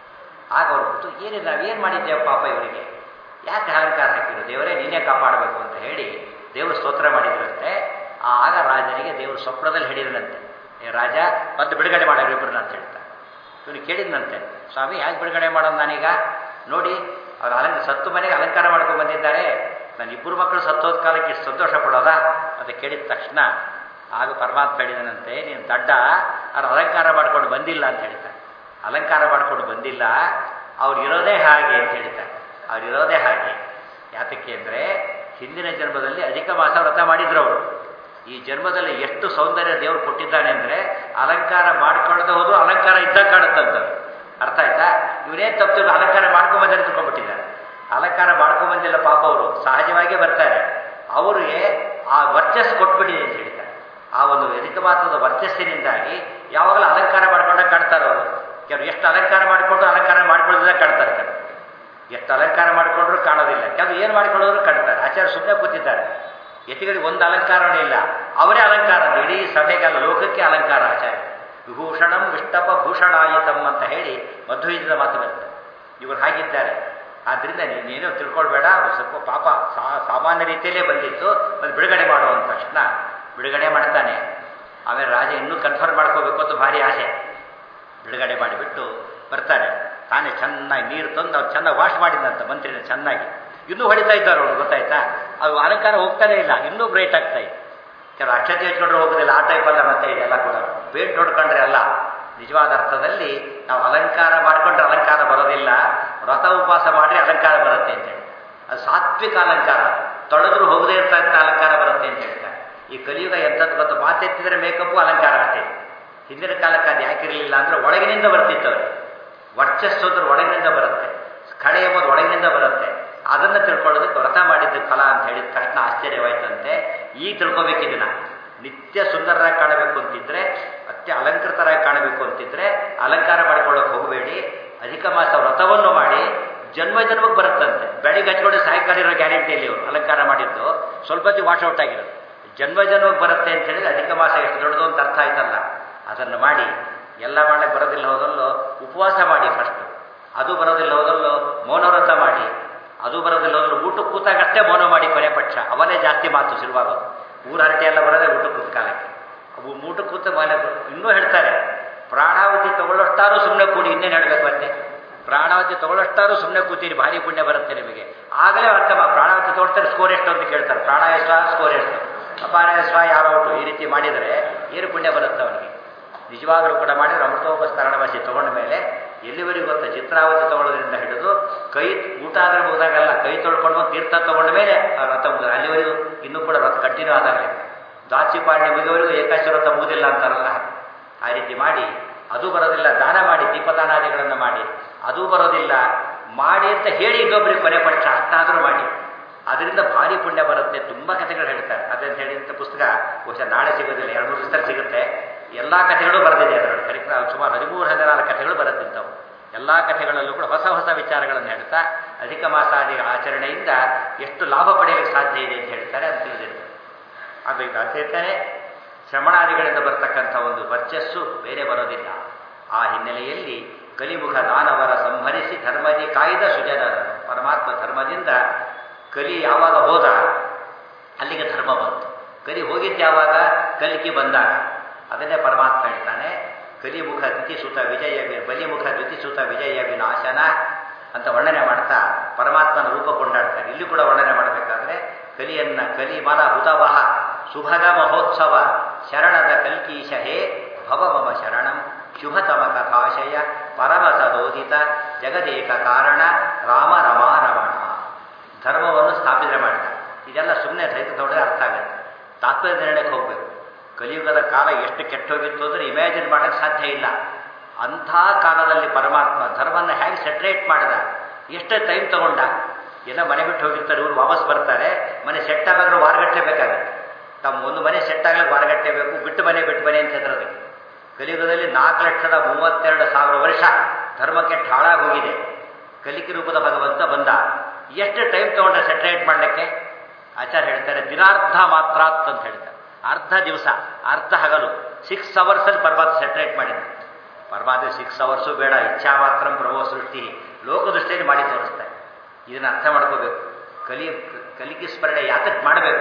S2: ಆಗ ಅವರು ಬಿಟ್ಟು ಏನಿಲ್ಲ ನಾವೇನು ಮಾಡಿದ್ದೇವೆ ಪಾಪ ಇವರಿಗೆ ಯಾಕೆ ಅಲಂಕಾರ ಹಾಕಿದ್ರು ದೇವರೇ ನೀನೇ ಕಾಪಾಡಬೇಕು ಅಂತ ಹೇಳಿ ದೇವರು ಸ್ತೋತ್ರ ಮಾಡಿದ್ರಂತೆ ಆಗ ರಾಜನಿಗೆ ದೇವರು ಸ್ವಪ್ನದಲ್ಲಿ ಹೇಳಿದ್ರಂತೆ ಏ ರಾಜ ಮತ್ತೆ ಬಿಡುಗಡೆ ಮಾಡೋರು ಇಬ್ಬರನ್ನ ಅಂತ ಹೇಳ್ತಾರೆ ಇವನು ಕೇಳಿದ್ನಂತೆ ಸ್ವಾಮಿ ಯಾಕೆ ಬಿಡುಗಡೆ ಮಾಡೋದು ನಾನೀಗ ನೋಡಿ ಅವ್ರು ಅಲಂಕ ಸತ್ತು ಮನೆಗೆ ಅಲಂಕಾರ ಮಾಡ್ಕೊಂಡು ಬಂದಿದ್ದಾರೆ ನನ್ನ ಇಬ್ಬರು ಮಕ್ಕಳು ಸತ್ತೋದ ಕಾಲಕ್ಕೆ ಇಷ್ಟು ಸಂತೋಷ ಪಡೋದಾ ಅಂತ ಕೇಳಿದ ತಕ್ಷಣ ಆಗ ಪರಮಾತ್ಮ ಹೇಳಿದನಂತೆ ನೀನು ದಡ್ಡ ಅವ್ರು ಅಲಂಕಾರ ಮಾಡ್ಕೊಂಡು ಬಂದಿಲ್ಲ ಅಂತ ಹೇಳ್ತಾರೆ ಅಲಂಕಾರ ಮಾಡ್ಕೊಂಡು ಬಂದಿಲ್ಲ ಅವ್ರು ಇರೋದೇ ಹಾಗೆ ಅಂತ ಹೇಳ್ತಾರೆ ಅವ್ರು ಇರೋದೇ ಹಾಗೆ ಯಾತಕ್ಕೆ ಅಂದರೆ ಹಿಂದಿನ ಜನ್ಮದಲ್ಲಿ ಅಧಿಕ ಮಾಸ ವ್ರತ ಮಾಡಿದ್ರು ಅವರು ಈ ಜನ್ಮದಲ್ಲಿ ಎಷ್ಟು ಸೌಂದರ್ಯ ದೇವರು ಕೊಟ್ಟಿದ್ದಾನೆ ಅಂದರೆ ಅಲಂಕಾರ ಮಾಡ್ಕೊಳ್ಳದೆ ಹೋದ್ರು ಅಲಂಕಾರ ಇದ್ದಾಗ ಕಾಣುತ್ತಂತ ಅರ್ಥ ಆಯ್ತಾ ಇವರೇನು ತಪ್ಪು ಅಲಂಕಾರ ಮಾಡ್ಕೊಂಬಂದರೆ ತಿಳ್ಕೊಂಡ್ಬಿಟ್ಟಿದ್ದಾರೆ ಅಲಂಕಾರ ಮಾಡ್ಕೊಂಬಂದಿಲ್ಲ ಪಾಪ ಅವರು ಸಹಜವಾಗಿ ಬರ್ತಾರೆ ಅವರಿಗೆ ಆ ವರ್ಚಸ್ಸು ಕೊಟ್ಬಿಟ್ಟಿದೆ ಅಂತ ಹೇಳ್ತಾರೆ ಆ ಒಂದು ಅಧಿಕ ಮಾತ್ರದ ವರ್ಚಸ್ಸಿನಿಂದಾಗಿ ಯಾವಾಗಲೂ ಅಲಂಕಾರ ಮಾಡ್ಕೊಂಡಾಗ ಕಾಣ್ತಾರೆ ಅವರು ಕೆಲವರು ಎಷ್ಟು ಅಲಂಕಾರ ಮಾಡಿಕೊಂಡು ಅಲಂಕಾರ ಮಾಡ್ಕೊಳ್ಳೋದಾಗ ಕಾಣ್ತಾರೆ ಕೆಲವು ಎಷ್ಟು ಅಲಂಕಾರ ಮಾಡಿಕೊಂಡ್ರು ಕಾಣೋದಿಲ್ಲ ಕೆಲವು ಏನು ಮಾಡಿಕೊಳ್ಳೋದ್ರು ಕಾಣ್ತಾರೆ ಆಚಾರ್ಯ ಸುಮ್ಮನೆ ಕೂತಿದ್ದಾರೆ ಯತಿಗಳಿಗೆ ಒಂದು ಅಲಂಕಾರವೇ ಇಲ್ಲ ಅವರೇ ಅಲಂಕಾರ ಅಂದ್ರೆ ಇಡೀ ಸಭೆಗೆಲ್ಲ ಲೋಕಕ್ಕೆ ಅಲಂಕಾರ ಆಚಾರ್ಯ ವಿಭೂಷಣಂ ವಿಷ್ಟಪ ಭೂಷಣಾಯಿತಂ ಅಂತ ಹೇಳಿ ಮಧ್ವೈದ್ಯದ ಮಾತು ಬರುತ್ತೆ ಇವರು ಹಾಗಿದ್ದಾರೆ ಆದ್ದರಿಂದ ನೀನೇನೋ ತಿಳ್ಕೊಳ್ಬೇಡ ಅವ್ರು ಸ್ವಲ್ಪ ಪಾಪ ಸಾ ಸಾಮಾನ್ಯ ರೀತಿಯಲ್ಲೇ ಬಂದಿತ್ತು ಮತ್ತು ಬಿಡುಗಡೆ ಮಾಡುವಂತ ತಕ್ಷಣ ಬಿಡುಗಡೆ ಮಾಡ್ತಾನೆ ಆಮೇಲೆ ರಾಜ ಇನ್ನೂ ಕನ್ಫರ್ಮ್ ಮಾಡ್ಕೋಬೇಕು ಅಂತ ಭಾರಿ ಆಸೆ ಬಿಡುಗಡೆ ಮಾಡಿಬಿಟ್ಟು ಬರ್ತಾನೆ ತಾನೇ ಚೆನ್ನಾಗಿ ನೀರು ತಂದು ಅವ್ರು ಚೆನ್ನಾಗಿ ವಾಶ್ ಮಾಡಿದಂತ ಮಂತ್ರಿನ ಚೆನ್ನಾಗಿ ಇನ್ನೂ ಹೊಡಿತಾ ಇದ್ದಾರೆ ಅವ್ರು ಗೊತ್ತಾಯ್ತಾ ಅದು ಅಲಂಕಾರ ಹೋಗ್ತಾನೆ ಇಲ್ಲ ಇನ್ನೂ ಬ್ರೈಟ್ ಆಗ್ತಾ ಇದೆ ಕೆಲವು ಅಕ್ಷತೆ ಹಚ್ಕೊಂಡ್ರೆ ಹೋಗೋದಿಲ್ಲ ಆ ಟೈಪ್ ಅಲ್ಲ ಮತ್ತೆ ಇದೆಲ್ಲ ಕೂಡ ಪೇಂಟ್ ಹೊಡ್ಕೊಂಡ್ರೆ ಅಲ್ಲ ನಿಜವಾದ ಅರ್ಥದಲ್ಲಿ ನಾವು ಅಲಂಕಾರ ಮಾಡಿಕೊಂಡ್ರೆ ಅಲಂಕಾರ ಬರೋದಿಲ್ಲ ವ್ರತ ಉಪವಾಸ ಮಾಡಿದ್ರೆ ಅಲಂಕಾರ ಬರುತ್ತೆ ಅಂತ ಹೇಳಿ ಅದು ಸಾತ್ವಿಕ ಅಲಂಕಾರ ತೊಳೆದ್ರು ಹೋಗದೇ ಇರ್ತಕ್ಕಂಥ ಅಲಂಕಾರ ಬರುತ್ತೆ ಅಂತ ಹೇಳ್ತಾರೆ ಈ ಕಲಿಯುಗ ಎಂಥದ್ದು ಗೊತ್ತು ಮಾತೆತ್ತಿದ್ರೆ ಮೇಕಪ್ಪು ಅಲಂಕಾರ ಅಷ್ಟೇ ಹಿಂದಿನ ಕಾಲಕ್ಕೆ ಅದು ಯಾಕಿರಲಿಲ್ಲ ಅಂದ್ರೆ ಒಳಗಿನಿಂದ ಬರ್ತಿತ್ತು ಅವ್ರಿಗೆ ವರ್ಚಸ್ಸು ಅಂದ್ರೆ ಒಳಗಿನಿಂದ ಬರುತ್ತೆ ಕಳೆ ಎಂಬುದು ಒಳಗಿನಿಂದ ಬರುತ್ತೆ ಅದನ್ನು ತಿಳ್ಕೊಳ್ಳೋದಕ್ಕೆ ವ್ರತ ಮಾಡಿದ್ದ ಫಲ ಅಂತ ಹೇಳಿದ ತಕ್ಷಣ ಆಶ್ಚರ್ಯವಾಯ್ತಂತೆ ಈಗ ತಿಳ್ಕೊಬೇಕಿದನ್ನ ನಿತ್ಯ ಸುಂದರರಾಗಿ ಕಾಣಬೇಕು ಅಂತಿದ್ರೆ ಅತ್ಯ ಅಲಂಕೃತರಾಗಿ ಕಾಣಬೇಕು ಅಂತಿದ್ರೆ ಅಲಂಕಾರ ಮಾಡ್ಕೊಳ್ಳೋಕೆ ಹೋಗಬೇಡಿ ಅಧಿಕ ಮಾಸ ವ್ರತವನ್ನು ಮಾಡಿ ಜನ್ಮ ಜನ್ಮಕ್ಕೆ ಬರುತ್ತಂತೆ ಬೆಳಿಗ್ಗೆ ಹಚ್ಕೊಂಡು ಸಾಯಂಕಾಲ ಇರೋ ಗ್ಯಾರಂಟಿಯಲ್ಲಿ ಅವರು ಅಲಂಕಾರ ಮಾಡಿದ್ದು ಸ್ವಲ್ಪ ಹೊತ್ತಿಗೆ ವಾಶ್ ಔಟ್ ಆಗಿರೋದು ಜನ್ಮ ಜನ್ಮಕ್ಕೆ ಬರುತ್ತೆ ಅಂತ ಹೇಳಿದ್ರೆ ಅಧಿಕ ಮಾಸ ಎಷ್ಟು ದೊಡ್ಡದು ಅಂತ ಅರ್ಥ ಆಯ್ತಲ್ಲ ಅದನ್ನು ಮಾಡಿ ಎಲ್ಲ ಮಾಡಕ್ಕೆ ಬರೋದಿಲ್ಲ ಹೋದಲ್ಲೋ ಉಪವಾಸ ಮಾಡಿ ಫಸ್ಟ್ ಅದು ಬರೋದಿಲ್ಲ ಹೋದಲ್ಲೋ ಮೌನವ್ರತ ಮಾಡಿ ಅದು ಬರೋದಿಲ್ಲ ಹೋದಲ್ಲೋ ಊಟಕ್ಕೆ ಕೂತಾಗಷ್ಟೇ ಮೌನ ಮಾಡಿ ಕೊನೆ ಪಕ್ಷ ಅವನೇ ಜಾಸ್ತಿ ಮಾತು ಶುರುವಾಗೋದು ಊರ ಹರಟೆ ಎಲ್ಲ ಬರೋದೇ ಊಟಕ್ಕೆ ಕೂತ ಕಾಲಕ್ಕೆ ಅವು ಊಟಕ್ಕೆ ಕೂತ ಮನೆ ಇನ್ನೂ ಹೇಳ್ತಾರೆ ಪ್ರಾಣಾವತಿ ತಗೊಳ್ಳೋಷ್ಟಾರು ಸುಮ್ಮನೆ ಕೂಡಿ ಇನ್ನೇನು ಹೇಳಬೇಕು ಅಂತೆ ಪ್ರಾಣಾವತಿ ತಗೊಳ್ಳೋಷ್ಟಾರು ಸುಮ್ಮನೆ ಕೂತೀರಿ ಭಾರಿ ಪುಣ್ಯ ಬರುತ್ತೆ ನಿಮಗೆ ಆಗಲೇ ಅರ್ಥ ಮಾ- ಪ್ರಾಣಾವತಿ ತಗೊಳ್ತಾರೆ ಸ್ಕೋರ್ ಎಷ್ಟು ಅಂತ ಕೇಳ್ತಾರೆ ಪ್ರಾಣಾಯ ಸ್ವ ಸ್ಕೋರ್ ಎಷ್ಟು ಅಪಾನಾಯ ಸ್ವ ಯಾವ ಔಟು ಈ ರೀತಿ ಮಾಡಿದರೆ ಏನು ಪುಣ್ಯ ಬರುತ್ತೆ ಅವನಿಗೆ ನಿಜವಾಗಲೂ ಕೂಡ ಮಾಡಿದ್ರೆ ಅಮೃತೋಪಸ್ತರಣವಾಸಿ ತಗೊಂಡ ಮೇಲೆ ಎಲ್ಲಿವರೆಗೂ ಗೊತ್ತಾ ಚಿತ್ರಾವತಿ ತಗೊಳ್ಳೋದ್ರಿಂದ ಹಿಡಿದು ಕೈ ಊಟ ಆದರೆ ಮುಗಿದಾಗಲ್ಲ ಕೈ ತೊಳ್ಕೊಂಡು ಬಂದು ತೀರ್ಥ ತಗೊಂಡ ಮೇಲೆ ಆ ವ್ರತ ಮುಗಿದ ಅಲ್ಲಿವರೆಗೂ ಇನ್ನೂ ಕೂಡ ವ್ರತ ಕಂಟಿನ್ಯೂ ಆದಾಗಲೇ ದಾಚಿಪಾಡ್ಯ ಮುಗಿಯವರೆಗೂ ಏಕಾಶಿ ವ್ರತ ಮುಗುದಿಲ್ಲ ಅಂತಾರಲ್ಲ ಆ ರೀತಿ ಮಾಡಿ ಅದು ಬರೋದಿಲ್ಲ ದಾನ ಮಾಡಿ ದೀಪದಾನಾದಿಗಳನ್ನು ಮಾಡಿ ಅದು ಬರೋದಿಲ್ಲ ಮಾಡಿ ಅಂತ ಹೇಳಿ ಇನ್ನೊಬ್ಬರಿಗೆ ಕೊನೆ ಪಕ್ಷ ಅಷ್ಟಾದರೂ ಮಾಡಿ ಅದರಿಂದ ಭಾರಿ ಪುಣ್ಯ ಬರುತ್ತೆ ತುಂಬ ಕಥೆಗಳು ಹೇಳ್ತಾರೆ ಅದಂತ ಹೇಳಿದಂಥ ಪುಸ್ತಕ ಬಹುಶಃ ನಾಳೆ ಸಿಗೋದಿಲ್ಲ ಎರಡು ಮೂರು ದಿವಸ ಸಿಗುತ್ತೆ ಎಲ್ಲ ಕಥೆಗಳು ಬರೆದಿದೆ ಅದರಲ್ಲಿ ಕರಿಕ್ರ ಸುಮಾರು ಹದಿಮೂರು ಹದಿನಾರು ಕಥೆಗಳು ಬರುತ್ತಿದ್ದವು ಎಲ್ಲ ಕಥೆಗಳಲ್ಲೂ ಕೂಡ ಹೊಸ ಹೊಸ ವಿಚಾರಗಳನ್ನು ಹೇಳ್ತಾ ಅಧಿಕ ಮಾಸಾದಿ ಆಚರಣೆಯಿಂದ ಎಷ್ಟು ಲಾಭ ಪಡೆಯಲಿಕ್ಕೆ ಸಾಧ್ಯ ಇದೆ ಅಂತ ಹೇಳ್ತಾರೆ ಅಂತ ತಿಳಿದಿದೆ ಅದು ಇದು ಅಂತ ಹೇಳ್ತಾನೆ ಶ್ರಮಣಾದಿಗಳಿಂದ ಬರ್ತಕ್ಕಂಥ ಒಂದು ವರ್ಚಸ್ಸು ಬೇರೆ ಬರೋದಿಲ್ಲ ಆ ಹಿನ್ನೆಲೆಯಲ್ಲಿ ಕಲಿಮುಖ ದಾನವರ ಸಂಹರಿಸಿ ಧರ್ಮದಿ ಕಾಯ್ದ ಸುಜನರ ಪರಮಾತ್ಮ ಧರ್ಮದಿಂದ ಕಲಿ ಯಾವಾಗ ಹೋದ ಅಲ್ಲಿಗೆ ಧರ್ಮ ಬಂತು ಕಲಿ ಹೋಗಿದ್ದು ಯಾವಾಗ ಕಲಿಕೆ ಬಂದಾಗ ಅದನ್ನೇ ಪರಮಾತ್ಮ ಹೇಳ್ತಾನೆ ಕಲಿಮುಖ ದ್ಯುತಿಸುತ ವಿಜಯ ವಿ- ಬಲಿಮುಖ ದ್ಯುತಿಸುತ ವಿಜಯ ವಿನಾಶನ ಅಂತ ವರ್ಣನೆ ಮಾಡ್ತಾ ಪರಮಾತ್ಮನ ರೂಪ ಕೊಂಡಾಡ್ತಾರೆ ಇಲ್ಲಿ ಕೂಡ ವರ್ಣನೆ ಮಾಡಬೇಕಾದ್ರೆ ಕಲಿಯನ್ನ ಕಲಿಮಲ ಹುತವಹ ಸುಭಗ ಮಹೋತ್ಸವ ಶರಣದ ಕಲ್ಕೀಶ ಹೇ ಭವ ಮಮ ಶರಣಂ ಶುಭತಮ ಕಥಾಶಯ ಪರಮ ಸದೋದಿತ ಜಗದೇಕ ಕಾರಣ ರಾಮ ರಮಾ ರಮಣ ಧರ್ಮವನ್ನು ಸ್ಥಾಪನೆ ಮಾಡಿದ ಇದೆಲ್ಲ ಸುಮ್ಮನೆ ರೈತ ದೊಡ್ಡ ಅರ್ಥ ಆಗುತ್ತೆ ತಾತ್ಪರ್ಯ ನಿರ್ಣಯಕ್ಕೆ ಹೋಗಬೇಕು ಕಲಿಯುಗದ ಕಾಲ ಎಷ್ಟು ಕೆಟ್ಟೋಗಿತ್ತು ಅಂದರೆ ಇಮ್ಯಾಜಿನ್ ಮಾಡೋಕ್ಕೆ ಸಾಧ್ಯ ಇಲ್ಲ ಅಂಥ ಕಾಲದಲ್ಲಿ ಪರಮಾತ್ಮ ಧರ್ಮವನ್ನು ಹೇಗೆ ಸೆಟ್ರೇಟ್ ಮಾಡಿದ ಎಷ್ಟೇ ಟೈಮ್ ತಗೊಂಡ ಎಲ್ಲ ಮನೆ ಬಿಟ್ಟು ಹೋಗಿರ್ತಾರೆ ಇವ್ರು ವಾಪಸ್ ಬರ್ತಾರೆ ಮನೆ ಸೆಟ್ ಆಗಾದ್ರೂ ವಾರಗಟ್ಟಲೆ ಬೇಕಾಗುತ್ತೆ ತಮ್ಮ ಒಂದು ಮನೆ ಸೆಟ್ ಆಗಲಿಕ್ಕೆ ವಾರಗಟ್ಟಲೆ ಬೇಕು ಬಿಟ್ಟು ಮನೆ ಬಿಟ್ಟು ಮನೆ ಅಂತ ಹೆದರೋದು ಕಲಿಯುಗದಲ್ಲಿ ನಾಲ್ಕು ಲಕ್ಷದ ಮೂವತ್ತೆರಡು ಸಾವಿರ ವರ್ಷ ಧರ್ಮಕ್ಕೆ ಹಾಳಾಗಿ ಹೋಗಿದೆ ಕಲಿಕೆ ರೂಪದ ಭಗವಂತ ಬಂದ ಎಷ್ಟು ಟೈಮ್ ತಗೊಂಡ್ರೆ ಸೆಟ್ರೇಟ್ ಮಾಡಲಿಕ್ಕೆ ಆಚಾರ್ಯ ಹೇಳ್ತಾರೆ ದಿನಾರ್ಧ ಮಾತ್ರ ಅಂತ ಹೇಳ್ತಾರೆ ಅರ್ಧ ದಿವಸ ಅರ್ಧ ಹಗಲು ಸಿಕ್ಸ್ ಅವರ್ಸಲ್ಲಿ ಪರಮಾತ್ಮ ಸೆಟ್ರೇಟ್ ಮಾಡಿದ ಪರಮಾತ್ಮ ಸಿಕ್ಸ್ ಅವರ್ಸು ಬೇಡ ಇಚ್ಛಾ ಮಾತ್ರ ಪ್ರಭೋ ಸೃಷ್ಟಿ ಲೋಕದೃಷ್ಟಿಯಲ್ಲಿ ಮಾಡಿ ತೋರಿಸ್ತಾರೆ ಇದನ್ನು ಅರ್ಥ ಮಾಡ್ಕೋಬೇಕು ಕಲಿ ಕಲಿಕೆ ಸ್ಮರಣೆ ಯಾತಕ್ಕೆ ಮಾಡಬೇಕು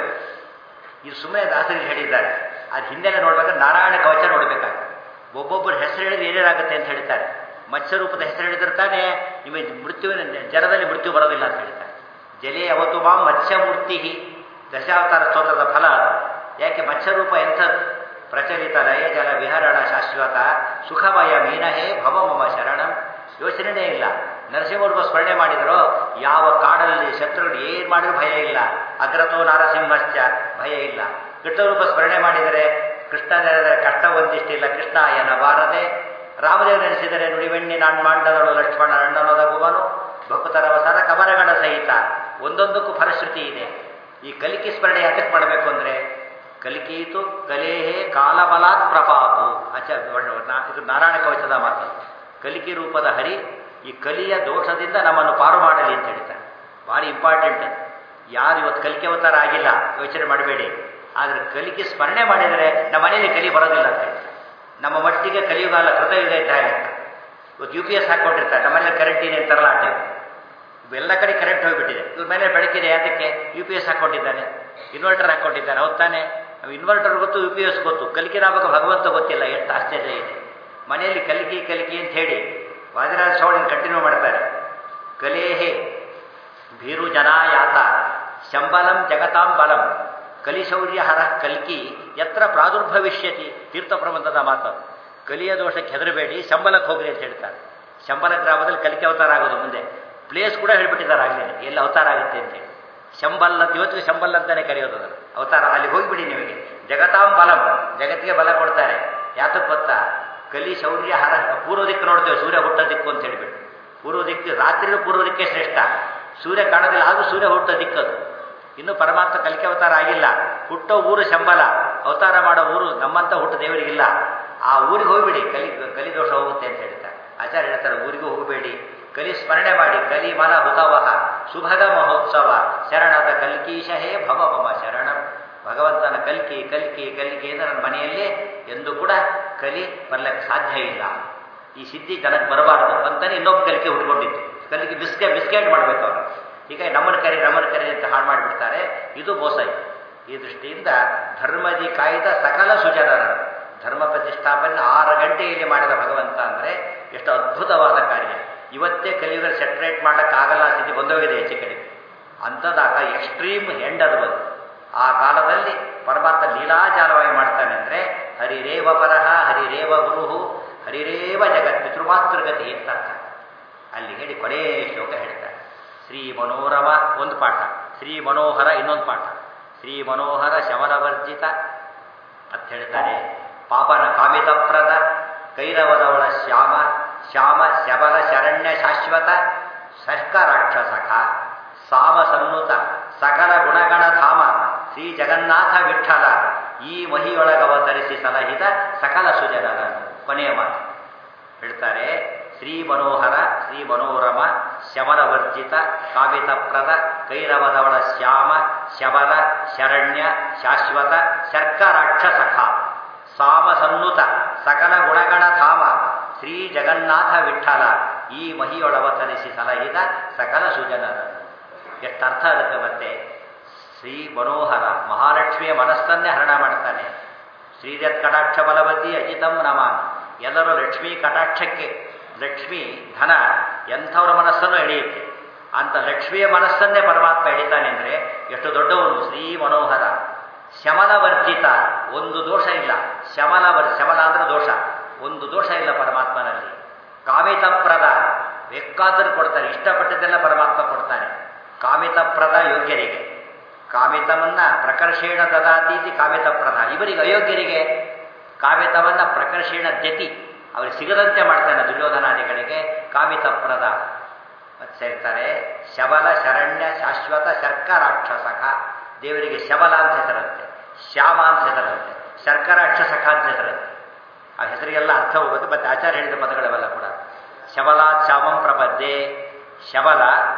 S2: ಇದು ಸುಮ್ಮನೆ ದಾಸರಿಗೆ ಹೇಳಿದ್ದಾರೆ ಅದು ಹಿನ್ನೆಲೆ ನೋಡ್ಬೇಕಾದ್ರೆ ನಾರಾಯಣ ಕವಚ ನೋಡಬೇಕಾಗುತ್ತೆ ಒಬ್ಬೊಬ್ಬರ ಹೆಸರು ಹೇಳಿದ್ರೆ ಏನೇನಾಗುತ್ತೆ ಅಂತ ಹೇಳ್ತಾರೆ ಮತ್ಸ್ಯರೂಪದ ಹೆಸರು ಹೇಳಿದ್ರೆ ತಾನೇ ನಿಮಗೆ ಮೃತ್ಯುವಿನ ಜಲದಲ್ಲಿ ಮೃತ್ಯು ಬರೋದಿಲ್ಲ ಅಂತ ಹೇಳ್ತಾರೆ ಜಲೇ ಅವತು ಮಾಂ ಮತ್ಸ್ಯಮೂರ್ತಿ ದಶಾವತಾರ ಸ್ತೋತ್ರದ ಫಲ ಅದು ಯಾಕೆ ಮತ್ಸ್ಯರೂಪ ಎಂಥದ್ದು ಪ್ರಚಲಿತ ಲಯ ಜಲ ವಿಹರಣ ಶಾಶ್ವತ ಸುಖಮಯ ಮೀನಹೇ ಭವ ಮಮ ಶರಣಂ ಯೋಚನೆನೇ ಇಲ್ಲ ನರಸಿಂಹರೂಪ ಸ್ಮರಣೆ ಮಾಡಿದರೋ ಯಾವ ಕಾಡಲ್ಲಿ ಶತ್ರುಗಳು ಏನು ಮಾಡಿದ್ರು ಭಯ ಇಲ್ಲ ಅಗ್ರತೋ ನಾರಸಿಂಹಶ್ಚ ಭಯ ಇಲ್ಲ ಕೃಷ್ಣರೂಪ ಸ್ಮರಣೆ ಮಾಡಿದರೆ ಕೃಷ್ಣ ನೆನೆದರೆ ಕಷ್ಟ ಒಂದಿಷ್ಟಿಲ್ಲ ಕೃಷ್ಣ ಎನ ಬಾರದೆ ರಾಮದೇವ ನೆನೆಸಿದರೆ ನುಡಿವೆಣ್ಣಿ ನಾನ್ ಮಾಂಡದಳು ಲಕ್ಷ್ಮಣ ಅಣ್ಣನೊದಗುವನು ಭಕ್ತರವಸರ ಕಮರಗಳ ಸಹಿತ ಒಂದೊಂದಕ್ಕೂ ಫಲಶ್ರುತಿ ಇದೆ ಈ ಕಲಿಕೆ ಸ್ಮರಣೆ ಯಾತಕ್ಕೆ ಮಾಡಬೇಕು ಅಂದರೆ ಕಲಿಕೀತು ಕಲೇಹೇ ಕಾಲಬಲಾತ್ ಪ್ರಪಾತು ಅಚ ಇದು ನಾರಾಯಣ ಕವಚದ ಮಾತು ಕಲಿಕೆ ರೂಪದ ಹರಿ ಈ ಕಲಿಯ ದೋಷದಿಂದ ನಮ್ಮನ್ನು ಪಾರು ಮಾಡಲಿ ಅಂತ ಹೇಳ್ತಾರೆ ಭಾರಿ ಇಂಪಾರ್ಟೆಂಟ್ ಯಾರು ಇವತ್ತು ಕಲಿಕೆ ಅವತಾರ ಆಗಿಲ್ಲ ಯೋಚನೆ ಮಾಡಬೇಡಿ ಆದರೆ ಕಲಿಕೆ ಸ್ಮರಣೆ ಮಾಡಿದರೆ ನಮ್ಮ ಮನೆಯಲ್ಲಿ ಕಲಿ ಬರೋದಿಲ್ಲ ಅಂತ ಹೇಳ್ತಾರೆ ನಮ್ಮ ಮಟ್ಟಿಗೆ ಕಲಿಯುಗಾಲ ಕೃತಯುಗ ಇದ್ದ ಹಾಗೆ ಇವತ್ತು ಯು ಪಿ ಎಸ್ ಹಾಕೊಂಡಿರ್ತಾರೆ ನಮ್ಮಲ್ಲಿ ಕರೆಂಟ್ ಇದೆ ಅಂತಾರಲ್ಲ ಆ ಟೈಮ್ ಇವೆಲ್ಲ ಕಡೆ ಕರೆಂಟ್ ಹೋಗಿಬಿಟ್ಟಿದೆ ಇವ್ರ ಮೇಲೆ ಬೆಳಕಿದೆ ಅದಕ್ಕೆ ಯು ಪಿ ಎಸ್ ಹಾಕೊಂಡಿದ್ದಾನೆ ಇನ್ವರ್ಟರ್ ಹಾಕೊಂಡಿದ್ದಾನೆ ಹೌದು ತಾನೆ ಇನ್ವರ್ಟರ್ ಗೊತ್ತು ಯು ಪಿ ಎಸ್ ಗೊತ್ತು ಕಲಿಕೆ ನಾವಾಗ ಭಗವಂತ ಗೊತ್ತಿಲ್ಲ ಎಷ್ಟು ಆಶ್ಚರ್ಯ ಇದೆ ಮನೆಯಲ್ಲಿ ಕಲಿಕೆ ಕಲಿಕೆ ಅಂತ ಹೇಳಿ ವಾದಿರಾಜ ಚೌಡನ್ ಕಂಟಿನ್ಯೂ ಮಾಡ್ತಾರೆ ಕಲೇಹೇ ಭೀರು ಜನಾಯಾತ ಶಂಬಲಂ ಜಗತಾಂ ಬಲಂ ಕಲಿಶೌರ್ಯ ಹರ ಕಲ್ಕಿ ಎತ್ರ ಪ್ರಾದುರ್ಭವಿಷ್ಯತಿ ತೀರ್ಥ ಪ್ರಬಂಧದ ಮಾತು ಕಲಿಯ ದೋಷಕ್ಕೆ ಹೆದರಬೇಡಿ ಶಂಬಲಕ್ಕೆ ಹೋಗ್ರಿ ಅಂತ ಹೇಳ್ತಾರೆ ಶಂಬಲ ಗ್ರಾಮದಲ್ಲಿ ಕಲಿಕೆ ಅವತಾರ ಆಗೋದು ಮುಂದೆ ಪ್ಲೇಸ್ ಕೂಡ ಹೇಳ್ಬಿಟ್ಟಿದ್ದಾರೆ ಆಗಲೇ ಎಲ್ಲಿ ಅವತಾರ ಆಗುತ್ತೆ ಅಂತೇಳಿ ಶಂಬಲ್ ಅಂತ ಇವತ್ತಿಗೆ ಶಂಬಲ್ ಅಂತಾನೆ ಕರೆಯೋದು ಅದನ್ನು ಅವತಾರ ಅಲ್ಲಿ ಹೋಗಿಬಿಡಿ ನಿಮಗೆ ಜಗತಾಂ ಬಲಂ ಜಗತ್ತಿಗೆ ಬಲ ಕೊಡ್ತಾರೆ ಯಾತಕ್ಕೆ ಗೊತ್ತಾ ಕಲಿ ಶೌರ್ಯ ಹರ ಪೂರ್ವ ದಿಕ್ಕು ನೋಡ್ತೇವೆ ಸೂರ್ಯ ಹುಟ್ಟ ದಿಕ್ಕು ಅಂತ ಹೇಳಿಬಿಟ್ಟು ಪೂರ್ವ ದಿಕ್ಕು ರಾತ್ರಿಯೂ ಪೂರ್ವ ದಿಕ್ಕೇ ಶ್ರೇಷ್ಠ ಸೂರ್ಯ ಕಾಣೋದಿಲ್ಲ ಆದರೂ ಸೂರ್ಯ ಹುಟ್ಟ ದಿಕ್ಕದು ಇನ್ನು ಪರಮಾತ್ಮ ಕಲಿಕೆ ಅವತಾರ ಆಗಿಲ್ಲ ಹುಟ್ಟೋ ಊರು ಶಂಬಲ ಅವತಾರ ಮಾಡೋ ಊರು ನಮ್ಮಂತ ಹುಟ್ಟು ದೇವರಿಗಿಲ್ಲ ಆ ಊರಿಗೆ ಹೋಗ್ಬಿಡಿ ಕಲಿ ಕಲಿದೋಷ ಹೋಗುತ್ತೆ ಅಂತ ಹೇಳ್ತಾರೆ ಆಚಾರ್ಯ ಹೇಳ್ತಾರೆ ಊರಿಗೂ ಹೋಗಬೇಡಿ ಕಲಿ ಸ್ಮರಣೆ ಮಾಡಿ ಕಲಿ ಮನ ಹುತವಹ ಸುಭಗ ಮಹೋತ್ಸವ ಶರಣದ ಕಲ್ಕೀಶ ಹೇ ಭವ ಮಮ ಶರಣಂ ಭಗವಂತನ ಕಲ್ಕಿ ಕಲ್ಕಿ ಕಲ್ಕಿ ಅಂತ ನನ್ನ ಮನೆಯಲ್ಲಿ ಎಂದು ಕೂಡ ಕಲಿ ಬರ್ಲಿಕ್ಕೆ ಸಾಧ್ಯ ಇಲ್ಲ ಈ ಸಿದ್ಧಿ ಜನಕ್ಕೆ ಬರಬಾರದು ಅಂತಾನೆ ಇನ್ನೊಬ್ಬ ಕಲಿಕೆ ಹುಟ್ಕೊಂಡಿತ್ತು ಕಲಿಕೆ ಬಿಸ್ಕೆ ಬಿಸ್ಕೆಟ್ ಮಾಡಬೇಕು ಅವರು ಈಗ ನಮ್ಮನ ಕರಿ ನಮ್ಮನ ಕರಿ ಅಂತ ಹಾಳು ಮಾಡಿಬಿಡ್ತಾರೆ ಇದು ಮೋಸ ಇದೆ ಈ ದೃಷ್ಟಿಯಿಂದ ಧರ್ಮದಿ ಕಾಯ್ದ ಸಕಲ ಸುಜನರರು ಧರ್ಮ ಪ್ರತಿಷ್ಠಾಪನೆ ಆರು ಗಂಟೆಯಲ್ಲಿ ಮಾಡಿದ ಭಗವಂತ ಅಂದರೆ ಎಷ್ಟು ಅದ್ಭುತವಾದ ಕಾರ್ಯ ಇವತ್ತೇ ಕಲಿಯುಗ ಸೆಟ್ರೇಟ್ ಮಾಡೋಕ್ಕಾಗಲ್ಲ ಸ್ಥಿತಿ ಬಂದೋಗಿದೆ ಹೆಚ್ಚು ಕಡೆ ಅಂಥದಾಗ ಎಕ್ಸ್ಟ್ರೀಮ್ ಹೆಂಡ್ ಅದು ಬಂದು ಆ ಕಾಲದಲ್ಲಿ ಪರಮಾತ್ಮ ಲೀಲಾಜಾಲವಾಗಿ ಮಾಡ್ತಾನೆ ಅಂದರೆ ಹರಿರೇವ ಪರಹ ಹರಿರೇವ ಗುರುಹು ಹರಿರೇವ ಜಗತ್ ಪಿತೃಮಾತೃಗತಿ ಅಂತ ಅರ್ಥ ಅಲ್ಲಿ ಹೇಳಿ ಕೊನೇ ಶ್ಲೋಕ ಹೇಳ್ತಾರೆ ಶ್ರೀ ಮನೋರಮ ಒಂದು ಪಾಠ ಶ್ರೀ ಮನೋಹರ ಇನ್ನೊಂದು ಪಾಠ ಶ್ರೀ ಮನೋಹರ ಶಮನವರ್ಜಿತ ಅಂತ ಹೇಳ್ತಾರೆ ಪಾಪನ ಕಾಮಿತಪ್ರದ ಕೈರವದವಳ ಶ್ಯಾಮ ಶ್ಯಾಮ ಶಬಲ ಶರಣ್ಯ ಶಾಶ್ವತ ಸರ್ಕ ರಾಕ್ಷಸಖ ಸಾಮ ಸನ್ನುತ ಸಕಲ ಗುಣಗಣ ಧಾಮ ಶ್ರೀ ಜಗನ್ನಾಥ ವಿಠಲ ಈ ಮಹಿಯೊಳಗವತರಿಸಿ ಸಲಹಿತ ಸಕಲ ಸುಜನರ ಕೊನೆಯ ಮಾತು ಹೇಳ್ತಾರೆ ಶ್ರೀ ಮನೋಹರ ಶ್ರೀ ಮನೋರಮ ಶಮನವರ್ಜಿತ ಕಾಮಿತಪ್ರದ ಕೈರವದವಳ ಶ್ಯಾಮ ಶಬಲ ಶರಣ್ಯ ಶಾಶ್ವತ ಶರ್ಕ ರಾಕ್ಷಸಖ ಸಾಮ ಸನ್ನುತ ಸಕಲ ಗುಣಗಣ ಧಾಮ ಶ್ರೀ ಜಗನ್ನಾಥ ವಿಠಲ ಈ ಮಹಿಯೊಳವತರಿಸಿ ಸಲಹಿದ ಸಕಲ ಸುಜನರನ್ನು ಎಷ್ಟು ಅರ್ಥ ಅದಕ್ಕೆ ಮತ್ತೆ ಶ್ರೀ ಮನೋಹರ ಮಹಾಲಕ್ಷ್ಮಿಯ ಮನಸ್ಸನ್ನೇ ಹರಣ ಮಾಡ್ತಾನೆ ಶ್ರೀರತ್ ಕಟಾಕ್ಷ ಬಲವತಿ ಅಜಿತಂ ನಮಾನ್ ಎಲ್ಲರೂ ಲಕ್ಷ್ಮೀ ಕಟಾಕ್ಷಕ್ಕೆ ಲಕ್ಷ್ಮಿ ಧನ ಎಂಥವರ ಮನಸ್ಸನ್ನು ಎಳೆಯುತ್ತೆ ಅಂತ ಲಕ್ಷ್ಮಿಯ ಮನಸ್ಸನ್ನೇ ಪರಮಾತ್ಮ ಎಳಿತಾನೆ ಅಂದರೆ ಎಷ್ಟು ದೊಡ್ಡವನು ಶ್ರೀ ಮನೋಹರ ಶಮನ ವರ್ಜಿತ ಒಂದು ದೋಷ ಇಲ್ಲ ಶಮನ ವರ್ ಶಮನ ಅಂದ್ರೆ ದೋಷ ಒಂದು ದೋಷ ಇಲ್ಲ ಪರಮಾತ್ಮನಲ್ಲಿ ಕಾಮಿತಪ್ರದ ಬೇಕಾದರೂ ಕೊಡ್ತಾನೆ ಇಷ್ಟಪಟ್ಟಿದ್ದೆಲ್ಲ ಪರಮಾತ್ಮ ಕೊಡ್ತಾನೆ ಕಾಮಿತಪ್ರದ ಯೋಗ್ಯರಿಗೆ ಕಾಮಿತವನ್ನ ಪ್ರಕರ್ಷೇಣ ದದಾತೀತಿ ಕಾಮಿತ ಪ್ರಧಾನ ಇವರಿಗೆ ಅಯೋಗ್ಯರಿಗೆ ಕಾಮಿತವನ್ನ ಪ್ರಕರ್ಷೇಣ ದ್ಯತಿ ಅವ್ರಿಗೆ ಸಿಗದಂತೆ ಮಾಡ್ತಾನೆ ದುರ್ಯೋಧನಾದಿಗಳಿಗೆ ಕಾಮಿತ ಪ್ರದ ಮತ್ತೆ ಸೇರ್ತಾರೆ ಶಬಲ ಶರಣ್ಯ ಶಾಶ್ವತ ಶರ್ಕ ರಾಕ್ಷಸಕ ದೇವರಿಗೆ ಶಬಲ ಅಂತ ಹೆಸರಂತೆ ಶ್ಯಾಮ ಅಂತ ಹೆಸರಂತೆ ಶರ್ಕ ರಾಕ್ಷಸಕ ಅಂತ ಹೆಸರಂತೆ ಆ ಹೆಸರಿಗೆಲ್ಲ ಅರ್ಥ ಹೋಗುತ್ತೆ ಮತ್ತೆ ಆಚಾರ್ಯ ಹೇಳಿದ ಪದಗಳವೆಲ್ಲ ಕೂಡ ಶಬಲ ಶ್ಯಾಮಂ ಪ್ರಪದ್ಯೆ ಶಬಲ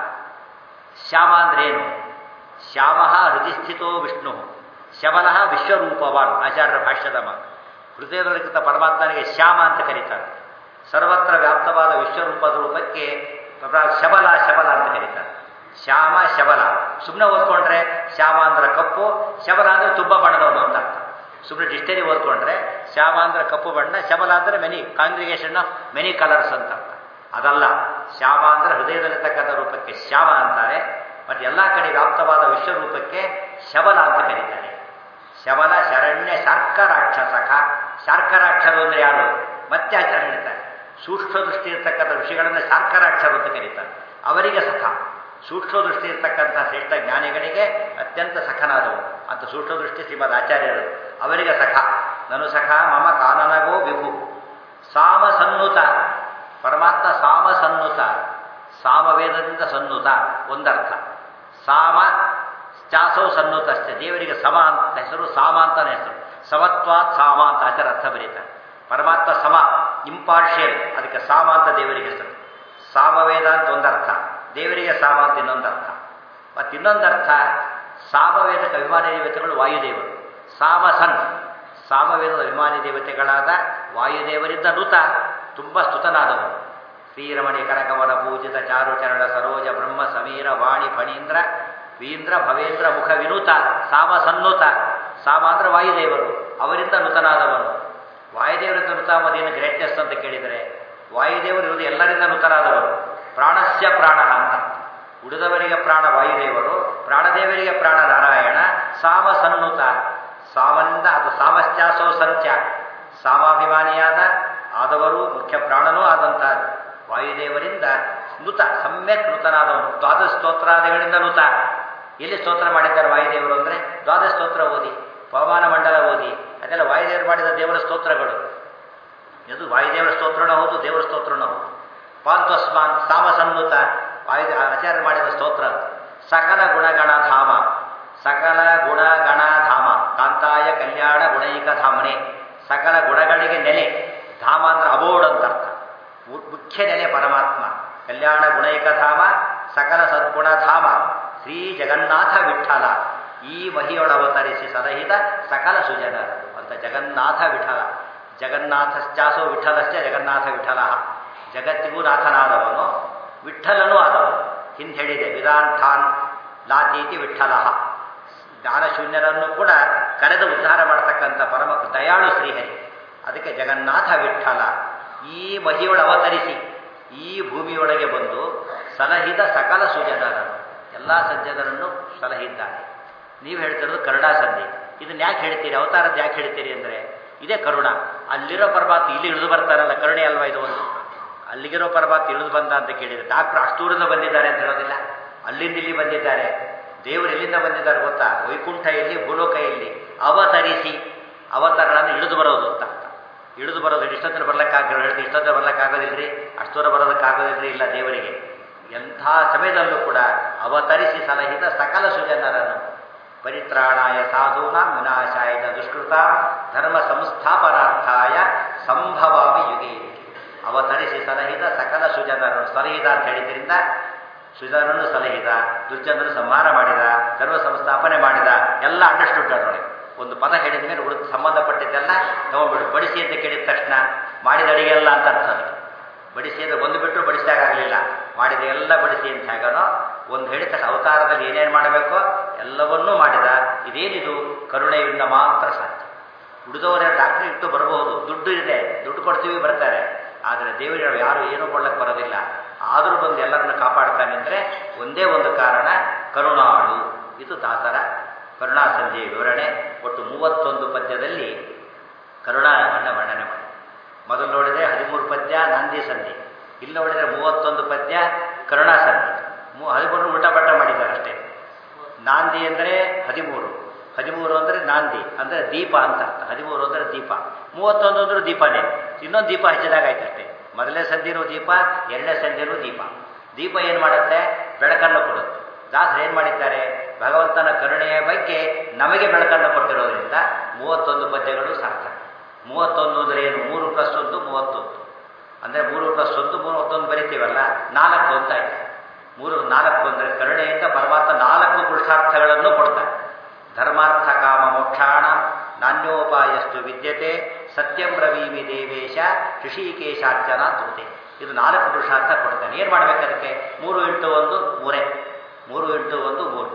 S2: ಶ್ಯಾಮ ಅಂದ್ರೇನು ಶ್ಯಾಮ ಹೃದಯಸ್ಥಿತೋ ವಿಷ್ಣು ಶಬಲ ವಿಶ್ವರೂಪವಾನ್ ಆಚಾರ್ಯರ ಭಾಷ್ಯದ ಮಾತು ಹೃದಯದೊಳಗಿಂತ ಪರಮಾತ್ಮನಿಗೆ ಶ್ಯಾಮ ಅಂತ ಕರೀತಾರೆ ಸರ್ವತ್ರ ವ್ಯಾಪ್ತವಾದ ವಿಶ್ವರೂಪದ ರೂಪಕ್ಕೆ ಶಬಲ ಶಬಲ ಅಂತ ಕರೀತಾರೆ ಶ್ಯಾಮ ಶಬಲ ಸುಮ್ಮನೆ ಓದ್ಕೊಂಡ್ರೆ ಶ್ಯಾಮ ಅಂದ್ರೆ ಕಪ್ಪು ಶಬಲ ಅಂದ್ರೆ ತುಬ್ಬ ಬಣ್ಣದವನು ಅಂತ ಅರ್ಥ ಸುಮ್ಮನೆ ಡಿಸ್ಟರಿ ಓದ್ಕೊಂಡ್ರೆ ಶ್ಯಾಮ ಅಂದ್ರೆ ಕಪ್ಪು ಬಣ್ಣ ಶಬಲ ಅಂದ್ರೆ many congregation of many colours ಅಂತ ಅರ್ಥ ಅದಲ್ಲ ಶ್ಯಾಮ ಅಂದ್ರೆ ಹೃದಯದಲ್ಲಿರ್ತಕ್ಕಂಥ ರೂಪಕ್ಕೆ ಶ್ಯಾಮ ಅಂತಾರೆ ಮತ್ತೆ ಎಲ್ಲ ಕಡೆ ವ್ಯಾಪ್ತವಾದ ವಿಶ್ವರೂಪಕ್ಕೆ ಶಬಲ ಅಂತ ಕರೀತಾರೆ ಶಬಲ ಶರಣ್ಯ ಶಾರ್ಕ ರಾಕ್ಷಸಕ ಶಾರ್ಕ ರಾಕ್ಷರು ಅಂದ್ರೆ ಯಾರು ಮತ್ತೆ ಆಚಾರ ಹೇಳ್ತಾರೆ ಸೂಕ್ಷ್ಮ ದೃಷ್ಟಿ ಇರ್ತಕ್ಕಂಥ ವಿಷಯಗಳನ್ನು ಶಾರ್ಕ ರಾಕ್ಷರು ಅಂತ ಕರೀತಾರೆ ಅವರಿಗೆ ಸಖ ಸೂಕ್ಷ್ಮ ದೃಷ್ಟಿ ಇರ್ತಕ್ಕಂಥ ಶ್ರೇಷ್ಠ ಜ್ಞಾನಿಗಳಿಗೆ ಅತ್ಯಂತ ಸಖನಾದವು ಅಂತ ಸೂಕ್ಷ್ಮ ದೃಷ್ಟಿ ಶ್ರೀಮದ್ ಆಚಾರ್ಯರು ಅವರಿಗೆ ಸಖ ನನು ಸಖ ಮಮ ಕಾನನಗೋ ವಿಭು ಸಾಮ ಸನ್ನುತ ಪರಮಾತ್ಮ ಸಾಮ ಸನ್ನುತ ಸಾಮವೇದದಿಂದ ಸನ್ನುತ ಒಂದರ್ಥ ಸಾಮ ಚಾಸೌ ಸನ್ನುತ ಅಷ್ಟೇ ದೇವರಿಗೆ ಸಮ ಅಂತ ಹೆಸರು ಸಾಮ ಅಂತಾನೆ ಹೆಸರು ಸಮತ್ವಾತ್ ಸಾಮ ಅಂತ ಆಚಾರ ಅರ್ಥ ಬರೀತಾರೆ ಪರಮಾತ್ಮ ಸಮ ಇಂಪಾರ್ಷಿಯಲ್ ಅದಕ್ಕೆ ಸಾಮ ಅಂತ ದೇವರಿಗೆ ಹೆಸರು ಸಾಮವೇದ ಅಂತ ಒಂದರ್ಥ ದೇವರಿಗೆ ಸಾಮ ಅಂತ ಇನ್ನೊಂದರ್ಥ ಮತ್ತು ಇನ್ನೊಂದರ್ಥ ಸಾಮವೇದಕ ಅಭಿಮಾನಿ ದೇವತೆಗಳು ವಾಯುದೇವರು ಸಾಮಸನ್ ಸಾಮವೇದದ ಅಭಿಮಾನಿ ದೇವತೆಗಳಾದ ವಾಯುದೇವರಿಂದ ನುತ ತುಂಬ ಸ್ತುತನಾದವರು ಶ್ರೀರಮಣಿ ಕನಕವನ ಪೂಜಿತ ಚಾರುಚರಣ ಸರೋಜ ಬ್ರಹ್ಮ ಸಮೀರ ವಾಣಿ ಫಣೀಂದ್ರ ವೀಂದ್ರ ಭವೇಂದ್ರ ಮುಖ ವಿನೂತ ಸಾಮ ಸನ್ನುತ ಸಾಮ ಅಂದ್ರೆ ವಾಯುದೇವರು ಅವರಿಂದ ನುತನಾದವನು ವಾಯುದೇವರಿಂದ ನುತಾಮದೇನು ಗ್ರೇಟ್ನೆಸ್ ಅಂತ ಕೇಳಿದರೆ ವಾಯುದೇವರು ಇರುವುದು ಎಲ್ಲರಿಂದ ನುತನಾದವರು ಪ್ರಾಣಸ್ಯ ಪ್ರಾಣ ಅಂತ ಉಳಿದವರಿಗೆ ಪ್ರಾಣ ವಾಯುದೇವರು ಪ್ರಾಣದೇವರಿಗೆ ಪ್ರಾಣ ನಾರಾಯಣ ಸಾಮ ಸನ್ನುತ ಸಾಮಂದ ಅದು ಸಾಮಶ್ಚಾಸೋ ಸಂತ್ಯ ಸಾಮಾಭಿಮಾನಿಯಾದ ಆದವರು ಮುಖ್ಯ ಪ್ರಾಣನೂ ಆದಂಥ ವಾಯುದೇವರಿಂದ ನುತ ಸಮ್ಯಕ್ ನೂತನಾದವನು ದ್ವಾದಶ ಸ್ತೋತ್ರಾದಿಗಳಿಂದ ನುತ ಎಲ್ಲಿ ಸ್ತೋತ್ರ ಮಾಡಿದ್ದಾರೆ ವಾಯುದೇವರು ಅಂದರೆ ದ್ವಾದಶ ಸ್ತೋತ್ರ ಓದಿ ಪವಮಾನ ಮಂಡಲ ಓದಿ ಅದೆಲ್ಲ ವಾಯುದೇವರು ಮಾಡಿದ ದೇವರ ಸ್ತೋತ್ರಗಳು ಇದು ವಾಯುದೇವರ ಸ್ತೋತ್ರನೂ ಹೌದು ದೇವರ ಸ್ತೋತ್ರನೂ ಹೌದು ಪಾಂತ್ವಸ್ಮಾನ್ ಸಾಮಸನ್ನುತ ವಾಯು ಆಚಾರ್ಯ ಮಾಡಿದ ಸ್ತೋತ್ರ ಸಕಲ ಗುಣಗಣ ಧಾಮ ಸಕಲ ಗುಣಗಣ ಧಾಮ ಕಾಂತಾಯ ಕಲ್ಯಾಣ ಗುಣೈಕ ಧಾಮನೆ ಸಕಲ ಗುಣಗಳಿಗೆ ನೆಲೆ ಧಾಮ ಅಂದ್ರೆ ಅಬೋರ್ಡ್ ಅಂತ ಅರ್ಥ ಮುಖ್ಯ ನೆಲೆ ಪರಮಾತ್ಮ ಕಲ್ಯಾಣ ಗುಣೈಕ ಧಾಮ ಸಕಲ ಸದ್ಗುಣ ಧಾಮ ಶ್ರೀ ಜಗನ್ನಾಥ ವಿಠಲ ಈ ಮಹಿಯೊಳವತರಿಸಿ ಸದಹಿತ ಸಕಲ ಸುಜನರು ಅಂತ ಜಗನ್ನಾಥ ವಿಠಲ ಜಗನ್ನಾಥಶ್ಚಾಸೋ ವಿಠಲಶ್ಚ ಜಗನ್ನಾಥ ವಿಠಲ ಜಗತ್ತಿಗೂ ನಾಥನಾದವನು ವಿಠಲನೂ ಆದವನು ಹಿಂದೆ ಹೇಳಿದೆ ವಿಧಾಂಠಾನ್ ಲಾತೀತಿ ವಿಠಲ ಜ್ಞಾನಶೂನ್ಯರನ್ನು ಕೂಡ ಕರೆದು ಉದ್ಧಾರ ಮಾಡತಕ್ಕಂಥ ಪರಮ ದಯಾಳು ಶ್ರೀಹರಿ ಅದಕ್ಕೆ ಜಗನ್ನಾಥ ವಿಠಲ ಈ ಮಹಿಯೊಳ ಅವತರಿಸಿ ಈ ಭೂಮಿಯೊಳಗೆ ಬಂದು ಸಲಹಿದ ಸಕಲ ಸುಜನರನ್ನು ಎಲ್ಲ ಸಜ್ಜನರನ್ನು ಸಲಹಿದ್ದಾನೆ ನೀವು ಹೇಳ್ತಿರೋದು ಕರುಣಾ ಸಂಧಿ ಇದನ್ನ ಯಾಕೆ ಹೇಳ್ತೀರಿ ಅವತಾರದ್ದು ಯಾಕೆ ಹೇಳ್ತೀರಿ ಅಂದರೆ ಇದೇ ಕರುಣ ಅಲ್ಲಿರೋ ಪರಮಾತ್ಮ ಇಲ್ಲಿ ಇಳಿದು ಬರ್ತಾರಲ್ಲ ಕರುಣೆ ಅಲ್ವಾ ಇದು ಒಂದು ಅಲ್ಲಿಗಿರೋ ಪರಮಾತ್ಮ ಇಳಿದು ಬಂದ ಅಂತ ಕೇಳಿದರೆ ಡಾಕ್ಟ್ರು ಅಷ್ಟೂರಿಂದ ಬಂದಿದ್ದಾರೆ ಅಂತ ಹೇಳೋದಿಲ್ಲ ಅಲ್ಲಿಂದ ಇಲ್ಲಿ ಬಂದಿದ್ದಾರೆ ದೇವರು ಎಲ್ಲಿಂದ ಬಂದಿದ್ದಾರೆ ಗೊತ್ತಾ ವೈಕುಂಠ ಎಲ್ಲಿ ಭೂಲೋಕ ಎಲ್ಲಿ ಅವತರಿಸಿ ಅವತಾರಗಳನ್ನು ಇಳಿದು ಬರೋದು ಅಂತ ಅರ್ಥ ಇಳಿದು ಬರೋದು ಇಷ್ಟೊತ್ತರ ಬರ್ಲಿಕ್ಕಾಗ ಹೇಳಿದ್ರೆ ಇಷ್ಟೊತ್ತರ ಬರ್ಲಿಕ್ಕಾಗೋದಿಲ್ರಿ ಅಷ್ಟು ದೂರ ಬರೋದಕ್ಕಾಗೋದಿಲ್ರಿ ಇಲ್ಲ ದೇವರಿಗೆ ಎಂಥ ಸಮಯದಲ್ಲೂ ಕೂಡ ಅವತರಿಸಿ ಸಲಹಿತ ಸಕಲ ಸುಜನರನ್ನು ಪರಿತ್ರಾಣಾಯ ಸಾಧೂನಾಂ ವಿನಾಶಾಯ ದುಷ್ಕೃತ ಧರ್ಮ ಸಂಸ್ಥಾಪನಾರ್ಥಾಯ ಸಂಭವಾಮಿ ಯುಗೆ ಅವತರಿಸಿ ಸಲಹಿದ ಸಕಲ ಸುಜನರನ್ನು ಸಲಹಿದ ಅಂತ ಹೇಳಿದ್ರಿಂದ ಸುಜನರನ್ನು ಸಲಹಿದ ದುರ್ಜನರನ್ನು ಸಂಹಾರ ಮಾಡಿದ ಧರ್ಮ ಸಂಸ್ಥಾಪನೆ ಮಾಡಿದ ಎಲ್ಲ ಅಂಡರ್ಸ್ಟುಡ್ ಅದರೊಳಗೆ ಒಂದು ಪದ ಹೇಳಿದ ಮೇಲೆ ಉಳಿದು ಸಂಬಂಧಪಟ್ಟಿದ್ದೆಲ್ಲ ತಗೊಂಡ್ಬಿಡು ಬಡಿಸಿ ಅಂತ ಕೇಳಿದ ತಕ್ಷಣ ಮಾಡಿದ ಅಡಿಗೆ ಎಲ್ಲ ಅಂತ ಅರ್ಥ ಅದಕ್ಕೆ ಬಡಿಸಿ ಅಂದರೆ ಒಂದು ಬಿಟ್ಟರು ಬಡಿಸಿದಾಗಲಿಲ್ಲ ಮಾಡಿದ ಎಲ್ಲ ಬಡಿಸಿ ಅಂತ ಹೇಗನೋ ಒಂದು ಹೇಳಿದ ತಕ್ಷಣ ಅವತಾರದಲ್ಲಿ ಏನೇನು ಮಾಡಬೇಕೋ ಎಲ್ಲವನ್ನೂ ಮಾಡಿದ ಇದೇನಿದು ಕರುಣೆಯಿಂದ ಮಾತ್ರ ಸಾಧ್ಯ ಉಳಿದವರೇ ಡಾಕ್ಟ್ರ್ ಇಟ್ಟು ಬರಬಹುದು ದುಡ್ಡು ಇದೆ ದುಡ್ಡು ಕೊಡ್ತೀವಿ ಬರ್ತಾರೆ ಆದರೆ ದೇವರಿಗೆ ಯಾರು ಏನೂ ಕೊಡ್ಲಕ್ಕೆ ಬರೋದಿಲ್ಲ ಆದರೂ ಬಂದು ಎಲ್ಲರನ್ನ ಕಾಪಾಡ್ತಾನೆ ಅಂದರೆ ಒಂದೇ ಒಂದು ಕಾರಣ ಕರುಣಾಳು ಇದು ದಾಸರ ಕರುಣಾ ಸಂಧಿಯ ವಿವರಣೆ ಒಟ್ಟು ಮೂವತ್ತೊಂದು ಪದ್ಯದಲ್ಲಿ ಕರುಣಾವನ್ನು ವರ್ಣನೆ ಮಾಡಿ ಮೊದಲು ನೋಡಿದರೆ ಹದಿಮೂರು ಪದ್ಯ ನಾಂದಿ ಸಂಧಿ ಇಲ್ಲಿ ನೋಡಿದರೆ ಮೂವತ್ತೊಂದು ಪದ್ಯ ಕರುಣಾ ಸಂಧಿ ಮೂ ಹದಿಮೂರು ಉಲ್ಟಾ ಪಟ್ಟ ಮಾಡಿದ್ದಾರೆ ಅಷ್ಟೇ ನಾಂದಿ ಅಂದರೆ ಹದಿಮೂರು ಹದಿಮೂರು ಅಂದರೆ ನಾಂದಿ ಅಂದರೆ ದೀಪ ಅಂತ ಅರ್ಥ ಹದಿಮೂರು ಅಂದರೆ ದೀಪ ಮೂವತ್ತೊಂದು ಅಂದ್ರೆ ದೀಪನೇ ಇನ್ನೊಂದು ದೀಪ ಹಚ್ಚಿದಾಗ ಆಯ್ತಷ್ಟೇ ಮೊದಲನೇ ಸಂಧಿನೂ ದೀಪ ಎರಡನೇ ಸಂಧಿನೂ ದೀಪ ದೀಪ ಏನು ಮಾಡುತ್ತೆ ಬೆಳಕನ್ನು ಕೊಡುತ್ತೆ ದಾಸರು ಏನು ಮಾಡಿದ್ದಾರೆ ಭಗವಂತನ ಕರುಣೆಯ ಬಗ್ಗೆ ನಮಗೆ ಬೆಳಕನ್ನು ಕೊಟ್ಟಿರೋದ್ರಿಂದ ಮೂವತ್ತೊಂದು ಪದ್ಯಗಳು ಸಾರ್ಥಕ ಮೂವತ್ತೊಂದು ಅಂದರೆ ಏನು ಮೂರು ಪ್ಲಸ್ ಒಂದು ಮೂವತ್ತೊಂದು ಅಂದರೆ ಮೂರು ಪ್ಲಸ್ ಒಂದು ಮೂವತ್ತೊಂದು ಬರಿತೀವಲ್ಲ ನಾಲ್ಕು ಅಂತ ಆಯ್ತು ಮೂರು ನಾಲ್ಕು ಅಂದರೆ ಕರುಣೆಯಿಂದ ಪರಮಾತ್ಮ ನಾಲ್ಕು ಪುರುಷಾರ್ಥಗಳನ್ನು ಕೊಡ್ತಾರೆ ಧರ್ಮಾರ್ಥ ಕಾಮ ಮೋಕ್ಷಾಣ ನಾಣ್ಯೋಪಾಯಸ್ತು ವಿದ್ಯತೆ ಸತ್ಯಂ ಬ್ರವೀಮಿ ದೇವೇಶ ಋಷಿಕೇಶಾರ್ಚನ ತೃತೆ ಇದು ನಾಲ್ಕು ಪುರುಷಾರ್ಥ ಕೊಡ್ತಾನೆ ಏನು ಮಾಡ್ಬೇಕು ಅದಕ್ಕೆ ಮೂರು ಇಂಟು ಒಂದು ಮೂರೇ ಮೂರು ಇಂಟು ಒಂದು ಮೂರು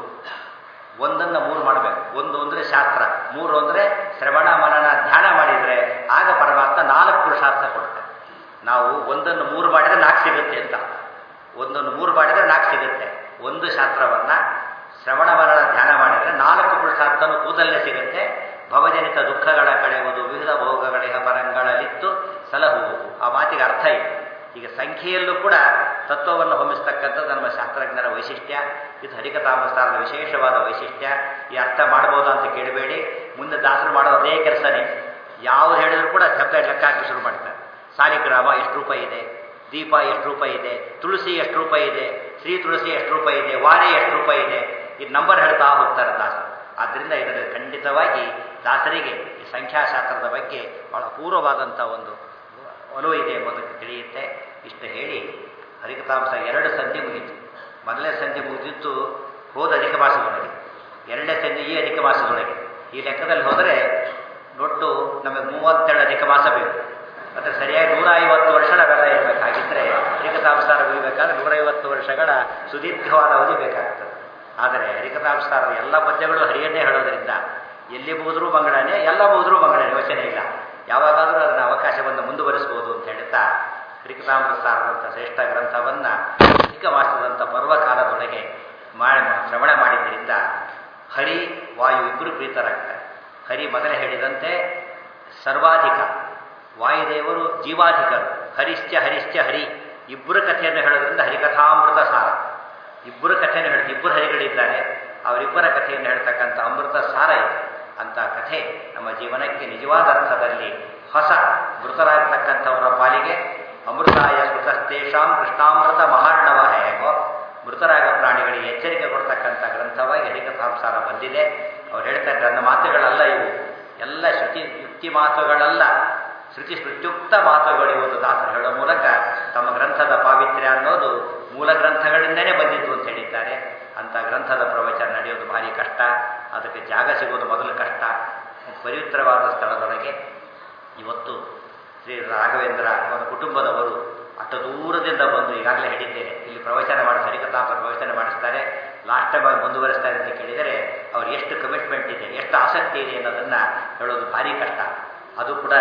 S2: ಒಂದನ್ನು ಮೂರು ಮಾಡಬೇಕು ಒಂದು ಅಂದರೆ ಶಾಸ್ತ್ರ ಮೂರು ಅಂದರೆ ಶ್ರವಣ ಮನನ ಧ್ಯಾನ ಮಾಡಿದರೆ ಆಗ ಪರಮಾತ್ಮ ನಾಲ್ಕು ಪುರುಷಾರ್ಥ ಕೊಡ್ತಾನೆ ನಾವು ಒಂದನ್ನು ಮೂರು ಮಾಡಿದರೆ ನಾಲ್ಕು ಸಿಗುತ್ತೆ ಅಂತ ಒಂದನ್ನು ಮೂರು ಮಾಡಿದರೆ ನಾಲ್ಕು ಸಿಗುತ್ತೆ ಒಂದು ಶಾಸ್ತ್ರವನ್ನು ಶ್ರವಣ ಮನನ ಧ್ಯಾನ ಮಾಡಿದರೆ ನಾಲ್ಕು ಪುರುಷಾರ್ಥನು ಕೂದಲೇ ಸಿಗುತ್ತೆ ಭವಜನಿತ ದುಃಖಗಳ ಕಳೆಯುವುದು ವಿವಿಧ ಭೋಗಗಳಿಗ ಪರಂಗಳಲ್ಲಿತ್ತು ಸಲಹುವುದು ಆ ಮಾತಿಗೆ ಅರ್ಥ ಇದೆ ಈಗ ಸಂಖ್ಯೆಯಲ್ಲೂ ಕೂಡ ತತ್ವವನ್ನು ಹೊಮ್ಮಿಸ್ತಕ್ಕಂಥದ್ದು ನಮ್ಮ ಶಾಸ್ತ್ರಜ್ಞರ ವೈಶಿಷ್ಟ್ಯ ಇದು ಹರಿಕಥಾಮಸ್ತಾರದ ವಿಶೇಷವಾದ ವೈಶಿಷ್ಟ್ಯ ಈ ಅರ್ಥ ಮಾಡ್ಬೋದಾ ಅಂತ ಕೇಳಬೇಡಿ ಮುಂದೆ ದಾಸರು ಮಾಡೋ ಅದೇ ಕೆಲಸನೇ ಯಾವ್ದು ಹೇಳಿದ್ರು ಕೂಡ ಶಬ್ದ ಲೆಕ್ಕ ಹಾಕಿ ಶುರು ಮಾಡ್ತಾರೆ ಸಾಲಿಗ್ರಾಮ ಎಷ್ಟು ರೂಪಾಯಿ ಇದೆ ದೀಪ ಎಷ್ಟು ರೂಪಾಯಿ ಇದೆ ತುಳಸಿ ಎಷ್ಟು ರೂಪಾಯಿ ಇದೆ ಶ್ರೀ ತುಳಸಿ ಎಷ್ಟು ರೂಪಾಯಿ ಇದೆ ವಾರೆ ಎಷ್ಟು ರೂಪಾಯಿ ಇದೆ ಈ ನಂಬರ್ ಹೇಳ್ತಾ ಹೋಗ್ತಾರೆ ದಾಸರು ಆದ್ದರಿಂದ ಇದರಲ್ಲಿ ಖಂಡಿತವಾಗಿ ದಾಸರಿಗೆ ಈ ಸಂಖ್ಯಾಶಾಸ್ತ್ರದ ಬಗ್ಗೆ ಬಹಳ ಅಪೂರ್ವವಾದಂಥ ಒಂದು ಒಲವು ಇದೆ ಎಂಬುದಕ್ಕೆ ತಿಳಿಯುತ್ತೆ ಇಷ್ಟು ಹೇಳಿ ಹರಿಕಥಾಂಸ ಎರಡು ಸಂಧಿ ಮುಗಿತು ಮೊದಲನೇ ಸಂಧಿ ಮುಗಿದಿತ್ತು ಹೋದ ಅಧಿಕ ಮಾಸದೊಳಗೆ ಎರಡನೇ ಸಂಧಿ ಈ ಅಧಿಕ ಮಾಸದೊಳಗೆ ಈ ಲೆಕ್ಕದಲ್ಲಿ ಹೋದರೆ ದೊಡ್ಡ ನಮಗೆ ಮೂವತ್ತೆರಡು ಅಧಿಕ ಮಾಸ ಬೇಕು ಮತ್ತು ಸರಿಯಾಗಿ ನೂರ ಐವತ್ತು ವರ್ಷ ನಾವೆಲ್ಲ ಇರಬೇಕಾಗಿದ್ದರೆ ಹರಿಕಥಾಂಸಾರ ಮುಗಿಬೇಕಾದ್ರೆ ನೂರೈವತ್ತು ವರ್ಷಗಳ ಸುದೀರ್ಘವಾದ ಅವಧಿ ಬೇಕಾಗ್ತದೆ ಆದರೆ ಹರಿಕಥಾಂಸಾರದ ಎಲ್ಲ ಪದ್ಯಗಳು ಹರಿಯನ್ನೇ ಹೇಳೋದ್ರಿಂದ ಎಲ್ಲಿ ಮುಗಿದ್ರೂ ಮಂಗಳನೇ ಎಲ್ಲ ಮುಗಿದ್ರೂ ಮಂಗಳನೇ ಯೋಚನೆ ಇಲ್ಲ ಯಾವಾಗಾದರೂ ಅದನ್ನು ಅವಕಾಶವನ್ನು ಮುಂದುವರಿಸಬಹುದು ಅಂತ ಹೇಳ್ತಾ ಹರಿಕಥಾಮೃತಾರದಂಥ ಶ್ರೇಷ್ಠ ಗ್ರಂಥವನ್ನು ಅಧಿಕ ಮಾಸದಂಥ ಪರ್ವಕಾಲದೊಳಗೆ ಮಾಡಿ ಶ್ರವಣ ಮಾಡಿದ್ದರಿಂದ ಹರಿ ವಾಯು ಇಬ್ಬರು ಪ್ರೀತರಾಗ್ತಾರೆ ಹರಿ ಮೊದಲೇ ಹೇಳಿದಂತೆ ಸರ್ವಾಧಿಕ ವಾಯುದೇವರು ಜೀವಾಧಿಕರು ಹರಿಶ್ಚ ಹರಿಶ್ಚ ಹರಿ ಇಬ್ಬರು ಕಥೆಯನ್ನು ಹೇಳೋದ್ರಿಂದ ಹರಿಕಥಾಮೃತ ಸಾರ ಇಬ್ಬರು ಕಥೆಯನ್ನು ಹೇಳ್ತಾರೆ ಇಬ್ಬರು ಹರಿಗಳಿದ್ದಾರೆ ಅವರಿಬ್ಬರ ಕಥೆಯನ್ನು ಹೇಳ್ತಕ್ಕಂಥ ಅಮೃತ ಸಾರ ಇದೆ ಅಂತ ಕಥೆ ನಮ್ಮ ಜೀವನಕ್ಕೆ ನಿಜವಾದ ಅರ್ಥದಲ್ಲಿ ಹೊಸ ಮೃತರಾಗತಕ್ಕಂಥವರ ಪಾಲಿಗೆ ಅಮೃತಾಯ ಸ್ಮೃತಸ್ತೇಷಾಂ ಕೃಷ್ಣಾಮೃತ ಮಹಾರ್ಣವ ಹೇಗೋ ಮೃತರಾಗ ಪ್ರಾಣಿಗಳಿಗೆ ಎಚ್ಚರಿಕೆ ಕೊಡ್ತಕ್ಕಂಥ ಗ್ರಂಥವಾಗಿ ಹರಿಕಥಾಂಸಾರ ಬಂದಿದೆ ಅವ್ರು ಹೇಳ್ತಾರೆ ನನ್ನ ಮಾತುಗಳಲ್ಲ ಇವು ಎಲ್ಲ ಶ್ರುತಿ ಯುಕ್ತಿ ಮಾತುಗಳಲ್ಲ ಶ್ರುತಿ ಸ್ಮೃತ್ಯುಕ್ತ ಮಾತುಗಳು ಒಂದು ದಾಸರು ಹೇಳೋ ಮೂಲಕ ತಮ್ಮ ಗ್ರಂಥದ ಪಾವಿತ್ರ್ಯ ಅನ್ನೋದು ಮೂಲ ಗ್ರಂಥಗಳಿಂದನೇ ಬಂದಿತ್ತು ಅಂತ ಹೇಳಿದ್ದಾರೆ ಅಂಥ ಗ್ರಂಥದ ಪ್ರವಚನ ನಡೆಯೋದು ಭಾರಿ ಕಷ್ಟ ಅದಕ್ಕೆ ಜಾಗ ಸಿಗೋದು ಮೊದಲು ಕಷ್ಟ ಪವಿತ್ರವಾದ ಸ್ಥಳದೊಳಗೆ ಇವತ್ತು ಶ್ರೀ ರಾಘವೇಂದ್ರ ಅವರ ಕುಟುಂಬದವರು ಅಷ್ಟು ದೂರದಿಂದ ಬಂದು ಈಗಾಗಲೇ ಹೇಳಿದ್ದೇನೆ ಇಲ್ಲಿ ಪ್ರವಚನ ಮಾಡಿ ಹರಿಕಥಾಂಸ ಪ್ರವಚನ ಮಾಡಿಸ್ತಾರೆ ಲಾಸ್ಟ್ ಟೈಮ್ ಆಗಿ ಮುಂದುವರಿಸ್ತಾರೆ ಅಂತ ಕೇಳಿದರೆ ಅವ್ರು ಎಷ್ಟು ಕಮಿಟ್ಮೆಂಟ್ ಇದೆ ಎಷ್ಟು ಆಸಕ್ತಿ ಇದೆ ಅನ್ನೋದನ್ನು ಹೇಳೋದು ಭಾರಿ ಕಷ್ಟ ಅದು ಕೂಡ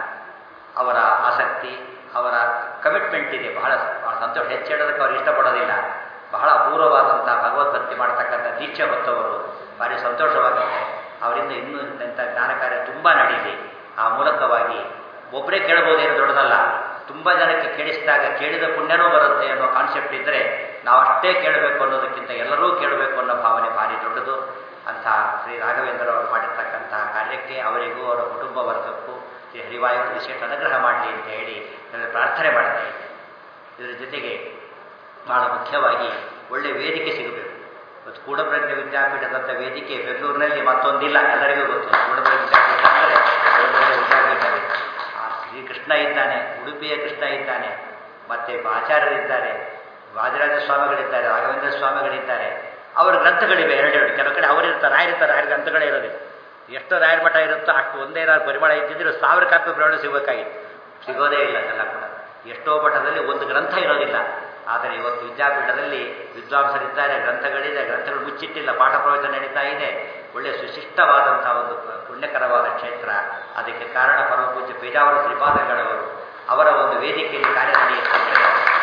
S2: ಅವರ ಆಸಕ್ತಿ ಅವರ ಕಮಿಟ್ಮೆಂಟ್ ಇದೆ ಬಹಳ ಬಹಳ ಸಂತೋಷ ಹೆಚ್ಚು ಹೇಳೋದಕ್ಕೆ ಅವ್ರು ಇಷ್ಟಪಡೋದಿಲ್ಲ ಬಹಳ ಅಪೂರ್ವವಾದಂಥ ಭಗವದ್ಭಕ್ತಿ ಮಾಡತಕ್ಕಂಥ ದೀಕ್ಷೆ ಹೊತ್ತವರು ಭಾರಿ ಸಂತೋಷವಾಗುತ್ತೆ ಅವರಿಂದ ಇನ್ನೂ ಇಂಥ ಜ್ಞಾನ ಕಾರ್ಯ ತುಂಬ ನಡೀಲಿ ಆ ಮೂಲಕವಾಗಿ ಒಬ್ಬರೇ ಕೇಳ್ಬೋದೇನು ದೊಡ್ಡದಲ್ಲ ತುಂಬ ಜನಕ್ಕೆ ಕೇಳಿಸಿದಾಗ ಕೇಳಿದ ಪುಣ್ಯನೂ ಬರುತ್ತೆ ಅನ್ನೋ ಕಾನ್ಸೆಪ್ಟ್ ಇದ್ದರೆ ನಾವು ಅಷ್ಟೇ ಕೇಳಬೇಕು ಅನ್ನೋದಕ್ಕಿಂತ ಎಲ್ಲರೂ ಕೇಳಬೇಕು ಅನ್ನೋ ಭಾವನೆ ಭಾರಿ ದೊಡ್ಡದು ಅಂತ ಶ್ರೀ ರಾಘವೇಂದ್ರ ಅವರು ಮಾಡಿರ್ತಕ್ಕಂತಹ ಕಾರ್ಯಕ್ಕೆ ಅವರಿಗೂ ಅವರ ಕುಟುಂಬ ವರ್ಗಕ್ಕೂ ಶ್ರೀ ಹರಿವಾಯು ವಿಶೇಷ ಅನುಗ್ರಹ ಮಾಡಲಿ ಅಂತ ಹೇಳಿ ನಾನು ಪ್ರಾರ್ಥನೆ ಮಾಡ್ತಾ ಇದ್ದೆ ಇದರ ಜೊತೆಗೆ ಬಹಳ ಮುಖ್ಯವಾಗಿ ಒಳ್ಳೆ ವೇದಿಕೆ ಸಿಗಬೇಕು ಇವತ್ತು ಕೂಡಪ್ರಜ್ಞೆ ವಿದ್ಯಾಪೀಠದಂಥ ವೇದಿಕೆ ಬೆಂಗಳೂರಿನಲ್ಲಿ ಮತ್ತೊಂದಿಲ್ಲ ಎಲ್ಲರಿಗೂ ಗೊತ್ತು ಕೂಡಪ್ರಜ್ಞೆ ವಿದ್ಯಾಪೀಠ ಅಂದರೆ ಕೂಡಪ್ರಜ್ಞೆ ವಿದ್ಯಾಪೀಠವೇ ಆ ಶ್ರೀಕೃಷ್ಣ ಇದ್ದಾನೆ ಉಡುಪಿಯ ಕೃಷ್ಣ ಇದ್ದಾನೆ ಮತ್ತೆ ಆಚಾರ್ಯರಿದ್ದಾರೆ ವಾದಿರಾಜ ಸ್ವಾಮಿಗಳಿದ್ದಾರೆ ರಾಘವೇಂದ್ರ ಸ್ವಾಮಿಗಳಿದ್ದಾರೆ ಅವರ ಗ್ರಂಥಗಳಿವೆ ಎರಡೆರಡು ಕೆಲವು ಕಡೆ ಅವರಿರ್ತಾರೆ ರಾಯರಿರ್ತಾರೆ ರಾಯರ ಗ್ರಂಥಗಳೇ ಇರೋದಿಲ್ಲ ಎಷ್ಟು ರಾಯರ ಮಠ ಇರುತ್ತೋ ಅಷ್ಟು ಒಂದೇ ಏನಾದ್ರು ಪರಿಮಳ ಇದ್ದಿದ್ರೆ ಸಾವಿರ ಕಾಪಿ ಪ್ರಮಾಣ ಸಿಗಬೇಕಾಗಿತ್ತು ಸಿಗೋದೇ ಇಲ್ಲ ಅದೆಲ್ಲ ಕೂಡ ಎಷ್ಟೋ ಮಠದಲ್ಲಿ ಒಂದು ಗ್ರಂಥ ಇರೋದಿಲ್ಲ ಆದರೆ ಇವತ್ತು ವಿದ್ಯಾಪೀಠದಲ್ಲಿ ವಿದ್ವಾಂಸರಿದ್ದಾರೆ ಗ್ರಂಥಗಳಿದೆ ಗ್ರಂಥಗಳು ಮುಚ್ಚಿಟ್ಟಿಲ್ಲ ಪಾಠ ಪ್ರವಚನ ನಡೀತಾ ಇದೆ ಒಳ್ಳೆಯ ಸುಶಿಷ್ಟವಾದಂಥ ಒಂದು ಪುಣ್ಯಕರವಾದ ಕ್ಷೇತ್ರ ಅದಕ್ಕೆ ಕಾರಣ ಪರಮಪೂಜ್ಯ ಪೇಜಾವರ ಶ್ರೀಪಾದಗಳವರು ಅವರ ಒಂದು ವೇದಿಕೆಯಲ್ಲಿ ಕಾರ್ಯ ನಡೆಯುತ್ತಂದರೆ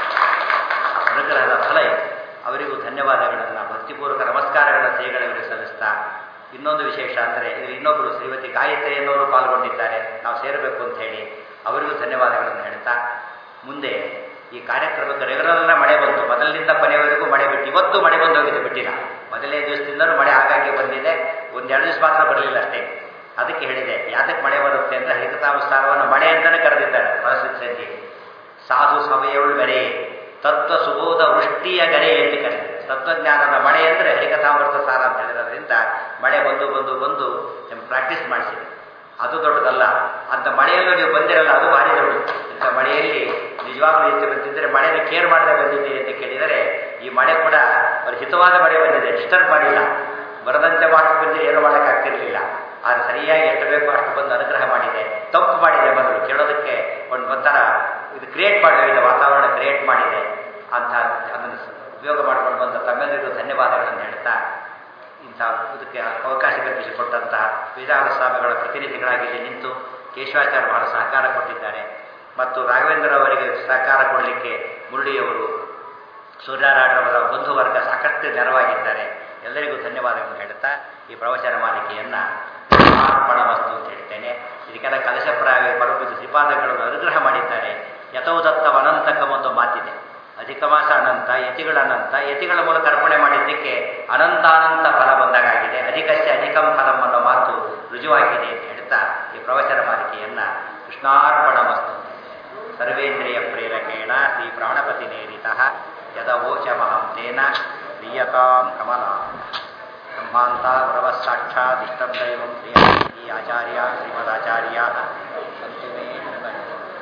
S2: ಅನುಗ್ರಹದ ಫಲ ಇದೆ ಅವರಿಗೂ ಧನ್ಯವಾದಗಳನ್ನು ಭಕ್ತಿಪೂರ್ವಕ ನಮಸ್ಕಾರಗಳನ್ನು ಶ್ರೀಗಳವರಿಗೆ ಸಲ್ಲಿಸ್ತಾ ಇನ್ನೊಂದು ವಿಶೇಷ ಅಂದರೆ ಇಲ್ಲಿ ಇನ್ನೊಬ್ಬರು ಶ್ರೀಮತಿ ಗಾಯತ್ರಿ ಎನ್ನುವರು ಪಾಲ್ಗೊಂಡಿದ್ದಾರೆ ನಾವು ಸೇರಬೇಕು ಅಂತ ಹೇಳಿ ಅವರಿಗೂ ಧನ್ಯವಾದಗಳನ್ನು ಹೇಳ್ತಾ ಮುಂದೆ ಈ ಕಾರ್ಯಕ್ರಮಕ್ಕೆ ರೆಗ್ಯುಲರ್ನ ಮಳೆ ಬಂತು ಮೊದಲಿನಿಂದ ಕೊನೆಯವರೆಗೂ ಮಳೆ ಬಿಟ್ಟು ಇವತ್ತು ಮಳೆ ಬಂದು ಹೋಗಿದೆ ಬಿಟ್ಟಿಲ್ಲ ಮೊದಲನೇ ದಿವಸದಿಂದಲೂ ಮಳೆ ಆಗಾಗ್ಗೆ ಬಂದಿದೆ ಒಂದೆರಡು ದಿವಸ ಮಾತ್ರ ಬರಲಿಲ್ಲ ಅಷ್ಟೇ ಅದಕ್ಕೆ ಹೇಳಿದೆ ಯಾತಕ್ಕೆ ಮಳೆ ಬರುತ್ತೆ ಅಂದರೆ ಹರಿಕತಾವಸ್ಥಾನವನ್ನು ಮಳೆ ಅಂತಲೇ ಕರೆದಿದ್ದಾರೆ ಮನಸ್ಸಿನ ಸಂಜೆ ಸಾಧು ಸಭೆಯವಳು ಬೆರೆ ತತ್ವ ಸುಬೋಧ ವೃಷ್ಟಿಯ ಗರೆ ಅಂತ ಕರೆದಿದೆ ತತ್ವಜ್ಞಾನದ ಮಳೆ ಅಂದರೆ ಹರಿಕಥಾಮೃತ ಸಾರ ಅಂತ ಹೇಳಿರೋದ್ರಿಂದ ಮಳೆ ಬಂದು ಬಂದು ಬಂದು ನಿಮ್ಗೆ ಪ್ರಾಕ್ಟೀಸ್ ಮಾಡಿಸಿದೆ ಅದು ದೊಡ್ಡದಲ್ಲ ಅಂತ ಮಳೆಯಲ್ಲೂ ನೀವು ಬಂದಿರಲ್ಲ ಅದು ಭಾರಿ ದೊಡ್ಡದು ಇಂಥ ಮಳೆಯಲ್ಲಿ ನಿಜವಾಗ್ಲೂ ರೀತಿ ಬಂದಿದ್ದರೆ ಮಳೆನ ಕೇರ್ ಮಾಡದೆ ಬಂದಿದ್ದೀರಿ ಅಂತ ಕೇಳಿದರೆ ಈ ಮಳೆ ಕೂಡ ಅವ್ರ ಹಿತವಾದ ಮಳೆ ಬಂದಿದೆ ಡಿಸ್ಟರ್ಬ್ ಮಾಡಿಲ್ಲ ಬರದಂತೆ ಮಾಡಕ್ಕೆ ಬಂದರೆ ಏನು ಮಾಡೋಕ್ಕಾಗ್ತಿರ್ಲಿಲ್ಲ ಆದರೆ ಸರಿಯಾಗಿ ಎಷ್ಟು ಬೇಕೋ ಅಷ್ಟು ಬಂದು ಅನುಗ್ರಹ ಮಾಡಿದೆ ತಪ್ಪು ಮಾಡಿದೆ ಮೊದಲು ಕೇಳೋದಕ್ಕೆ ಒಂದು ಒಂಥರ ಇದು ಕ್ರಿಯೇಟ್ ಮಾಡಿದೆ ವಾತಾವರಣ ಕ್ರಿಯೇಟ್ ಮಾಡಿದೆ ಅಂತ ಅದನ್ನು ಉಪಯೋಗ ಮಾಡ್ಕೊಂಡು ಬಂದ ತಮ್ಮೆಲ್ಲರಿಗೂ ಧನ್ಯವಾದಗಳನ್ನು ಹೇಳ್ತಾ ಇಂಥ ಇದಕ್ಕೆ ಅವಕಾಶ ಕಲ್ಪಿಸಿಕೊಟ್ಟಂತಹ ವೇದಾಂತ ಸ್ವಾಮಿಗಳ ಪ್ರತಿನಿಧಿಗಳಾಗಿ ಇಲ್ಲಿ ನಿಂತು ಕೇಶವಾಚಾರ್ಯ ಬಹಳ ಸಹಕಾರ ಕೊಟ್ಟಿದ್ದಾರೆ ಮತ್ತು ರಾಘವೇಂದ್ರ ಅವರಿಗೆ ಸಹಕಾರ ಕೊಡಲಿಕ್ಕೆ ಮುರಳಿಯವರು ಸೂರ್ಯನಾಡ್ರವರ ಬಂಧುವರ್ಗ ಸಾಕಷ್ಟು ನೆರವಾಗಿದ್ದಾರೆ ಎಲ್ಲರಿಗೂ ಧನ್ಯವಾದಗಳನ್ನು ಹೇಳ್ತಾ ಈ ಪ್ರವಚನ ಮಾಲಿಕೆಯನ್ನು ಅರ್ಪಣವಸ್ತು ಅಂತ ಹೇಳ್ತೇನೆ ಇದಕ್ಕೆಲ್ಲ ಕಲಶಪ್ರಾಯ ಪರಬಿದ್ದು ಶ್ರೀಪಾದಗಳನ್ನು ಅನುಗ್ರಹ ಮಾಡಿದ್ದಾರೆ ಯಥೋದತ್ತವ ಅನಂತಕಮೊಂದು ಮಾತಿದೆ ಅಧಿಕ ಮಾಸ ಅನಂತ ಯತಿಗಳ ಅನಂತ ಯತಿಗಳ ಮೂಲಕ ಅರ್ಪಣೆ ಮಾಡಿದ್ದಕ್ಕೆ ಅನಂತಾನಂತ ಫಲ ಬಂದಾಗಿದೆ ಅಧಿಕಸ್ಯ ಅಧಿಕಂ ಫಲಂ ಅನ್ನೋ ಮಾತು ರುಜುವಾಗಿದೆ ಅಂತ ಹೇಳ್ತಾ ಈ ಪ್ರವಚನ ಮಾಲಿಕೆಯನ್ನ ಕೃಷ್ಣಾರ್ಪಣ ವಸ್ತು ಸರ್ವೇಂದ್ರಿಯ ಪ್ರೇರಕೇಣ ಶ್ರೀ ಪ್ರಾಣಪತಿ ನೇರಿತ ಯದವೋಚ ಮಹಂತೇನ ಪ್ರಿಯತಾಂ ಕಮಲ ಬ್ರಹ್ಮಾಂತ ಪ್ರವಃ ಸಾಕ್ಷಾದಿಷ್ಟಂ ದೈವಂ ಶ್ರೀ ಆಚಾರ್ಯ ಶ್ರೀಮದಾಚಾರ್ಯ ಸಂತು ಮೇ ನಿರ್ಮಲೇ.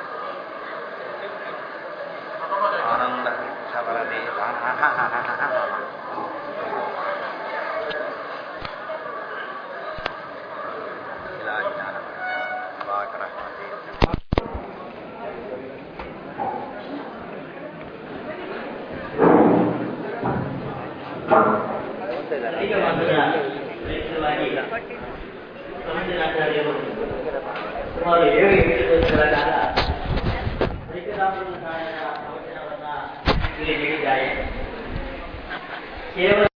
S2: ಆನಂದ ವರದೆ
S4: ಸುಮಾರು ಏಳು ಎಂಟು ದಿವಸಗಳ ಕಾಲ ಹರಿಕರಾಮಕೃಷ್ಣ ನಾರಾಯಣರ ಪ್ರವಚನವನ್ನ ಇಲ್ಲಿ ನೀಡಿದ್ದಾರೆ ಕೇವಲ